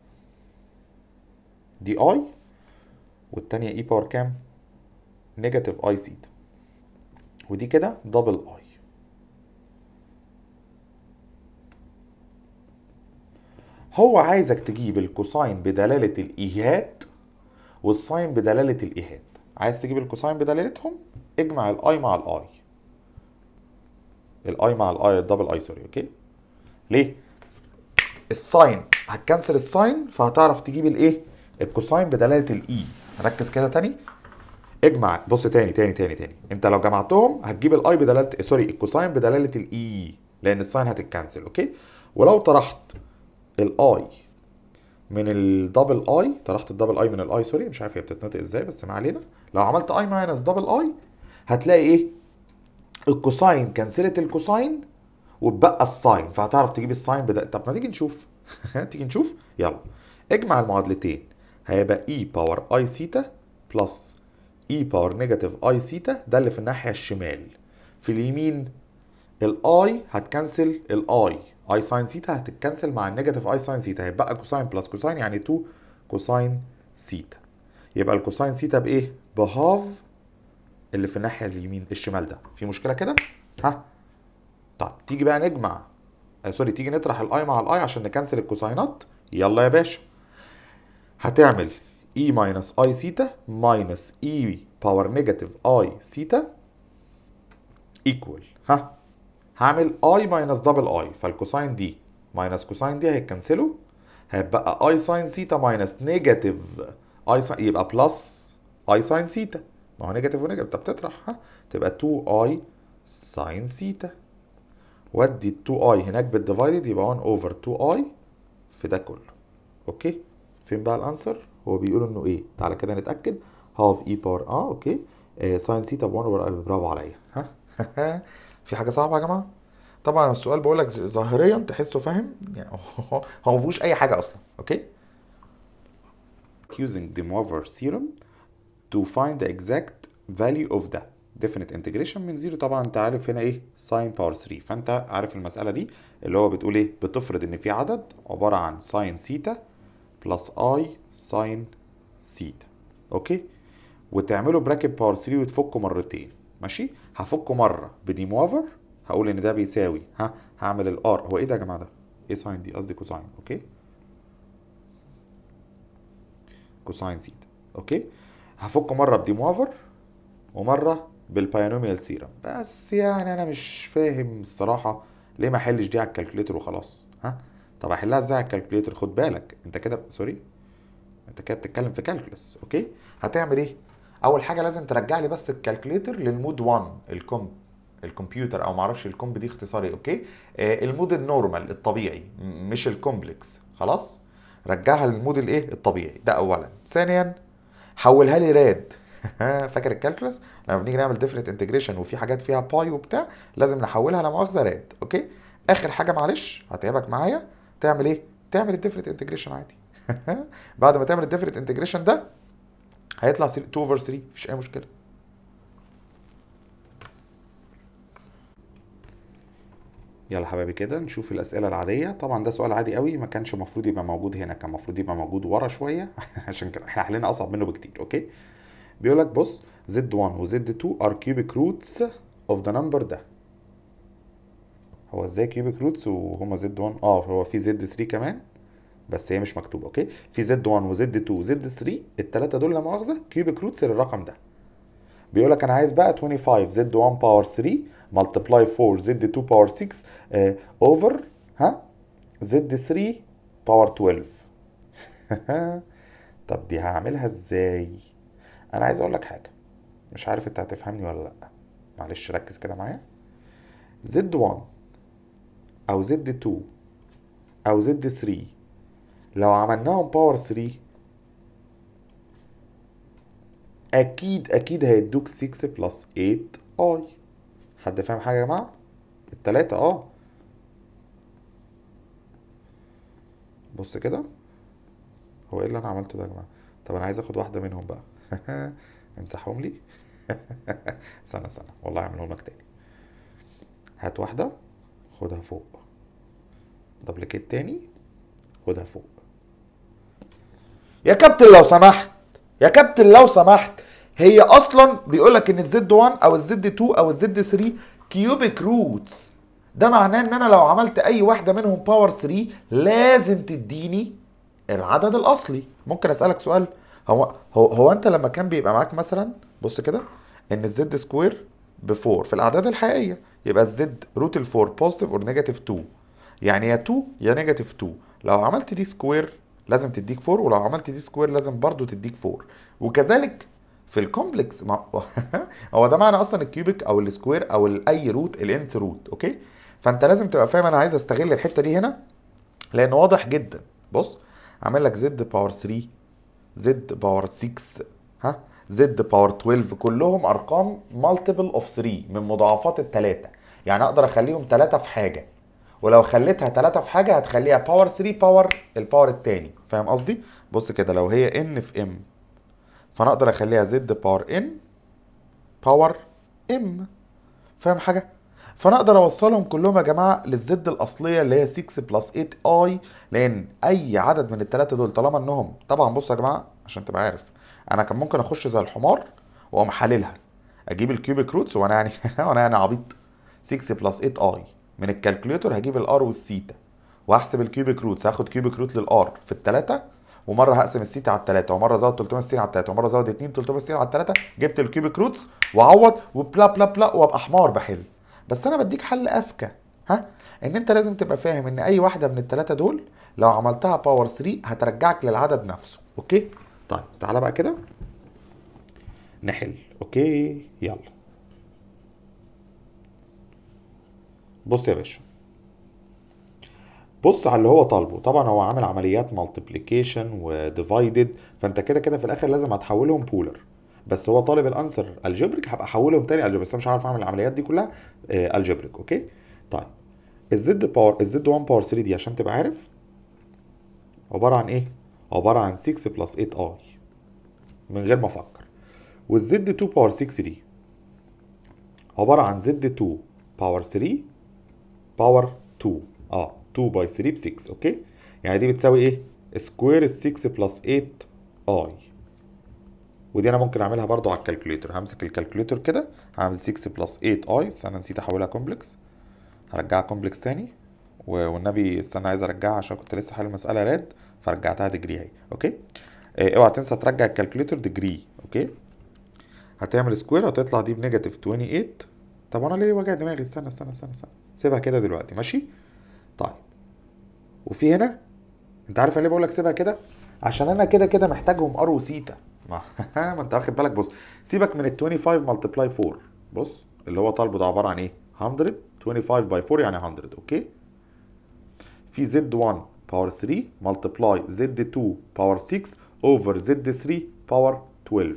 A: دي اي والتانية اي باور كام نيجاتيف اي سيتا ودي كده دبل اي هو عايزك تجيب الكوساين بدلالة الايهات والساين بدلالة الايهات عايز تجيب الكوساين بدلالتهم اجمع الاي مع الاي الاي مع الاي الدبل اي سوري اوكي ليه الساين هتكنسل الساين فهتعرف تجيب الايه الكوساين بدلاله الاي ركز كده تاني اجمع بص تاني تاني تاني تاني انت لو جمعتهم هتجيب الاي بدلاله سوري الكوساين بدلاله الاي لان الساين هتتكنسل اوكي ولو طرحت الاي من الدبل اي طرحت الدبل اي من الاي سوري مش عارف هي بتتنطق ازاي بس ما علينا لو عملت اي ماينس دبل اي هتلاقي ايه الكوساين كنسلت الكوساين واتبقى الساين فهتعرف تجيب الساين بدأ طب ما تيجي نشوف تيجي نشوف يلا اجمع المعادلتين هيبقى اي باور اي سيتا بلس اي باور نيجاتيف اي سيتا ده اللي في الناحيه الشمال في اليمين الاي هتكنسل الاي اي ساين سيتا هتتكنسل مع النيجاتيف اي ساين سيتا هيبقى كوساين بلس كوساين يعني 2 كوساين سيتا يبقى الكوساين سيتا بايه بهاف اللي في الناحيه اليمين الشمال ده في مشكله كده ها طب تيجي بقى نجمع آه سوري تيجي نطرح الاي مع الاي عشان نكنسل الكوساينات يلا يا باشا هتعمل e ماينس اي سيتا ماينس e باور نيجاتيف اي سيتا ايكوال ها هعمل اي ماينس دبل اي فالكوساين دي ماينس كوساين دي هيتكنسلوا هيبقى اي ساين سيتا ماينس نيجاتيف اي ساين يبقى بلس اي ساين سيتا ما هو نيجاتيف ونيجاتيف انت بتطرح ها تبقى 2 اي ساين سيتا ودي ال 2 اي هناك بالديفايدد يبقى 1 اوفر 2 اي في ده كله اوكي فين بقى الانسر هو بيقول انه ايه تعالى كده نتاكد هاف اي باور اه اوكي آه ساين سيتا ب 1 اوفر برافو عليا ها في حاجه صعبه يا جماعه طبعا السؤال بقول لك ظاهريا تحسه فاهم يعني هو ما فيهوش اي حاجه اصلا اوكي using the Mover theorem to find the exact value of the definite integration من زيرو طبعا انت عارف هنا ايه sin باور 3 فانت عارف المساله دي اللي هو بتقول ايه بتفرض ان في عدد عباره عن sin سيتا بلس اي ساين سيتا اوكي وتعملوا براكت باور 3 وتفكوا مرتين ماشي هفكه مره بدي موفر هقول ان ده بيساوي ها هعمل الار هو ايه ده يا جماعه ده ايه ساين دي قصدي كوساين اوكي كوساين سيتا اوكي هفكه مره بدي موفر ومره بالباينوميال سيرم بس يعني انا مش فاهم الصراحه ليه ما احلش دي على الكالكوليتر وخلاص ها طب احلها ازاي على الكالكوليتر خد بالك انت كده سوري انت كده بتتكلم في كالكولس اوكي هتعمل ايه اول حاجه لازم ترجع لي بس الكالكوليتر للمود 1 الكوم الكمبيوتر او معرفش الكومب دي اختصار ايه اوكي آه المود النورمال الطبيعي مش الكومبلكس خلاص رجعها للمود الايه الطبيعي ده اولا ثانيا حولها لي راد فاكر الكالكولس لما بنيجي نعمل ديفرنت انتجريشن وفي حاجات فيها باي وبتاع لازم نحولها لمؤاخذه راد اوكي اخر حاجه معلش هتعبك معايا تعمل ايه تعمل الديفرنت انتجريشن عادي بعد ما تعمل الديفرنت انتجريشن ده هيطلع 2 اوفر 3 مفيش اي مشكله يلا حبايبي كده نشوف الاسئله العاديه طبعا ده سؤال عادي قوي ما كانش المفروض يبقى موجود هنا كان المفروض يبقى موجود ورا شويه عشان كده احنا حلينا اصعب منه بكتير اوكي بيقول لك بص z1 و z2 are cubic roots of the number ده هو ازاي كيوبيك روتس وهما زد 1 اه هو في زد 3 كمان بس هي مش مكتوبه اوكي في زد 1 وزد 2 وزد 3 الثلاثه دول لا مؤاخذه كيوبيك روتس للرقم ده بيقول لك انا عايز بقى 25 زد 1 باور 3 ملتبلاي 4 زد 2 باور 6 اوفر ها زد 3 باور 12 طب دي هعملها ازاي انا عايز اقول لك حاجه مش عارف انت هتفهمني ولا لا معلش ركز كده معايا زد 1 او زد 2 او زد 3 لو عملناهم باور 3 اكيد اكيد هيدوك 6 بلس 8 اي حد فاهم حاجه يا جماعه التلاتة اه بص كده هو ايه اللي انا عملته ده يا جماعه طب انا عايز اخد واحده منهم بقى امسحهم لي استنى استنى والله اعملهم لك تاني هات واحده خدها فوق دبليكيت تاني خدها فوق يا كابتن لو سمحت يا كابتن لو سمحت هي اصلا بيقول لك ان الزد 1 او الزد 2 او الزد 3 كيوبيك روتس ده معناه ان انا لو عملت اي واحده منهم باور 3 لازم تديني العدد الاصلي ممكن اسالك سؤال هو هو هو انت لما كان بيبقى معاك مثلا بص كده ان الزد سكوير ب 4 في الاعداد الحقيقيه يبقى الزد روت ال 4 بوزيتيف اور نيجاتيف 2 يعني يا 2 يا نيجاتيف 2 لو عملت دي سكوير لازم تديك 4 ولو عملت دي سكوير لازم برضو تديك 4 وكذلك في الكومبلكس ما هو ده معنى اصلا الكيوبيك او السكوير او ال- اي روت الانث روت اوكي فانت لازم تبقى فاهم انا عايز استغل الحته دي هنا لان واضح جدا بص عامل لك زد باور 3 زد باور 6 ها زد باور 12 كلهم ارقام مالتيبل اوف 3 من مضاعفات الثلاثه يعني اقدر اخليهم ثلاثه في حاجه ولو خليتها ثلاثه في حاجه هتخليها باور 3 باور الباور الثاني فاهم قصدي بص كده لو هي ان في ام فانا اقدر اخليها زد باور ان باور ام فاهم حاجه فانا اقدر اوصلهم كلهم يا جماعه للزد الاصليه اللي هي 6 بلس 8 اي لان اي عدد من الثلاثه دول طالما انهم طبعا بصوا يا جماعه عشان تبقى عارف انا كان ممكن اخش زي الحمار واقوم حللها اجيب الكيوبيك روتس وانا يعني وانا يعني عبيط 6 بلس 8 اي من الكالكوليتور هجيب الار والسيتا واحسب الكيوبيك روتس هاخد كيوبيك روت للار في الثلاثه ومره هقسم السيتا على الثلاثه ومره ازود 360 على الثلاثه ومره ازود 2 360 على الثلاثه جبت الكيوبيك روتس واعوض وبلا بلا بلا وابقى حمار بحل بس انا بديك حل اذكى ها ان انت لازم تبقى فاهم ان اي واحده من الثلاثه دول لو عملتها باور 3 هترجعك للعدد نفسه اوكي طيب تعالى بقى كده نحل اوكي يلا بص يا باشا بص على اللي هو طالبه طبعا هو عامل عمليات مالتيبليكيشن وديفايدد فانت كده كده في الاخر لازم هتحولهم بولر بس هو طالب الانسر الجبريك هبقى احولهم تاني الجبريك بس انا مش عارف اعمل العمليات دي كلها آه الجبريك اوكي طيب الزد باور الزد 1 باور 3 دي عشان تبقى عارف عباره عن ايه عباره عن 6 بلس 8 اي من غير ما افكر والزد 2 باور 6 دي عباره عن زد 2 باور 3 باور 2 اه 2 باي 3 ب 6 اوكي يعني دي بتساوي ايه سكوير ال 6 بلس 8 اي ودي انا ممكن اعملها برضو على الكالكوليتر همسك الكالكوليتر كده هعمل 6 بلس 8 اي استنى نسيت احولها كومبلكس هرجعها كومبلكس تاني و- والنبي استنى عايز ارجعها عشان كنت لسه حل المساله راد فرجعتها ديجري اهي اوكي آه، اوعى تنسى ترجع الكالكوليتر ديجري اوكي هتعمل سكوير هتطلع دي بنيجاتيف 28 طب انا ليه وجع دماغي استنى استنى استنى استنى سيبها كده دلوقتي ماشي طيب وفي هنا انت عارف أنا ليه بقول لك سيبها كده عشان انا كده كده محتاجهم ار وسيتا ما ما انت واخد بالك بص سيبك من ال 25 ملتبلاي 4 بص اللي هو طالبه ده عباره عن ايه 100 25 باي 4 يعني 100 اوكي في زد 1 باور 3 ملتبلاي زد 2 باور 6 اوفر زد 3 باور 12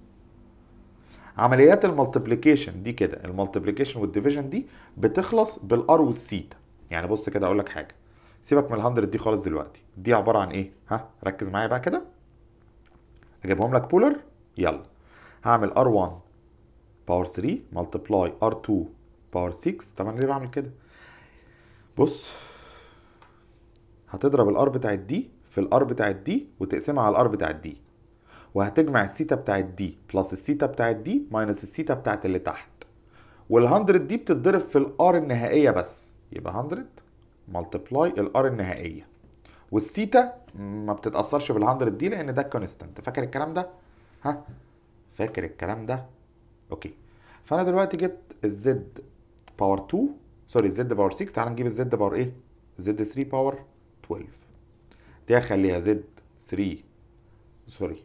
A: عمليات المالتيبليكيشن دي كده المالتيبليكيشن والديفيجن دي بتخلص بالار والسيتا يعني بص كده اقول لك حاجه سيبك من ال 100 دي خالص دلوقتي دي عباره عن ايه ها ركز معايا بقى كده اجيبهم لك بولر يلا هعمل ار1 باور 3 ملتبلاي ار2 باور 6 طب انا ليه بعمل كده بص هتضرب الار بتاعت دي في الار بتاعت دي وتقسمها على الار بتاعت دي وهتجمع السيتا بتاعت دي بلس السيتا بتاعت دي ماينس السيتا بتاعت اللي تحت وال100 دي بتتضرب في الار النهائيه بس يبقى 100 ملتبلاي الار النهائيه والسيتا ما بتتاثرش بال100 دي لان ده كونستانت فاكر الكلام ده ها فاكر الكلام ده اوكي فانا دلوقتي جبت الزد باور 2 سوري الزد باور 6 تعال نجيب الزد باور ايه زد 3 باور 12 دي هخليها زد 3 سوري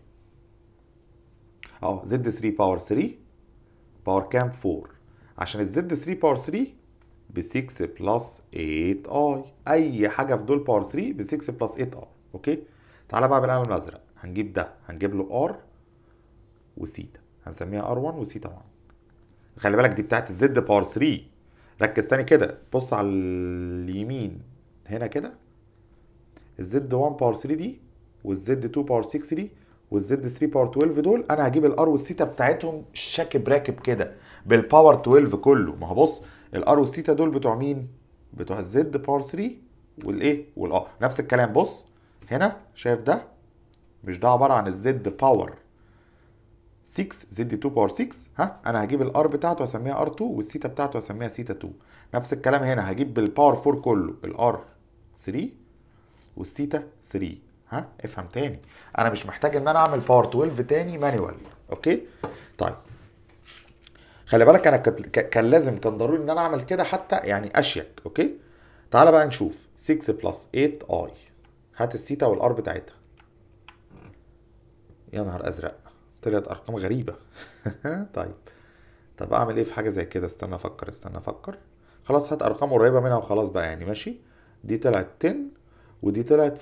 A: اه زد 3 باور 3 باور كام 4 عشان الزد 3 باور 3 ب 6 بلس 8 اي اي حاجه في دول باور 3 ب 6 بلس 8 اي اوكي تعالى بقى بالقلم الازرق هنجيب ده هنجيب له ار وسيتا هنسميها ار 1 وسيتا 1 خلي بالك دي بتاعت الزد باور 3 ركز تاني كده بص على اليمين هنا كده الزد 1 باور 3 دي والزد 2 باور 6 دي والزد 3 باور 12 دول انا هجيب الار والسيتا بتاعتهم شاكب راكب كده بالباور 12 كله ما هو بص الار والسيتا دول بتوع مين بتوع الزد باور 3 والايه والار نفس الكلام بص هنا شايف ده مش ده عباره عن الزد باور 6 زد 2 باور 6 ها انا هجيب الار بتاعته هسميها ار 2 والسيتا بتاعته هسميها سيتا 2 نفس الكلام هنا هجيب بالباور 4 كله الار 3 والسيتا 3 ها افهم تاني انا مش محتاج ان انا اعمل باور 12 تاني مانيوال اوكي طيب خلي بالك انا كت- ك- كان لازم كان ضروري ان انا اعمل كده حتى يعني اشيك اوكي تعالى بقى نشوف 6 بلس 8 اي هات السيتا والار بتاعتها يا نهار ازرق طلعت ارقام غريبه طيب طب اعمل ايه في حاجه زي كده استنى افكر استنى افكر خلاص هات ارقام قريبه منها وخلاص بقى يعني ماشي دي طلعت 10 ودي طلعت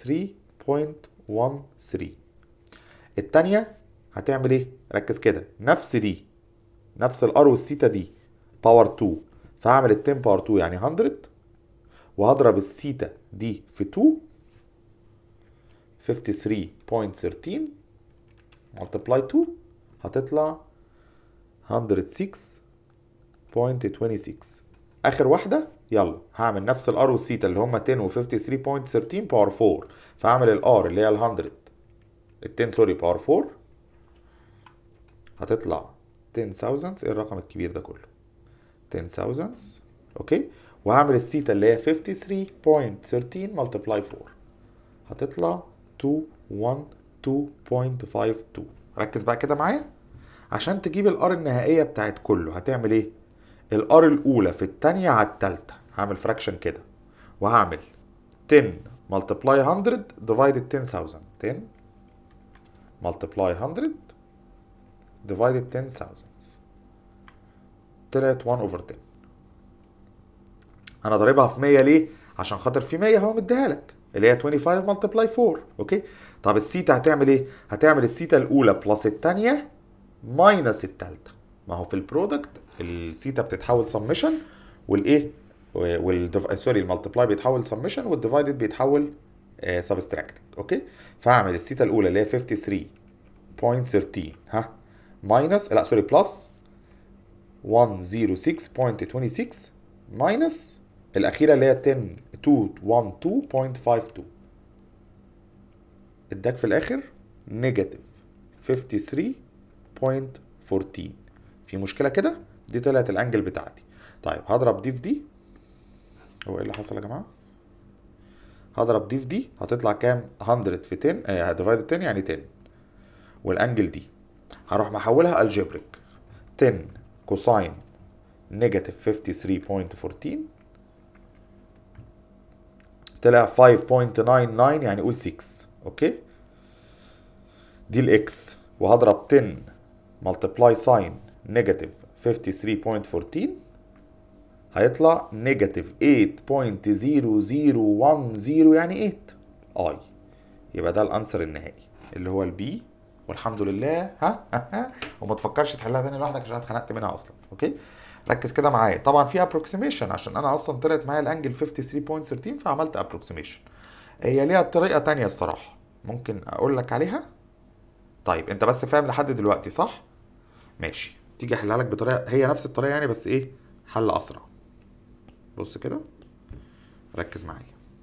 A: 53.13 التانية هتعمل ايه ركز كده نفس دي نفس الار والثيتا دي باور 2 فهعمل ال 10 باور 2 يعني 100 وهضرب الثيتا دي في 2 53.13 multiply 2 هتطلع 106.26 اخر واحده يلا هعمل نفس الار والثيتا اللي هم 10 و 53.13 باور 4 فهعمل الار اللي هي ال 100 ال 10 سوري باور 4 هتطلع 10000 ايه الرقم الكبير ده كله 10000 اوكي وهعمل الثيتا اللي هي 53.13 ملتبلاي 4 هتطلع 212.52 ركز بقى كده معايا عشان تجيب الار النهائيه بتاعت كله هتعمل ايه الار الاولى في الثانيه على الثالثه هعمل فراكشن كده وهعمل 10 ملتبلاي 100 ديفايدد 10000 10 ملتبلاي 100 ديفايدد 10000 طلعت 1 اوفر 10 انا ضاربها في 100 ليه عشان خاطر في 100 هو مديها لك اللي هي 25 ملتبلاي 4 اوكي طب السيتا هتعمل ايه هتعمل السيتا الاولى بلس الثانيه ماينس الثالثه ما هو في البرودكت السيتا بتتحول سمشن والايه وال سوري الملتبلاي بيتحول سمشن والديفايدد بيتحول سبستراكتنج اوكي فهعمل السيتا الاولى اللي هي 53.13 ها ماينس لا سوري بلس 106.26 ماينس الاخيره اللي هي 10 212.52 اداك في الاخر نيجاتيف 53.14 في مشكله كده دي طلعت الانجل بتاعتي طيب هضرب دي في دي هو ايه اللي حصل يا جماعه هضرب دي في دي هتطلع كام 100 في 10 آه ديفايد 10 يعني 10 والانجل دي هروح محولها الجبريك 10 كوساين نيجاتيف 53.14 طلع 5.99 يعني قول 6 اوكي دي الاكس وهضرب 10 ملتبلاي ساين نيجاتيف 53.14 هيطلع نيجاتيف 8.0010 يعني 8 اي يبقى ده الانسر النهائي اللي هو البي والحمد لله ها ها وما تفكرش تحلها تاني لوحدك عشان اتخنقت منها اصلا اوكي ركز كده معايا طبعا في ابروكسيميشن عشان انا اصلا طلعت معايا الانجل 53.13 فعملت ابروكسيميشن هي ليها طريقه تانية الصراحه ممكن اقول لك عليها طيب انت بس فاهم لحد دلوقتي صح ماشي تيجي احلها لك بطريقه هي نفس الطريقه يعني بس ايه حل اسرع بص كده ركز معايا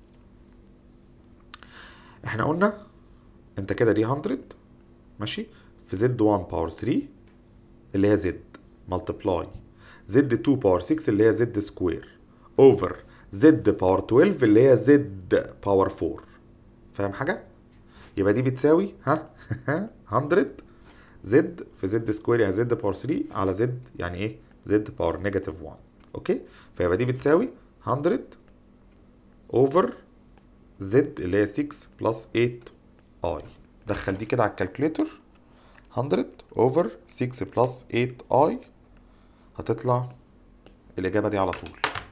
A: احنا قلنا انت كده دي 100 ماشي في زد 1 باور 3 اللي هي زد ملتبلاي زد 2 باور 6 اللي هي زد سكوير اوفر زد باور 12 اللي هي زد باور 4 فاهم حاجه يبقى دي بتساوي ها 100 زد في زد سكوير يعني زد باور 3 على زد يعني ايه زد باور نيجاتيف 1 اوكي فيبقى دي بتساوي 100 اوفر زد اللي هي 6 بلس 8 اي دخل دي كده على الكالكوليتر 100 اوفر 6 بلس 8 اي هتطلع الاجابه دي على طول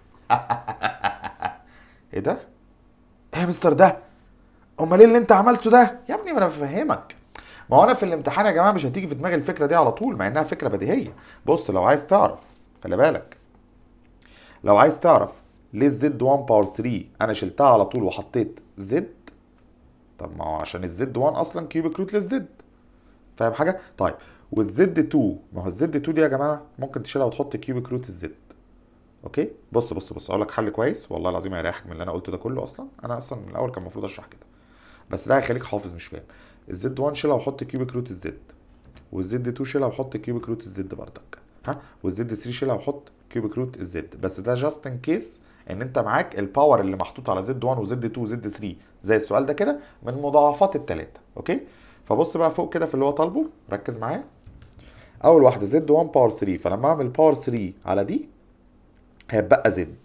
A: ايه ده ايه يا مستر ده امال ايه اللي انت عملته ده يا ابني ما انا بفهمك ما هو انا في الامتحان يا جماعه مش هتيجي في دماغي الفكره دي على طول مع انها فكره بديهيه بص لو عايز تعرف خلي بالك لو عايز تعرف ليه الزد 1 باور 3 انا شلتها على طول وحطيت زد طب ما هو عشان الزد 1 اصلا كيوبيك روت للزد فاهم حاجه طيب والزد 2 ما هو الزد 2 دي يا جماعه ممكن تشيلها وتحط كيوبيك روت الزد اوكي بص بص بص اقول لك حل كويس والله العظيم هيريحك من اللي انا قلته ده كله اصلا انا اصلا من الاول كان المفروض اشرح كده بس ده هيخليك حافظ مش فاهم الزد 1 شيلها وحط كيوبيك روت الزد والزد 2 شيلها وحط كيوبيك روت الزد بردك ها والزد 3 شيلها وحط كيوبيك روت الزد بس ده جاست ان كيس ان انت معاك الباور اللي محطوط على زد 1 وزد 2 وزد 3 زي السؤال ده كده من مضاعفات الثلاثه اوكي فبص بقى فوق كده في اللي هو طالبه ركز معايا اول واحده زد 1 باور 3 فلما اعمل باور 3 على دي هيبقى زد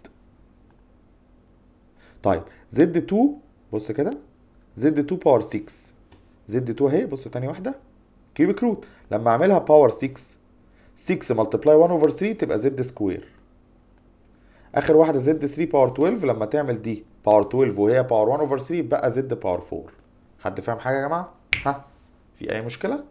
A: طيب زد 2 بص كده زد 2 باور 6 زد 2 اهي بص تاني واحده كيوبيك روت لما اعملها باور 6 6 ملتبلاي 1 اوفر 3 تبقى زد سكوير اخر واحده زد 3 باور 12 لما تعمل دي باور 12 وهي باور 1 اوفر 3 بقى زد باور 4 حد فاهم حاجه يا جماعه ها في اي مشكله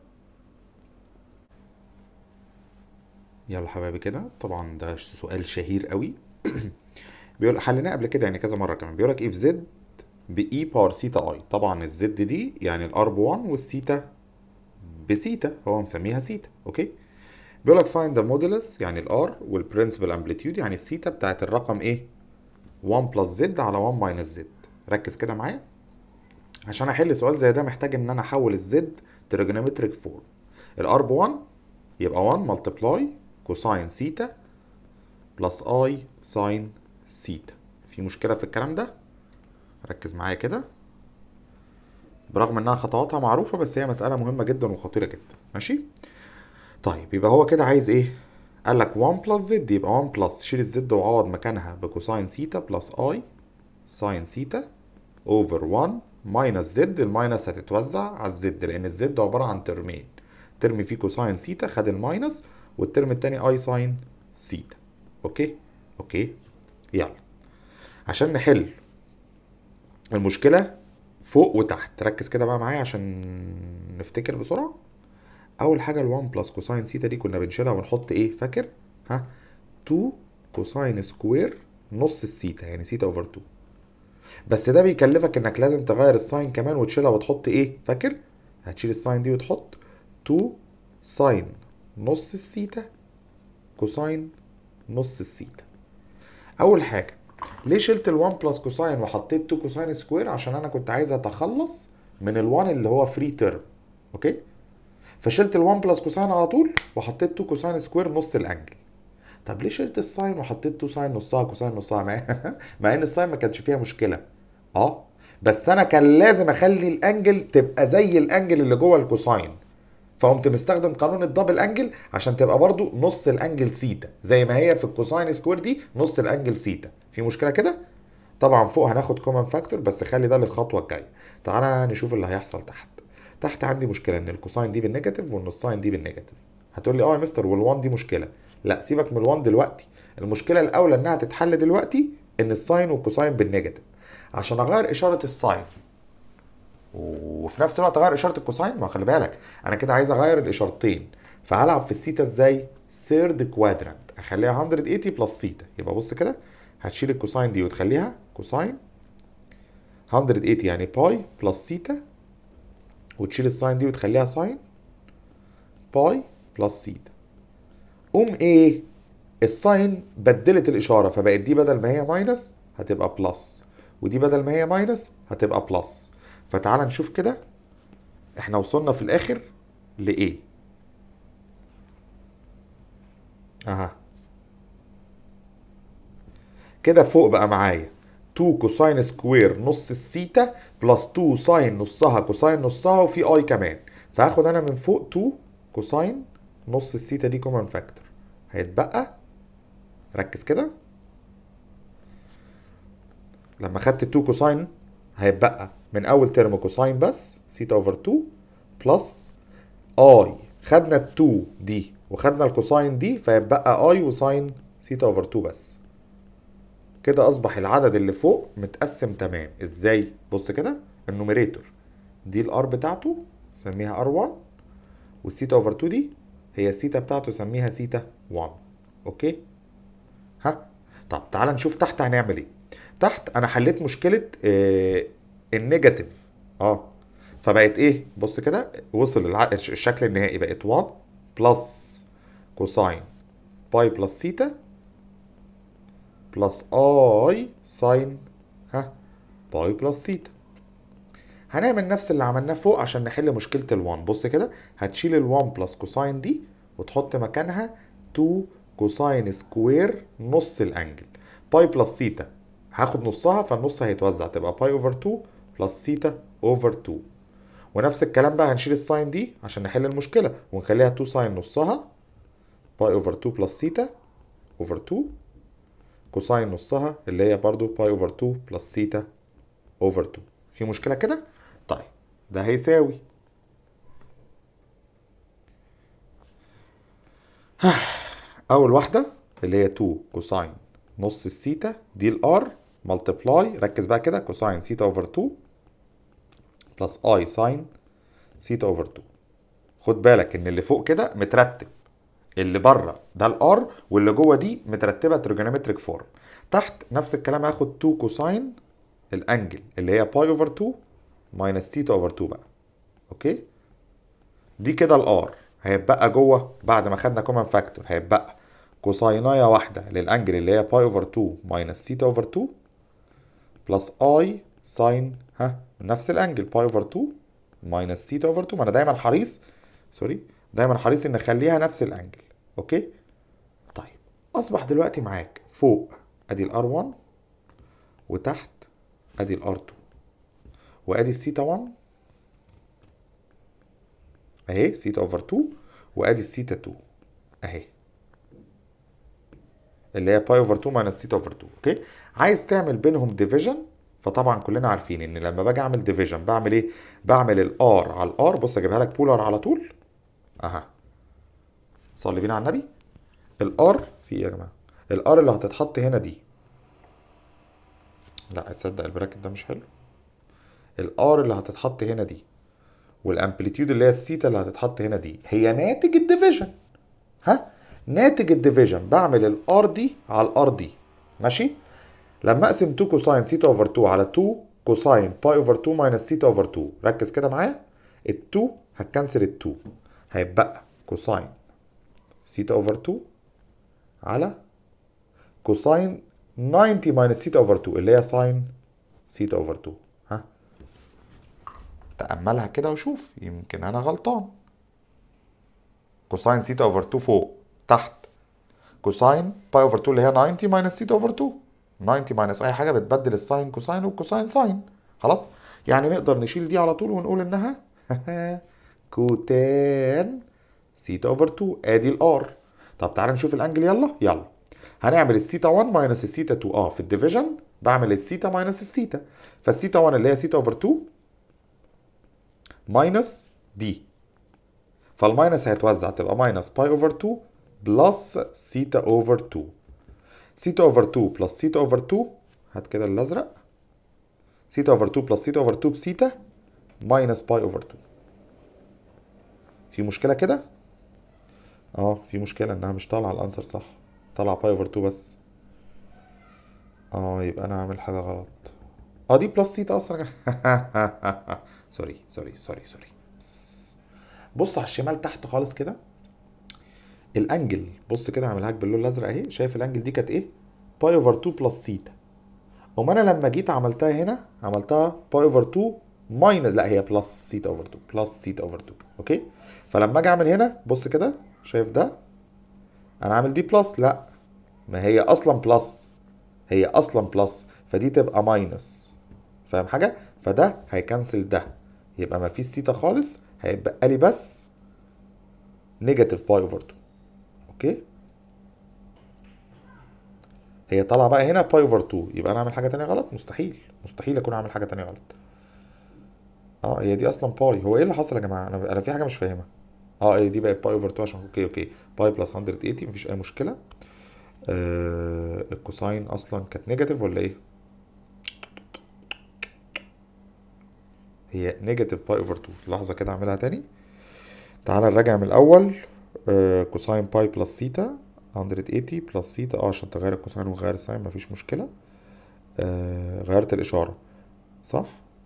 A: يلا حبايبي كده طبعا ده سؤال شهير قوي بيقول حليناه قبل كده يعني كذا مره كمان بيقول لك اف زد باي باور سيتا اي طبعا الزد دي يعني الار ب 1 والسيتا بسيتا هو مسميها سيتا اوكي بيقول لك فايند ذا مودولس يعني الار والبرنسبل امبليتيود يعني السيتا بتاعت الرقم ايه 1 بلس زد على 1 ماينس زد ركز كده معايا عشان احل سؤال زي ده محتاج ان انا احول الزد تريجونومتريك فورم الار ب 1 يبقى 1 ملتبلاي كوساين سيتا بلس اي ساين سيتا في مشكله في الكلام ده ركز معايا كده برغم انها خطواتها معروفه بس هي مساله مهمه جدا وخطيره جدا ماشي طيب يبقى هو كده عايز ايه قال لك 1 بلس زد يبقى 1 بلس شيل الزد وعوض مكانها بكوساين سيتا بلس اي ساين سيتا اوفر 1 ماينس زد الماينس هتتوزع على الزد لان الزد عباره عن ترمين ترم فيه كوساين سيتا خد الماينس والترم التاني اي ساين سيتا اوكي اوكي يلا عشان نحل المشكله فوق وتحت ركز كده بقى معايا عشان نفتكر بسرعه اول حاجه ال1 بلس كوساين سيتا دي كنا بنشيلها ونحط ايه فاكر ها 2 كوساين سكوير نص السيتا يعني سيتا اوفر 2 بس ده بيكلفك انك لازم تغير الساين كمان وتشيلها وتحط ايه فاكر هتشيل الساين دي وتحط 2 ساين نص السيتا كوساين نص السيتا اول حاجه ليه شلت ال1 بلس كوساين وحطيت 2 كوساين سكوير عشان انا كنت عايز اتخلص من ال1 اللي هو فري تيرم اوكي فشلت ال1 بلس كوساين على طول وحطيت 2 كوساين سكوير نص الانجل طب ليه شلت الساين وحطيت 2 ساين نصها كوساين نصها مع مع ان الساين ما كانش فيها مشكله اه بس انا كان لازم اخلي الانجل تبقى زي الانجل اللي جوه الكوساين فقمت مستخدم قانون الدبل انجل عشان تبقى برضو نص الانجل سيتا زي ما هي في الكوساين سكوير دي نص الانجل سيتا في مشكله كده طبعا فوق هناخد كومن فاكتور بس خلي ده للخطوه الجايه تعالى نشوف اللي هيحصل تحت تحت عندي مشكله ان الكوساين دي بالنيجاتيف وان الساين دي بالنيجاتيف هتقول لي اه يا مستر وال1 دي مشكله لا سيبك من ال1 دلوقتي المشكله الاولى انها تتحل دلوقتي ان الساين والكوساين بالنيجاتيف عشان اغير اشاره الساين وفي نفس الوقت اغير اشاره الكوساين ما خلي بالك انا كده عايز اغير الاشارتين فهلعب في السيتا ازاي ثيرد كوادرانت اخليها 180 بلس سيتا يبقى بص كده هتشيل الكوساين دي وتخليها كوساين 180 يعني باي بلس سيتا وتشيل الساين دي وتخليها ساين باي بلس سيتا قوم ايه الساين بدلت الاشاره فبقت دي بدل ما هي ماينس هتبقى بلس ودي بدل ما هي ماينس هتبقى بلس فتعال نشوف كده احنا وصلنا في الاخر لايه اها كده فوق بقى معايا 2 كوساين سكوير نص السيتا بلس 2 ساين نصها كوساين نصها وفي اي كمان فهاخد انا من فوق 2 كوساين نص السيتا دي كومن فاكتور هيتبقى ركز كده لما خدت 2 كوساين هيتبقى من اول ترم كوساين بس سيتا اوفر 2 بلس اي خدنا ال 2 دي وخدنا الكوساين دي فيتبقى اي وساين سيتا اوفر 2 بس كده اصبح العدد اللي فوق متقسم تمام ازاي بص كده النوميريتور دي الار بتاعته سميها ار 1 والسيتا اوفر 2 دي هي السيتا بتاعته سميها سيتا 1 اوكي ها طب تعال نشوف تحت هنعمل ايه تحت انا حليت مشكله آه النيجاتيف اه فبقت ايه بص كده وصل الع... الشكل النهائي بقت 1 بلس كوساين باي بلس سيتا بلس اي ساين ها باي بلس سيتا هنعمل نفس اللي عملناه فوق عشان نحل مشكله ال1 بص كده هتشيل ال1 بلس كوساين دي وتحط مكانها 2 كوساين سكوير نص الانجل باي بلس سيتا هاخد نصها فالنص هيتوزع تبقى باي اوفر 2 بلس سيتا اوفر 2 ونفس الكلام بقى هنشيل الساين دي عشان نحل المشكله ونخليها 2 ساين نصها باي اوفر 2 بلس سيتا اوفر 2 كوساين نصها اللي هي برضو باي اوفر 2 بلس سيتا اوفر 2 في مشكله كده طيب ده هيساوي اول واحده اللي هي 2 كوساين نص السيتا دي الار ملتبلاي ركز بقى كده كوساين سيتا اوفر 2 بلس اي ساين سيتا اوفر 2 خد بالك ان اللي فوق كده مترتب اللي بره ده الار واللي جوه دي مترتبه تريجونومتريك فورم تحت نفس الكلام هاخد 2 كوساين الانجل اللي هي باي اوفر 2 ماينس سيتا اوفر 2 بقى اوكي دي كده الار هيبقى جوه بعد ما خدنا كومن فاكتور هيبقى كوساينايه واحده للانجل اللي هي باي اوفر 2 ماينس سيتا اوفر 2 بلس اي ساين ها نفس الانجل باي اوفر 2 ماينس سيتا اوفر 2 ما انا دايما حريص سوري دايما حريص ان اخليها نفس الانجل اوكي طيب اصبح دلوقتي معاك فوق ادي الار 1 وتحت ادي الار 2 وادي السيتا 1 اهي سيتا اوفر 2 وادي السيتا 2 اهي اللي هي باي اوفر 2 ماينس سيتا اوفر 2 اوكي عايز تعمل بينهم ديفيجن فطبعا كلنا عارفين ان لما باجي اعمل ديفيجن بعمل ايه بعمل الار على الار بص اجيبها لك بولار على طول اها صلي بينا على النبي الار في ايه يا جماعه الار اللي هتتحط هنا دي لا تصدق البراكت ده مش حلو الار اللي هتتحط هنا دي والامبليتيود اللي هي السيتا اللي هتتحط هنا دي هي ناتج الديفيجن ها ناتج الديفيجن بعمل الار دي على الار دي ماشي لما اقسم 2 كوساين سيتا اوفر 2 على 2 كوساين باي اوفر 2 ماينس سيتا اوفر 2 ركز كده معايا ال 2 هتكنسل ال 2 هيبقى كوساين سيتا اوفر 2 على كوساين 90 ماينس سيتا اوفر 2 اللي هي ساين سيتا اوفر 2 ها تأملها كده وشوف يمكن انا غلطان كوساين سيتا اوفر 2 فوق تحت كوساين باي اوفر 2 اللي هي 90 ماينس سيتا اوفر 2 90 ماينس اي حاجه بتبدل الساين كوساين والكوساين ساين خلاص يعني نقدر نشيل دي على طول ونقول انها كوتان سيتا اوفر 2 ادي الار طب تعالى نشوف الانجل يلا يلا هنعمل السيتا 1 ماينس السيتا 2 اه في الديفيجن بعمل السيتا ماينس السيتا فالسيتا 1 اللي هي سيتا اوفر 2 ماينس دي فالماينس هيتوزع تبقى ماينس باي اوفر 2 بلس سيتا اوفر 2 سيتا اوفر 2 بلس سيتا اوفر 2 هات كده الازرق سيتا اوفر 2 بلس سيتا اوفر 2 بسيتا ماينس باي اوفر 2 في مشكله كده اه في مشكله انها مش طالعه الانسر صح طالعه باي اوفر 2 بس اه يبقى انا عامل حاجه غلط اه دي بلس سيتا اصلا سوري سوري سوري سوري بص على الشمال تحت خالص كده الانجل بص كده هعملها لك باللون الازرق اهي شايف الانجل دي كانت ايه باي اوفر 2 بلس سيتا اما انا لما جيت عملتها هنا عملتها باي اوفر 2 ماينس لا هي بلس سيتا اوفر 2 بلس سيتا اوفر 2 اوكي فلما اجي اعمل هنا بص كده شايف ده انا عامل دي بلس لا ما هي اصلا بلس هي اصلا بلس فدي تبقى ماينس فاهم حاجه فده هيكنسل ده يبقى ما فيش سيتا خالص هيبقى لي بس نيجاتيف باي اوفر 2 اوكي هي طالعه بقى هنا باي اوفر 2 يبقى انا اعمل حاجه تانية غلط مستحيل مستحيل اكون عامل حاجه تانية غلط اه هي دي اصلا باي هو ايه اللي حصل يا جماعه انا انا في حاجه مش فاهمها اه هي دي بقت باي اوفر 2 عشان اوكي اوكي باي بلس 180 مفيش اي مشكله آه الكوساين اصلا كانت نيجاتيف ولا ايه هي نيجاتيف باي اوفر 2 لحظه كده اعملها تاني تعالى نراجع من الاول آه كوساين باي بلس سيتا 180 بلس سيتا اه عشان تغير الكوساين وغير الساين مفيش مشكله آه غيرت الاشاره صح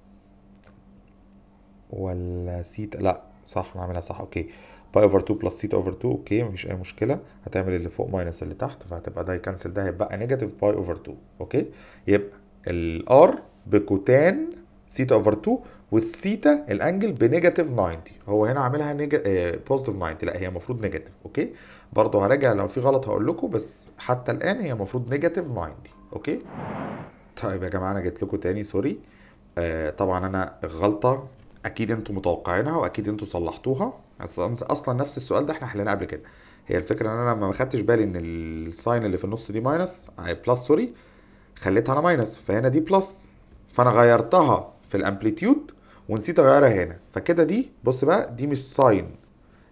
A: ولا سيتا لا صح نعملها صح اوكي باي اوفر 2 بلس سيتا اوفر 2 اوكي مفيش اي مشكله هتعمل اللي فوق ماينس اللي تحت فهتبقى ده يكنسل ده هيبقى نيجاتيف باي اوفر 2 اوكي يبقى الار بكوتان سيتا اوفر 2 والسيتا الانجل بنيجاتيف 90 هو هنا عاملها بوزيتيف 90 لا هي المفروض نيجاتيف اوكي برضه هراجع لو في غلط هقول لكم بس حتى الان هي المفروض نيجاتيف 90 اوكي طيب يا جماعه انا جيت لكم تاني سوري آه طبعا انا غلطه اكيد انتوا متوقعينها واكيد انتوا صلحتوها اصلا نفس السؤال ده احنا حليناه قبل كده هي الفكره ان انا لما ما خدتش بالي ان الساين اللي في النص دي ماينس بلس سوري خليتها انا ماينس فهنا دي بلس فانا غيرتها في الامبليتيود ونسيت اغيرها هنا فكده دي بص بقى دي مش ساين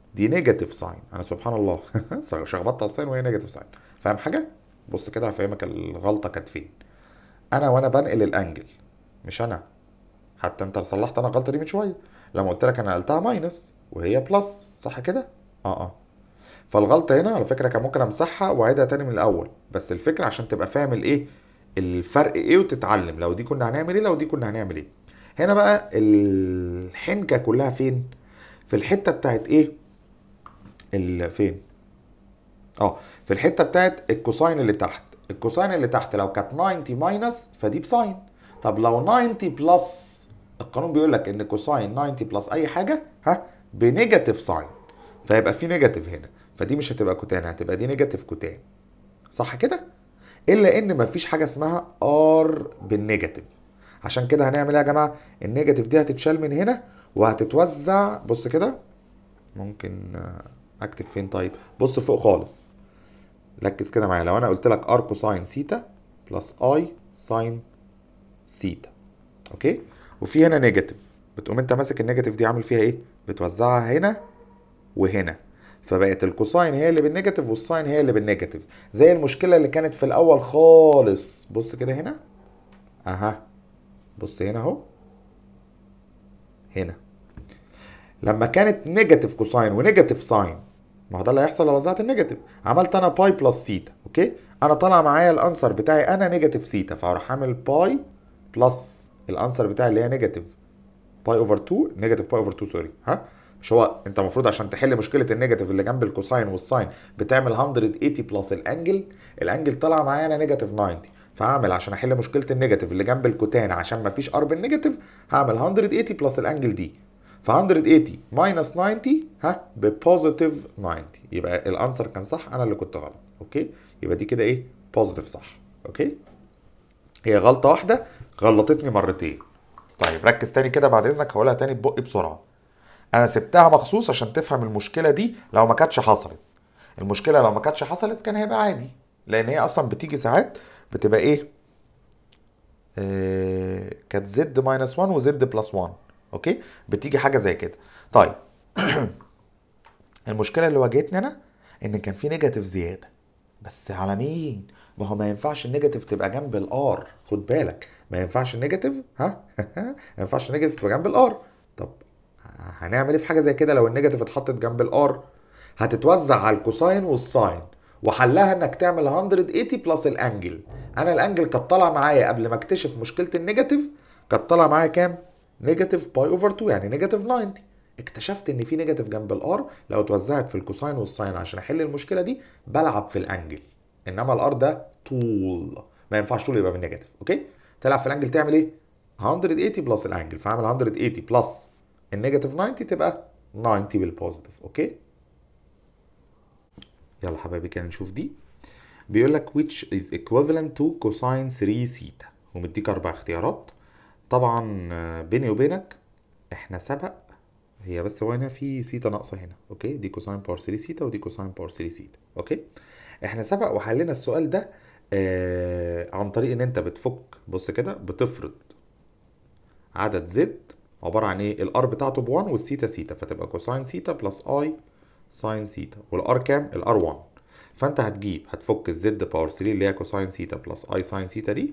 A: دي نيجاتيف ساين انا سبحان الله شخبطت على الساين وهي نيجاتيف ساين فاهم حاجه بص كده هفهمك الغلطه كانت فين انا وانا بنقل الانجل مش انا حتى انت صلحت انا الغلطه دي من شويه لما قلت لك انا نقلتها ماينس وهي بلس صح كده اه اه فالغلطه هنا على فكره كان ممكن امسحها واعيدها تاني من الاول بس الفكره عشان تبقى فاهم الايه الفرق ايه وتتعلم لو دي كنا هنعمل ايه لو دي كنا هنعمل ايه هنا بقى الحنكه كلها فين في الحته بتاعت ايه ال فين اه في الحته بتاعت الكوساين اللي تحت الكوساين اللي تحت لو كانت 90 ماينس فدي بساين طب لو 90 بلس القانون بيقول لك ان كوساين 90 بلس اي حاجه ها بنيجاتيف ساين فيبقى في نيجاتيف هنا فدي مش هتبقى كوتان هتبقى دي نيجاتيف كوتان صح كده الا ان مفيش حاجه اسمها ار بالنيجاتيف عشان كده هنعمل ايه يا جماعه النيجاتيف دي هتتشال من هنا وهتتوزع بص كده ممكن اكتب فين طيب بص فوق خالص ركز كده معايا لو انا قلت لك ار كوساين سيتا بلس اي ساين سيتا اوكي وفي هنا نيجاتيف بتقوم انت ماسك النيجاتيف دي عامل فيها ايه بتوزعها هنا وهنا فبقت الكوساين هي اللي بالنيجاتيف والساين هي اللي بالنيجاتيف زي المشكله اللي كانت في الاول خالص بص كده هنا اها بص هنا اهو هنا لما كانت نيجاتيف كوساين ونيجاتيف ساين ما هو ده اللي هيحصل لو وزعت النيجاتيف عملت انا باي بلس سيتا اوكي انا طالع معايا الانسر بتاعي انا نيجاتيف سيتا فهروح اعمل باي بلس الانسر بتاعي اللي هي نيجاتيف باي اوفر 2 نيجاتيف باي اوفر 2 سوري ها مش هو انت المفروض عشان تحل مشكله النيجاتيف اللي جنب الكوساين والساين بتعمل 180 بلس الانجل الانجل طلع معايا انا نيجاتيف 90 فهعمل عشان احل مشكله النيجاتيف اللي جنب الكوتان عشان ما فيش ار بالنيجاتيف هعمل 180 بلس الانجل دي ف 180 ماينس 90 ها ببوزيتيف 90 يبقى الانسر كان صح انا اللي كنت غلط اوكي يبقى دي كده ايه بوزيتيف صح اوكي هي غلطه واحده غلطتني مرتين طيب ركز تاني كده بعد اذنك هقولها تاني ببقي بسرعه انا سبتها مخصوص عشان تفهم المشكله دي لو ما كانتش حصلت المشكله لو ما كانتش حصلت كان هيبقى عادي لان هي اصلا بتيجي ساعات بتبقى ايه آه كانت زد ماينس 1 وزد بلس 1 اوكي بتيجي حاجه زي كده طيب المشكله اللي واجهتني انا ان كان في نيجاتيف زياده بس على مين ما هو ما ينفعش النيجاتيف تبقى جنب الار خد بالك ما ينفعش النيجاتيف ها ما ينفعش النيجاتيف تبقى جنب الار طب هنعمل ايه في حاجه زي كده لو النيجاتيف اتحطت جنب الار هتتوزع على الكوساين والساين وحلها انك تعمل 180 بلس الانجل انا الانجل كانت طالعه معايا قبل ما اكتشف مشكله النيجاتيف كانت طالعه معايا كام نيجاتيف باي اوفر 2 يعني نيجاتيف 90 اكتشفت ان في نيجاتيف جنب الار لو اتوزعت في الكوساين والساين عشان احل المشكله دي بلعب في الانجل انما الار ده طول ما ينفعش طول يبقى بالنيجاتيف اوكي تلعب في الانجل تعمل ايه 180 بلس الانجل فاعمل 180 بلس النيجاتيف 90 تبقى 90 بالبوزيتيف اوكي يلا حبايبي كده نشوف دي بيقول لك which is equivalent to cosine 3 سيتا ومديك اربع اختيارات طبعا بيني وبينك احنا سبق هي بس هو هنا في سيتا ناقصه هنا اوكي دي كوساين باور 3 سيتا ودي كوساين باور 3 سيتا اوكي احنا سبق وحلينا السؤال ده آه عن طريق ان انت بتفك بص كده بتفرض عدد زد عباره عن ايه الار بتاعته ب 1 والسيتا سيتا فتبقى كوساين سيتا بلس اي ساين سيتا والار كام الار 1 فانت هتجيب هتفك الزد باور 3 اللي هي كوساين سيتا بلس اي ساين سيتا دي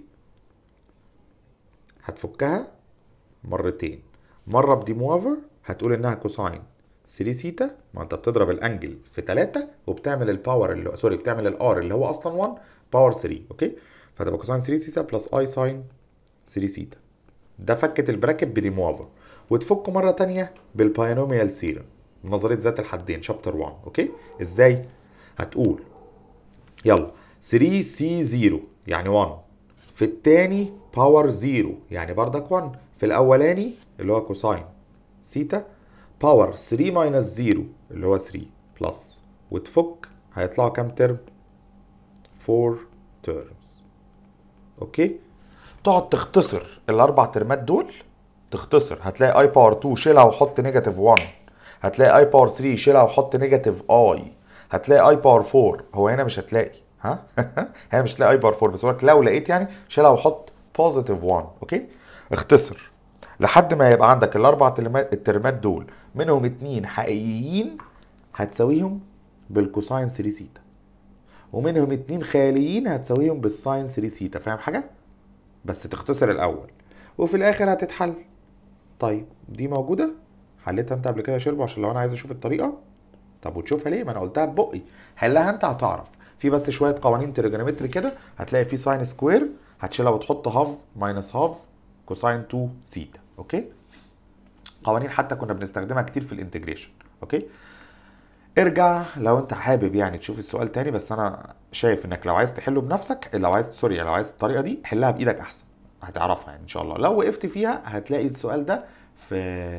A: هتفكها مرتين مره بدي موافر هتقول انها كوساين 3 سيتا ما انت بتضرب الانجل في 3 وبتعمل الباور اللي سوري بتعمل الار اللي هو اصلا 1 باور 3 اوكي فتبقى كوساين 3 سيتا بلس اي ساين 3 سيتا ده فكت البراكت بديموفر وتفكه مره تانية بالباينوميال سيرم نظريه ذات الحدين شابتر 1 اوكي ازاي هتقول يلا 3 سي 0 يعني 1 في التاني باور 0 يعني بردك 1 في الاولاني اللي هو كوساين سيتا باور 3 ماينس 0 اللي هو 3 بلس وتفك هيطلعوا كام ترم 4 تيرمز اوكي تقعد تختصر الاربع ترمات دول تختصر هتلاقي اي باور 2 شيلها وحط نيجاتيف 1 هتلاقي اي باور 3 شيلها وحط نيجاتيف اي هتلاقي اي باور 4 هو هنا مش هتلاقي ها هنا مش هتلاقي اي باور 4 بس هو لو لقيت يعني شيلها وحط بوزيتيف 1 اوكي اختصر لحد ما يبقى عندك الاربع ترمات الترمات دول منهم اتنين حقيقيين هتساويهم بالكوساين 3 سيتا ومنهم اتنين خياليين هتساويهم بالساين 3 سيتا فاهم حاجه بس تختصر الاول وفي الاخر هتتحل طيب دي موجوده حليتها انت قبل كده يا شربو عشان لو انا عايز اشوف الطريقه طب وتشوفها ليه ما انا قلتها ببقي حلها انت هتعرف في بس شويه قوانين تريجونومتري كده هتلاقي في ساين سكوير هتشيلها وتحط هاف ماينس هاف كوساين 2 سيتا اوكي قوانين حتى كنا بنستخدمها كتير في الانتجريشن اوكي ارجع لو انت حابب يعني تشوف السؤال تاني بس انا شايف انك لو عايز تحله بنفسك لو عايز سوري لو عايز الطريقه دي حلها بايدك احسن هتعرفها يعني ان شاء الله لو وقفت فيها هتلاقي السؤال ده في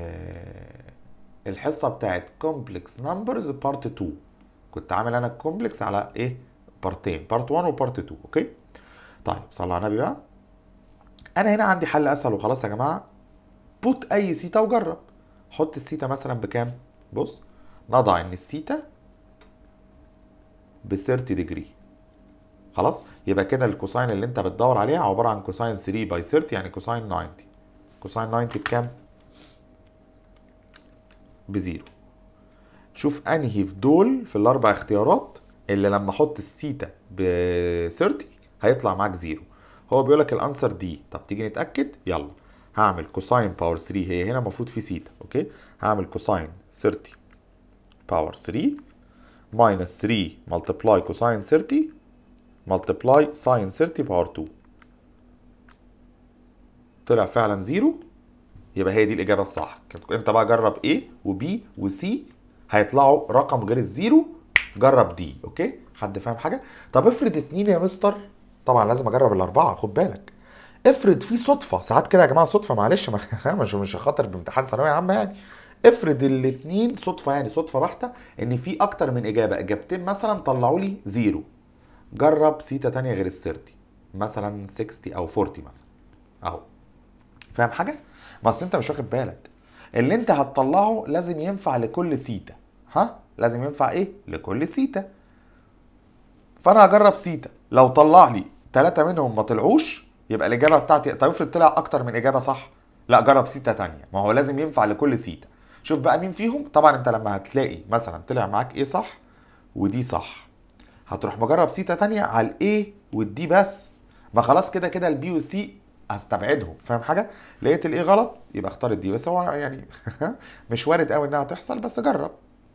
A: الحصه بتاعت كومبلكس نمبرز بارت 2 كنت عامل انا الكومبلكس على ايه بارتين بارت 1 وبارت 2 اوكي طيب صلى على النبي بقى انا هنا عندي حل اسهل وخلاص يا جماعه بوت اي سيتا وجرب حط السيتا مثلا بكام بص نضع ان السيتا ب 30 ديجري خلاص يبقى كده الكوساين اللي انت بتدور عليها عباره عن كوساين 3 باي 30 يعني كوساين 90 كوساين 90 بكام بزيرو شوف انهي في دول في الاربع اختيارات اللي لما احط السيتا ب 30 هيطلع معاك زيرو هو بيقول لك الانسر دي طب تيجي نتاكد يلا هعمل كوساين باور 3 هي هنا المفروض في سيتا اوكي هعمل كوساين 30 باور 3 ماينس 3 ملتبلاي كوساين 30 ملتبلاي ساين 30 باور 2 طلع فعلا زيرو يبقى هي دي الاجابه الصح انت بقى جرب A وB وC هيطلعوا رقم غير الزيرو جرب دي اوكي حد فاهم حاجه طب افرض اتنين يا مستر طبعا لازم اجرب الاربعه خد بالك افرض في صدفه ساعات كده يا جماعه صدفه معلش ما مش مش خاطر بامتحان ثانويه عامه يعني افرض الاتنين صدفه يعني صدفه بحته ان في اكتر من اجابه اجابتين مثلا طلعوا لي زيرو جرب سيتا تانية غير السيرتي مثلا 60 او 40 مثلا اهو فاهم حاجه ما اصل انت مش واخد بالك اللي انت هتطلعه لازم ينفع لكل سيتا ها لازم ينفع ايه لكل سيتا فانا هجرب سيتا لو طلع لي ثلاثة منهم ما طلعوش يبقى الاجابه بتاعتي طب افرض طلع اكتر من اجابه صح لا جرب سيتا تانية ما هو لازم ينفع لكل سيتا شوف بقى مين فيهم طبعا انت لما هتلاقي مثلا طلع معاك ايه صح ودي صح هتروح مجرب سيتا تانية على الايه والدي بس ما خلاص كده كده البي والسي هستبعدهم فاهم حاجه لقيت الايه غلط يبقى اختار الدي بس هو يعني مش وارد قوي انها تحصل بس جرب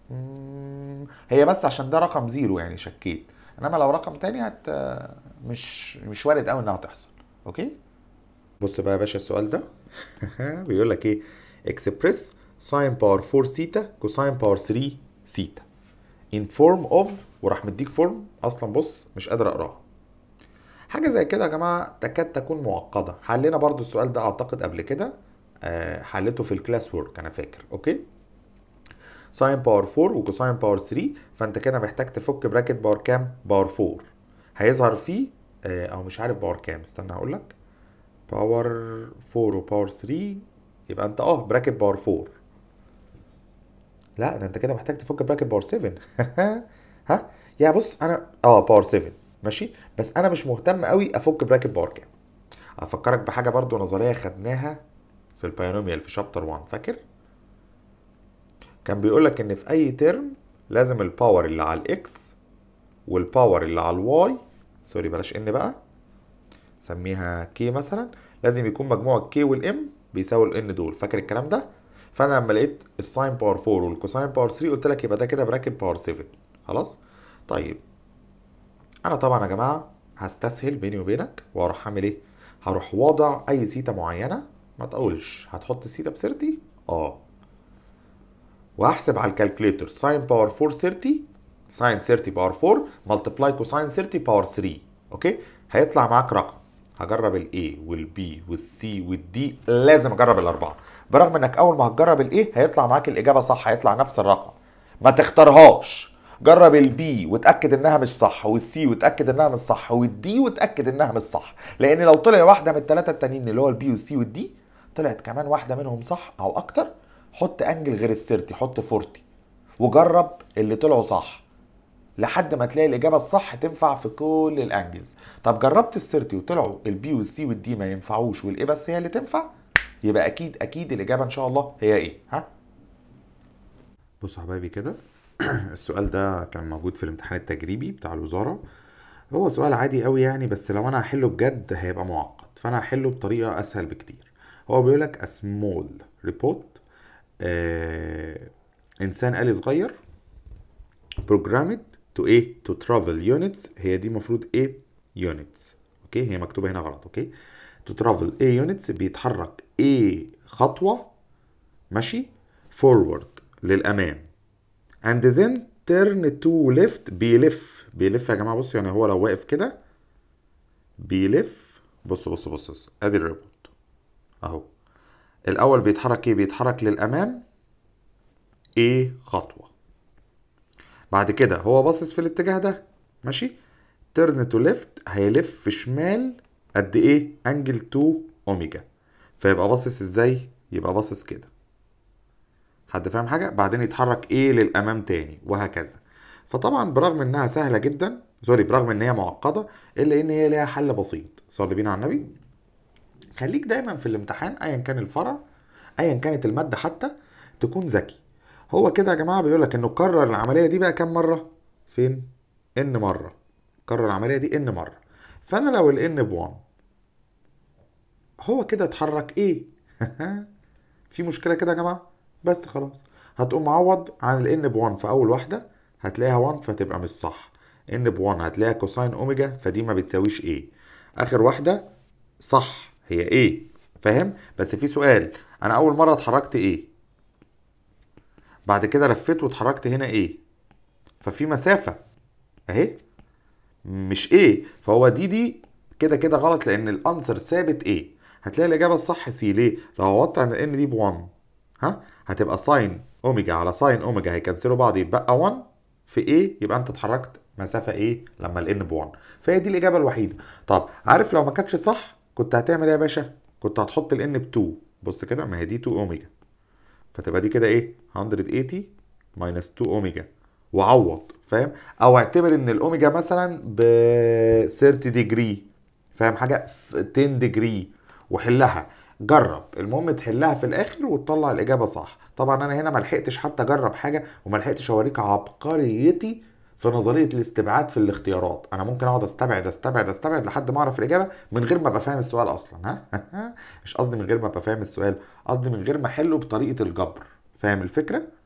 A: هي بس عشان ده رقم زيرو يعني شكيت انما لو رقم تاني هت مش مش وارد قوي انها تحصل اوكي بص بقى يا باشا السؤال ده بيقول لك ايه اكسبريس ساين باور 4 سيتا كوساين باور 3 سيتا in form of وراح مديك فورم اصلا بص مش قادر اقراها حاجه زي كده يا جماعه تكاد تكون معقده حلينا برضو السؤال ده اعتقد قبل كده أه حليته في الكلاس وورك انا فاكر اوكي ساين باور 4 وكوساين باور 3 فانت كده محتاج تفك براكت باور كام باور 4 هيظهر فيه أه او مش عارف باور كام استنى هقول لك باور 4 وباور 3 يبقى انت اه براكت باور 4 لا ده انت كده محتاج تفك براكت باور 7 ها يا بص انا اه باور 7 ماشي بس انا مش مهتم قوي افك براكت باور كام افكرك بحاجه برضو نظريه خدناها في الباينوميال في شابتر 1 فاكر كان بيقول لك ان في اي ترم لازم الباور اللي على الاكس والباور اللي على الواي سوري بلاش ان بقى سميها كي مثلا لازم يكون مجموع الكي والام بيساوي الان دول فاكر الكلام ده فانا لما لقيت الساين باور 4 والكوساين باور 3 قلت لك يبقى ده كده براكت باور 7 خلاص طيب انا طبعا يا جماعه هستسهل بيني وبينك واروح اعمل ايه هروح واضع اي سيتا معينه ما تقولش هتحط السيتا ب 30 اه وهحسب على الكالكوليتر ساين باور 4 30 ساين 30 باور 4 ملتبلاي كوساين 30 باور 3 اوكي هيطلع معاك رقم هجرب الاي والبي والسي والدي لازم اجرب الاربعه برغم انك اول ما هتجرب الايه هيطلع معاك الاجابه صح هيطلع نفس الرقم ما تختارهاش جرب البي وتاكد انها مش صح والسي وتاكد انها مش صح والدي وتاكد انها مش صح لان لو طلع واحده من الثلاثه التانيين اللي هو البي والسي والدي طلعت كمان واحده منهم صح او اكتر حط انجل غير السيرتي حط 40 وجرب اللي طلعوا صح لحد ما تلاقي الاجابه الصح تنفع في كل الانجلز طب جربت السيرتي وطلعوا البي والسي والدي ما ينفعوش والايه بس هي اللي تنفع يبقى اكيد اكيد الاجابه ان شاء الله هي ايه ها بصوا يا حبايبي كده السؤال ده كان موجود في الامتحان التجريبي بتاع الوزارة هو سؤال عادي قوي يعني بس لو انا هحله بجد هيبقى معقد فانا هحله بطريقة اسهل بكتير هو بيقولك a small report آه انسان آلي صغير programmed to ايه to travel units هي دي المفروض ايه units اوكي هي مكتوبة هنا غلط اوكي to travel ايه units بيتحرك ايه خطوة ماشي forward للأمام and then turn to left بيلف بيلف يا جماعة بصوا يعني هو لو واقف كده بيلف بص بص بص بص ادي الريبورت اهو الاول بيتحرك ايه بيتحرك للامام ايه خطوة بعد كده هو باصص في الاتجاه ده ماشي ترن تو ليفت هيلف شمال قد ايه انجل 2 اوميجا فيبقى باصص ازاي يبقى باصص كده حد فاهم حاجه بعدين يتحرك ايه للامام تاني وهكذا فطبعا برغم انها سهله جدا سوري برغم ان هي معقده الا ان هي ليها حل بسيط صلي بينا على النبي خليك دايما في الامتحان ايا كان الفرع ايا كانت الماده حتى تكون ذكي هو كده يا جماعه بيقول لك انه كرر العمليه دي بقى كام مره فين ان مره كرر العمليه دي ان مره فانا لو الان ب1 هو كده اتحرك ايه في مشكله كده يا جماعه بس خلاص هتقوم معوض عن الان ب1 في اول واحده هتلاقيها 1 فتبقى مش صح ان ب1 هتلاقيها كوساين اوميجا فدي ما بتساويش ايه اخر واحده صح هي ايه فاهم بس في سؤال انا اول مره اتحركت ايه بعد كده لفيت واتحركت هنا ايه ففي مسافه اهي مش ايه فهو دي دي كده كده غلط لان الانسر ثابت ايه هتلاقي الاجابه الصح سي ليه لو عوضت عن ان دي ب1 ها هتبقى ساين اوميجا على ساين اوميجا هيكنسلوا بعض يبقى 1 في ايه يبقى انت اتحركت مسافه ايه لما الان ب1 فهي دي الاجابه الوحيده طب عارف لو ما كانتش صح كنت هتعمل ايه يا باشا كنت هتحط الان ب2 بص كده ما هي دي 2 اوميجا فتبقى دي كده ايه 180 ماينس 2 اوميجا وعوض فاهم او اعتبر ان الاوميجا مثلا ب 30 ديجري فاهم حاجه 10 ديجري وحلها جرب المهم تحلها في الاخر وتطلع الاجابه صح طبعا انا هنا ما لحقتش حتى اجرب حاجه وما لحقتش اوريك عبقريتي في نظريه الاستبعاد في الاختيارات انا ممكن اقعد استبعد استبعد استبعد لحد ما اعرف الاجابه من غير ما ابقى فاهم السؤال اصلا ها مش قصدي من غير ما ابقى فاهم السؤال قصدي من غير ما احله بطريقه الجبر فاهم الفكره